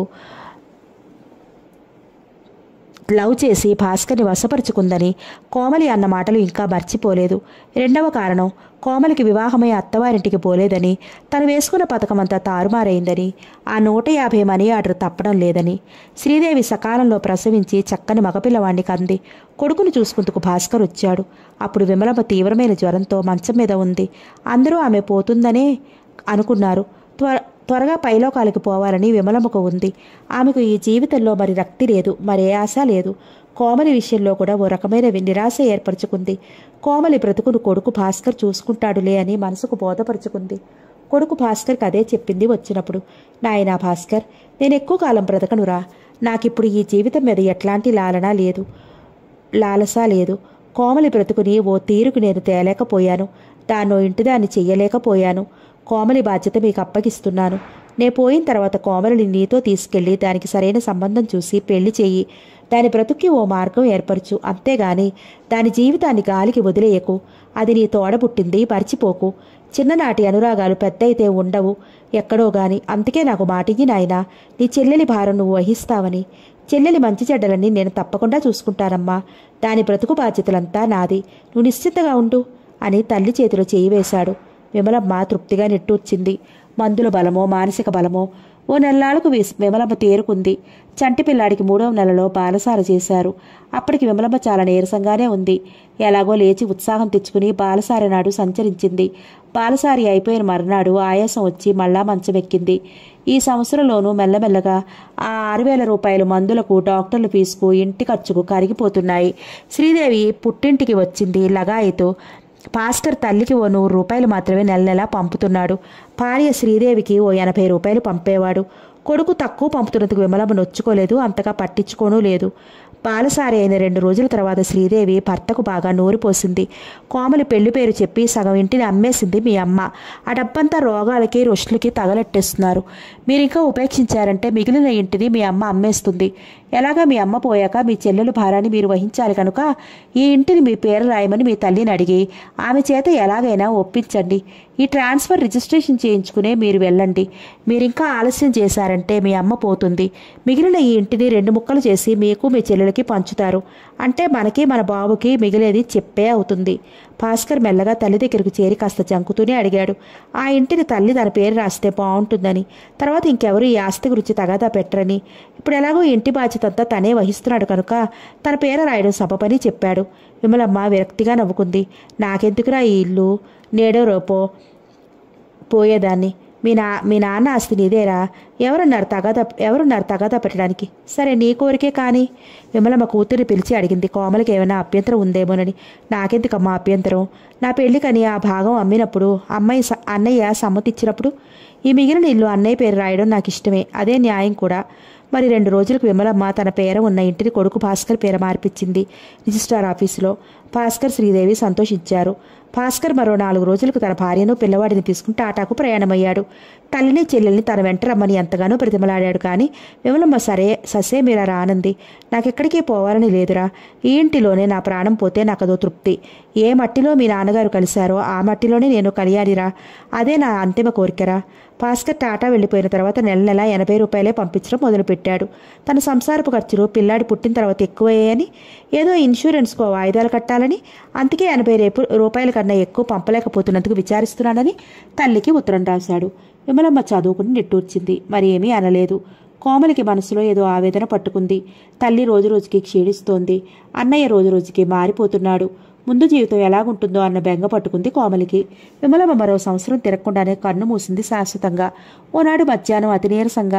లవ్ చేసి భాస్కర్ని వశపరుచుకుందని కోమలి అన్న మాటలు ఇంకా మర్చిపోలేదు రెండవ కారణం కోమలికి వివాహమై అత్తవారింటికి పోలేదని తను వేసుకున్న పథకమంతా తారుమారైందని ఆ నూట యాభై మనీ ఆర్డర్ తప్పడం లేదని శ్రీదేవి సకాలంలో ప్రసవించి చక్కని మగపిల్లవాణ్ణి కంది కొడుకును చూసుకుందుకు భాస్కర్ వచ్చాడు అప్పుడు విమలమ్మ తీవ్రమైన జ్వరంతో మంచం మీద ఉంది అందరూ ఆమె పోతుందనే అనుకున్నారు త్వర త్వరగా పైలోకాలకి పోవాలని విమలమ్మకు ఉంది ఆమెకు ఈ జీవితంలో మరి రక్తి లేదు మరే ఆశ లేదు కోమలి విషయంలో కూడా ఓ రకమైన వి- నిరాశ ఏర్పరచుకుంది కోమలి బ్రతుకును కొడుకు భాస్కర్ చూసుకుంటాడులే అని మనసుకు బోధపరుచుకుంది కొడుకు భాస్కర్కి అదే చెప్పింది వచ్చినప్పుడు నాయనా భాస్కర్ నేను ఎక్కువ కాలం బ్రతకనురా నాకిప్పుడు ఈ జీవితం మీద ఎట్లాంటి లాలన లేదు లాలస లేదు కోమలి బ్రతుకుని ఓ తీరుకు నేను తేలేకపోయాను దాన్నో ఇంటిదాన్ని చెయ్యలేకపోయాను కోమలి బాధ్యత మీకు అప్పగిస్తున్నాను నే పోయిన తర్వాత కోమలిని నీతో తీసుకెళ్లి దానికి సరైన సంబంధం చూసి పెళ్లి చెయ్యి దాని బ్రతుక్కి ఓ మార్గం ఏర్పరచు అంతేగాని దాని జీవితాన్ని గాలికి వదిలేయకు అది నీ తోడబుట్టింది మర్చిపోకు చిన్ననాటి అనురాగాలు పెద్దయితే ఉండవు ఎక్కడో గాని అందుకే నాకు మాటింగి నాయనా నీ చెల్లెలి భారం నువ్వు వహిస్తావని చెల్లెలి మంచి చెడ్డలన్నీ నేను తప్పకుండా చూసుకుంటానమ్మా దాని బ్రతుకు బాధ్యతలంతా నాది నువ్వు నిశ్చింతగా ఉండు అని తల్లి చేతిలో చేయి వేశాడు విమలమ్మ తృప్తిగా నిట్టూర్చింది మందుల బలమో మానసిక బలమో ఓ నెలలాళ్లకు విస్- విమలమ్మ తేరుకుంది చంటి పిల్లాడికి మూడవ నెలలో బాలసార చేశారు అప్పటికి విమలమ్మ చాలా నీరసంగానే ఉంది ఎలాగో లేచి ఉత్సాహం తెచ్చుకుని బాలసారి నాడు సంచరించింది బాలసారి అయిపోయిన మర్నాడు ఆయాసం వచ్చి మళ్ళా మంచమెక్కింది ఈ సంవత్సరంలోనూ మెల్లమెల్లగా ఆ ఆరు వేల రూపాయల మందులకు డాక్టర్ల ఫీజుకు ఇంటి ఖర్చుకు కరిగిపోతున్నాయి శ్రీదేవి పుట్టింటికి వచ్చింది లగాయితో పాస్టర్ తల్లికి ఓ నూరు రూపాయలు మాత్రమే నెల నెలా పంపుతున్నాడు భార్య శ్రీదేవికి ఓ ఎనభై రూపాయలు పంపేవాడు కొడుకు తక్కువ పంపుతున్నందుకు విమలమ్మ నొచ్చుకోలేదు అంతగా పట్టించుకోనూ లేదు బాలసారి అయిన రెండు రోజుల తర్వాత శ్రీదేవి భర్తకు బాగా నోరిపోసింది కోమలి పెళ్లి పేరు చెప్పి సగం ఇంటిని అమ్మేసింది మీ అమ్మ ఆ డబ్బంతా రోగాలకి రొష్టులకి తగలెట్టేస్తున్నారు మీరు ఇంకా ఉపేక్షించారంటే మిగిలిన ఇంటిని మీ అమ్మ అమ్మేస్తుంది ఎలాగా మీ అమ్మ పోయాక మీ చెల్లెలు భారాన్ని మీరు వహించాలి కనుక ఈ ఇంటిని మీ పేరు రాయమని మీ తల్లిని అడిగి ఆమె చేత ఎలాగైనా ఒప్పించండి ఈ ట్రాన్స్ఫర్ రిజిస్ట్రేషన్ చేయించుకునే మీరు వెళ్ళండి మీరు ఇంకా ఆలస్యం చేశారంటే మీ అమ్మ పోతుంది మిగిలిన ఈ ఇంటిని రెండు ముక్కలు చేసి మీకు మీ చెల్లెలకి పంచుతారు అంటే మనకి మన బాబుకి మిగిలేది చెప్పే అవుతుంది భాస్కర్ మెల్లగా తల్లి దగ్గరకు చేరి కాస్త జంకుతూనే అడిగాడు ఆ ఇంటిని తల్లి తన పేరు రాస్తే బాగుంటుందని తర్వాత ఇంకెవరు ఈ ఆస్తి గురించి తగాదా పెట్టరని ఇప్పుడు ఎలాగో ఈ ఇంటి బాధ్యత అంతా తనే వహిస్తున్నాడు కనుక తన పేరు రాయడం సబపని చెప్పాడు విమలమ్మ విరక్తిగా నవ్వుకుంది నాకెందుకురా ఈ ఇల్లు నేడో రేపో పోయేదాన్ని మీ నా మీ నాన్న ఆస్తి నీదేరా ఎవరున్నారు తగాదా ఎవరున్నారు తగాదా పెట్టడానికి సరే నీ కోరికే కానీ విమలమ్మ కూతురిని పిలిచి అడిగింది కోమలికి ఏమైనా అభ్యంతరం ఉందేమోనని నాకెందుకమ్మా అభ్యంతరం నా పెళ్లికని ఆ భాగం అమ్మినప్పుడు అమ్మాయి స- అన్నయ్య సమ్మతిచ్చినప్పుడు ఈ మిగిలిన ఇల్లు అన్నయ్య పేరు రాయడం నాకు ఇష్టమే అదే న్యాయం కూడా మరి రెండు రోజులకు విమలమ్మ తన పేర ఉన్న ఇంటిని కొడుకు భాస్కర్ పేర మార్పించింది రిజిస్ట్రార్ ఆఫీసులో భాస్కర్ శ్రీదేవి సంతోషించారు భాస్కర్ మరో నాలుగు రోజులకు తన భార్యను పిల్లవాడిని తీసుకుని టాటాకు ప్రయాణమయ్యాడు తల్లిని చెల్లెల్ని తన వెంట రమ్మని ఎంతగానో ప్రతిమలాడాడు కానీ విమలమ్మ సరే ససే మీరా రానంది నాకెక్కడికి పోవాలని లేదురా ఈ ఇంటిలోనే నా ప్రాణం పోతే నాకదో తృప్తి ఏ మట్టిలో మీ నాన్నగారు కలిశారో ఆ మట్టిలోనే నేను కలియాలిరా అదే నా అంతిమ కోరికరా భాస్కర్ టాటా వెళ్ళిపోయిన తర్వాత నెల నెల ఎనభై రూపాయలే పంపించడం మొదలుపెట్టాడు తన సంసారపు ఖర్చులు పిల్లాడి పుట్టిన తర్వాత ఎక్కువయ్యాయని ఏదో ఇన్సూరెన్స్కో వాయిదాలు కట్టాలని అందుకే ఎనభై రేపు రూపాయల కన్నా ఎక్కువ పంపలేకపోతున్నందుకు విచారిస్తున్నానని తల్లికి ఉత్తరం రాశాడు విమలమ్మ చదువుకుని నిట్టూర్చింది మరి ఏమీ అనలేదు కోమలికి మనసులో ఏదో ఆవేదన పట్టుకుంది తల్లి రోజు రోజుకి క్షీణిస్తోంది అన్నయ్య రోజు రోజుకి మారిపోతున్నాడు ముందు జీవితం ఎలాగుంటుందో అన్న బెంగ పట్టుకుంది కోమలికి విమలమ్మ మరో సంవత్సరం తిరగకుండానే కన్ను మూసింది శాశ్వతంగా ఓనాడు మధ్యాహ్నం అతి నీరసంగా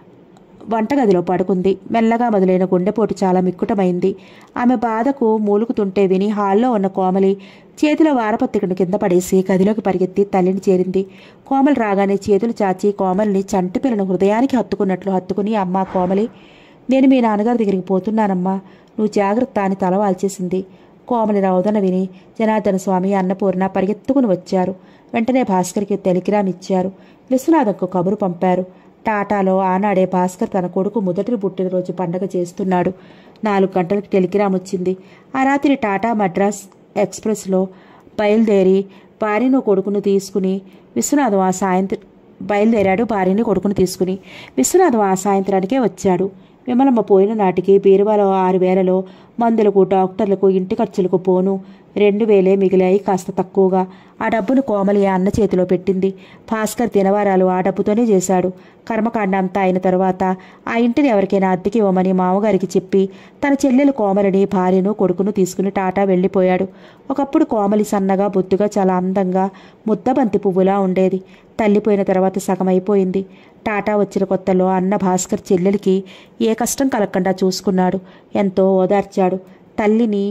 వంటగదిలో పడుకుంది మెల్లగా మొదలైన గుండెపోటు చాలా మిక్కుటమైంది ఆమె బాధకు మూలుగుతుంటే విని హాల్లో ఉన్న కోమలి చేతిలో వారపత్రికను కింద పడేసి గదిలోకి పరిగెత్తి తల్లిని చేరింది కోమలి రాగానే చేతులు చాచి కోమలిని చంటి పిల్లను హృదయానికి హత్తుకున్నట్లు హత్తుకుని అమ్మా కోమలి నేను మీ నాన్నగారి దగ్గరికి పోతున్నానమ్మా నువ్వు జాగ్రత్త అని తల వాల్చేసింది కోమలి రౌదన విని జనార్దన స్వామి అన్నపూర్ణ పరిగెత్తుకుని వచ్చారు వెంటనే భాస్కర్కి టెలిగ్రామ్ ఇచ్చారు విశ్వనాథంకు కబురు పంపారు టాటాలో ఆనాడే భాస్కర్ తన కొడుకు మొదటి పుట్టినరోజు పండగ చేస్తున్నాడు నాలుగు గంటలకు టెలిగ్రామ్ వచ్చింది ఆ రాత్రి టాటా మద్రాస్ ఎక్స్ప్రెస్లో బయలుదేరి భార్యను కొడుకును తీసుకుని విశ్వనాథం ఆ సాయంత్రం బయలుదేరాడు భార్యని కొడుకును తీసుకుని విశ్వనాథం ఆ సాయంత్రానికే వచ్చాడు విమలమ్మ పోయిన నాటికి బీరువాలో ఆరు వేలలో మందులకు డాక్టర్లకు ఇంటి ఖర్చులకు పోను రెండు వేలే మిగిలాయి కాస్త తక్కువగా ఆ డబ్బును కోమలి ఆ అన్న చేతిలో పెట్టింది భాస్కర్ దినవారాలు ఆ డబ్బుతోనే చేశాడు కర్మకాండ అంతా అయిన తర్వాత ఆ ఇంటిని ఎవరికైనా అద్దెకి ఇవ్వమని మామగారికి చెప్పి తన చెల్లెలు కోమలిని భార్యను కొడుకును తీసుకుని టాటా వెళ్ళిపోయాడు ఒకప్పుడు కోమలి సన్నగా బొద్దుగా చాలా అందంగా ముద్దబంతి పువ్వులా ఉండేది తల్లిపోయిన తర్వాత సగం అయిపోయింది టాటా వచ్చిన కొత్తలో అన్న భాస్కర్ చెల్లెలికి ఏ కష్టం కలగకుండా చూసుకున్నాడు ఎంతో ఓదార్చాడు తల్లిని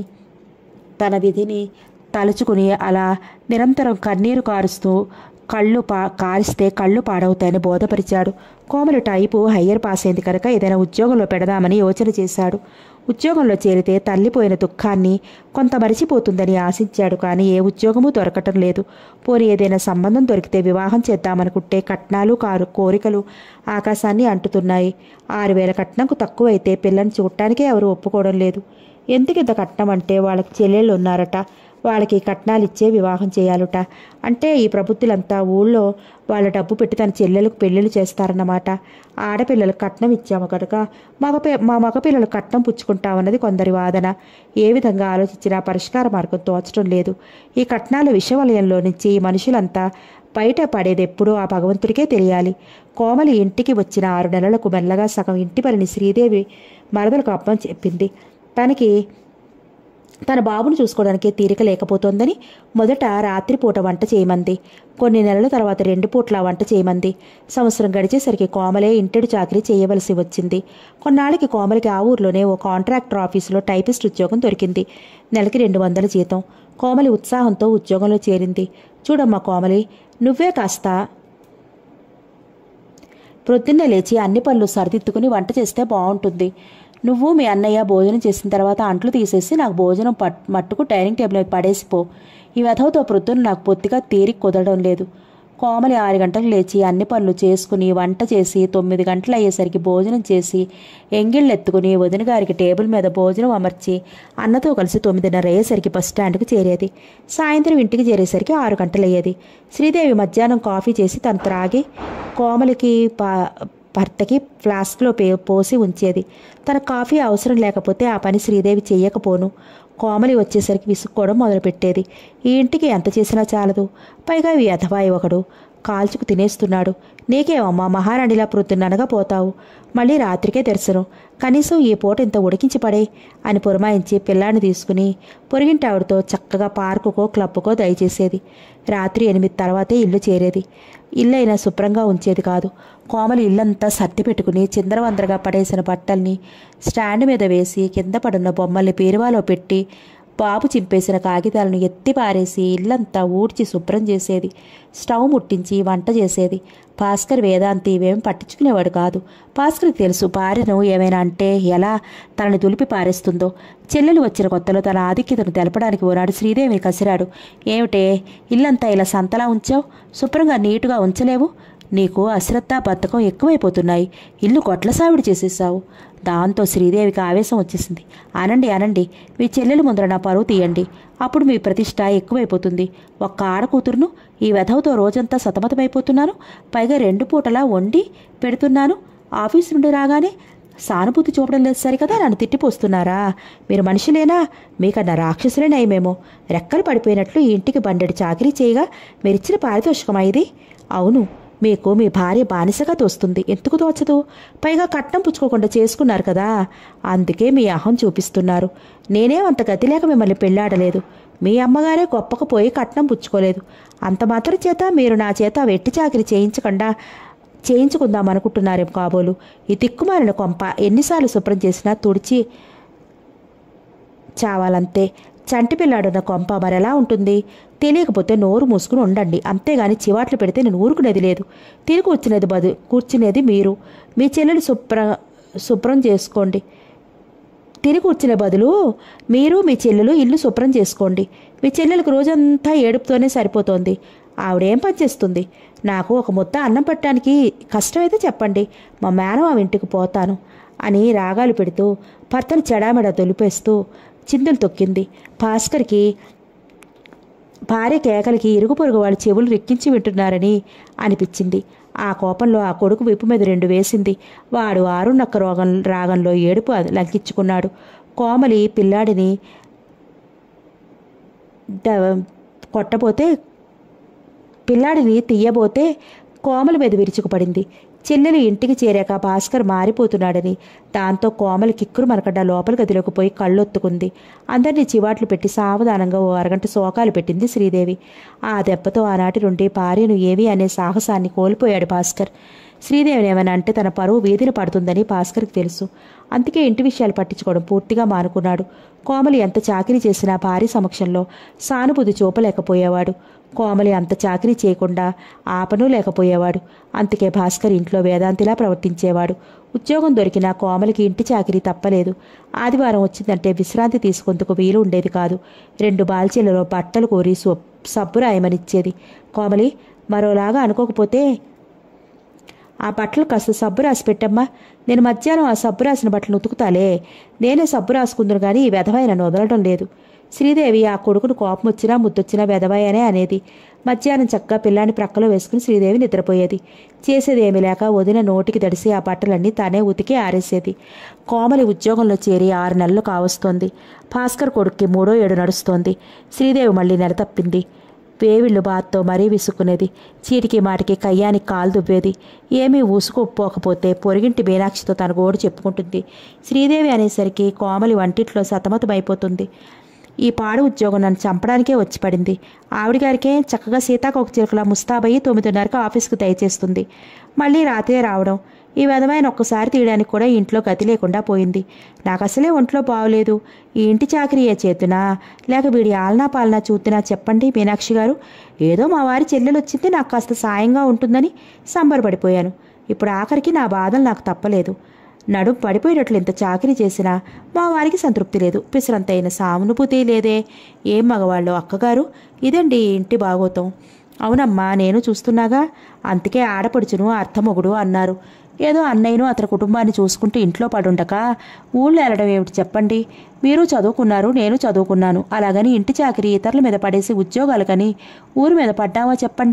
తన విధిని తలుచుకుని అలా నిరంతరం కన్నీరు కారుస్తూ కళ్ళు పా కారిస్తే కళ్ళు పాడవుతాయని బోధపరిచాడు కోమలి టైపు హయ్యర్ పాస్ అయింది కనుక ఏదైనా ఉద్యోగంలో పెడదామని యోచన చేశాడు ఉద్యోగంలో చేరితే తల్లిపోయిన దుఃఖాన్ని కొంత మరిచిపోతుందని ఆశించాడు కానీ ఏ ఉద్యోగమూ దొరకటం లేదు పోనీ ఏదైనా సంబంధం దొరికితే వివాహం చేద్దామనుకుంటే కట్నాలు కారు కోరికలు ఆకాశాన్ని అంటుతున్నాయి ఆరు వేల కట్నంకు తక్కువైతే పిల్లని చూడటానికే ఎవరు ఒప్పుకోవడం లేదు ఎందుకు ఇంత కట్నం అంటే వాళ్ళకి చెల్లెళ్ళు ఉన్నారట వాళ్ళకి కట్నాలు ఇచ్చే వివాహం చేయాలట అంటే ఈ ప్రబుద్ధులంతా ఊళ్ళో వాళ్ళ డబ్బు పెట్టి తన చెల్లెలకు పెళ్ళిళ్ళు చేస్తారన్నమాట ఆడపిల్లలకు కట్నం ఇచ్చాము కనుక మగ మా మగపిల్లలు కట్నం పుచ్చుకుంటామన్నది కొందరి వాదన ఏ విధంగా ఆలోచించినా పరిష్కార మార్గం తోచడం లేదు ఈ కట్నాల విషవలయంలో నుంచి ఈ మనుషులంతా బయట పడేది ఎప్పుడూ ఆ భగవంతుడికే తెలియాలి కోమలి ఇంటికి వచ్చిన ఆరు నెలలకు మెల్లగా సగం ఇంటి పనిని శ్రీదేవి మరదలకు అప్పం చెప్పింది తనకి తన బాబును చూసుకోవడానికి తీరిక లేకపోతోందని మొదట రాత్రిపూట వంట చేయమంది కొన్ని నెలల తర్వాత రెండు పూట్ల వంట చేయమంది సంవత్సరం గడిచేసరికి కోమలే ఇంటెడు చాకరీ చేయవలసి వచ్చింది కొన్నాళ్ళకి కోమలికి ఆ ఊర్లోనే ఓ కాంట్రాక్టర్ ఆఫీసులో టైపిస్ట్ ఉద్యోగం దొరికింది నెలకి రెండు వందల జీతం కోమలి ఉత్సాహంతో ఉద్యోగంలో చేరింది చూడమ్మా కోమలి నువ్వే కాస్త ప్రొద్దున్నే లేచి అన్ని పనులు సరిదిద్దుకుని వంట చేస్తే బాగుంటుంది నువ్వు మీ అన్నయ్య భోజనం చేసిన తర్వాత అంట్లు తీసేసి నాకు భోజనం పట్ మట్టుకు డైనింగ్ టేబుల్ మీద పడేసిపో ఈ వెధవతో ప్రొద్దున నాకు పొత్తిగా తీరిక కుదరడం లేదు కోమలి ఆరు గంటలకు లేచి అన్ని పనులు చేసుకుని వంట చేసి తొమ్మిది గంటలు అయ్యేసరికి భోజనం చేసి ఎంగిళ్ళు ఎత్తుకుని వదిన గారికి టేబుల్ మీద భోజనం అమర్చి అన్నతో కలిసి తొమ్మిదిన్నర అయ్యేసరికి బస్ స్టాండ్కి చేరేది సాయంత్రం ఇంటికి చేరేసరికి ఆరు గంటలు అయ్యేది శ్రీదేవి మధ్యాహ్నం కాఫీ చేసి తను త్రాగి కోమలికి పా భర్తకి ఫ్లాస్క్లో పే పోసి ఉంచేది తన కాఫీ అవసరం లేకపోతే ఆ పని శ్రీదేవి చెయ్యకపోను కోమలి వచ్చేసరికి విసుక్కోవడం మొదలుపెట్టేది ఈ ఇంటికి ఎంత చేసినా చాలదు పైగా ఈ అథవాయి ఒకడు కాల్చుకు తినేస్తున్నాడు నీకేమమ్మా మహారాణిలా ప్రొద్దుననగా పోతావు మళ్ళీ రాత్రికే దర్శనం కనీసం ఈ పూట ఇంత ఉడికించి పడే అని పురమాయించి పిల్లాన్ని తీసుకుని పొరిగింటి ఆవిడతో చక్కగా పార్కుకో క్లబ్కో దయచేసేది రాత్రి ఎనిమిది తర్వాతే ఇల్లు చేరేది ఇల్లు అయినా శుభ్రంగా ఉంచేది కాదు కోమలి ఇల్లంతా సర్ది పెట్టుకుని చిందరవందరగా పడేసిన బట్టల్ని స్టాండ్ మీద వేసి కింద పడున్న బొమ్మల్ని పీరువాలో పెట్టి బాబు చింపేసిన కాగితాలను ఎత్తి పారేసి ఇల్లంతా ఊడ్చి శుభ్రం చేసేది స్టవ్ ముట్టించి వంట చేసేది భాస్కర్ వేదాంతి ఇవేం పట్టించుకునేవాడు కాదు భాస్కర్కి తెలుసు భార్యను ఏమైనా అంటే ఎలా తనని దులిపి పారేస్తుందో చెల్లెలు వచ్చిన కొత్తలో తన ఆధిక్యతను తెలపడానికి ఓనాడు శ్రీదేవిని కసిరాడు ఏమిటే ఇల్లంతా ఇలా సంతలా ఉంచావు శుభ్రంగా నీటుగా ఉంచలేవు నీకు అశ్రద్ధ బద్ధకం ఎక్కువైపోతున్నాయి ఇల్లు కొట్ల సావిడి చేసేసావు దాంతో శ్రీదేవికి ఆవేశం వచ్చేసింది అనండి అనండి మీ చెల్లెలు ముందర నా పరువు తీయండి అప్పుడు మీ ప్రతిష్ట ఎక్కువైపోతుంది ఒక్క ఆడకూతురును ఈ వెధవతో రోజంతా సతమతమైపోతున్నాను పైగా రెండు పూటలా వండి పెడుతున్నాను ఆఫీస్ నుండి రాగానే సానుభూతి చూపడం లేదు సరి కదా నన్ను తిట్టిపోస్తున్నారా మీరు మనుషులేనా మీకన్నా రాక్షసులే నయమేమో రెక్కలు పడిపోయినట్లు ఈ ఇంటికి బండెడు చాకరీ చేయగా మీరిచ్చిన పారితోషికమా ఇది అవును మీకు మీ భార్య బానిసగా తోస్తుంది ఎందుకు తోచదు పైగా కట్నం పుచ్చుకోకుండా చేసుకున్నారు కదా అందుకే మీ అహం చూపిస్తున్నారు నేనేం అంత గతి లేక మిమ్మల్ని పెళ్ళాడలేదు మీ అమ్మగారే గొప్పకు పోయి కట్నం పుచ్చుకోలేదు అంత మాత్రం చేత మీరు నా చేత వెట్టి చాకరీ చేయించకుండా చేయించుకుందాం అనుకుంటున్నారేం కాబోలు ఈ తిక్కుమాలిన కొంప ఎన్నిసార్లు శుభ్రం చేసినా తుడిచి చావాలంతే చంటి పిల్లాడున్న కొంప మరెలా ఉంటుంది తెలియకపోతే నోరు మూసుకుని ఉండండి అంతేగాని చివాట్లు పెడితే నేను ఊరుకునేది లేదు తిరిగి వచ్చినది బదు కూర్చునేది మీరు మీ చెల్లెలు శుభ్ర శుభ్రం చేసుకోండి తిరిగి వచ్చిన బదులు మీరు మీ చెల్లెలు ఇల్లు శుభ్రం చేసుకోండి మీ చెల్లెలకు రోజంతా ఏడుపుతోనే సరిపోతోంది ఆవిడేం పని చేస్తుంది నాకు ఒక ముద్ద అన్నం పెట్టడానికి కష్టమైతే చెప్పండి మా మేనమా ఇంటికి పోతాను అని రాగాలు పెడుతూ భర్తను చెడామెడ తొలిపేస్తూ చిందులు తొక్కింది భాస్కర్కి భార్య కేకలకి ఇరుగు పొరుగు వాళ్ళ చెవులు రెక్కించి వింటున్నారని అనిపించింది ఆ కోపంలో ఆ కొడుకు విప్పు మీద రెండు వేసింది వాడు ఆరున్నక్క రోగం రాగంలో ఏడుపు లంకించుకున్నాడు కోమలి పిల్లాడిని ద- కొట్టబోతే పిల్లాడిని తీయబోతే కోమల మీద విరుచుకుపడింది చెల్లెలు ఇంటికి చేరాక భాస్కర్ మారిపోతున్నాడని దాంతో కోమలి కిక్కురు మనకడ్డ లోపల గదిలోకి పోయి కళ్ళొత్తుకుంది అందరినీ చివాట్లు పెట్టి సావధానంగా ఓ అరగంట శోకాలు పెట్టింది శ్రీదేవి ఆ దెబ్బతో ఆనాటి నుండి భార్యను ఏవి అనే సాహసాన్ని కోల్పోయాడు భాస్కర్ శ్రీదేవిని ఏమైనా అంటే తన పరువు వీధిన పడుతుందని భాస్కర్కి తెలుసు అందుకే ఇంటి విషయాలు పట్టించుకోవడం పూర్తిగా మానుకున్నాడు కోమలి ఎంత చాకిరీ చేసినా భార్య సమక్షంలో సానుభూతి చూపలేకపోయేవాడు కోమలి అంత చాకిరీ చేయకుండా ఆపను లేకపోయేవాడు అందుకే భాస్కర్ ఇంట్లో వేదాంతిలా ప్రవర్తించేవాడు ఉద్యోగం దొరికినా కోమలికి ఇంటి చాకిరీ తప్పలేదు ఆదివారం వచ్చిందంటే విశ్రాంతి తీసుకుందుకు వీలు ఉండేది కాదు రెండు బాల్చీలలో బట్టలు కోరి సు- సబ్బు రాయమనిచ్చేది కోమలి మరోలాగా అనుకోకపోతే ఆ బట్టలు కాస్త సబ్బు రాసి పెట్టమ్మా నేను మధ్యాహ్నం ఆ సబ్బు రాసిన బట్టలు ఉతుకుతాలే నేనే సబ్బు రాసుకుందును కానీ ఈ వెధవాయి నన్ను వదలడం లేదు శ్రీదేవి ఆ కొడుకును కోపం వచ్చినా ముద్దొచ్చినా వెధవాయి అనే అనేది మధ్యాహ్నం చక్కగా పిల్లాన్ని ప్రక్కలో వేసుకుని శ్రీదేవి నిద్రపోయేది చేసేది ఏమీ లేక వదిన నోటికి తడిసి ఆ బట్టలన్నీ తానే ఉతికి ఆరేసేది కోమలి ఉద్యోగంలో చేరి ఆరు నెలలు కావస్తోంది భాస్కర్ కొడుక్కి మూడో ఏడు నడుస్తోంది శ్రీదేవి మళ్ళీ నెల తప్పింది వేవిళ్ళు బాత్తో మరీ విసుక్కునేది చీటికి మాటికి కయ్యానికి కాలు దువ్వేది ఏమీ ఊసుకోపోకపోతే పొరిగింటి మీనాక్షితో తన గోడు చెప్పుకుంటుంది శ్రీదేవి అనేసరికి కోమలి వంటిట్లో సతమతమైపోతుంది ఈ పాడు ఉద్యోగం నన్ను చంపడానికే వచ్చి పడింది ఆవిడ గారికే చక్కగా సీతాకోక చిలుకలా ముస్తాబయ్యి తొమ్మిదిన్నరకు ఆఫీస్కు దయచేస్తుంది మళ్ళీ రాత్రే రావడం ఈ విధమైన ఒక్కసారి తీయడానికి కూడా ఇంట్లో గతి లేకుండా పోయింది నాకు అసలే ఒంట్లో బాగోలేదు ఈ ఇంటి చాకరీయే చేతునా లేక వీడి ఆలనా పాలనా చూతున్నా చెప్పండి మీనాక్షి గారు ఏదో మా వారి చెల్లెలు వచ్చింది నాకు కాస్త సాయంగా ఉంటుందని సంబరపడిపోయాను ఇప్పుడు ఆఖరికి నా బాధలు నాకు తప్పలేదు నడుం పడిపోయినట్లు ఇంత చాకరీ చేసినా మా వారికి సంతృప్తి లేదు పిసరంతైన సానుభూతి లేదే ఏం మగవాళ్ళు అక్కగారు ఇదండి ఈ ఇంటి బాగోతం అవునమ్మా నేను చూస్తున్నాగా అందుకే ఆడపడుచును అర్థమొగుడు అన్నారు ఏదో అన్నయ్యను అతని కుటుంబాన్ని చూసుకుంటూ ఇంట్లో పడుండక ఊళ్ళో వెళ్ళడం ఏమిటి చెప్పండి మీరు చదువుకున్నారు నేను చదువుకున్నాను అలాగని ఇంటి చాకరీ ఇతరుల మీద పడేసి ఉద్యోగాలు కానీ ఊరి మీద పడ్డామా చెప్పండి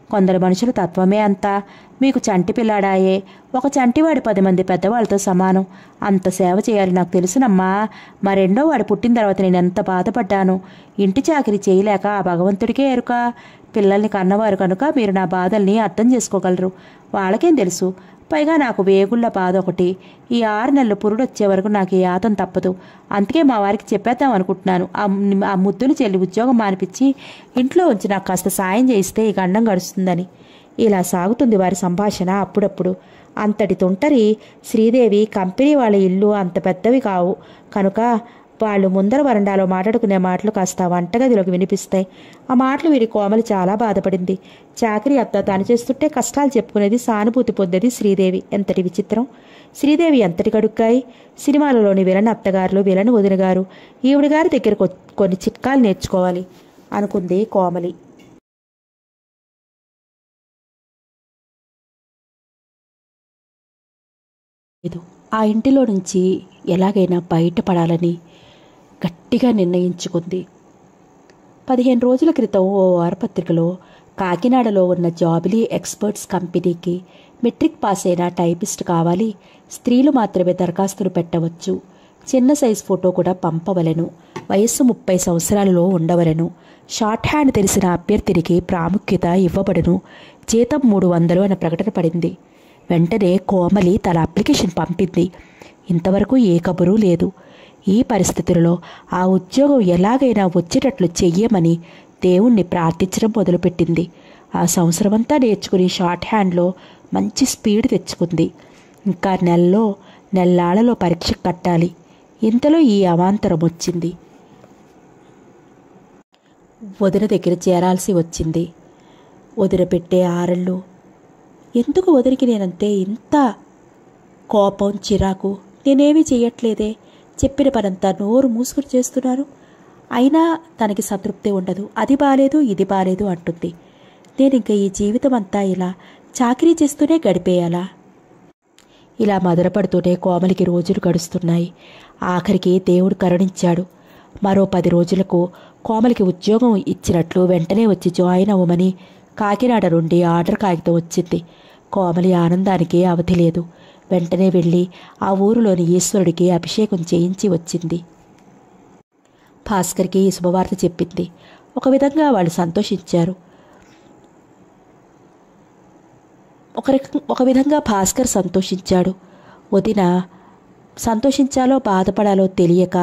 కొందరు మనుషుల తత్వమే అంతా మీకు చంటి పిల్లాడాయే ఒక చంటివాడి పది మంది పెద్దవాళ్ళతో సమానం అంత సేవ చేయాలి నాకు తెలుసునమ్మా మా రెండో వాడు పుట్టిన తర్వాత నేను ఎంత బాధపడ్డాను ఇంటి చాకరీ చేయలేక ఆ భగవంతుడికే ఎరుక పిల్లల్ని కన్నవారు కనుక మీరు నా బాధల్ని అర్థం చేసుకోగలరు వాళ్ళకేం తెలుసు పైగా నాకు వేగుళ్ళ బాధ ఒకటి ఈ ఆరు నెలలు పురుడు వచ్చే వరకు నాకు ఈ ఆతం తప్పదు అందుకే మా వారికి చెప్పేద్దాం అనుకుంటున్నాను ఆ మ్- ఆ ముద్దుని చెల్లి ఉద్యోగం మానిపించి ఇంట్లో ఉంచి నాకు కాస్త సాయం చేయిస్తే ఈ గండం గడుస్తుందని ఇలా సాగుతుంది వారి సంభాషణ అప్పుడప్పుడు అంతటి తుంటరి శ్రీదేవి కంపెనీ వాళ్ళ ఇల్లు అంత పెద్దవి కావు కనుక వాళ్ళు ముందర వరండాలో మాట్లాడుకునే మాటలు కాస్త వంటగదిలోకి వినిపిస్తాయి ఆ మాటలు వీరి కోమలి చాలా బాధపడింది చాకరీ అత్త తాను చేస్తుంటే కష్టాలు చెప్పుకునేది సానుభూతి పొందేది శ్రీదేవి ఎంతటి విచిత్రం శ్రీదేవి ఎంతటి కడుక్కాయి సినిమాలలోని విలన్ అత్తగారులు విలన్ వదిన గారు ఈవిడ గారి దగ్గర కొ- కొన్ని చిట్కాలు నేర్చుకోవాలి అనుకుంది కోమలి లేదు ఆ ఇంటిలో నుంచి ఎలాగైనా బయటపడాలని గట్టిగా నిర్ణయించుకుంది పదిహేను రోజుల క్రితం ఓ వారపత్రికలో కాకినాడలో ఉన్న జాబిలీ ఎక్స్పర్ట్స్ కంపెనీకి మెట్రిక్ పాస్ అయిన టైపిస్ట్ కావాలి స్త్రీలు మాత్రమే దరఖాస్తులు పెట్టవచ్చు చిన్న సైజ్ ఫోటో కూడా పంపవలెను వయస్సు ముప్పై సంవత్సరాలలో ఉండవలెను షార్ట్ హ్యాండ్ తెలిసిన అభ్యర్థినికి ప్రాముఖ్యత ఇవ్వబడును జీతం మూడు వందలు అనే ప్రకటన పడింది వెంటనే కోమలి తన అప్లికేషన్ పంపింది ఇంతవరకు ఏ కబురు లేదు ఈ పరిస్థితులలో ఆ ఉద్యోగం ఎలాగైనా వచ్చేటట్లు చెయ్యమని దేవుణ్ణి ప్రార్థించడం మొదలుపెట్టింది ఆ సంవత్సరమంతా నేర్చుకుని షార్ట్ హ్యాండ్లో మంచి స్పీడ్ తెచ్చుకుంది ఇంకా నెలలో నెల్లాళ్ళలో పరీక్ష కట్టాలి ఇంతలో ఈ అవాంతరం వచ్చింది వదిన దగ్గర చేరాల్సి వచ్చింది వదిన పెట్టే ఆరళ్ళు ఎందుకు వదిలికి నేనంతే ఇంత కోపం చిరాకు నేనేమీ చెయ్యట్లేదే చెప్పిన పనంతా నోరు మూసుకుని చేస్తున్నాను అయినా తనకి సంతృప్తి ఉండదు అది బాలేదు ఇది బాలేదు అంటుంది నేను ఇంక ఈ జీవితం అంతా ఇలా చాకరీ చేస్తూనే గడిపేయాలా ఇలా మదనపడుతూనే కోమలికి రోజులు గడుస్తున్నాయి ఆఖరికి దేవుడు కరుణించాడు మరో పది రోజులకు కోమలికి ఉద్యోగం ఇచ్చినట్లు వెంటనే వచ్చి జాయిన్ అవ్వమని కాకినాడ నుండి ఆర్డర్ కాగితం వచ్చింది కోమలి ఆనందానికి అవధి లేదు వెంటనే వెళ్ళి ఆ ఊరిలోని ఈశ్వరుడికి అభిషేకం చేయించి వచ్చింది భాస్కర్కి ఈ శుభవార్త చెప్పింది ఒక విధంగా వాళ్ళు సంతోషించారు ఒక రకం ఒక విధంగా భాస్కర్ సంతోషించాడు వదిన సంతోషించాలో బాధపడాలో తెలియక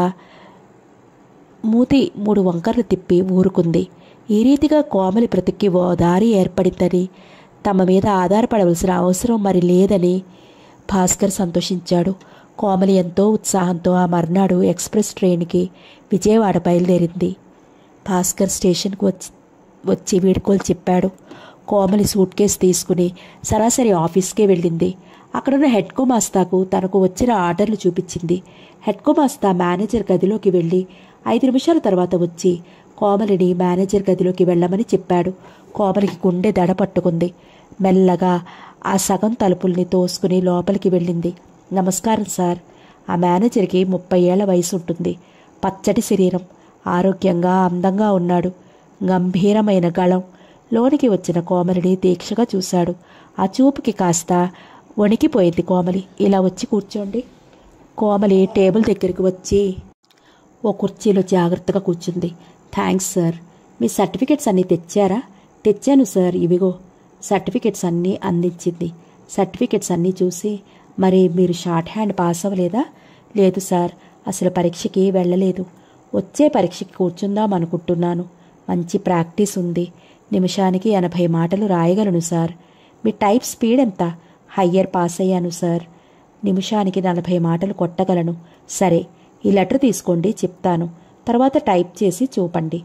మూతి మూడు వంకర్లు తిప్పి ఊరుకుంది ఈ రీతిగా కోమలి బ్రతికి ఓ దారి ఏర్పడిందని తమ మీద ఆధారపడవలసిన అవసరం మరి లేదని భాస్కర్ సంతోషించాడు కోమలి ఎంతో ఉత్సాహంతో ఆ మర్నాడు ఎక్స్ప్రెస్ ట్రైన్కి విజయవాడ బయలుదేరింది భాస్కర్ స్టేషన్కు వచ్చి వచ్చి వీడుకోలు చెప్పాడు కోమలి సూట్ కేసు తీసుకుని సరాసరి ఆఫీస్కే వెళ్ళింది అక్కడున్న హెడ్ కుమాస్తాకు తనకు వచ్చిన ఆర్డర్లు చూపించింది హెడ్ కుమాస్తా మేనేజర్ గదిలోకి వెళ్ళి ఐదు నిమిషాల తర్వాత వచ్చి కోమలిని మేనేజర్ గదిలోకి వెళ్ళమని చెప్పాడు కోమలికి గుండె దడ పట్టుకుంది మెల్లగా ఆ సగం తలుపుల్ని తోసుకుని లోపలికి వెళ్ళింది నమస్కారం సార్ ఆ మేనేజర్కి ముప్పై ఏళ్ల వయసు ఉంటుంది పచ్చటి శరీరం ఆరోగ్యంగా అందంగా ఉన్నాడు గంభీరమైన గళం లోనికి వచ్చిన కోమలిని దీక్షగా చూశాడు ఆ చూపుకి కాస్త వణికిపోయింది కోమలి ఇలా వచ్చి కూర్చోండి కోమలి టేబుల్ దగ్గరికి వచ్చి ఓ కుర్చీలో జాగ్రత్తగా కూర్చుంది థ్యాంక్స్ సార్ మీ సర్టిఫికెట్స్ అన్నీ తెచ్చారా తెచ్చాను సార్ ఇవిగో సర్టిఫికెట్స్ అన్నీ అందించింది సర్టిఫికెట్స్ అన్నీ చూసి మరి మీరు షార్ట్ హ్యాండ్ పాస్ అవ్వలేదా లేదు సార్ అసలు పరీక్షకి వెళ్ళలేదు వచ్చే పరీక్షకి కూర్చుందాం అనుకుంటున్నాను మంచి ప్రాక్టీస్ ఉంది నిమిషానికి ఎనభై మాటలు రాయగలను సార్ మీ టైప్ స్పీడ్ ఎంత హయ్యర్ పాస్ అయ్యాను సార్ నిమిషానికి నలభై మాటలు కొట్టగలను సరే ఈ లెటర్ తీసుకోండి చెప్తాను తర్వాత టైప్ చేసి చూపండి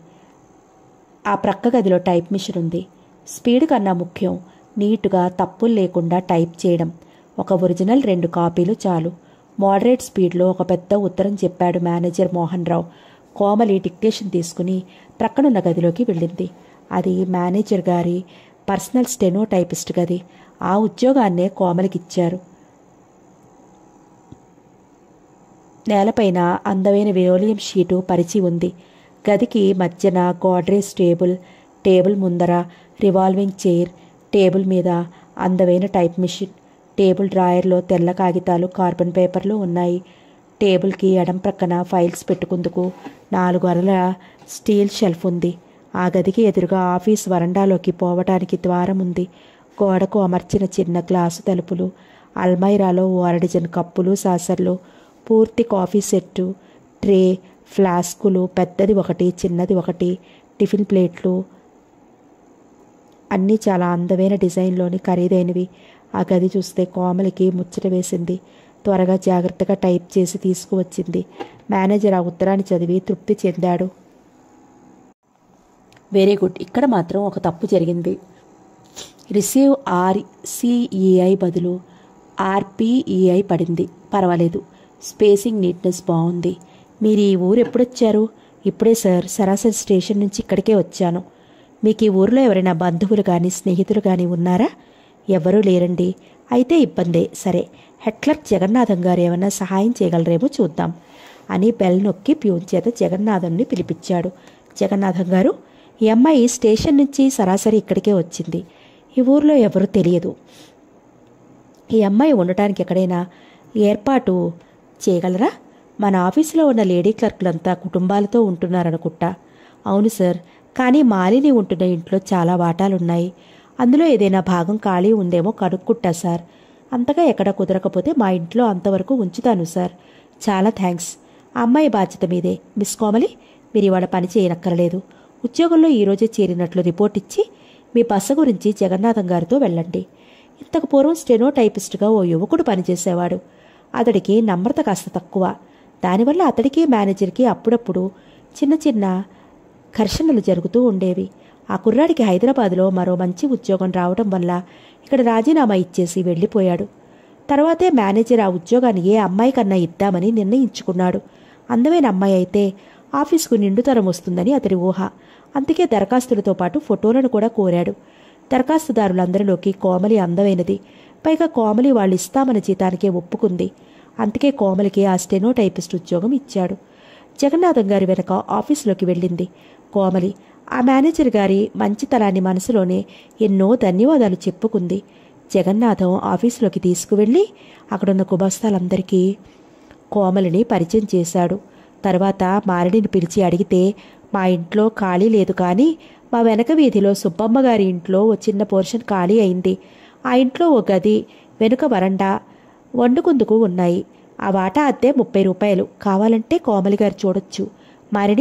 ఆ ప్రక్క గదిలో టైప్ మిషన్ ఉంది స్పీడ్ కన్నా ముఖ్యం నీటుగా తప్పులు లేకుండా టైప్ చేయడం ఒక ఒరిజినల్ రెండు కాపీలు చాలు మోడరేట్ స్పీడ్లో ఒక పెద్ద ఉత్తరం చెప్పాడు మేనేజర్ మోహన్ రావు కోమలి డిక్టేషన్ తీసుకుని ప్రక్కనున్న గదిలోకి వెళ్ళింది అది మేనేజర్ గారి పర్సనల్ స్టెనో టైపిస్ట్ గది ఆ ఉద్యోగాన్నే కోమలికిచ్చారు నేలపైన అందమైన వినోలియం షీటు పరిచి ఉంది గదికి మధ్యన గోడ్రేజ్ టేబుల్ టేబుల్ ముందర రివాల్వింగ్ చైర్ టేబుల్ మీద అందమైన టైప్ మిషన్ టేబుల్ డ్రాయర్లో తెల్ల కాగితాలు కార్బన్ పేపర్లు ఉన్నాయి టేబుల్కి ఎడం ప్రక్కన ఫైల్స్ పెట్టుకుందుకు నాలుగు అరల స్టీల్ షెల్ఫ్ ఉంది ఆ గదికి ఎదురుగా ఆఫీస్ వరండాలోకి పోవటానికి ద్వారం ఉంది గోడకు అమర్చిన చిన్న గ్లాసు తలుపులు అల్మైరాలో ఓ అరడిజన్ కప్పులు సాసర్లు పూర్తి కాఫీ సెట్టు ట్రే ఫ్లాస్కులు పెద్దది ఒకటి చిన్నది ఒకటి టిఫిన్ ప్లేట్లు అన్నీ చాలా అందమైన డిజైన్లోని ఖరీదైనవి ఆ గది చూస్తే కోమలికి ముచ్చట వేసింది త్వరగా జాగ్రత్తగా టైప్ చేసి తీసుకువచ్చింది మేనేజర్ ఆ ఉత్తరాన్ని చదివి తృప్తి చెందాడు వెరీ గుడ్ ఇక్కడ మాత్రం ఒక తప్పు జరిగింది రిసీవ్ ఆర్సిఈఐ బదులు ఆర్పిఈఐ పడింది పర్వాలేదు స్పేసింగ్ నీట్నెస్ బాగుంది మీరు ఈ ఊరు ఎప్పుడొచ్చారు ఇప్పుడే సార్ సరాసరి స్టేషన్ నుంచి ఇక్కడికే వచ్చాను మీకు ఈ ఊరిలో ఎవరైనా బంధువులు కానీ స్నేహితులు కానీ ఉన్నారా ఎవరూ లేరండి అయితే ఇబ్బందే సరే హెట్లర్ జగన్నాథం గారు ఏమైనా సహాయం చేయగలరేమో చూద్దాం అని బెల్ నొక్కి ప్యూన్ చేత జగన్నాథంని పిలిపించాడు జగన్నాథం గారు ఈ అమ్మాయి స్టేషన్ నుంచి సరాసరి ఇక్కడికే వచ్చింది ఈ ఊర్లో ఎవరూ తెలియదు ఈ అమ్మాయి ఉండటానికి ఎక్కడైనా ఏర్పాటు చేయగలరా మన ఆఫీసులో ఉన్న లేడీ క్లర్క్లంతా కుటుంబాలతో ఉంటున్నారనుకుంటా అవును సార్ కానీ మాలిని ఉంటున్న ఇంట్లో చాలా వాటాలున్నాయి అందులో ఏదైనా భాగం ఖాళీ ఉందేమో కనుక్కుంటా సార్ అంతగా ఎక్కడ కుదరకపోతే మా ఇంట్లో అంతవరకు ఉంచుతాను సార్ చాలా థ్యాంక్స్ ఆ అమ్మాయి బాధ్యత మీదే మిస్ కోమలి మీరు ఇవాళ పని చేయనక్కర్లేదు ఉద్యోగంలో ఈరోజే చేరినట్లు రిపోర్ట్ ఇచ్చి మీ బస గురించి జగన్నాథం గారితో వెళ్ళండి ఇంతకు పూర్వం స్టెనో టైపిస్ట్గా ఓ యువకుడు పనిచేసేవాడు అతడికి నమ్రత కాస్త తక్కువ దానివల్ల అతడికి మేనేజర్కి అప్పుడప్పుడు చిన్న చిన్న ఘర్షణలు జరుగుతూ ఉండేవి ఆ కుర్రాడికి హైదరాబాద్లో మరో మంచి ఉద్యోగం రావడం వల్ల ఇక్కడ రాజీనామా ఇచ్చేసి వెళ్ళిపోయాడు తర్వాతే మేనేజర్ ఆ ఉద్యోగాన్ని ఏ అమ్మాయి కన్నా ఇద్దామని నిర్ణయించుకున్నాడు అందమైన అమ్మాయి అయితే ఆఫీసుకు నిండుతరం వస్తుందని అతడి ఊహ అందుకే దరఖాస్తులతో పాటు ఫోటోలను కూడా కోరాడు దరఖాస్తుదారులందరిలోకి కోమలి అందమైనది పైగా కోమలి వాళ్ళు ఇస్తామన్న జీతానికే ఒప్పుకుంది అందుకే కోమలికి ఆ స్టెనో టైపిస్ట్ ఉద్యోగం ఇచ్చాడు జగన్నాథం గారి వెనక ఆఫీసులోకి వెళ్ళింది కోమలి ఆ మేనేజర్ గారి మంచితనాన్ని మనసులోనే ఎన్నో ధన్యవాదాలు చెప్పుకుంది జగన్నాథం ఆఫీసులోకి తీసుకువెళ్ళి అక్కడున్న కుబస్తాలందరికీ కోమలిని పరిచయం చేశాడు తర్వాత మారిడిని పిలిచి అడిగితే మా ఇంట్లో ఖాళీ లేదు కానీ మా వెనక వీధిలో సుబ్బమ్మ గారి ఇంట్లో ఓ చిన్న పోర్షన్ ఖాళీ అయింది ఆ ఇంట్లో ఓ గది వెనుక వరండా వండుకుందుకు ఉన్నాయి ఆ వాటా అద్దె ముప్పై రూపాయలు కావాలంటే కోమలి గారు చూడొచ్చు మారిడి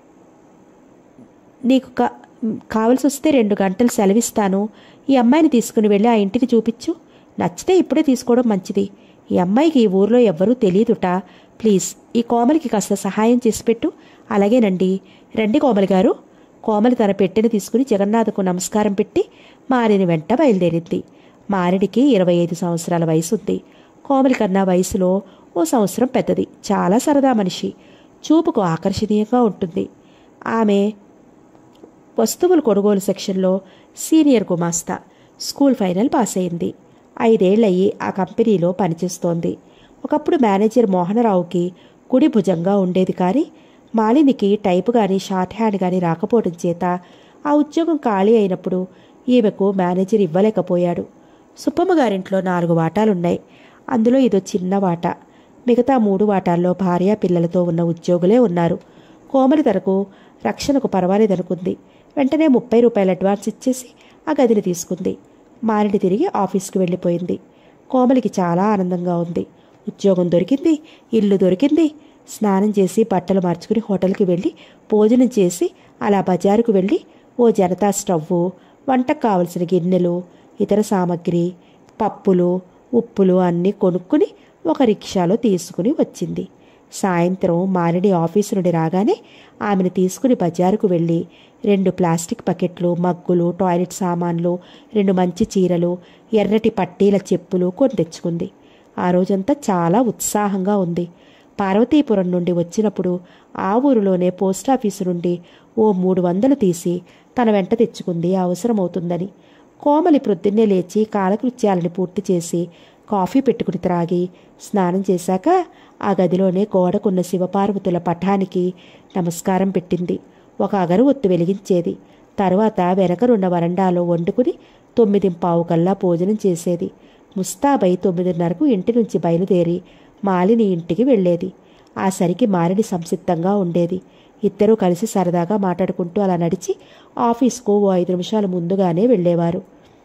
నీకు కా కావలసి వస్తే రెండు గంటలు సెలవిస్తాను ఈ అమ్మాయిని తీసుకుని వెళ్ళి ఆ ఇంటికి చూపించు నచ్చితే ఇప్పుడే తీసుకోవడం మంచిది ఈ అమ్మాయికి ఈ ఊర్లో ఎవ్వరూ తెలియదుట ప్లీజ్ ఈ కోమలికి కాస్త సహాయం చేసి పెట్టు అలాగేనండి రండి కోమలి గారు కోమలి తన పెట్టెను తీసుకుని జగన్నాథకు నమస్కారం పెట్టి మారిని వెంట బయలుదేరింది మారిడికి ఇరవై ఐదు సంవత్సరాల వయసుంది కోమలి కన్నా వయసులో ఓ సంవత్సరం పెద్దది చాలా సరదా మనిషి చూపుకు ఆకర్షణీయంగా ఉంటుంది ఆమె వస్తువుల కొనుగోలు సెక్షన్లో సీనియర్ గుమాస్తా స్కూల్ ఫైనల్ పాస్ అయింది ఐదేళ్లయ్యి ఆ కంపెనీలో పనిచేస్తోంది ఒకప్పుడు మేనేజర్ మోహనరావుకి కుడి భుజంగా ఉండేది కానీ మాలినికి టైపు కానీ షార్ట్ హ్యాండ్ కానీ రాకపోవడం చేత ఆ ఉద్యోగం ఖాళీ అయినప్పుడు ఈమెకు మేనేజర్ ఇవ్వలేకపోయాడు సుబ్బమ్మ గారింట్లో నాలుగు వాటాలున్నాయి అందులో ఇదో చిన్న వాటా మిగతా మూడు వాటాల్లో భార్య పిల్లలతో ఉన్న ఉద్యోగులే ఉన్నారు కోమలి తనకు రక్షణకు పర్వాలేదనుకుంది వెంటనే ముప్పై రూపాయల అడ్వాన్స్ ఇచ్చేసి ఆ గదిని తీసుకుంది మారిని తిరిగి ఆఫీస్కి వెళ్ళిపోయింది కోమలికి చాలా ఆనందంగా ఉంది ఉద్యోగం దొరికింది ఇల్లు దొరికింది స్నానం చేసి బట్టలు మార్చుకుని హోటల్కి వెళ్ళి భోజనం చేసి అలా బజారుకు వెళ్ళి ఓ జనతా స్టవ్వు వంటకు కావలసిన గిన్నెలు ఇతర సామాగ్రి పప్పులు ఉప్పులు అన్నీ కొనుక్కుని ఒక రిక్షాలో తీసుకుని వచ్చింది సాయంత్రం మాలిని ఆఫీసు నుండి రాగానే ఆమెను తీసుకుని బజారుకు వెళ్ళి రెండు ప్లాస్టిక్ బకెట్లు మగ్గులు టాయిలెట్ సామాన్లు రెండు మంచి చీరలు ఎర్రటి పట్టీల చెప్పులు కొని తెచ్చుకుంది ఆ రోజంతా చాలా ఉత్సాహంగా ఉంది పార్వతీపురం నుండి వచ్చినప్పుడు ఆ ఊరిలోనే పోస్టాఫీసు నుండి ఓ మూడు వందలు తీసి తన వెంట తెచ్చుకుంది అవసరమవుతుందని కోమలి ప్రొద్దున్నే లేచి కాలకృత్యాలని పూర్తి చేసి కాఫీ పెట్టుకుని త్రాగి స్నానం చేశాక ఆ గదిలోనే గోడకున్న శివపార్వతుల పటానికి నమస్కారం పెట్టింది ఒక అగరవొత్తు వెలిగించేది తరువాత వెనకనున్న వరండాలో వండుకుని తొమ్మిది పావు కల్లా భోజనం చేసేది ముస్తాబై తొమ్మిదిన్నరకు ఇంటి నుంచి బయలుదేరి మాలిని ఇంటికి వెళ్ళేది ఆ సరికి మాలిని సంసిద్ధంగా ఉండేది ఇద్దరూ కలిసి సరదాగా మాట్లాడుకుంటూ అలా నడిచి ఆఫీస్కు ఓ ఐదు నిమిషాలు ముందుగానే వెళ్ళేవారు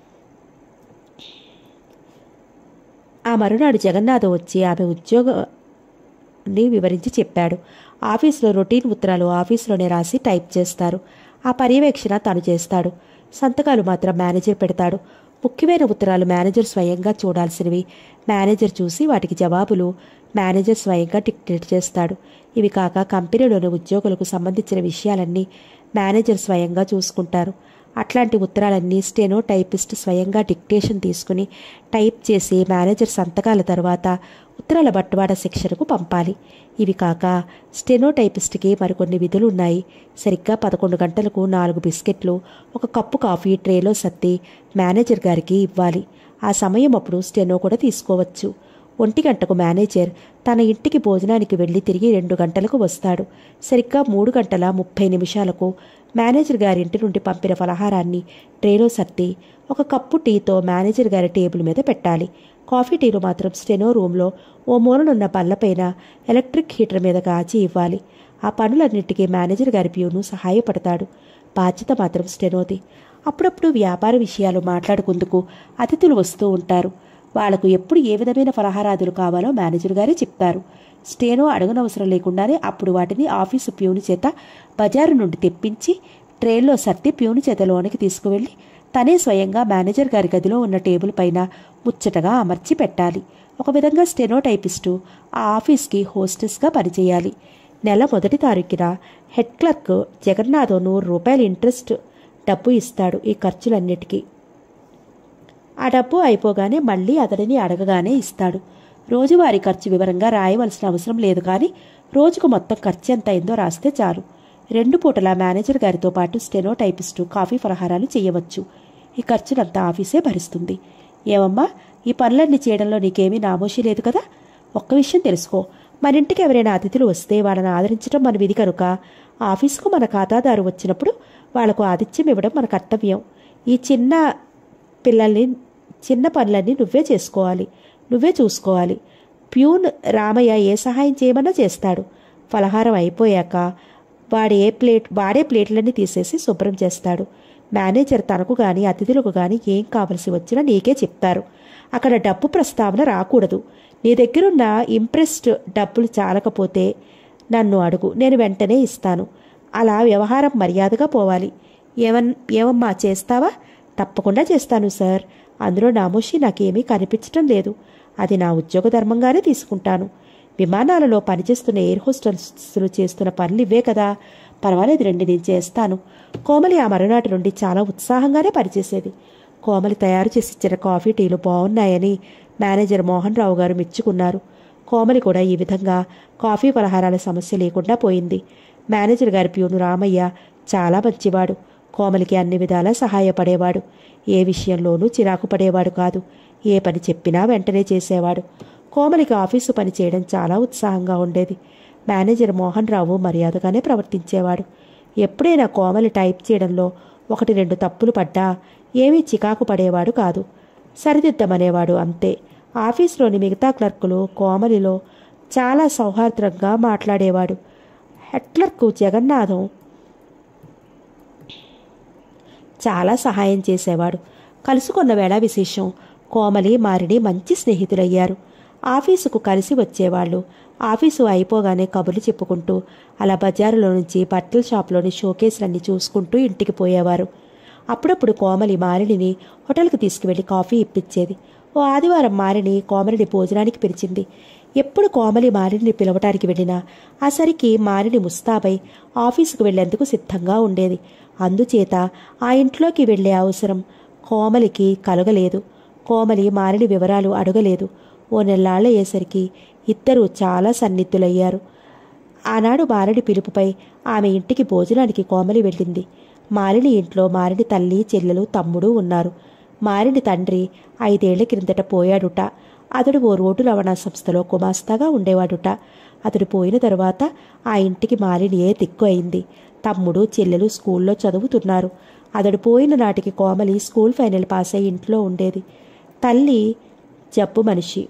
ఆ మరునాడు జగన్నాథం వచ్చి ఆమె ఉద్యోగాన్ని వివరించి చెప్పాడు ఆఫీసులో రొటీన్ ఉత్తరాలు ఆఫీసులోనే రాసి టైప్ చేస్తారు ఆ పర్యవేక్షణ తను చేస్తాడు సంతకాలు మాత్రం మేనేజర్ పెడతాడు ముఖ్యమైన ఉత్తరాలు మేనేజర్ స్వయంగా చూడాల్సినవి మేనేజర్ చూసి వాటికి జవాబులు మేనేజర్ స్వయంగా డిక్టేట్ చేస్తాడు ఇవి కాక కంపెనీలోని ఉద్యోగులకు సంబంధించిన విషయాలన్నీ మేనేజర్ స్వయంగా చూసుకుంటారు అట్లాంటి ఉత్తరాలన్నీ స్టెనో టైపిస్ట్ స్వయంగా డిక్టేషన్ తీసుకుని టైప్ చేసి మేనేజర్ సంతకాల తర్వాత ఉత్తరాల బట్టువాడ శిక్షణకు పంపాలి ఇవి కాక స్టెనో టైపిస్ట్కి మరికొన్ని విధులు ఉన్నాయి సరిగ్గా పదకొండు గంటలకు నాలుగు బిస్కెట్లు ఒక కప్పు కాఫీ ట్రేలో సర్ది మేనేజర్ గారికి ఇవ్వాలి ఆ సమయం అప్పుడు స్టెనో కూడా తీసుకోవచ్చు ఒంటి గంటకు మేనేజర్ తన ఇంటికి భోజనానికి వెళ్ళి తిరిగి రెండు గంటలకు వస్తాడు సరిగ్గా మూడు గంటల ముప్పై నిమిషాలకు మేనేజర్ గారి ఇంటి నుండి పంపిన ఫలహారాన్ని ట్రేలో సర్ది ఒక కప్పు టీతో మేనేజర్ గారి టేబుల్ మీద పెట్టాలి కాఫీ టీలు మాత్రం స్టెనో రూమ్లో ఓ మూలనున్న బల్లపైన ఎలక్ట్రిక్ హీటర్ మీద కాచి ఇవ్వాలి ఆ పనులన్నింటికీ మేనేజర్ గారి ప్యూను సహాయపడతాడు బాధ్యత మాత్రం స్టెనోది అప్పుడప్పుడు వ్యాపార విషయాలు మాట్లాడుకుందుకు అతిథులు వస్తూ ఉంటారు వాళ్లకు ఎప్పుడు ఏ విధమైన ఫలహారాదులు కావాలో మేనేజర్ గారే చెప్తారు స్టేనో అడగనవసరం లేకుండానే అప్పుడు వాటిని ఆఫీసు ప్యూని చేత బజారు నుండి తెప్పించి ట్రైన్లో సర్ది ప్యూని చేత లోనికి తీసుకువెళ్ళి తనే స్వయంగా మేనేజర్ గారి గదిలో ఉన్న టేబుల్ పైన ముచ్చటగా అమర్చి పెట్టాలి ఒక విధంగా స్టెనో టైపిస్టు ఆ ఆఫీస్కి హోస్టెస్గా పనిచేయాలి నెల మొదటి తారీఖున హెడ్ క్లర్క్ జగన్నాథం నూరు రూపాయల ఇంట్రెస్ట్ డబ్బు ఇస్తాడు ఈ ఖర్చులన్నిటికీ ఆ డబ్బు అయిపోగానే మళ్ళీ అతడిని అడగగానే ఇస్తాడు రోజువారీ ఖర్చు వివరంగా రాయవలసిన అవసరం లేదు కానీ రోజుకు మొత్తం ఖర్చు ఎంత అయిందో రాస్తే చాలు రెండు పూటల మేనేజర్ గారితో పాటు స్టెనో టైపిస్టు కాఫీ ఫలహారాలు చేయవచ్చు ఈ ఖర్చునంతా ఆఫీసే భరిస్తుంది ఏమమ్మా ఈ పనులన్నీ చేయడంలో నీకేమీ నామోషి లేదు కదా ఒక్క విషయం తెలుసుకో మన ఇంటికి ఎవరైనా అతిథులు వస్తే వాళ్ళని ఆదరించడం మన విధి కనుక ఆఫీసుకు మన ఖాతాదారు వచ్చినప్పుడు వాళ్లకు ఆతిథ్యం ఇవ్వడం మన కర్తవ్యం ఈ చిన్న పిల్లల్ని చిన్న పనులన్నీ నువ్వే చేసుకోవాలి నువ్వే చూసుకోవాలి ప్యూన్ రామయ్య ఏ సహాయం చేయమన్నా చేస్తాడు ఫలహారం అయిపోయాక వాడే ప్లేట్ వాడే ప్లేట్లన్నీ తీసేసి శుభ్రం చేస్తాడు మేనేజర్ తనకు గాని అతిథులకు గాని ఏం కావలసి వచ్చినా నీకే చెప్తారు అక్కడ డబ్బు ప్రస్తావన రాకూడదు నీ దగ్గరున్న ఇంప్రెస్డ్ డబ్బులు చాలకపోతే నన్ను అడుగు నేను వెంటనే ఇస్తాను అలా వ్యవహారం మర్యాదగా పోవాలి ఏమన్ ఏమమ్మా చేస్తావా తప్పకుండా చేస్తాను సార్ అందులో నామోషి నాకేమీ కనిపించటం లేదు అది నా ఉద్యోగ ధర్మంగానే తీసుకుంటాను విమానాలలో పనిచేస్తున్న ఎయిర్ హోస్టల్స్లు చేస్తున్న పనులు ఇవే కదా పర్వాలేదు రండి నేను చేస్తాను కోమలి ఆ మరునాటి నుండి చాలా ఉత్సాహంగానే పనిచేసేది కోమలి తయారు చేసి ఇచ్చిన కాఫీ టీలు బాగున్నాయని మేనేజర్ మోహన్ రావు గారు మెచ్చుకున్నారు కోమలి కూడా ఈ విధంగా కాఫీ పలహారాల సమస్య లేకుండా పోయింది మేనేజర్ గారి ప్యూను రామయ్య చాలా మంచివాడు కోమలికి అన్ని విధాలా సహాయపడేవాడు ఏ విషయంలోనూ చిరాకు పడేవాడు కాదు ఏ పని చెప్పినా వెంటనే చేసేవాడు కోమలికి ఆఫీసు పని చేయడం చాలా ఉత్సాహంగా ఉండేది మేనేజర్ మోహన్ రావు మర్యాదగానే ప్రవర్తించేవాడు ఎప్పుడైనా కోమలి టైప్ చేయడంలో ఒకటి రెండు తప్పులు పడ్డా ఏమీ చికాకు పడేవాడు కాదు సరిదిద్దమనేవాడు అంతే ఆఫీస్లోని మిగతా క్లర్కులు కోమలిలో చాలా సౌహార్ద్రంగా మాట్లాడేవాడు హెడ్ క్లర్కు జగన్నాథం చాలా సహాయం చేసేవాడు కలుసుకున్న వేళ విశేషం కోమలి మారిని మంచి స్నేహితులయ్యారు ఆఫీసుకు కలిసి వచ్చేవాళ్ళు ఆఫీసు అయిపోగానే కబుర్లు చెప్పుకుంటూ అలా బజారులో నుంచి బట్టల షాప్లోని షోకేసులన్నీ చూసుకుంటూ ఇంటికి పోయేవారు అప్పుడప్పుడు కోమలి మారిని హోటల్కి తీసుకువెళ్ళి కాఫీ ఇప్పించేది ఓ ఆదివారం మారిని కోమలిని భోజనానికి పిలిచింది ఎప్పుడు కోమలి మారిని పిలవటానికి వెళ్ళినా ఆ సరికి మారిని ముస్తాబై ఆఫీసుకు వెళ్లేందుకు సిద్ధంగా ఉండేది అందుచేత ఆ ఇంట్లోకి వెళ్లే అవసరం కోమలికి కలగలేదు కోమలి మారిని వివరాలు అడగలేదు ఓ నెల్లాళ్ళ అయ్యేసరికి ఇద్దరూ చాలా సన్నిధులయ్యారు ఆనాడు మారిని పిలుపుపై ఆమె ఇంటికి భోజనానికి కోమలి వెళ్ళింది మారిని ఇంట్లో మారిని తల్లి చెల్లెలు తమ్ముడు ఉన్నారు మారిని తండ్రి ఐదేళ్ల క్రిందట పోయాడుట అతడు ఓ రోడ్డు రవాణా సంస్థలో కుమాస్తాగా ఉండేవాడుట అతడు పోయిన తరువాత ఆ ఇంటికి మాలినియే దిక్కు అయింది తమ్ముడు చెల్లెలు స్కూల్లో చదువుతున్నారు అతడు పోయిన నాటికి కోమలి స్కూల్ ఫైనల్ పాస్ అయి ఇంట్లో ఉండేది తల్లి జబ్బు మనిషి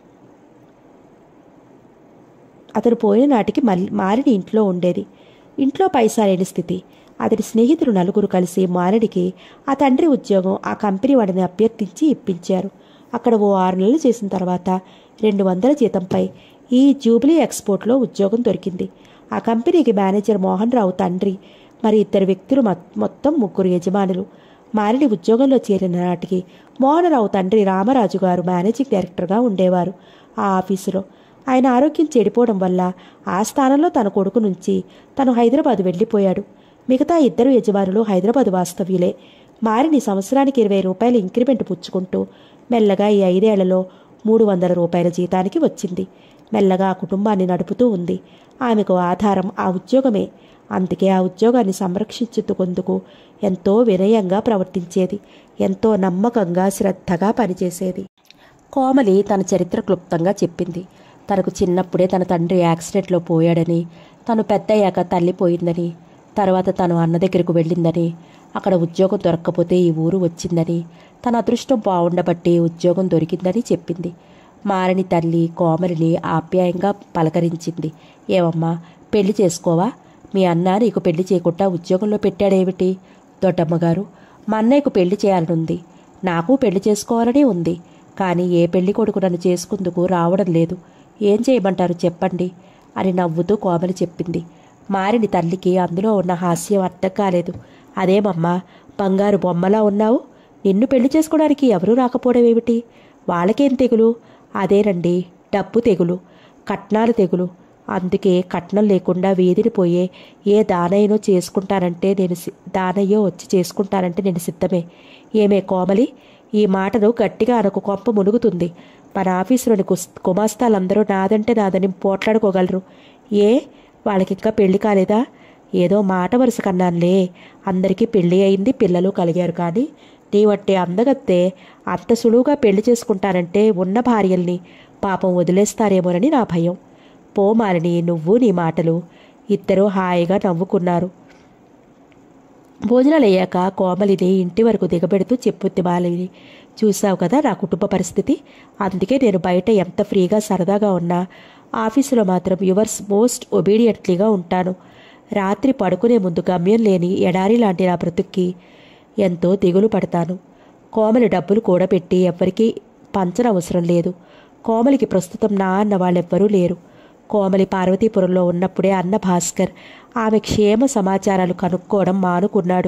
అతడు పోయిన నాటికి మళ్ళీ మారిని ఇంట్లో ఉండేది ఇంట్లో పైసా లేని స్థితి అతడి స్నేహితులు నలుగురు కలిసి మారడికి ఆ తండ్రి ఉద్యోగం ఆ కంపెనీ వాడిని అభ్యర్థించి ఇప్పించారు అక్కడ ఓ ఆరు నెలలు చేసిన తర్వాత రెండు వందల జీతంపై ఈ జూబ్లీ ఎక్స్పోర్ట్లో ఉద్యోగం దొరికింది ఆ కంపెనీకి మేనేజర్ మోహన్ రావు తండ్రి మరి ఇద్దరు వ్యక్తులు మొ- మొత్తం ముగ్గురు యజమానులు మారిని ఉద్యోగంలో చేరిన నాటికి మోహనరావు తండ్రి రామరాజు గారు మేనేజింగ్ డైరెక్టర్గా ఉండేవారు ఆ ఆఫీసులో ఆయన ఆరోగ్యం చెడిపోవడం వల్ల ఆ స్థానంలో తన కొడుకు నుంచి తను హైదరాబాద్ వెళ్ళిపోయాడు మిగతా ఇద్దరు యజమానులు హైదరాబాద్ వాస్తవ్యులే మారిని సంవత్సరానికి ఇరవై రూపాయల ఇంక్రిమెంట్ పుచ్చుకుంటూ మెల్లగా ఈ ఐదేళ్లలో మూడు వందల రూపాయల జీతానికి వచ్చింది మెల్లగా ఆ కుటుంబాన్ని నడుపుతూ ఉంది ఆమెకు ఆధారం ఆ ఉద్యోగమే అందుకే ఆ ఉద్యోగాన్ని సంరక్షించుకుందుకు ఎంతో వినయంగా ప్రవర్తించేది ఎంతో నమ్మకంగా శ్రద్ధగా పనిచేసేది కోమలి తన చరిత్ర క్లుప్తంగా చెప్పింది తనకు చిన్నప్పుడే తన తండ్రి యాక్సిడెంట్లో పోయాడని తను పెద్దయ్యాక తల్లి పోయిందని తర్వాత తను అన్న దగ్గరకు వెళ్ళిందని అక్కడ ఉద్యోగం దొరక్కపోతే ఈ ఊరు వచ్చిందని తన అదృష్టం బాగుండబట్టి ఉద్యోగం దొరికిందని చెప్పింది మారని తల్లి కోమలిని ఆప్యాయంగా పలకరించింది ఏమమ్మా పెళ్లి చేసుకోవా మీ అన్న నీకు పెళ్లి చేయకుండా ఉద్యోగంలో పెట్టాడేమిటి దొడ్డమ్మగారు మా అన్నయ్యకు పెళ్లి చేయాలనుంది నాకు పెళ్లి చేసుకోవాలని ఉంది కానీ ఏ పెళ్లి కొడుకు నన్ను చేసుకుందుకు రావడం లేదు ఏం చేయమంటారు చెప్పండి అని నవ్వుతూ కోమలి చెప్పింది మారిని తల్లికి అందులో ఉన్న హాస్యం అర్థం కాలేదు అదేమమ్మా బంగారు బొమ్మలా ఉన్నావు నిన్ను పెళ్లి చేసుకోవడానికి ఎవరూ రాకపోవడం ఏమిటి వాళ్ళకేం తెగులు అదేనండి డబ్బు తెగులు కట్నాలు తెగులు అందుకే కట్నం లేకుండా వీధిని పోయే ఏ దానయ్యనో చేసుకుంటానంటే నేను సి- దానయ్యో వచ్చి చేసుకుంటానంటే నేను సిద్ధమే ఏమే కోమలి ఈ మాటను గట్టిగా అనకు కొంప మునుగుతుంది మన ఆఫీసులోని కుస్ కుమాస్తాలందరూ నాదంటే నాదని పోట్లాడుకోగలరు ఏ వాళ్ళకింకా పెళ్లి కాలేదా ఏదో మాట వరుస కన్నానులే అందరికీ పెళ్లి అయింది పిల్లలు కలిగారు కానీ నీ వట్టి అందగత్తే అంత సులువుగా పెళ్లి చేసుకుంటానంటే ఉన్న భార్యల్ని పాపం వదిలేస్తారేమోనని నా భయం పోమాలని నువ్వు నీ మాటలు ఇద్దరూ హాయిగా నవ్వుకున్నారు భోజనాలు అయ్యాక కోమలిని ఇంటి వరకు దిగబెడుతూ చెప్పుద్ది మాలిని చూసావు కదా నా కుటుంబ పరిస్థితి అందుకే నేను బయట ఎంత ఫ్రీగా సరదాగా ఉన్నా ఆఫీసులో మాత్రం యువర్స్ మోస్ట్ ఒబీడియంట్లీగా ఉంటాను రాత్రి పడుకునే ముందు గమ్యం లేని ఎడారి లాంటి నా బ్రతుక్కి ఎంతో దిగులు పడతాను కోమలి డబ్బులు కూడబెట్టి ఎవ్వరికీ పంచనవసరం లేదు కోమలికి ప్రస్తుతం నా అన్న వాళ్ళెవ్వరూ లేరు కోమలి పార్వతీపురంలో ఉన్నప్పుడే అన్న భాస్కర్ ఆమె క్షేమ సమాచారాలు కనుక్కోవడం మానుకున్నాడు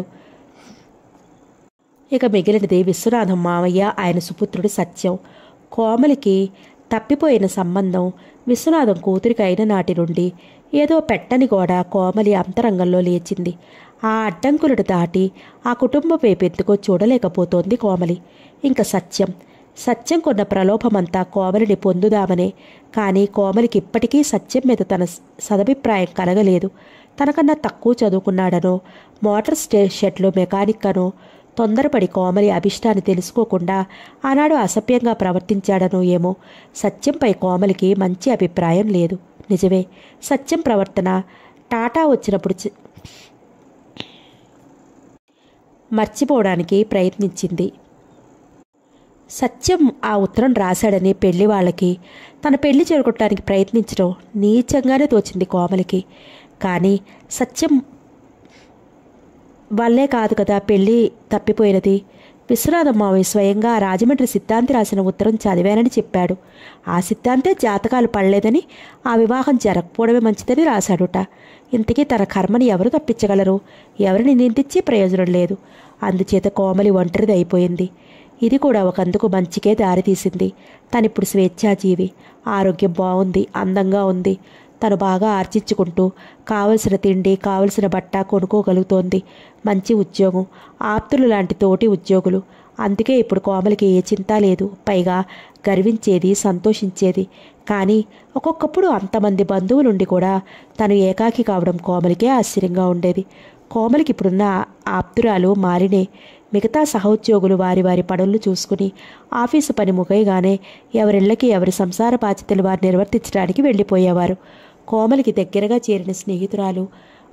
ఇక మిగిలినది విశ్వనాథం మామయ్య ఆయన సుపుత్రుడు సత్యం కోమలికి తప్పిపోయిన సంబంధం విశ్వనాథం కూతురికి అయిన నాటి నుండి ఏదో పెట్టని గోడ కోమలి అంతరంగంలో లేచింది ఆ అడ్డంకులను దాటి ఆ కుటుంబం వైపెత్తుకో చూడలేకపోతోంది కోమలి ఇంకా సత్యం సత్యం కొన్న ప్రలోభమంతా కోమలిని పొందుదామనే కానీ కోమలికి ఇప్పటికీ సత్యం మీద తన స- సదభిప్రాయం కలగలేదు తనకన్నా తక్కువ చదువుకున్నాడనో మోటార్ స్టే షెడ్లో మెకానిక్ అనో తొందరపడి కోమలి అభిష్టాన్ని తెలుసుకోకుండా ఆనాడు అసభ్యంగా ప్రవర్తించాడనో ఏమో సత్యంపై కోమలికి మంచి అభిప్రాయం లేదు నిజమే సత్యం ప్రవర్తన టాటా వచ్చినప్పుడు చి- మర్చిపోవడానికి ప్రయత్నించింది సత్యం ఆ ఉత్తరం రాశాడని పెళ్లి వాళ్ళకి తన పెళ్లి చేరుకోవటానికి ప్రయత్నించడం నీచంగానే తోచింది కోమలికి కానీ సత్యం వల్లే కాదు కదా పెళ్లి తప్పిపోయినది విశ్వనాథం మావయ్య స్వయంగా ఆ రాజమండ్రి సిద్ధాంతి రాసిన ఉత్తరం చదివానని చెప్పాడు ఆ సిద్ధాంతే జాతకాలు పడలేదని ఆ వివాహం జరగకపోవడమే మంచిదని రాశాడుట ఇంతకీ తన కర్మని ఎవరు తప్పించగలరు ఎవరిని నిందించి ప్రయోజనం లేదు అందుచేత కోమలి ఒంటరిది అయిపోయింది ఇది కూడా ఒకందుకు మంచికే దారితీసింది తనిప్పుడు స్వేచ్ఛాజీవి ఆరోగ్యం బాగుంది అందంగా ఉంది తను బాగా ఆర్జించుకుంటూ కావలసిన తిండి కావలసిన బట్ట కొనుక్కోగలుగుతోంది మంచి ఉద్యోగం ఆప్తులు లాంటి తోటి ఉద్యోగులు అందుకే ఇప్పుడు కోమలికి ఏ చింత లేదు పైగా గర్వించేది సంతోషించేది కానీ ఒక్కొక్కప్పుడు అంతమంది బంధువులుండి కూడా తను ఏకాకి కావడం కోమలికే ఆశ్చర్యంగా ఉండేది కోమలికి ఇప్పుడున్న ఆప్తురాలు మారినే మిగతా సహోద్యోగులు వారి వారి పనులు చూసుకుని ఆఫీసు పని ముగయగానే ఎవరిళ్ళకి ఎవరి సంసార బాధ్యతలు వారు నిర్వర్తించడానికి వెళ్ళిపోయేవారు కోమలికి దగ్గరగా చేరిన స్నేహితురాలు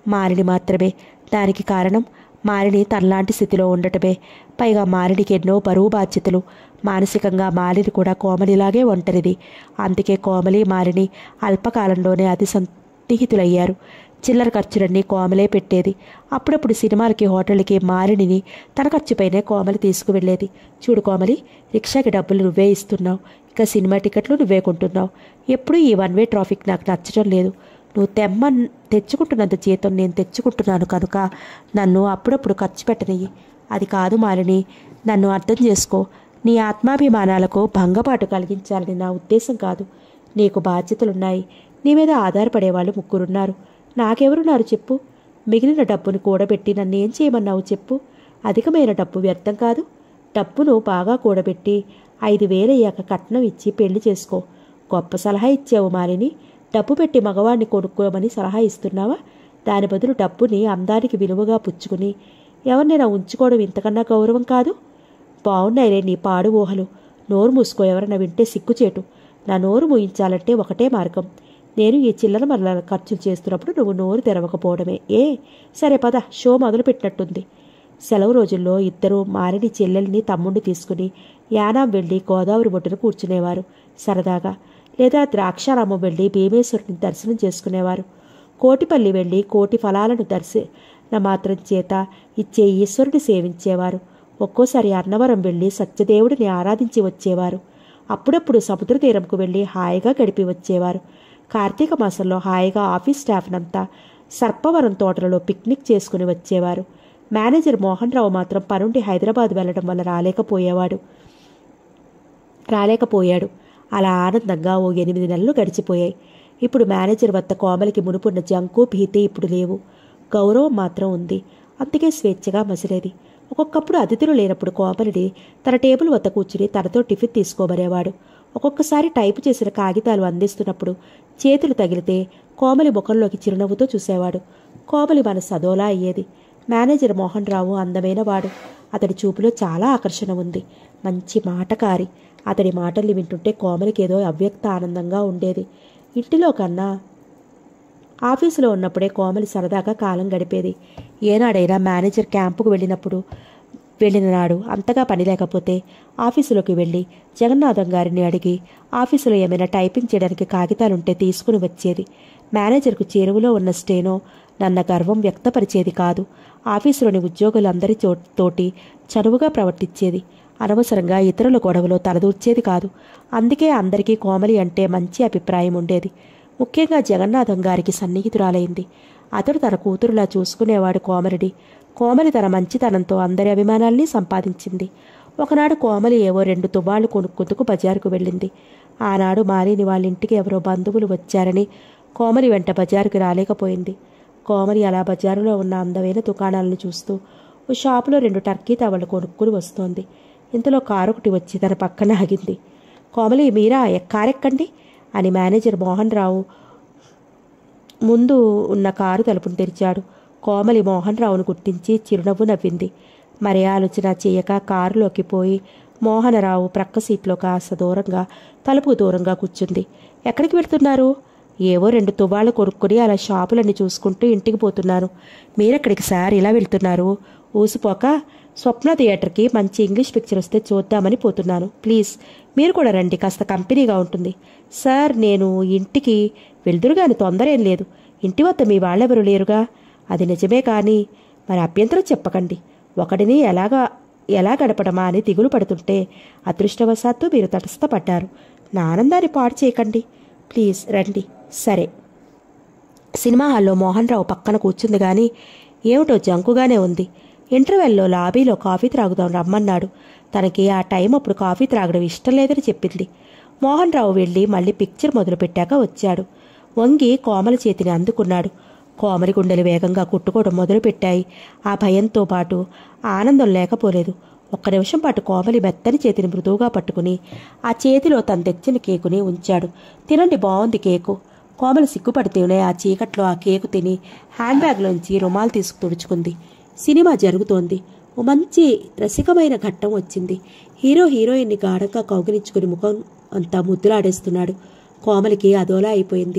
మారిని మాత్రమే దానికి కారణం మారిని తనలాంటి స్థితిలో ఉండటమే పైగా మారినికి ఎన్నో బరువు బాధ్యతలు మానసికంగా మాలిని కూడా కోమలిలాగే ఒంటరిది అందుకే కోమలి మారిని అల్పకాలంలోనే అతి సన్నిహితులయ్యారు చిల్లర ఖర్చులన్నీ కోమలే పెట్టేది అప్పుడప్పుడు సినిమాలకి హోటల్కి మాలినిని తన ఖర్చుపైనే కోమలి తీసుకువెళ్ళేది చూడు కోమలి రిక్షాకి డబ్బులు నువ్వే ఇస్తున్నావు ఇక సినిమా టికెట్లు నువ్వే కొంటున్నావు ఎప్పుడూ ఈ వన్ వే ట్రాఫిక్ నాకు నచ్చడం లేదు నువ్వు తెమ్మ తెచ్చుకుంటున్నంత జీతం నేను తెచ్చుకుంటున్నాను కనుక నన్ను అప్పుడప్పుడు ఖర్చు పెట్టనియ్యి అది కాదు మాలిని నన్ను అర్థం చేసుకో నీ ఆత్మాభిమానాలకు భంగపాటు కలిగించాలని నా ఉద్దేశం కాదు నీకు బాధ్యతలున్నాయి నీ మీద ఆధారపడేవాళ్ళు ముగ్గురున్నారు నాకెవరున్నారు చెప్పు మిగిలిన డబ్బును కూడబెట్టి నన్ను ఏం చేయమన్నావు చెప్పు అధికమైన డబ్బు వ్యర్థం కాదు డబ్బును బాగా కూడబెట్టి ఐదు వేలయ్యాక కట్నం ఇచ్చి పెళ్లి చేసుకో గొప్ప సలహా ఇచ్చావు మాలిని డబ్బు పెట్టి మగవాణ్ణి కొనుక్కోమని సలహా ఇస్తున్నావా దాని బదులు డబ్బుని అందానికి విలువగా పుచ్చుకుని ఎవరినైనా ఉంచుకోవడం ఇంతకన్నా గౌరవం కాదు బాగున్నాయిలే నీ పాడు ఊహలు నోరు మూసుకో ఎవరైనా వింటే సిగ్గుచేటు నా నోరు మూయించాలంటే ఒకటే మార్గం నేను ఈ చిల్లర మరల ఖర్చులు చేస్తున్నప్పుడు నువ్వు నోరు తెరవకపోవడమే ఏ సరే పద షో మొదలుపెట్టినట్టుంది సెలవు రోజుల్లో ఇద్దరు మారిని చెల్లెల్ని తమ్ముడిని తీసుకుని యానాం వెళ్ళి గోదావరి ఒడ్డున కూర్చునేవారు సరదాగా లేదా ద్రాక్షారామం వెళ్ళి భీమేశ్వరుని దర్శనం చేసుకునేవారు కోటిపల్లి వెళ్ళి కోటి ఫలాలను దర్శన మాత్రం చేత ఇచ్చే ఈశ్వరుని సేవించేవారు ఒక్కోసారి అన్నవరం వెళ్ళి సత్యదేవుడిని ఆరాధించి వచ్చేవారు అప్పుడప్పుడు సముద్ర తీరంకు వెళ్ళి హాయిగా గడిపి వచ్చేవారు కార్తీక మాసంలో హాయిగా ఆఫీస్ స్టాఫ్నంతా సర్పవరం తోటలలో పిక్నిక్ చేసుకుని వచ్చేవారు మేనేజర్ మోహన్ రావు మాత్రం పనుండి హైదరాబాద్ వెళ్లడం వల్ల రాలేకపోయేవాడు రాలేకపోయాడు అలా ఆనందంగా ఓ ఎనిమిది నెలలు గడిచిపోయాయి ఇప్పుడు మేనేజర్ వద్ద కోమలికి మునుపున్న జంకు భీతి ఇప్పుడు లేవు గౌరవం మాత్రం ఉంది అందుకే స్వేచ్ఛగా మసిలేది ఒక్కొక్కప్పుడు అతిథులు లేనప్పుడు కోమలిని తన టేబుల్ వద్ద కూర్చుని తనతో టిఫిన్ తీసుకోమనేవాడు ఒక్కొక్కసారి టైపు చేసిన కాగితాలు అందిస్తున్నప్పుడు చేతులు తగిలితే కోమలి ముఖంలోకి చిరునవ్వుతో చూసేవాడు కోమలి మనసు అదోలా అయ్యేది మేనేజర్ మోహన్ రావు అందమైన వాడు అతడి చూపులో చాలా ఆకర్షణ ఉంది మంచి మాటకారి అతడి మాటల్ని వింటుంటే కోమలికి ఏదో అవ్యక్త ఆనందంగా ఉండేది ఇంటిలో కన్నా ఆఫీసులో ఉన్నప్పుడే కోమలి సరదాగా కాలం గడిపేది ఏనాడైనా మేనేజర్ క్యాంపుకు వెళ్ళినప్పుడు వెళ్ళిన నాడు అంతగా పని లేకపోతే ఆఫీసులోకి వెళ్ళి జగన్నాథం గారిని అడిగి ఆఫీసులో ఏమైనా టైపింగ్ చేయడానికి కాగితాలుంటే తీసుకుని వచ్చేది మేనేజర్కు చేరువలో ఉన్న స్టేనో నన్న గర్వం వ్యక్తపరిచేది కాదు ఆఫీసులోని ఉద్యోగులందరి తో- తోటి చనువుగా ప్రవర్తించేది అనవసరంగా ఇతరుల గొడవలో తలదూర్చేది కాదు అందుకే అందరికీ కోమలి అంటే మంచి అభిప్రాయం ఉండేది ముఖ్యంగా జగన్నాథం గారికి సన్నిహితురాలైంది అతడు తన కూతురులా చూసుకునేవాడు కోమలిని కోమలి తన మంచితనంతో అందరి అభిమానాల్ని సంపాదించింది ఒకనాడు కోమలి ఏవో రెండు తుబాళ్లు కొనుక్కుందుకు బజారుకు వెళ్ళింది ఆనాడు మాలిని వాళ్ళ ఇంటికి ఎవరో బంధువులు వచ్చారని కోమలి వెంట బజారుకి రాలేకపోయింది కోమలి అలా బజారులో ఉన్న అందమైన దుకాణాలను చూస్తూ ఓ షాపులో రెండు టర్కీ తవళ్ళు కొనుక్కుని వస్తోంది ఇంతలో కారు ఒకటి వచ్చి తన పక్కన ఆగింది కోమలి మీరా ఎ- కారెక్కండి అని మేనేజర్ మోహన్ రావు ముందు ఉన్న కారు తలుపును తెరిచాడు కోమలి మోహన్ రావును గుర్తించి చిరునవ్వు నవ్వింది మరి ఆలోచన చేయక కారులోకి పోయి మోహనరావు ప్రక్క సీట్లో కాస్త దూరంగా తలుపుకు దూరంగా కూర్చుంది ఎక్కడికి వెళ్తున్నారు ఏవో రెండు తువ్వాళ్ళు కొనుక్కొని అలా షాపులన్నీ చూసుకుంటూ ఇంటికి పోతున్నాను మీరెక్కడికి సార్ ఇలా వెళ్తున్నారు ఊసిపోక స్వప్న థియేటర్కి మంచి ఇంగ్లీష్ పిక్చర్ వస్తే చూద్దామని పోతున్నాను ప్లీజ్ మీరు కూడా రండి కాస్త కంపెనీగా ఉంటుంది సార్ నేను ఇంటికి వెళ్దురుగాని తొందర ఏం లేదు ఇంటి వద్ద మీ వాళ్ళెవరు లేరుగా అది నిజమే కానీ మరి అభ్యంతరం చెప్పకండి ఒకడిని ఎలాగా ఎలా గడపడమా అని దిగులు పడుతుంటే అదృష్టవశాత్తు మీరు తటస్థపడ్డారు నా ఆనందాన్ని పాడు చేయకండి ప్లీజ్ రండి సరే సినిమా హాల్లో మోహన్ రావు పక్కన కూర్చుంది గాని ఏమిటో జంకుగానే ఉంది ఇంటర్వెల్లో లాబీలో కాఫీ త్రాగుదాం రమ్మన్నాడు తనకి ఆ టైం అప్పుడు కాఫీ త్రాగడం ఇష్టం లేదని చెప్పింది మోహన్ రావు వెళ్ళి మళ్ళీ పిక్చర్ మొదలుపెట్టాక వచ్చాడు వంగి కోమల చేతిని అందుకున్నాడు కోమలి గుండెలు వేగంగా కుట్టుకోవడం మొదలుపెట్టాయి ఆ భయంతో పాటు ఆనందం లేకపోలేదు ఒక్క నిమిషం పాటు కోమలి మెత్తని చేతిని మృదువుగా పట్టుకుని ఆ చేతిలో తను తెచ్చిన కేకుని ఉంచాడు తినండి బాగుంది కేకు కోమలు సిగ్గుపడితేనే ఆ చీకట్లో ఆ కేకు తిని హ్యాండ్ బ్యాగ్లోంచి రుమాలు తీసుకు తుడుచుకుంది సినిమా జరుగుతోంది ఓ మంచి రసికమైన ఘట్టం వచ్చింది హీరో హీరోయిన్ని గాఢంగా కౌగిలించుకుని ముఖం అంతా ముద్దులాడేస్తున్నాడు కోమలికి అదోలా అయిపోయింది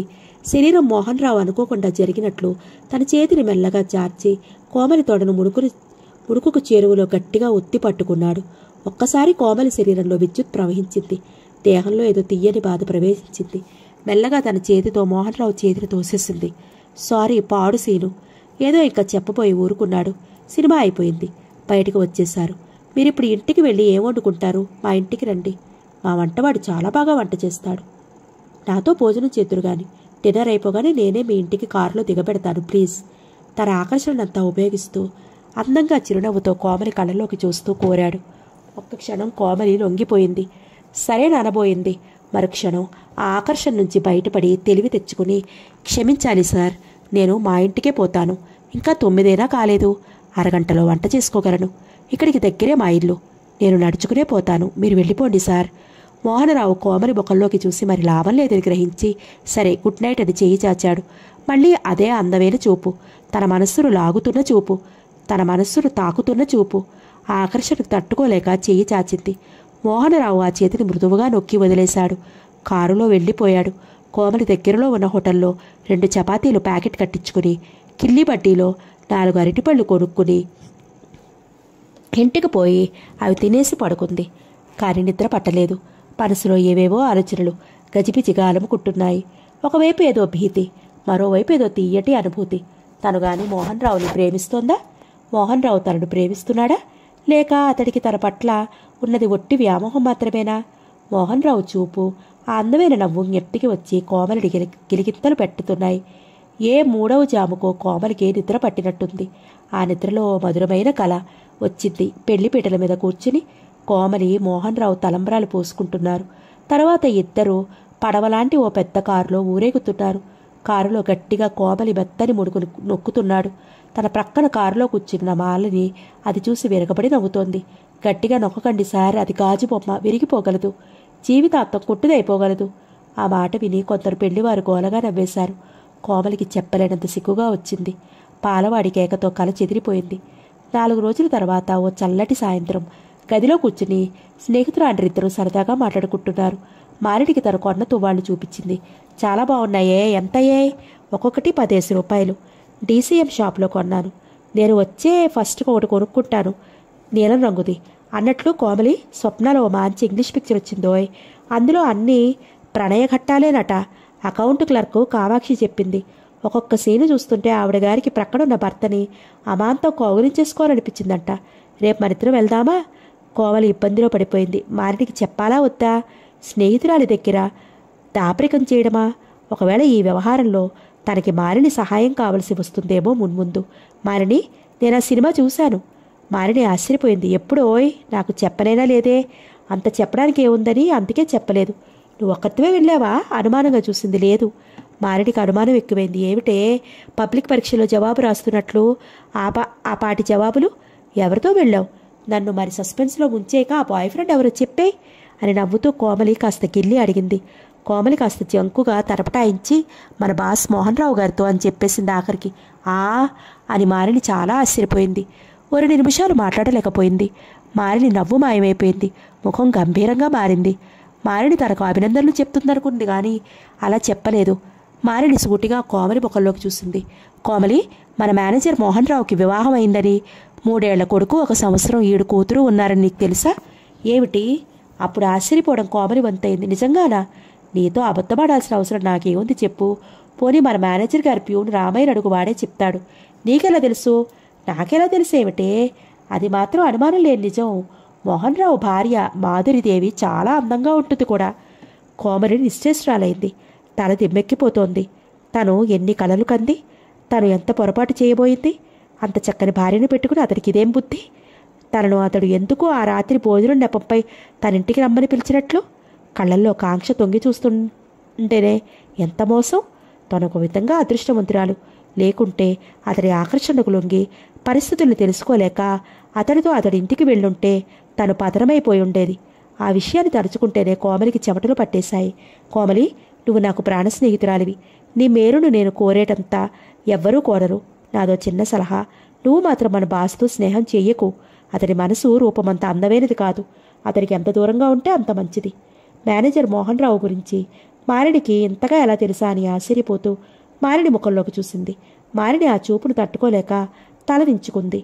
శరీరం మోహన్ రావు అనుకోకుండా జరిగినట్లు తన చేతిని మెల్లగా చార్చి కోమలి తొడను ముడుకుని ముడుకుకు చేరువలో గట్టిగా ఒత్తి పట్టుకున్నాడు ఒక్కసారి కోమలి శరీరంలో విద్యుత్ ప్రవహించింది దేహంలో ఏదో తీయని బాధ ప్రవేశించింది మెల్లగా తన చేతితో మోహన్ రావు చేతిని తోసేసింది సారీ పాడు సీను ఏదో ఇంకా చెప్పబోయి ఊరుకున్నాడు సినిమా అయిపోయింది బయటకు వచ్చేశారు మీరిప్పుడు ఇంటికి వెళ్ళి ఏం వండుకుంటారు మా ఇంటికి రండి మా వంటవాడు చాలా బాగా వంట చేస్తాడు నాతో భోజనం చేతురు గాని డిన్నర్ అయిపోగానే నేనే మీ ఇంటికి కారులో దిగబెడతాను ప్లీజ్ తన ఆకర్షణనంతా ఉపయోగిస్తూ అందంగా చిరునవ్వుతో కోమలి కళ్ళలోకి చూస్తూ కోరాడు ఒక్క క్షణం కోమలి లొంగిపోయింది సరే నానబోయింది మరుక్షణం ఆ ఆకర్షణ నుంచి బయటపడి తెలివి తెచ్చుకుని క్షమించాలి సార్ నేను మా ఇంటికే పోతాను ఇంకా తొమ్మిదేనా కాలేదు అరగంటలో వంట చేసుకోగలను ఇక్కడికి దగ్గరే మా ఇల్లు నేను నడుచుకునే పోతాను మీరు వెళ్ళిపోండి సార్ మోహనరావు కోమలి ముఖంలోకి చూసి మరి లాభం లేదని గ్రహించి సరే గుడ్ నైట్ అని చేయి చాచాడు మళ్ళీ అదే అందమైన చూపు తన మనస్సును లాగుతున్న చూపు తన మనస్సును తాకుతున్న చూపు ఆ ఆకర్షణకు తట్టుకోలేక చెయ్యి చాచింది మోహనరావు ఆ చేతిని మృదువుగా నొక్కి వదిలేశాడు కారులో వెళ్ళిపోయాడు కోమలి దగ్గరలో ఉన్న హోటల్లో రెండు చపాతీలు ప్యాకెట్ కట్టించుకుని కిల్లి బడ్డీలో నాలుగు అరటిపళ్ళు కొనుక్కుని ఇంటికి పోయి అవి తినేసి పడుకుంది కానీ నిద్ర పట్టలేదు మనసులో ఏవేవో ఆలోచనలు గజిబిజిగా అలుముకుంటున్నాయి ఒకవైపు ఏదో భీతి మరోవైపు ఏదో తీయటి అనుభూతి తను గాని మోహన్ రావుని ప్రేమిస్తోందా మోహన్ రావు తనను ప్రేమిస్తున్నాడా లేక అతడికి తన పట్ల ఉన్నది ఒట్టి వ్యామోహం మాత్రమేనా మోహన్ రావు చూపు ఆ అందమైన నవ్వు ఎట్టికి వచ్చి కోమలిడి గిలి గిలిగిత్తలు పెట్టుతున్నాయి ఏ మూడవ జాముకో కోమలికి నిద్ర పట్టినట్టుంది ఆ నిద్రలో ఓ మధురమైన కళ వచ్చింది పెళ్లి పీటల మీద కూర్చుని కోమలి మోహన్ రావు తలంబ్రాలు పోసుకుంటున్నారు తర్వాత ఇద్దరు పడవలాంటి ఓ పెద్ద కారులో ఊరేగుతున్నారు కారులో గట్టిగా కోమలి మెత్తని ముడుకుని నొక్కుతున్నాడు తన ప్రక్కన కారులో కూర్చున్న మాలని అది చూసి విరగబడి నవ్వుతోంది గట్టిగా నొక్కకండి సార్ అది గాజు బొమ్మ విరిగిపోగలదు జీవితాంతం కొట్టుదైపోగలదు ఆ మాట విని కొందరు పెళ్లివారు గోలగా నవ్వేశారు కోమలికి చెప్పలేనంత సిగ్గుగా వచ్చింది పాలవాడి కేకతో కల చెదిరిపోయింది నాలుగు రోజుల తర్వాత ఓ చల్లటి సాయంత్రం గదిలో కూర్చుని స్నేహితురాండ్రిద్దరూ సరదాగా మాట్లాడుకుంటున్నారు మారిడికి తన కొన్న తువ్వాళ్ళు చూపించింది చాలా బాగున్నాయే ఎంతయ్యే ఒక్కొక్కటి పదేసి రూపాయలు డీసీఎం షాప్లో కొన్నాను నేను వచ్చే ఫస్ట్ ఒకటి కొనుక్కుంటాను నీలం రంగుది అన్నట్లు కోమలి స్వప్నాలో ఓ మంచి ఇంగ్లీష్ పిక్చర్ వచ్చిందోయ్ అందులో అన్నీ ప్రణయ ఘట్టాలేనట అకౌంట్ క్లర్కు కామాక్షి చెప్పింది ఒక్కొక్క సీను చూస్తుంటే ఆవిడ గారికి ప్రక్కనున్న భర్తని అమాంతం కౌగులించేసుకోవాలనిపించిందంట రేపు మరిద్దరం వెళ్దామా కోమలి ఇబ్బందిలో పడిపోయింది మారిడికి చెప్పాలా వద్దా స్నేహితురాలి దగ్గర దాపరికం చేయడమా ఒకవేళ ఈ వ్యవహారంలో తనకి మారిని సహాయం కావలసి వస్తుందేమో మున్ముందు మారిని నేను ఆ సినిమా చూశాను మారిని ఆశ్చర్యపోయింది ఎప్పుడు ఓయ్ నాకు చెప్పనేనా లేదే అంత చెప్పడానికి ఏముందని అందుకే చెప్పలేదు నువ్వు ఒక్కరివే వెళ్ళావా అనుమానంగా చూసింది లేదు మారిడికి అనుమానం ఎక్కువైంది ఏమిటే పబ్లిక్ పరీక్షలో జవాబు రాస్తున్నట్లు ఆ పా ఆ పాటి జవాబులు ఎవరితో వెళ్ళావు నన్ను మరి సస్పెన్స్లో ముంచేక ఆ బాయ్ ఫ్రెండ్ ఎవరో చెప్పే అని నవ్వుతూ కోమలి కాస్త గిల్లి అడిగింది కోమలి కాస్త జంకుగా తరపటాయించి మన బాస్ మోహన్ రావు గారితో అని చెప్పేసింది ఆఖరికి ఆ అని మారిని చాలా ఆశ్చర్యపోయింది ఓ రెండు నిమిషాలు మాట్లాడలేకపోయింది మారిని నవ్వు మాయమైపోయింది ముఖం గంభీరంగా మారింది మారిని తనకు అభినందనలు చెప్తుందనుకుంది కానీ అలా చెప్పలేదు మారిని సూటిగా కోమలి ముఖంలోకి చూసింది కోమలి మన మేనేజర్ మోహన్ రావుకి వివాహం అయిందని మూడేళ్ల కొడుకు ఒక సంవత్సరం ఏడు కూతురు ఉన్నారని నీకు తెలుసా ఏమిటి అప్పుడు ఆశ్చర్యపోవడం కోమలి వంతైంది నిజంగానా నీతో అబద్ధపడాల్సిన అవసరం నాకేముంది చెప్పు పోనీ మన మేనేజర్ గారి ప్యూన్ రామయ్య అడుగు వాడే చెప్తాడు నీకెలా తెలుసు నాకెలా తెలుసేమిటే అది మాత్రం అనుమానం లేని నిజం మోహన్ రావు భార్య మాధురిదేవి చాలా అందంగా ఉంటుంది కూడా కోమలి నిశ్చేష్రాలైంది తల దిమ్మెక్కిపోతోంది తను ఎన్ని కలలు కంది తను ఎంత పొరపాటు చేయబోయింది అంత చక్కని భార్యను పెట్టుకుని అతనికి ఇదేం బుద్ధి తనను అతడు ఎందుకు ఆ రాత్రి భోజనం నెపంపై తన ఇంటికి రమ్మని పిలిచినట్లు కళ్ళల్లో కాంక్ష తొంగి చూస్తుంటేనే ఎంత మోసం తను ఒక విధంగా అదృష్టవంతురాలు లేకుంటే అతడి ఆకర్షణకు లొంగి పరిస్థితులను తెలుసుకోలేక అతడితో అతడి ఇంటికి వెళ్ళుంటే తను పతనమైపోయి ఉండేది ఆ విషయాన్ని తలుచుకుంటేనే కోమలికి చెమటలు పట్టేశాయి కోమలి నువ్వు నాకు ప్రాణ స్నేహితురాలివి నీ మేరును నేను కోరేటంతా ఎవ్వరూ కోరరు నాదో చిన్న సలహా నువ్వు మాత్రం మన బాస్తో స్నేహం చెయ్యకు అతడి మనసు రూపమంత అందమైనది కాదు అతడికి ఎంత దూరంగా ఉంటే అంత మంచిది మేనేజర్ మోహన్ రావు గురించి మారిడికి ఇంతగా ఎలా తెలుసా అని ఆశ్చర్యపోతూ మారిడి ముఖంలోకి చూసింది మారిడి ఆ చూపును తట్టుకోలేక తలదించుకుంది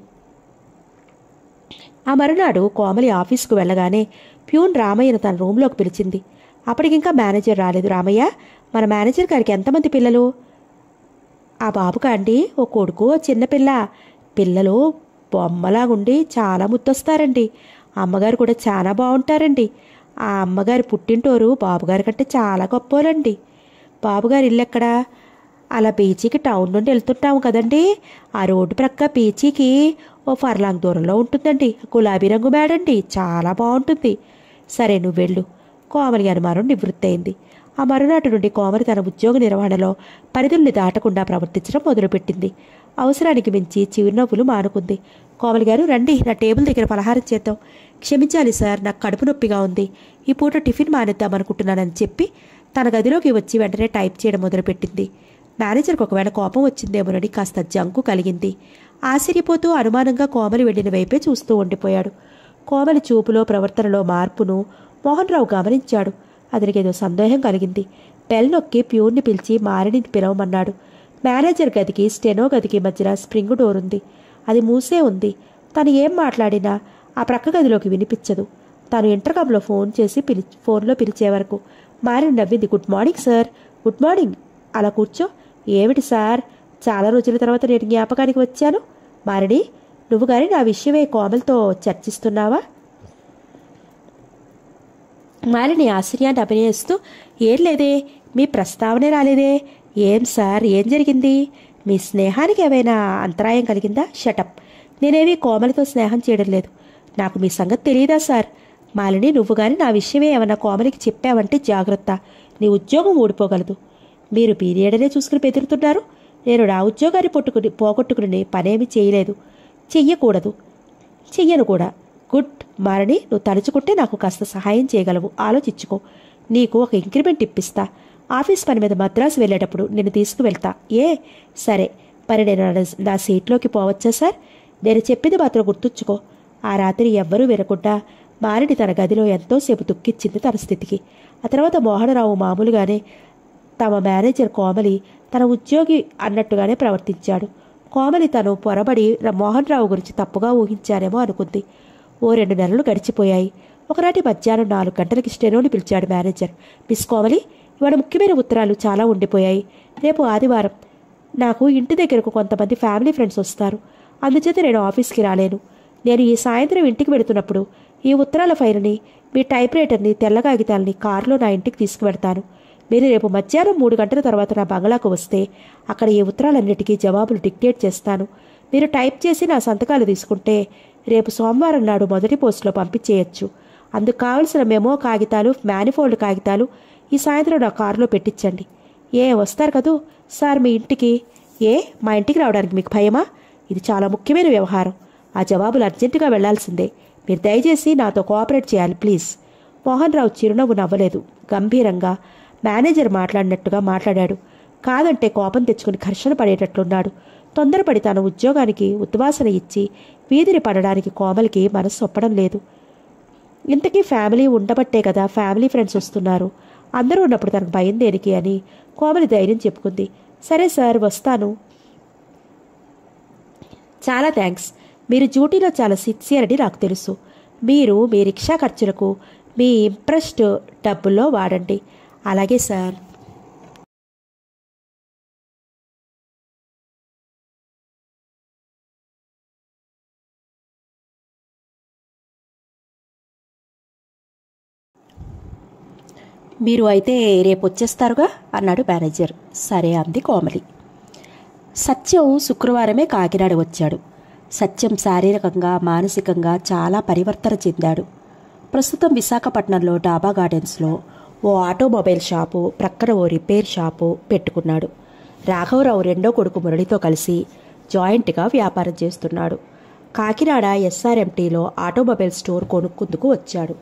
ఆ మరునాడు కోమలి ఆఫీసుకు వెళ్ళగానే ప్యూన్ రామయ్యను తన రూంలోకి పిలిచింది అప్పటికింకా మేనేజర్ రాలేదు రామయ్య మన మేనేజర్ గారికి ఎంతమంది పిల్లలు ఆ బాబుకా అండి ఓ కొడుకు ఓ చిన్నపిల్ల పిల్లలు బొమ్మలాగుండి చాలా ముద్దొస్తారండి అమ్మగారు కూడా చాలా బాగుంటారండి ఆ అమ్మగారి పుట్టింటోరు బాబుగారి కంటే చాలా గొప్పోరండి బాబుగారి ఇల్లు ఎక్కడా అలా బీచీకి టౌన్ నుండి వెళ్తుంటాము కదండి ఆ రోడ్డు ప్రక్క బీచీకి ఓ ఫర్లాంగ్ దూరంలో ఉంటుందండి గులాబీ రంగు మేడండి చాలా బాగుంటుంది సరే నువ్వు వెళ్ళు కోమలి అనుమానం నివృత్తయింది ఆ మరునాటి నుండి కోమలి తన ఉద్యోగ నిర్వహణలో పరిధుల్ని దాటకుండా ప్రవర్తించడం మొదలుపెట్టింది అవసరానికి మించి చిరునవ్వులు మానుకుంది కోమలి గారు రండి నా టేబుల్ దగ్గర పలహారం చేద్దాం క్షమించాలి సార్ నాకు కడుపు నొప్పిగా ఉంది ఈ పూట టిఫిన్ మానేద్దాం అనుకుంటున్నానని చెప్పి తన గదిలోకి వచ్చి వెంటనే టైప్ చేయడం మొదలుపెట్టింది మేనేజర్కి ఒకవేళ కోపం వచ్చిందేమోనని కాస్త జంకు కలిగింది ఆశ్చర్యపోతూ అనుమానంగా కోమలి వెళ్ళిన వైపే చూస్తూ ఉండిపోయాడు కోమలి చూపులో ప్రవర్తనలో మార్పును మోహన్ రావు గమనించాడు అతనికేదో సందేహం కలిగింది బెల్ నొక్కి ప్యూర్ని పిలిచి మారిని పిలవమన్నాడు మేనేజర్ గదికి స్టెనో గదికి మధ్యన స్ప్రింగ్ డోర్ ఉంది అది మూసే ఉంది తను ఏం మాట్లాడినా ఆ ప్రక్క గదిలోకి వినిపించదు తాను ఇంటర్కామ్లో ఫోన్ చేసి పిలి ఫోన్లో పిలిచే వరకు మారిని నవ్వింది good morning sir good morning అలా కూర్చో ఏమిటి సార్ చాలా రోజుల తర్వాత నేను జ్ఞాపకానికి వచ్చాను మారిని నువ్వు కానీ నా విషయమే కోమలతో చర్చిస్తున్నావా మాలిని ఆశ్చర్యాన్ని అభినయిస్తూ ఏం లేదే మీ ప్రస్తావనే రాలేదే ఏం సార్ ఏం జరిగింది మీ స్నేహానికి ఏమైనా అంతరాయం కలిగిందా షటప్ నేనేమీ కోమలితో స్నేహం చేయడం లేదు నాకు మీ సంగతి తెలియదా సార్ మాలిని నువ్వు కానీ నా విషయమే ఏమన్నా కోమలికి చెప్పావంటే జాగ్రత్త నీ ఉద్యోగం ఊడిపోగలదు మీరు పీరియడనే చూసుకుని బెదురుతున్నారు నేను నా ఉద్యోగాన్ని పొట్టుకుని పోగొట్టుకుని పనేమీ చేయలేదు చెయ్యకూడదు చెయ్యను కూడా గుడ్ మారని నువ్వు తలుచుకుంటే నాకు కాస్త సహాయం చేయగలవు ఆలోచించుకో నీకు ఒక ఇంక్రిమెంట్ ఇప్పిస్తా ఆఫీస్ పని మీద మద్రాసు వెళ్ళేటప్పుడు నేను తీసుకువెళ్తా ఏ సరే మరి నేను నా- నా సీట్లోకి పోవచ్చా సార్ నేను చెప్పింది మాత్రం గుర్తుంచుకో ఆ రాత్రి ఎవ్వరూ వినకుండా మారిని తన గదిలో ఎంతోసేపు దుఃఖించింది తన స్థితికి ఆ తర్వాత మోహనరావు మామూలుగానే తమ మేనేజర్ కోమలి తన ఉద్యోగి అన్నట్టుగానే ప్రవర్తించాడు కోమలి తను పొరబడి ర- మోహన్ రావు గురించి తప్పుగా ఊహించారేమో అనుకుంది ఓ రెండు నెలలు గడిచిపోయాయి ఒకనాటి మధ్యాహ్నం నాలుగు గంటలకి స్టెనోని పిలిచాడు మేనేజర్ మిస్ కోమలి ఇవాళ ముఖ్యమైన ఉత్తరాలు చాలా ఉండిపోయాయి రేపు ఆదివారం నాకు ఇంటి దగ్గరకు కొంతమంది ఫ్యామిలీ ఫ్రెండ్స్ వస్తారు అందుచేత నేను ఆఫీస్కి రాలేను నేను ఈ సాయంత్రం ఇంటికి వెళుతున్నప్పుడు ఈ ఉత్తరాల ఫైల్ని మీ టైప్ రైటర్ని తెల్ల కాగితాలని కారులో నా ఇంటికి తీసుకువెడతాను మీరు రేపు మధ్యాహ్నం మూడు గంటల తర్వాత నా బంగ్లాకు వస్తే అక్కడ ఈ ఉత్తరాలన్నిటికీ జవాబులు డిక్టేట్ చేస్తాను మీరు టైప్ చేసి నా సంతకాలు తీసుకుంటే రేపు సోమవారం నాడు మొదటి పోస్టులో పంపించేయచ్చు అందుకు కావలసిన మెమో కాగితాలు మేనిఫోల్డ్ కాగితాలు ఈ సాయంత్రం నా కారులో పెట్టించండి ఏ వస్తారు కదూ సార్ మీ ఇంటికి ఏ మా ఇంటికి రావడానికి మీకు భయమా ఇది చాలా ముఖ్యమైన వ్యవహారం ఆ జవాబులు అర్జెంటుగా వెళ్లాల్సిందే మీరు దయచేసి నాతో కోఆపరేట్ చేయాలి ప్లీజ్ మోహన్ రావు చిరునవ్వు నవ్వలేదు గంభీరంగా మేనేజర్ మాట్లాడినట్టుగా మాట్లాడాడు కాదంటే కోపం తెచ్చుకుని ఘర్షణ పడేటట్లున్నాడు తొందరపడి తన ఉద్యోగానికి ఉద్వాసన ఇచ్చి వీధిని పడడానికి కోమలికి మనసు ఒప్పడం లేదు ఇంతకీ ఫ్యామిలీ ఉండబట్టే కదా ఫ్యామిలీ ఫ్రెండ్స్ వస్తున్నారు అందరూ ఉన్నప్పుడు తనకు భయం దేనికి అని కోమలి ధైర్యం చెప్పుకుంది సరే సార్ వస్తాను చాలా థ్యాంక్స్ మీరు డ్యూటీలో చాలా సిన్సియర్ అని నాకు తెలుసు మీరు మీ రిక్షా ఖర్చులకు మీ ఇంట్రెస్ట్ డబ్బుల్లో వాడండి అలాగే సార్ మీరు అయితే రేపు వచ్చేస్తారుగా అన్నాడు మేనేజర్ సరే అంది కోమలి సత్యం శుక్రవారమే కాకినాడ వచ్చాడు సత్యం శారీరకంగా మానసికంగా చాలా పరివర్తన చెందాడు ప్రస్తుతం విశాఖపట్నంలో డాబా గార్డెన్స్లో ఓ ఆటోమొబైల్ షాపు ప్రక్కన ఓ రిపేర్ షాపు పెట్టుకున్నాడు రాఘవరావు రెండో కొడుకు మురళితో కలిసి జాయింట్గా వ్యాపారం చేస్తున్నాడు కాకినాడ ఎస్ఆర్ఎంటీలో ఆటోమొబైల్ స్టోర్ కొనుక్కుందుకు వచ్చాడు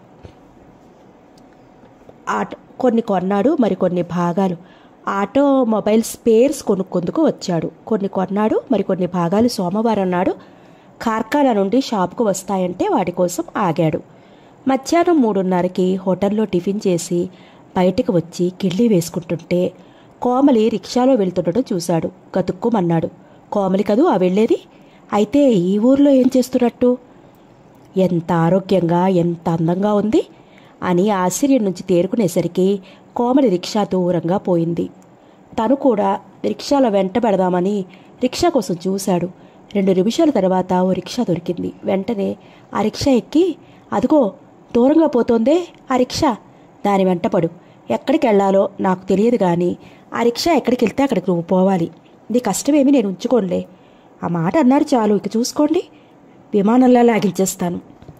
ఆటో కొన్ని కొన్నాడు మరికొన్ని భాగాలు ఆటోమొబైల్ స్పేర్స్ కొనుక్కుందుకు వచ్చాడు కొన్ని కొన్నాడు మరికొన్ని భాగాలు సోమవారం నాడు కార్ఖానా నుండి షాపుకు వస్తాయంటే వాటి కోసం ఆగాడు మధ్యాహ్నం మూడున్నరకి హోటల్లో టిఫిన్ చేసి బయటికి వచ్చి కిళ్ళి వేసుకుంటుంటే కోమలి రిక్షాలో వెళ్తుండటం చూశాడు గతుక్కుమన్నాడు కోమలి కదూ ఆ వెళ్ళేది అయితే ఈ ఊర్లో ఏం చేస్తున్నట్టు ఎంత ఆరోగ్యంగా ఎంత అందంగా ఉంది అని ఆశ్చర్యం నుంచి తేరుకునేసరికి కోమలి రిక్షా దూరంగా పోయింది తను కూడా రిక్షాల వెంట పెడదామని రిక్షా కోసం చూశాడు రెండు నిమిషాల తర్వాత ఓ రిక్షా దొరికింది వెంటనే ఆ రిక్షా ఎక్కి అదిగో దూరంగా పోతోందే ఆ రిక్షా దాని వెంటపడు ఎక్కడికి వెళ్ళాలో నాకు తెలియదు కానీ ఆ రిక్షా ఎక్కడికి వెళ్తే అక్కడికి నువ్వు పోవాలి నీ కష్టమేమి నేను ఉంచుకోనులే ఆ మాట అన్నారు చాలు ఇక చూసుకోండి విమానంలో లాగించేస్తాను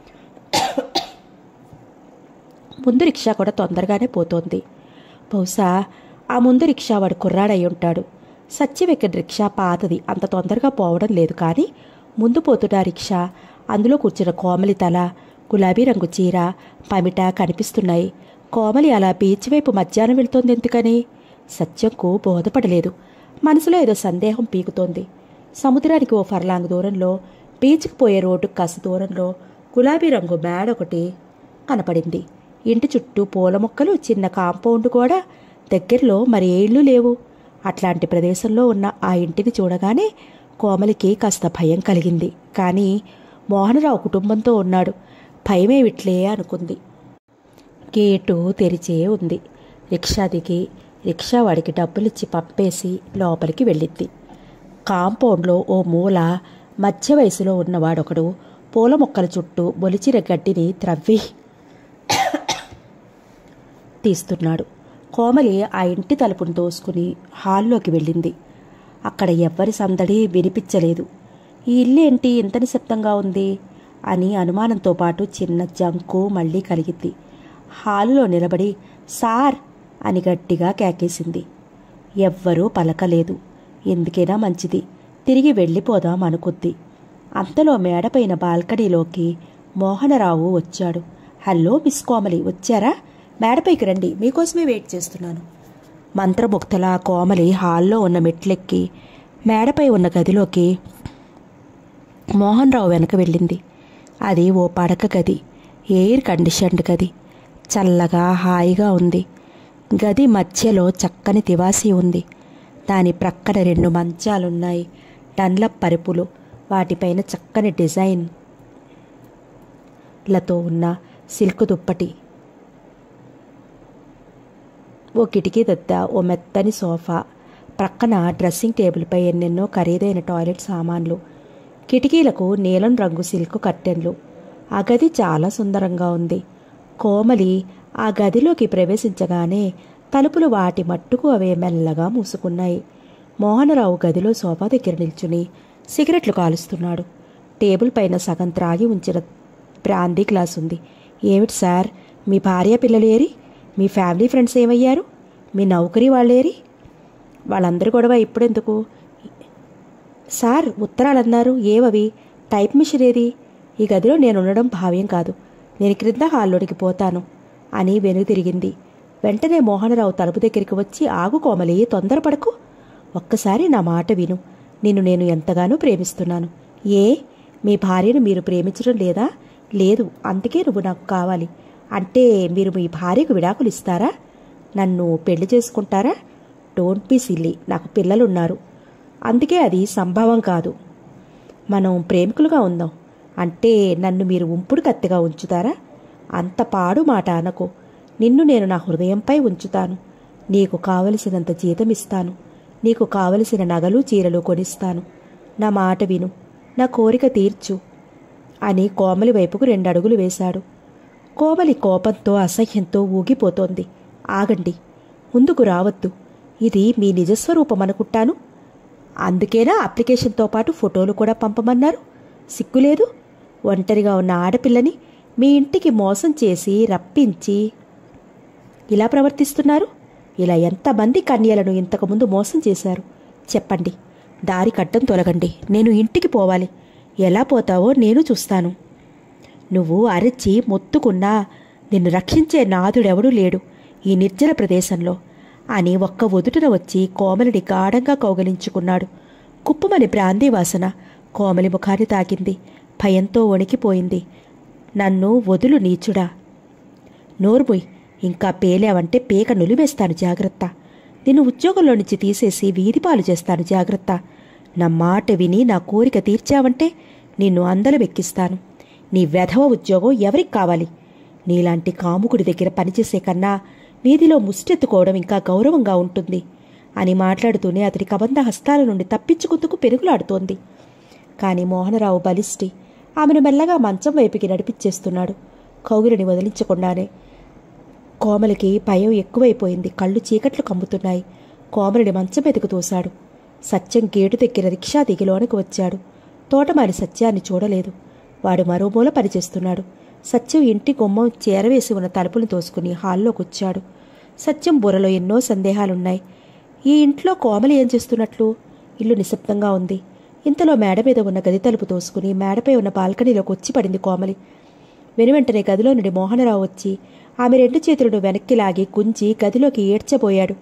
ముందు రిక్షా కూడా తొందరగానే పోతోంది బహుశా ఆ ముందు రిక్షా వాడు కుర్రాడై ఉంటాడు సత్యం ఎక్కిన రిక్షా పాతది అంత తొందరగా పోవడం లేదు కానీ ముందు పోతున్న ఆ రిక్షా అందులో కూర్చున్న కోమలి తల గులాబీ రంగు చీర పమిట కనిపిస్తున్నాయి కోమలి అలా బీచ్ వైపు మధ్యాహ్నం వెళ్తోంది ఎందుకని సత్యంకు బోధపడలేదు మనసులో ఏదో సందేహం పీకుతోంది సముద్రానికి ఓ ఫర్లాంగ్ దూరంలో బీచ్కి పోయే రోడ్డు కాస్త దూరంలో గులాబీ రంగు మేడ ఒకటి కనపడింది ఇంటి చుట్టూ పూల మొక్కలు చిన్న కాంపౌండ్ కూడా దగ్గరలో మరి ఏ ఇళ్ళు లేవు అట్లాంటి ప్రదేశంలో ఉన్న ఆ ఇంటిని చూడగానే కోమలికి కాస్త భయం కలిగింది కానీ మోహనరావు కుటుంబంతో ఉన్నాడు భయమేమిట్లే అనుకుంది గేటు తెరిచే ఉంది రిక్షా దిగి రిక్షా వాడికి డబ్బులిచ్చి పంపేసి లోపలికి వెళ్ళింది కాంపౌండ్లో ఓ మూల మధ్య వయసులో ఉన్నవాడొకడు పూల మొక్కల చుట్టూ మొలిచిన గడ్డిని త్రవ్వి తీస్తున్నాడు కోమలి ఆ ఇంటి తలుపును తోసుకుని హాల్లోకి వెళ్ళింది అక్కడ ఎవ్వరి సందడి వినిపించలేదు ఈ ఇల్లేంటి ఇంత నిశ్శబ్దంగా ఉంది అని అనుమానంతో పాటు చిన్న జంకు మళ్ళీ కలిగింది హాలులో నిలబడి సార్ అని గట్టిగా కేకేసింది ఎవ్వరూ పలకలేదు ఎందుకైనా మంచిది తిరిగి వెళ్ళిపోదాం అనుకుంది అంతలో మేడపైన బాల్కనీలోకి మోహనరావు వచ్చాడు హలో మిస్ కోమలి వచ్చారా మేడపైకి రండి మీకోసమే వెయిట్ చేస్తున్నాను మంత్రముగ్ధలా కోమలి హాల్లో ఉన్న మెట్లెక్కి మేడపై ఉన్న గదిలోకి మోహన్ రావు వెనక వెళ్ళింది అది ఓ పడక గది ఎయిర్ కండిషన్డ్ గది చల్లగా హాయిగా ఉంది గది మధ్యలో చక్కని తివాసి ఉంది దాని ప్రక్కన రెండు మంచాలున్నాయి డన్లప్ పరుపులు వాటిపైన చక్కని డిజైన్ లతో ఉన్న సిల్క్ దుప్పటి ఓ కిటికీ దద్ద ఓ మెత్తని సోఫా ప్రక్కన డ్రెస్సింగ్ టేబుల్పై ఎన్నెన్నో ఖరీదైన టాయిలెట్ సామాన్లు కిటికీలకు నీలం రంగు సిల్క్ కర్టెన్లు ఆ గది చాలా సుందరంగా ఉంది కోమలి ఆ గదిలోకి ప్రవేశించగానే తలుపులు వాటి మట్టుకు అవే మెల్లగా మూసుకున్నాయి మోహనరావు గదిలో సోఫా దగ్గర నిల్చుని సిగరెట్లు కాలుస్తున్నాడు టేబుల్ పైన సగం త్రాగి ఉంచిన బ్రాందీ గ్లాస్ ఉంది ఏమిటి సార్ మీ భార్య పిల్లలు ఏరి మీ ఫ్యామిలీ ఫ్రెండ్స్ ఏమయ్యారు మీ నౌకరీ వాళ్ళేరి వాళ్ళందరి గొడవ ఇప్పుడెందుకు సార్ ఉత్తరాలు అన్నారు ఏవవి టైప్ మిషన్ ఏది ఈ గదిలో నేను ఉండడం భావ్యం కాదు నేను క్రింద హాల్లోనికి పోతాను అని వెనుక తిరిగింది వెంటనే మోహనరావు తలుపు దగ్గరికి వచ్చి ఆగు కోమలి తొందరపడకు ఒక్కసారి నా మాట విను నిన్ను నేను ఎంతగానో ప్రేమిస్తున్నాను ఏ మీ భార్యను మీరు ప్రేమించడం లేదా లేదు అందుకే నువ్వు నాకు కావాలి అంటే మీరు మీ భార్యకు విడాకులు ఇస్తారా నన్ను పెళ్లి చేసుకుంటారా డోంట్ బి సిల్లీ నాకు పిల్లలున్నారు అందుకే అది సంభవం కాదు మనం ప్రేమికులుగా ఉందాం అంటే నన్ను మీరు ఉంపుడు కత్తిగా ఉంచుతారా అంత పాడు మాట అనకు నిన్ను నేను నా హృదయంపై ఉంచుతాను నీకు కావలసినంత జీతం ఇస్తాను నీకు కావలసిన నగలు చీరలు కొనిస్తాను నా మాట విను నా కోరిక తీర్చు అని కోమలి వైపుకు రెండు అడుగులు వేశాడు కోమలి కోపంతో అసహ్యంతో ఊగిపోతోంది ఆగండి ముందుకు రావద్దు ఇది మీ నిజస్వరూపం అనుకుంటాను అందుకేనా అప్లికేషన్తో పాటు ఫోటోలు కూడా పంపమన్నారు సిగ్గులేదు ఒంటరిగా ఉన్న ఆడపిల్లని మీ ఇంటికి మోసం చేసి రప్పించి ఇలా ప్రవర్తిస్తున్నారు ఇలా ఎంతమంది కన్యలను ఇంతకుముందు మోసం చేశారు చెప్పండి దారి కట్టం తొలగండి నేను ఇంటికి పోవాలి ఎలా పోతావో నేను చూస్తాను నువ్వు అరిచి మొత్తుకున్నా నిన్ను రక్షించే నాదుడెవడూ లేడు ఈ నిర్జన ప్రదేశంలో అని ఒక్క ఒదుటున వచ్చి కోమలిని గాఢంగా కౌగలించుకున్నాడు కుప్పమని బ్రాందీ వాసన కోమలి ముఖాన్ని తాకింది భయంతో వణికిపోయింది నన్ను వదులు నీచుడా నోర్ముయ్ ఇంకా పేలేవంటే పేక నులివేస్తాను జాగ్రత్త నిన్ను ఉద్యోగంలో నుంచి తీసేసి వీధిపాలు చేస్తాను జాగ్రత్త నా మాట విని నా కోరిక తీర్చావంటే నిన్ను అందలం ఎక్కిస్తాను నీ వెధవ ఉద్యోగం ఎవరికి కావాలి నీలాంటి కాముకుడి దగ్గర పనిచేసే కన్నా వీధిలో ముష్టెత్తుకోవడం ఇంకా గౌరవంగా ఉంటుంది అని మాట్లాడుతూనే అతడి కబంధ హస్తాల నుండి తప్పించుకుందుకు పెరుగులాడుతోంది కాని మోహనరావు బలిష్టి ఆమెను మెల్లగా మంచం వైపుకి నడిపించేస్తున్నాడు కౌగిలిని వదిలించకుండానే కోమలికి భయం ఎక్కువైపోయింది కళ్ళు చీకట్లు కమ్ముతున్నాయి కోమలిని మంచం మీదకు తోశాడు సత్యం గేటు దగ్గర రిక్షా దిగి లోనకు వచ్చాడు తోటమాలి సత్యాన్ని చూడలేదు వాడు మరో మూల పనిచేస్తున్నాడు సత్యం ఇంటి గుమ్మం చేరవేసి ఉన్న తలుపులు తోసుకుని హాల్లోకి వచ్చాడు సత్యం బుర్రలో ఎన్నో సందేహాలున్నాయి ఈ ఇంట్లో కోమలి ఏం చేస్తున్నట్లు ఇల్లు నిశ్శబ్దంగా ఉంది ఇంతలో మేడ మీద ఉన్న గది తలుపు తోసుకుని మేడపై ఉన్న బాల్కనీలోకి వచ్చి పడింది కోమలి వెనువెంటనే గదిలో నుండి మోహనరావు వచ్చి ఆమె రెండు చేతులను వెనక్కి లాగి కుంచి గదిలోకి ఏడ్చబోయాడు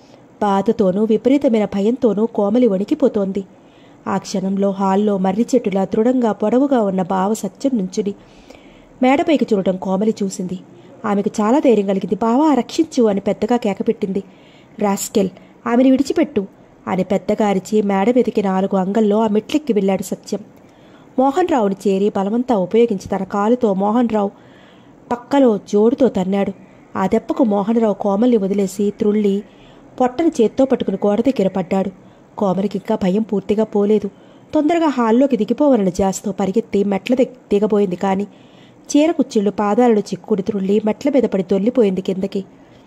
బాధతోనూ విపరీతమైన భయంతోనూ కోమలి వణికిపోతోంది ఆ క్షణంలో హాల్లో మర్రి చెట్టులా దృఢంగా పొడవుగా ఉన్న బావ సత్యం నుంచుని మేడపైకి చూడటం కోమలి చూసింది ఆమెకు చాలా ధైర్యం కలిగింది బావా రక్షించు అని పెద్దగా కేకపెట్టింది రాస్కెల్ ఆమెను విడిచిపెట్టు అని పెద్దగా అరిచి మేడ మీదకి నాలుగు అంగల్లో ఆ మెట్లెక్కి వెళ్ళాడు సత్యం మోహన్ రావుని చేరి బలమంతా ఉపయోగించి తన కాలుతో మోహన్ రావు పక్కలో జోడుతో తన్నాడు ఆ దెబ్బకు మోహనరావు కోమల్ని వదిలేసి త్రుళ్ళి పొట్టను చేత్తో పట్టుకుని గోడ దగ్గర పడ్డాడు కోమలికి ఇంకా భయం పూర్తిగా పోలేదు తొందరగా హాల్లోకి దిగిపోవాలని జాస్తో పరిగెత్తి మెట్ల దిగ్ దిగబోయింది కాని చీర కుచ్చిళ్ళు పాదాలను చిక్కుని త్రుళ్ళి మెట్ల మీద పడి దొల్లిపోయింది కిందకి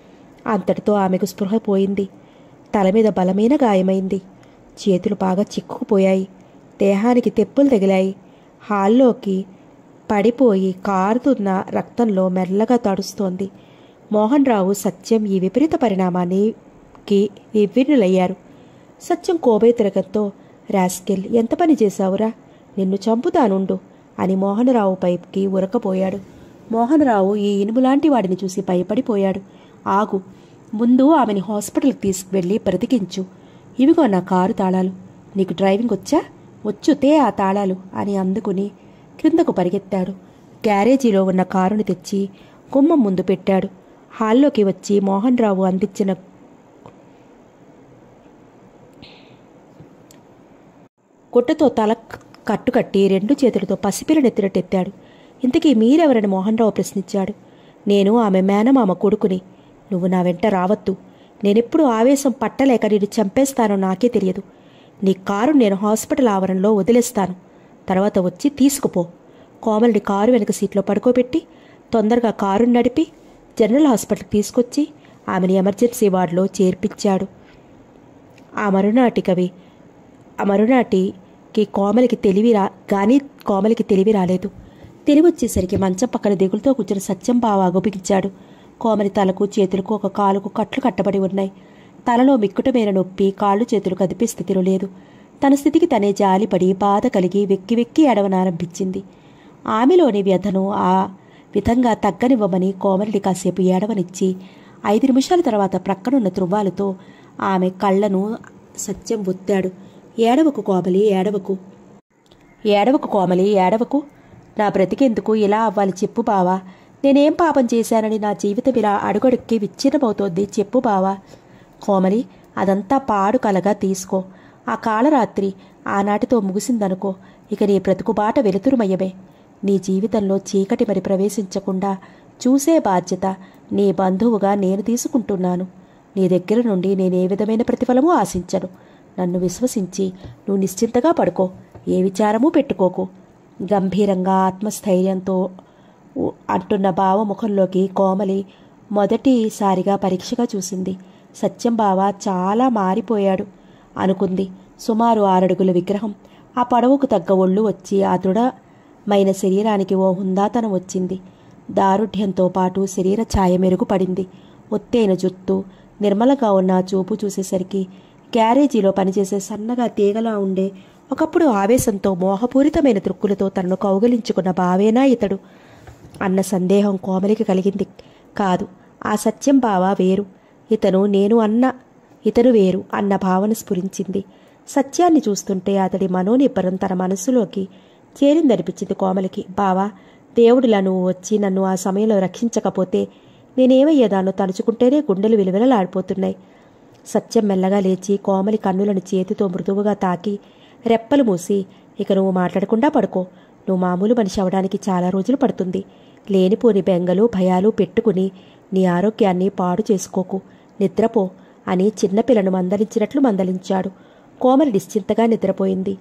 అంతటితో ఆమెకు స్పృహ పోయింది తల మీద బలమైన గాయమైంది చేతులు బాగా చిక్కుకుపోయాయి దేహానికి తెప్పులు తగిలాయి హాల్లోకి పడిపోయి కారుతున్న రక్తంలో మెల్లగా తడుస్తోంది మోహన్ రావు సత్యం ఈ విపరీత పరిణామానికి వివ్విన్నులయ్యారు సత్యం కోబేతిరగంతో రాస్కెల్ ఎంత పని చేశావురా నిన్ను చంపుతానుండు అని మోహనరావు పైకి ఉరకపోయాడు మోహనరావు ఈ ఇనుములాంటి వాడిని చూసి భయపడిపోయాడు ఆగు ముందు ఆమెని హాస్పిటల్కి తీసుకువెళ్ళి బ్రతికించు ఇవిగో నా కారు తాళాలు నీకు డ్రైవింగ్ వచ్చా వచ్చుతే ఆ తాళాలు అని అందుకుని క్రిందకు పరిగెత్తాడు గ్యారేజీలో ఉన్న కారుని తెచ్చి గుమ్మం ముందు పెట్టాడు హాల్లోకి వచ్చి మోహన్ రావు అందించిన గుట్టతో తల కట్టుకట్టి రెండు చేతులతో పసిపిల్ల నెత్తినట్టెత్తాడు ఇంతకీ మీరెవరని మోహన్ రావు ప్రశ్నించాడు నేను ఆమె మేనమామ కొడుకుని నువ్వు నా వెంట రావద్దు నేనెప్పుడు ఆవేశం పట్టలేక నేను చంపేస్తానో నాకే తెలియదు నీ కారు నేను హాస్పిటల్ ఆవరణలో వదిలేస్తాను తర్వాత వచ్చి తీసుకుపో కోమలిని కారు వెనక సీట్లో పడుకోబెట్టి తొందరగా కారుని నడిపి జనరల్ హాస్పిటల్కి తీసుకొచ్చి ఆమెను ఎమర్జెన్సీ వార్డులో చేర్పించాడు ఆ మరునాటి కవి ఆ మరునాటికి కోమలికి తెలివి రా కానీ కోమలికి తెలివి రాలేదు తెలివి వచ్చేసరికి మంచం పక్కన దిగులుతో కూర్చుని సత్యం బావ గుబిగించాడు కోమలి తలకు చేతులకు ఒక కాలుకు కట్లు కట్టబడి ఉన్నాయి తలలో మిక్కుటమైన నొప్పి కాళ్ళు చేతులు కదిపే స్థితిలో లేదు తన స్థితికి తనే జాలిపడి బాధ కలిగి వెక్కి వెక్కి ఏడవనారంభించింది ఆమెలోని వ్యధను ఆ విధంగా తగ్గనివ్వమని కోమలిని కాసేపు ఏడవనిచ్చి ఐదు నిమిషాల తర్వాత ప్రక్కనున్న త్రువ్వాలతో ఆమె కళ్ళను సత్యం ఒత్తాడు ఏడవకు కోమలి ఏడవకు ఏడవకు కోమలి ఏడవకు నా బ్రతికెందుకు ఇలా అవ్వాలి చెప్పు బావా నేనేం పాపం చేశానని నా జీవితం ఇలా అడుగడుక్కి విచ్ఛిన్నమవుతోంది చెప్పు బావా కోమలి అదంతా పాడు కలగా తీసుకో ఆ కాళరాత్రి ఆనాటితో ముగిసిందనుకో ఇక నీ బ్రతుకుబాట వెలుతురుమయ్యమే నీ జీవితంలో చీకటి మరి ప్రవేశించకుండా చూసే బాధ్యత నీ బంధువుగా నేను తీసుకుంటున్నాను నీ దగ్గర నుండి నేనే విధమైన ప్రతిఫలము ఆశించను నన్ను విశ్వసించి నువ్వు నిశ్చింతగా పడుకో ఏ విచారమూ పెట్టుకోకు గంభీరంగా ఆత్మస్థైర్యంతో ఉ- అంటున్న బావ ముఖంలోకి కోమలి మొదటిసారిగా పరీక్షగా చూసింది సత్యం బావ చాలా మారిపోయాడు అనుకుంది సుమారు ఆరడుగుల విగ్రహం ఆ పొడవుకు తగ్గ ఒళ్ళు వచ్చి ఆ దృఢమైన శరీరానికి ఓ హుందాతనం వచ్చింది దారుఢ్యంతో పాటు శరీర ఛాయ మెరుగుపడింది ఒత్తైన జుత్తు నిర్మలంగా ఉన్న ఆ చూపు చూసేసరికి గ్యారేజీలో పనిచేసే సన్నగా తీగలా ఉండే ఒకప్పుడు ఆవేశంతో మోహపూరితమైన దృక్కులతో తనను కౌగలించుకున్న బావేనా ఇతడు అన్న సందేహం కోమలికి కలిగింది కాదు ఆ సత్యం బావ వేరు ఇతను నేను అన్న ఇతను వేరు అన్న భావన స్ఫురించింది సత్యాన్ని చూస్తుంటే అతడి మనోనిబ్బరం తన మనసులోకి చేరిందనిపించింది కోమలికి బావా దేవుడిలా నువ్వు వచ్చి నన్ను ఆ సమయంలో రక్షించకపోతే నేనేమయ్యేదానో తలుచుకుంటేనే గుండెలు విలువెలలాడిపోతున్నాయి సత్యం మెల్లగా లేచి కోమలి కన్నులను చేతితో మృదువుగా తాకి రెప్పలు మూసి ఇక నువ్వు మాట్లాడకుండా పడుకో నువ్వు మామూలు మనిషి అవడానికి చాలా రోజులు పడుతుంది లేనిపోని బెంగలు భయాలు పెట్టుకుని నీ ఆరోగ్యాన్ని పాడు చేసుకోకు నిద్రపో అని చిన్నపిల్లను మందలించినట్లు మందలించాడు కోమలి నిశ్చింతగా నిద్రపోయింది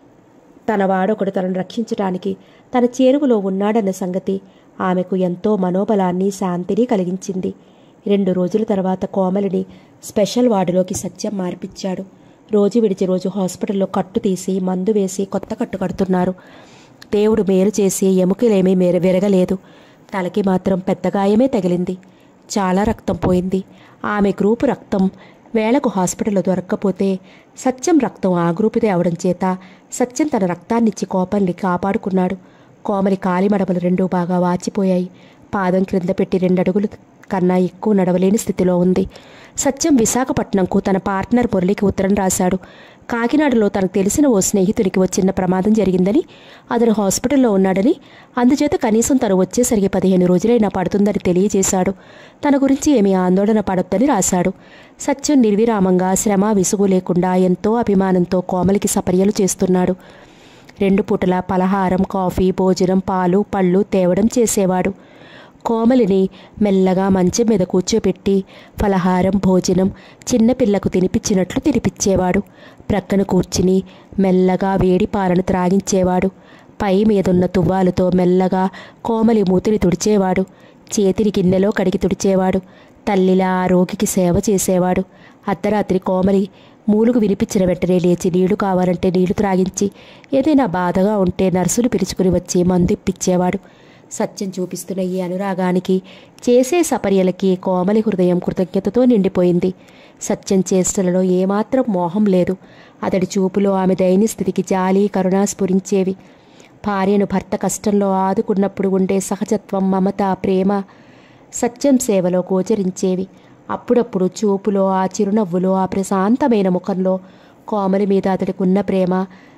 తన వాడొకడు తనను రక్షించటానికి తన చేరువలో ఉన్నాడన్న సంగతి ఆమెకు ఎంతో మనోబలాన్ని శాంతిని కలిగించింది రెండు రోజుల తర్వాత కోమలిని స్పెషల్ వార్డులోకి సత్యం మార్పించాడు రోజు విడిచి రోజు హాస్పిటల్లో కట్టు తీసి మందు వేసి కొత్త కట్టు కడుతున్నారు దేవుడు మేలు చేసి ఎముకలేమీ మేర విరగలేదు తలకి మాత్రం పెద్ద గాయమే తగిలింది చాలా రక్తం పోయింది ఆమె గ్రూపు రక్తం వేళకు హాస్పిటల్లో దొరక్కపోతే సత్యం రక్తం ఆ గ్రూపుదే అవడం చేత సత్యం తన రక్తాన్నిచ్చి కోపల్ని కాపాడుకున్నాడు కోమలి కాలిమడమలు రెండూ బాగా వాచిపోయాయి పాదం క్రింద పెట్టి రెండడుగులు కన్నా ఎక్కువ నడవలేని స్థితిలో ఉంది సత్యం విశాఖపట్నంకు తన పార్ట్నర్ మురళికి ఉత్తరం రాశాడు కాకినాడలో తనకు తెలిసిన ఓ స్నేహితునికి ఓ చిన్న ప్రమాదం జరిగిందని అతను హాస్పిటల్లో ఉన్నాడని అందుచేత కనీసం తను వచ్చేసరికి పదిహేను రోజులైనా పడుతుందని తెలియజేశాడు తన గురించి ఏమీ ఆందోళన పడొద్దని రాశాడు సత్యం నిర్విరామంగా శ్రమ విసుగు లేకుండా ఎంతో అభిమానంతో కోమలికి సపర్యలు చేస్తున్నాడు రెండు పూటల పలహారం కాఫీ భోజనం పాలు పళ్ళు తేవడం చేసేవాడు కోమలిని మెల్లగా మంచం మీద కూర్చోపెట్టి ఫలహారం భోజనం చిన్నపిల్లకు తినిపించినట్లు తినిపించేవాడు ప్రక్కన కూర్చుని మెల్లగా వేడి పాలను త్రాగించేవాడు పై మీదున్న తువ్వాలుతో మెల్లగా కోమలి మూతిని తుడిచేవాడు చేతిని గిన్నెలో కడిగి తుడిచేవాడు తల్లిలా ఆ రోగికి సేవ చేసేవాడు అర్ధరాత్రి కోమలి మూలుగు వినిపించిన వెంటనే లేచి నీళ్లు కావాలంటే నీళ్లు త్రాగించి ఏదైనా బాధగా ఉంటే నర్సులు పిలుచుకుని వచ్చి మందు ఇప్పించేవాడు సత్యం చూపిస్తున్న ఈ అనురాగానికి చేసే సపర్యలకి కోమలి హృదయం కృతజ్ఞతతో నిండిపోయింది సత్యం చేష్టలలో ఏమాత్రం మోహం లేదు అతడి చూపులో ఆమె దైన్య స్థితికి జాలి కరుణ స్ఫురించేవి భార్యను భర్త కష్టంలో ఆదుకున్నప్పుడు ఉండే సహజత్వం మమత ప్రేమ సత్యం సేవలో గోచరించేవి అప్పుడప్పుడు చూపులో ఆ చిరునవ్వులో ఆ ప్రశాంతమైన ముఖంలో కోమలి మీద అతడికి ఉన్న ప్రేమ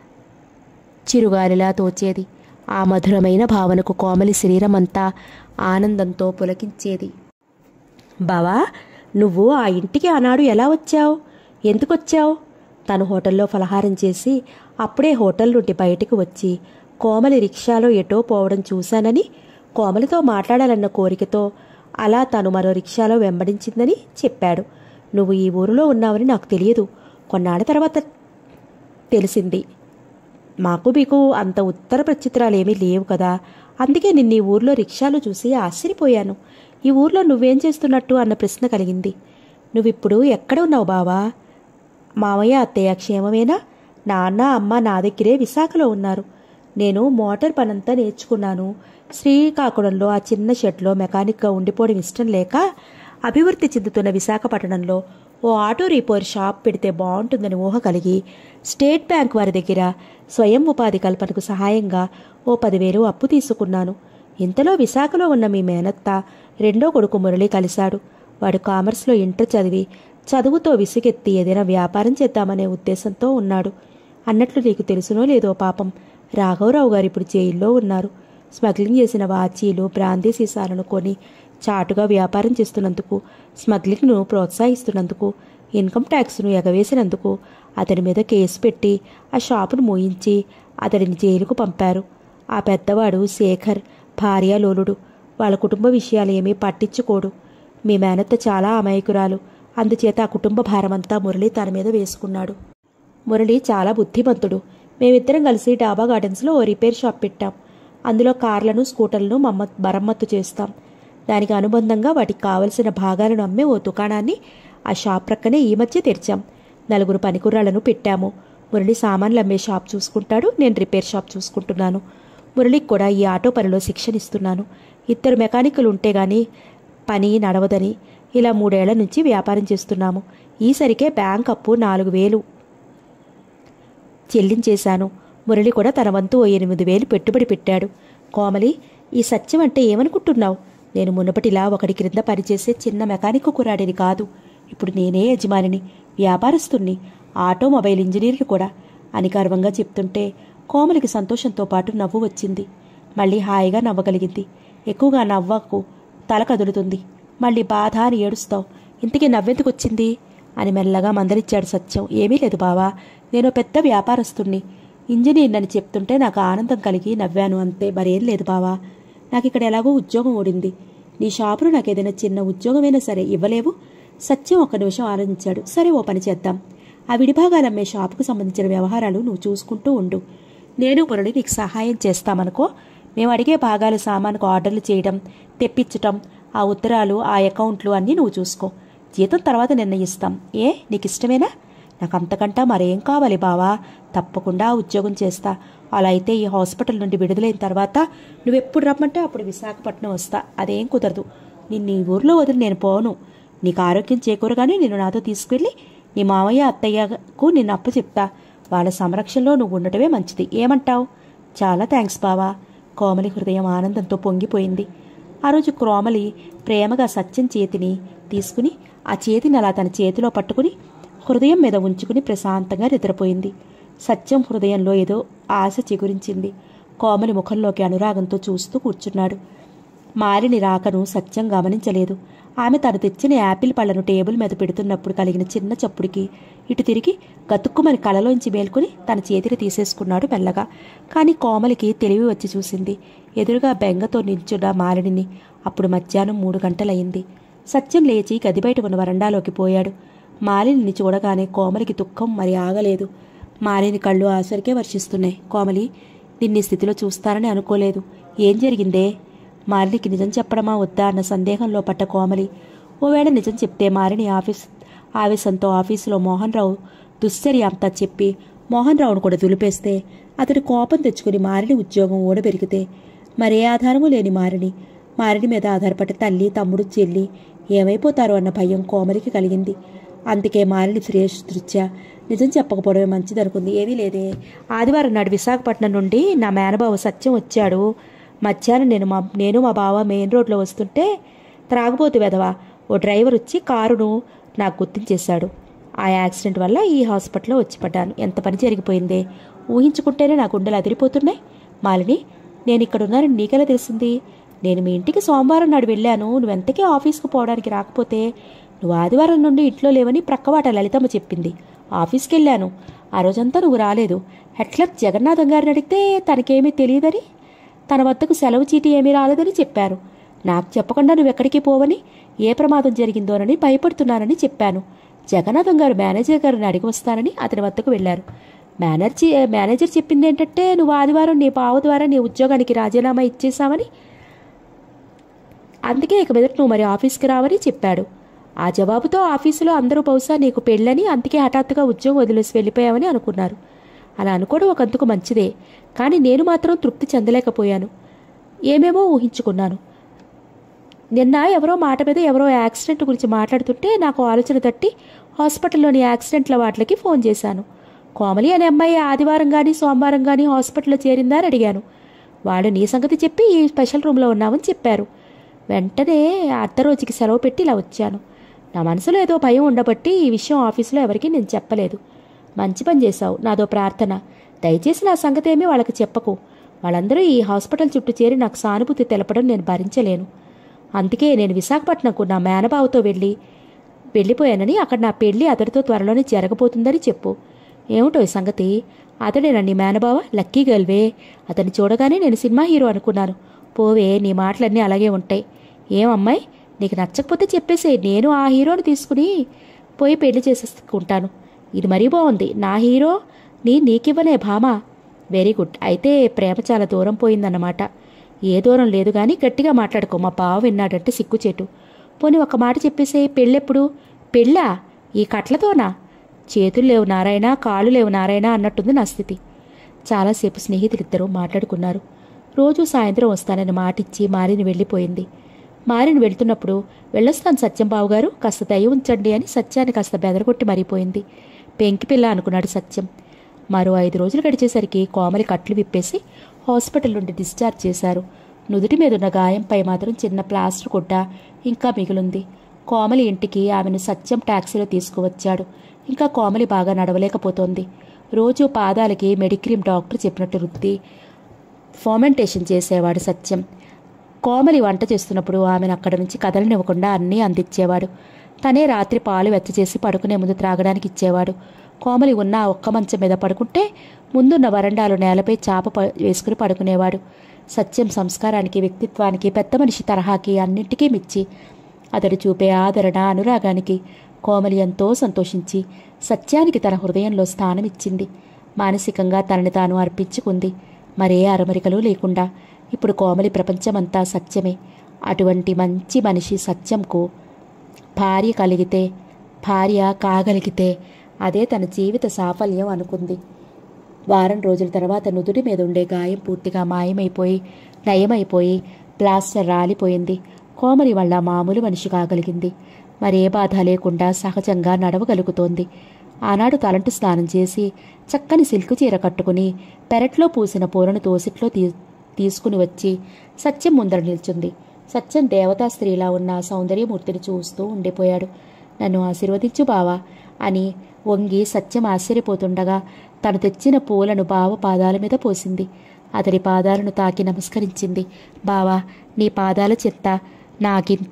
చిరుగాలిలా తోచేది ఆ మధురమైన భావనకు కోమలి శరీరం అంతా ఆనందంతో పులకించేది బావా నువ్వు ఆ ఇంటికి ఆనాడు ఎలా వచ్చావు ఎందుకు వచ్చావు తను హోటల్లో ఫలహారం చేసి అప్పుడే హోటల్ నుండి బయటికి వచ్చి కోమలి రిక్షాలో ఎటో పోవడం చూశానని కోమలితో మాట్లాడాలన్న కోరికతో అలా తను మరో రిక్షాలో వెంబడించిందని చెప్పాడు నువ్వు ఈ ఊరిలో ఉన్నావని నాకు తెలియదు కొన్నాళ్ళ తర్వాత తెలిసింది మాకు మీకు అంత ఉత్తర ప్రచిత్రాలేమీ లేవు కదా అందుకే నిన్న ఈ ఊర్లో రిక్షాలు చూసి ఆశ్చర్యపోయాను ఈ ఊర్లో నువ్వేం చేస్తున్నట్టు అన్న ప్రశ్న కలిగింది నువ్విప్పుడు ఎక్కడ ఉన్నావు బావా మావయ్య అత్తయ్య క్షేమమేనా నాన్న అమ్మ నా దగ్గరే విశాఖలో ఉన్నారు నేను మోటార్ పనంతా నేర్చుకున్నాను శ్రీకాకుళంలో ఆ చిన్న షెడ్లో మెకానిక్గా ఉండిపోవడం ఇష్టం లేక అభివృద్ధి చెందుతున్న విశాఖపట్నంలో ఓ ఆటో రిపేర్ షాప్ పెడితే బాగుంటుందని ఊహ కలిగి స్టేట్ బ్యాంక్ వారి దగ్గర స్వయం ఉపాధి కల్పనకు సహాయంగా ఓ పదివేలు అప్పు తీసుకున్నాను ఇంతలో విశాఖలో ఉన్న మీ మేనత్త రెండో కొడుకు మురళి కలిశాడు వాడు కామర్స్లో ఇంటర్ చదివి చదువుతో విసుగెత్తి ఏదైనా వ్యాపారం చేద్దామనే ఉద్దేశంతో ఉన్నాడు అన్నట్లు నీకు తెలుసునో లేదో పాపం రాఘవరావు గారు ఇప్పుడు జైల్లో ఉన్నారు స్మగ్లింగ్ చేసిన వాచీలు బ్రాందీ సీసాలను కొని చాటుగా వ్యాపారం చేస్తున్నందుకు స్మగ్లింగ్ను ప్రోత్సహిస్తున్నందుకు ఇన్కమ్ ట్యాక్స్ను ఎగవేసినందుకు అతడి మీద కేసు పెట్టి ఆ షాపును మోయించి అతడిని జైలుకు పంపారు ఆ పెద్దవాడు శేఖర్ భార్య లోలుడు వాళ్ళ కుటుంబ విషయాలు ఏమీ పట్టించుకోడు మీ మేనత్త చాలా అమాయకురాలు అందుచేత ఆ కుటుంబ భారమంతా మురళి తన మీద వేసుకున్నాడు మురళి చాలా బుద్ధిమంతుడు మేమిద్దరం కలిసి డాబా గార్డెన్స్లో ఓ రిపేర్ షాప్ పెట్టాం అందులో కార్లను స్కూటర్లను మమ్మ మరమ్మత్తు చేస్తాం దానికి అనుబంధంగా వాటికి కావలసిన భాగాలను అమ్మే ఓ దుకాణాన్ని ఆ షాప్ ప్రక్కనే ఈ మధ్య తెరిచాం నలుగురు పనికుర్రాళ్లను పెట్టాము మురళి సామాన్లు అమ్మే షాప్ చూసుకుంటాడు నేను రిపేర్ షాప్ చూసుకుంటున్నాను మురళికి కూడా ఈ ఆటో పనిలో శిక్షణ ఇస్తున్నాను ఇద్దరు మెకానికులు ఉంటే గాని పని నడవదని ఇలా మూడేళ్ల నుంచి వ్యాపారం చేస్తున్నాము ఈసరికే బ్యాంక్ అప్పు నాలుగు వేలు చెల్లించేశాను మురళి కూడా తన వంతు ఓ ఎనిమిది వేలు పెట్టుబడి పెట్టాడు కోమలి ఈ సత్యం అంటే ఏమనుకుంటున్నావు నేను మునుపటిలా ఒకడి క్రింద పనిచేసే చిన్న మెకానిక్ కురాడిని కాదు ఇప్పుడు నేనే యజమానిని వ్యాపారస్తుణ్ణి ఆటోమొబైల్ ఇంజనీర్ని కూడా అని గర్వంగా చెప్తుంటే కోమలికి సంతోషంతో పాటు నవ్వు వచ్చింది మళ్ళీ హాయిగా నవ్వగలిగింది ఎక్కువగా నవ్వకు తల కదులుతుంది మళ్ళీ బాధ అని ఏడుస్తావు ఇంతకీ నవ్వెందుకు వచ్చింది అని మెల్లగా మందలిచ్చాడు సత్యం ఏమీ లేదు బావా నేను పెద్ద వ్యాపారస్తుణ్ణి ఇంజనీర్ అని చెప్తుంటే నాకు ఆనందం కలిగి నవ్వాను అంతే మరేం లేదు బావా నాకు ఇక్కడ ఎలాగో ఉద్యోగం ఓడింది నీ షాపులో నాకు ఏదైనా చిన్న ఉద్యోగమైనా సరే ఇవ్వలేవు సత్యం ఒక నిమిషం ఆలోచించాడు సరే ఓ పని చేద్దాం ఆ విడిభాగాలు అమ్మే షాపుకు సంబంధించిన వ్యవహారాలు నువ్వు చూసుకుంటూ ఉండు నేను మురళి నీకు సహాయం చేస్తామనుకో మేము అడిగే భాగాలు సామానుకు ఆర్డర్లు చేయడం తెప్పించటం ఆ ఉత్తరాలు ఆ అకౌంట్లు అన్నీ నువ్వు చూసుకో జీతం తర్వాత నిర్ణయిస్తాం ఏ నీకు ఇష్టమేనా నాకు అంతకంటా మరేం కావాలి బావా తప్పకుండా ఆ ఉద్యోగం చేస్తా అలా అయితే ఈ హాస్పిటల్ నుండి విడుదలైన తర్వాత నువ్వెప్పుడు రమ్మంటే అప్పుడు విశాఖపట్నం వస్తా అదేం కుదరదు నిన్ను ఈ ఊర్లో వదిలి నేను పోను నీకు ఆరోగ్యం చేకూరగానే నేను నాతో తీసుకెళ్ళి నీ మామయ్య అత్తయ్యకు నిన్ను అప్పు చెప్తా వాళ్ళ సంరక్షణలో నువ్వు ఉండటమే మంచిది ఏమంటావు చాలా థ్యాంక్స్ బావా కోమలి హృదయం ఆనందంతో పొంగిపోయింది ఆ రోజు కోమలి ప్రేమగా సత్యం చేతిని తీసుకుని ఆ చేతిని అలా తన చేతిలో పట్టుకుని హృదయం మీద ఉంచుకుని ప్రశాంతంగా నిద్రపోయింది సత్యం హృదయంలో ఏదో ఆశ చిగురించింది కోమలి ముఖంలోకి అనురాగంతో చూస్తూ కూర్చున్నాడు మారిని రాకను సత్యం గమనించలేదు ఆమె తను తెచ్చిన యాపిల్ పళ్లను టేబుల్ మీద పెడుతున్నప్పుడు కలిగిన చిన్న చప్పుడికి ఇటు తిరిగి గతుక్కుమని కలలోంచి మేల్కొని తన చేతిని తీసేసుకున్నాడు మెల్లగా కానీ కోమలికి తెలివి వచ్చి చూసింది ఎదురుగా బెంగతో నిల్చున్న మాలిని అప్పుడు మధ్యాహ్నం మూడు గంటలయింది సత్యం లేచి గది బయట ఉన్న వరండాలోకి పోయాడు మాలిని చూడగానే కోమలికి దుఃఖం మరి ఆగలేదు మాలిని కళ్ళు ఆసరికే వర్షిస్తున్నాయి కోమలి నిన్ని స్థితిలో చూస్తానని అనుకోలేదు ఏం జరిగిందే మాలినికి నిజం చెప్పడమా వద్దా అన్న సందేహంలో పట్ట కోమలి ఓవేళ నిజం చెప్తే మారిని ఆఫీస్ ఆవేశంతో ఆఫీసులో మోహన్ రావు దుశ్చర్య అంతా చెప్పి మోహన్ రావును కూడా దులిపేస్తే అతడు కోపం తెచ్చుకుని మారిని ఉద్యోగం ఓడబెరిగితే మరే ఆధారము లేని మారిని మారిని మీద ఆధారపడ్డ తల్లి తమ్ముడు చెల్లి ఏమైపోతారో అన్న భయం కోమలికి కలిగింది అందుకే మారిని సురేష్ దృత్యా నిజం చెప్పకపోవడమే మంచిదనుకుంది ఏమీ లేదే ఆదివారం నాడు విశాఖపట్నం నుండి నా మేనబావ సత్యం వచ్చాడు మధ్యాహ్నం నేను మా నేను మా బావ మెయిన్ రోడ్లో వస్తుంటే త్రాగుబోతు వెధవా ఓ డ్రైవర్ వచ్చి కారును నాకు గుర్తించేశాడు ఆ యాక్సిడెంట్ వల్ల ఈ హాస్పిటల్లో వచ్చి పడ్డాను ఎంత పని జరిగిపోయిందే ఊహించుకుంటేనే నా గుండెలు అదిరిపోతున్నాయి మాలిని నేను ఇక్కడ ఉన్నానని నీకెలా తెలిసింది నేను మీ ఇంటికి సోమవారం నాడు వెళ్ళాను నువ్వెంతకీ ఆఫీస్కు పోవడానికి రాకపోతే నువ్వు ఆదివారం నుండి ఇంట్లో లేవని ప్రక్కవాట లలితమ్మ చెప్పింది ఆఫీస్కి వెళ్ళాను ఆ రోజంతా నువ్వు రాలేదు హెట్లర్ జగన్నాథం గారిని అడిగితే తనకేమీ తెలియదని తన వద్దకు సెలవు చీటీ ఏమీ రాలేదని చెప్పారు నాకు చెప్పకుండా నువ్వు ఎక్కడికి పోవని ఏ ప్రమాదం జరిగిందోనని భయపడుతున్నానని చెప్పాను జగన్నాథం గారు మేనేజర్ గారిని అడిగి వస్తానని అతని వద్దకు వెళ్లారు మేనేజర్ మేనేజర్ చెప్పింది ఏంటంటే నువ్వు ఆదివారం నీ బావ ద్వారా నీ ఉద్యోగానికి రాజీనామా ఇచ్చేశామని అందుకే ఇక మీదట నువ్వు మరి ఆఫీస్కి రావని చెప్పాడు ఆ జవాబుతో ఆఫీసులో అందరూ బహుశా నీకు పెళ్ళని అందుకే హఠాత్తుగా ఉద్యోగం వదిలేసి వెళ్ళిపోయావని అనుకున్నారు అలా అనుకోవడం ఒకందుకు మంచిదే కానీ నేను మాత్రం తృప్తి చెందలేకపోయాను ఏమేమో ఊహించుకున్నాను నిన్న ఎవరో మాట మీద ఎవరో యాక్సిడెంట్ గురించి మాట్లాడుతుంటే నాకు ఆలోచన తట్టి హాస్పిటల్లోని యాక్సిడెంట్ల వాటికి ఫోన్ చేశాను కోమలి అనే అమ్మాయి ఆదివారం కానీ సోమవారం కానీ హాస్పిటల్లో చేరిందా అని అడిగాను వాళ్ళు నీ సంగతి చెప్పి ఈ స్పెషల్ రూమ్లో ఉన్నామని చెప్పారు వెంటనే అర్ధ రోజుకి సెలవు పెట్టి ఇలా వచ్చాను నా మనసులో ఏదో భయం ఉండబట్టి ఈ విషయం ఆఫీసులో ఎవరికీ నేను చెప్పలేదు మంచి పని చేశావు నాదో ప్రార్థన దయచేసి నా సంగతి ఏమీ వాళ్ళకి చెప్పకు వాళ్ళందరూ ఈ హాస్పిటల్ చుట్టూ చేరి నాకు సానుభూతి తెలపడం నేను భరించలేను అందుకే నేను విశాఖపట్నంకు నా మేనబావతో వెళ్ళి వెళ్ళిపోయానని అక్కడ నా పెళ్లి అతడితో త్వరలోనే జరగబోతుందని చెప్పు ఏమిటో ఈ సంగతి అతడేనా నీ మేనబావ లక్కీ గర్ల్వే అతన్ని చూడగానే నేను సినిమా హీరో అనుకున్నాను పోవే నీ మాటలన్నీ అలాగే ఉంటాయి ఏమమ్మాయి నీకు నచ్చకపోతే చెప్పేసే నేను ఆ హీరోని తీసుకుని పోయి పెళ్లి చేసేసుకుంటాను ఇది మరీ బాగుంది నా హీరో నీ నీకివ్వనే భామా వెరీ గుడ్ అయితే ప్రేమ చాలా దూరం పోయిందన్నమాట ఏ దూరం లేదు కానీ గట్టిగా మాట్లాడుకో మా బావ విన్నాడంటే సిగ్గుచేటు పోనీ ఒక మాట చెప్పేసే పెళ్ళెప్పుడు పెళ్ళా ఈ కట్లతోనా చేతులు లేవు నారాయణ కాళ్ళు లేవు నారాయణ అన్నట్టుంది నా స్థితి చాలాసేపు స్నేహితులిద్దరూ మాట్లాడుకున్నారు రోజు సాయంత్రం వస్తానని మాటిచ్చి మారిని వెళ్ళిపోయింది మారిని వెళ్తున్నప్పుడు వెళ్ళొస్తాను సత్యంబాబు గారు కాస్త దయ ఉంచండి అని సత్యాన్ని కాస్త బెదరగొట్టి మరిపోయింది పెంకిపిల్ల అనుకున్నాడు సత్యం మరో ఐదు రోజులు గడిచేసరికి కోమలి కట్లు విప్పేసి హాస్పిటల్ నుండి డిశ్చార్జ్ చేశారు నుదుటి మీద ఉన్న గాయంపై మాత్రం చిన్న ప్లాస్టర్ గుడ్డ ఇంకా మిగిలింది కోమలి ఇంటికి ఆమెను సత్యం టాక్సీలో తీసుకువచ్చాడు ఇంకా కోమలి బాగా నడవలేకపోతోంది రోజు పాదాలకి మెడిక్రీమ్ డాక్టర్ చెప్పినట్టు రుద్ది ఫామెంటేషన్ చేసేవాడు సత్యం కోమలి వంట చేస్తున్నప్పుడు ఆమెను అక్కడి నుంచి కదలనివ్వకుండా అన్నీ అందించేవాడు తనే రాత్రి పాలు వెచ్చచేసి పడుకునే ముందు త్రాగడానికి ఇచ్చేవాడు కోమలి ఉన్న ఆ ఒక్క మంచం మీద పడుకుంటే ముందున్న వరండాలు నేలపై చాప ప- వేసుకుని పడుకునేవాడు సత్యం సంస్కారానికి వ్యక్తిత్వానికి పెద్ద మనిషి తరహాకి అన్నింటికీ మెచ్చి అతడు చూపే ఆదరణ అనురాగానికి కోమలి ఎంతో సంతోషించి సత్యానికి తన హృదయంలో స్థానం ఇచ్చింది మానసికంగా తనని తాను అర్పించుకుంది మరే అరమరికలు లేకుండా ఇప్పుడు కోమలి ప్రపంచమంతా సత్యమే అటువంటి మంచి మనిషి సత్యంకు భార్య కలిగితే భార్య కాగలిగితే అదే తన జీవిత సాఫల్యం అనుకుంది వారం రోజుల తర్వాత నుదుటి మీద ఉండే గాయం పూర్తిగా మాయమైపోయి నయమైపోయి ప్లాస్టర్ రాలిపోయింది కోమలి వల్ల మామూలు మనిషి కాగలిగింది మరే బాధ లేకుండా సహజంగా నడవగలుగుతోంది ఆనాడు తలంటు స్నానం చేసి చక్కని సిల్కు చీర కట్టుకుని పెరట్లో పూసిన పూలను తోసిట్లో తీ తీసుకుని వచ్చి సత్యం ముందర నిల్చుంది సత్యం దేవతా స్త్రీలా ఉన్న ఆ సౌందర్యమూర్తిని చూస్తూ ఉండిపోయాడు నన్ను ఆశీర్వదించు బావా అని వంగి సత్యం ఆశ్చర్యపోతుండగా తను తెచ్చిన పూలను బావ పాదాల మీద పోసింది అతడి పాదాలను తాకి నమస్కరించింది బావా నీ పాదాల చెత్త నాకింత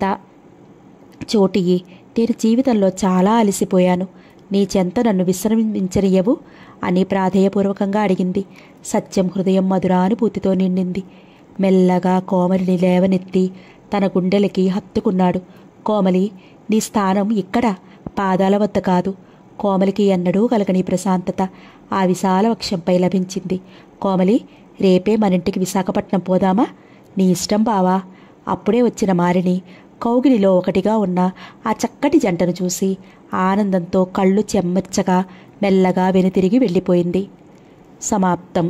చోటియి నేను జీవితంలో చాలా అలసిపోయాను నీ చెంత నన్ను విశ్రమించనియవు అని ప్రాధేయపూర్వకంగా అడిగింది సత్యం హృదయం మధురానుభూతితో నిండింది మెల్లగా కోమలిని లేవనెత్తి తన గుండెలకి హత్తుకున్నాడు కోమలి నీ స్థానం ఇక్కడ పాదాల వద్ద కాదు కోమలికి ఎన్నడూ కలగని ప్రశాంతత ఆ విశాల వక్షంపై లభించింది కోమలి రేపే మనింటికి విశాఖపట్నం పోదామా నీ ఇష్టం బావా అప్పుడే వచ్చిన మారిని కౌగిలిలో ఒకటిగా ఉన్న ఆ చక్కటి జంటను చూసి ఆనందంతో కళ్ళు చెమ్మచ్చగా మెల్లగా వెనుతిరిగి వెళ్ళిపోయింది సమాప్తం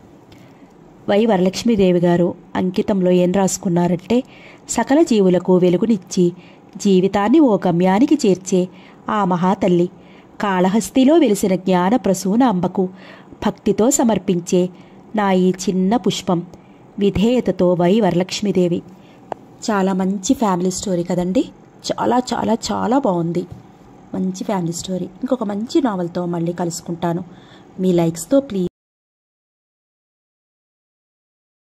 వై వరలక్ష్మీదేవి గారు అంకితంలో ఏం రాసుకున్నారంటే సకల జీవులకు వెలుగునిచ్చి జీవితాన్ని ఓ గమ్యానికి చేర్చే ఆ మహాతల్లి కాళహస్తిలో వెలిసిన జ్ఞాన ప్రసూన అంబకు భక్తితో సమర్పించే నా ఈ చిన్న పుష్పం విధేయతతో వై వరలక్ష్మీదేవి చాలా మంచి ఫ్యామిలీ స్టోరీ కదండి చాలా చాలా చాలా బాగుంది మంచి ఫ్యామిలీ స్టోరీ ఇంకొక మంచి నావల్తో మళ్ళీ కలుసుకుంటాను మీ లైక్స్తో ప్లీజ్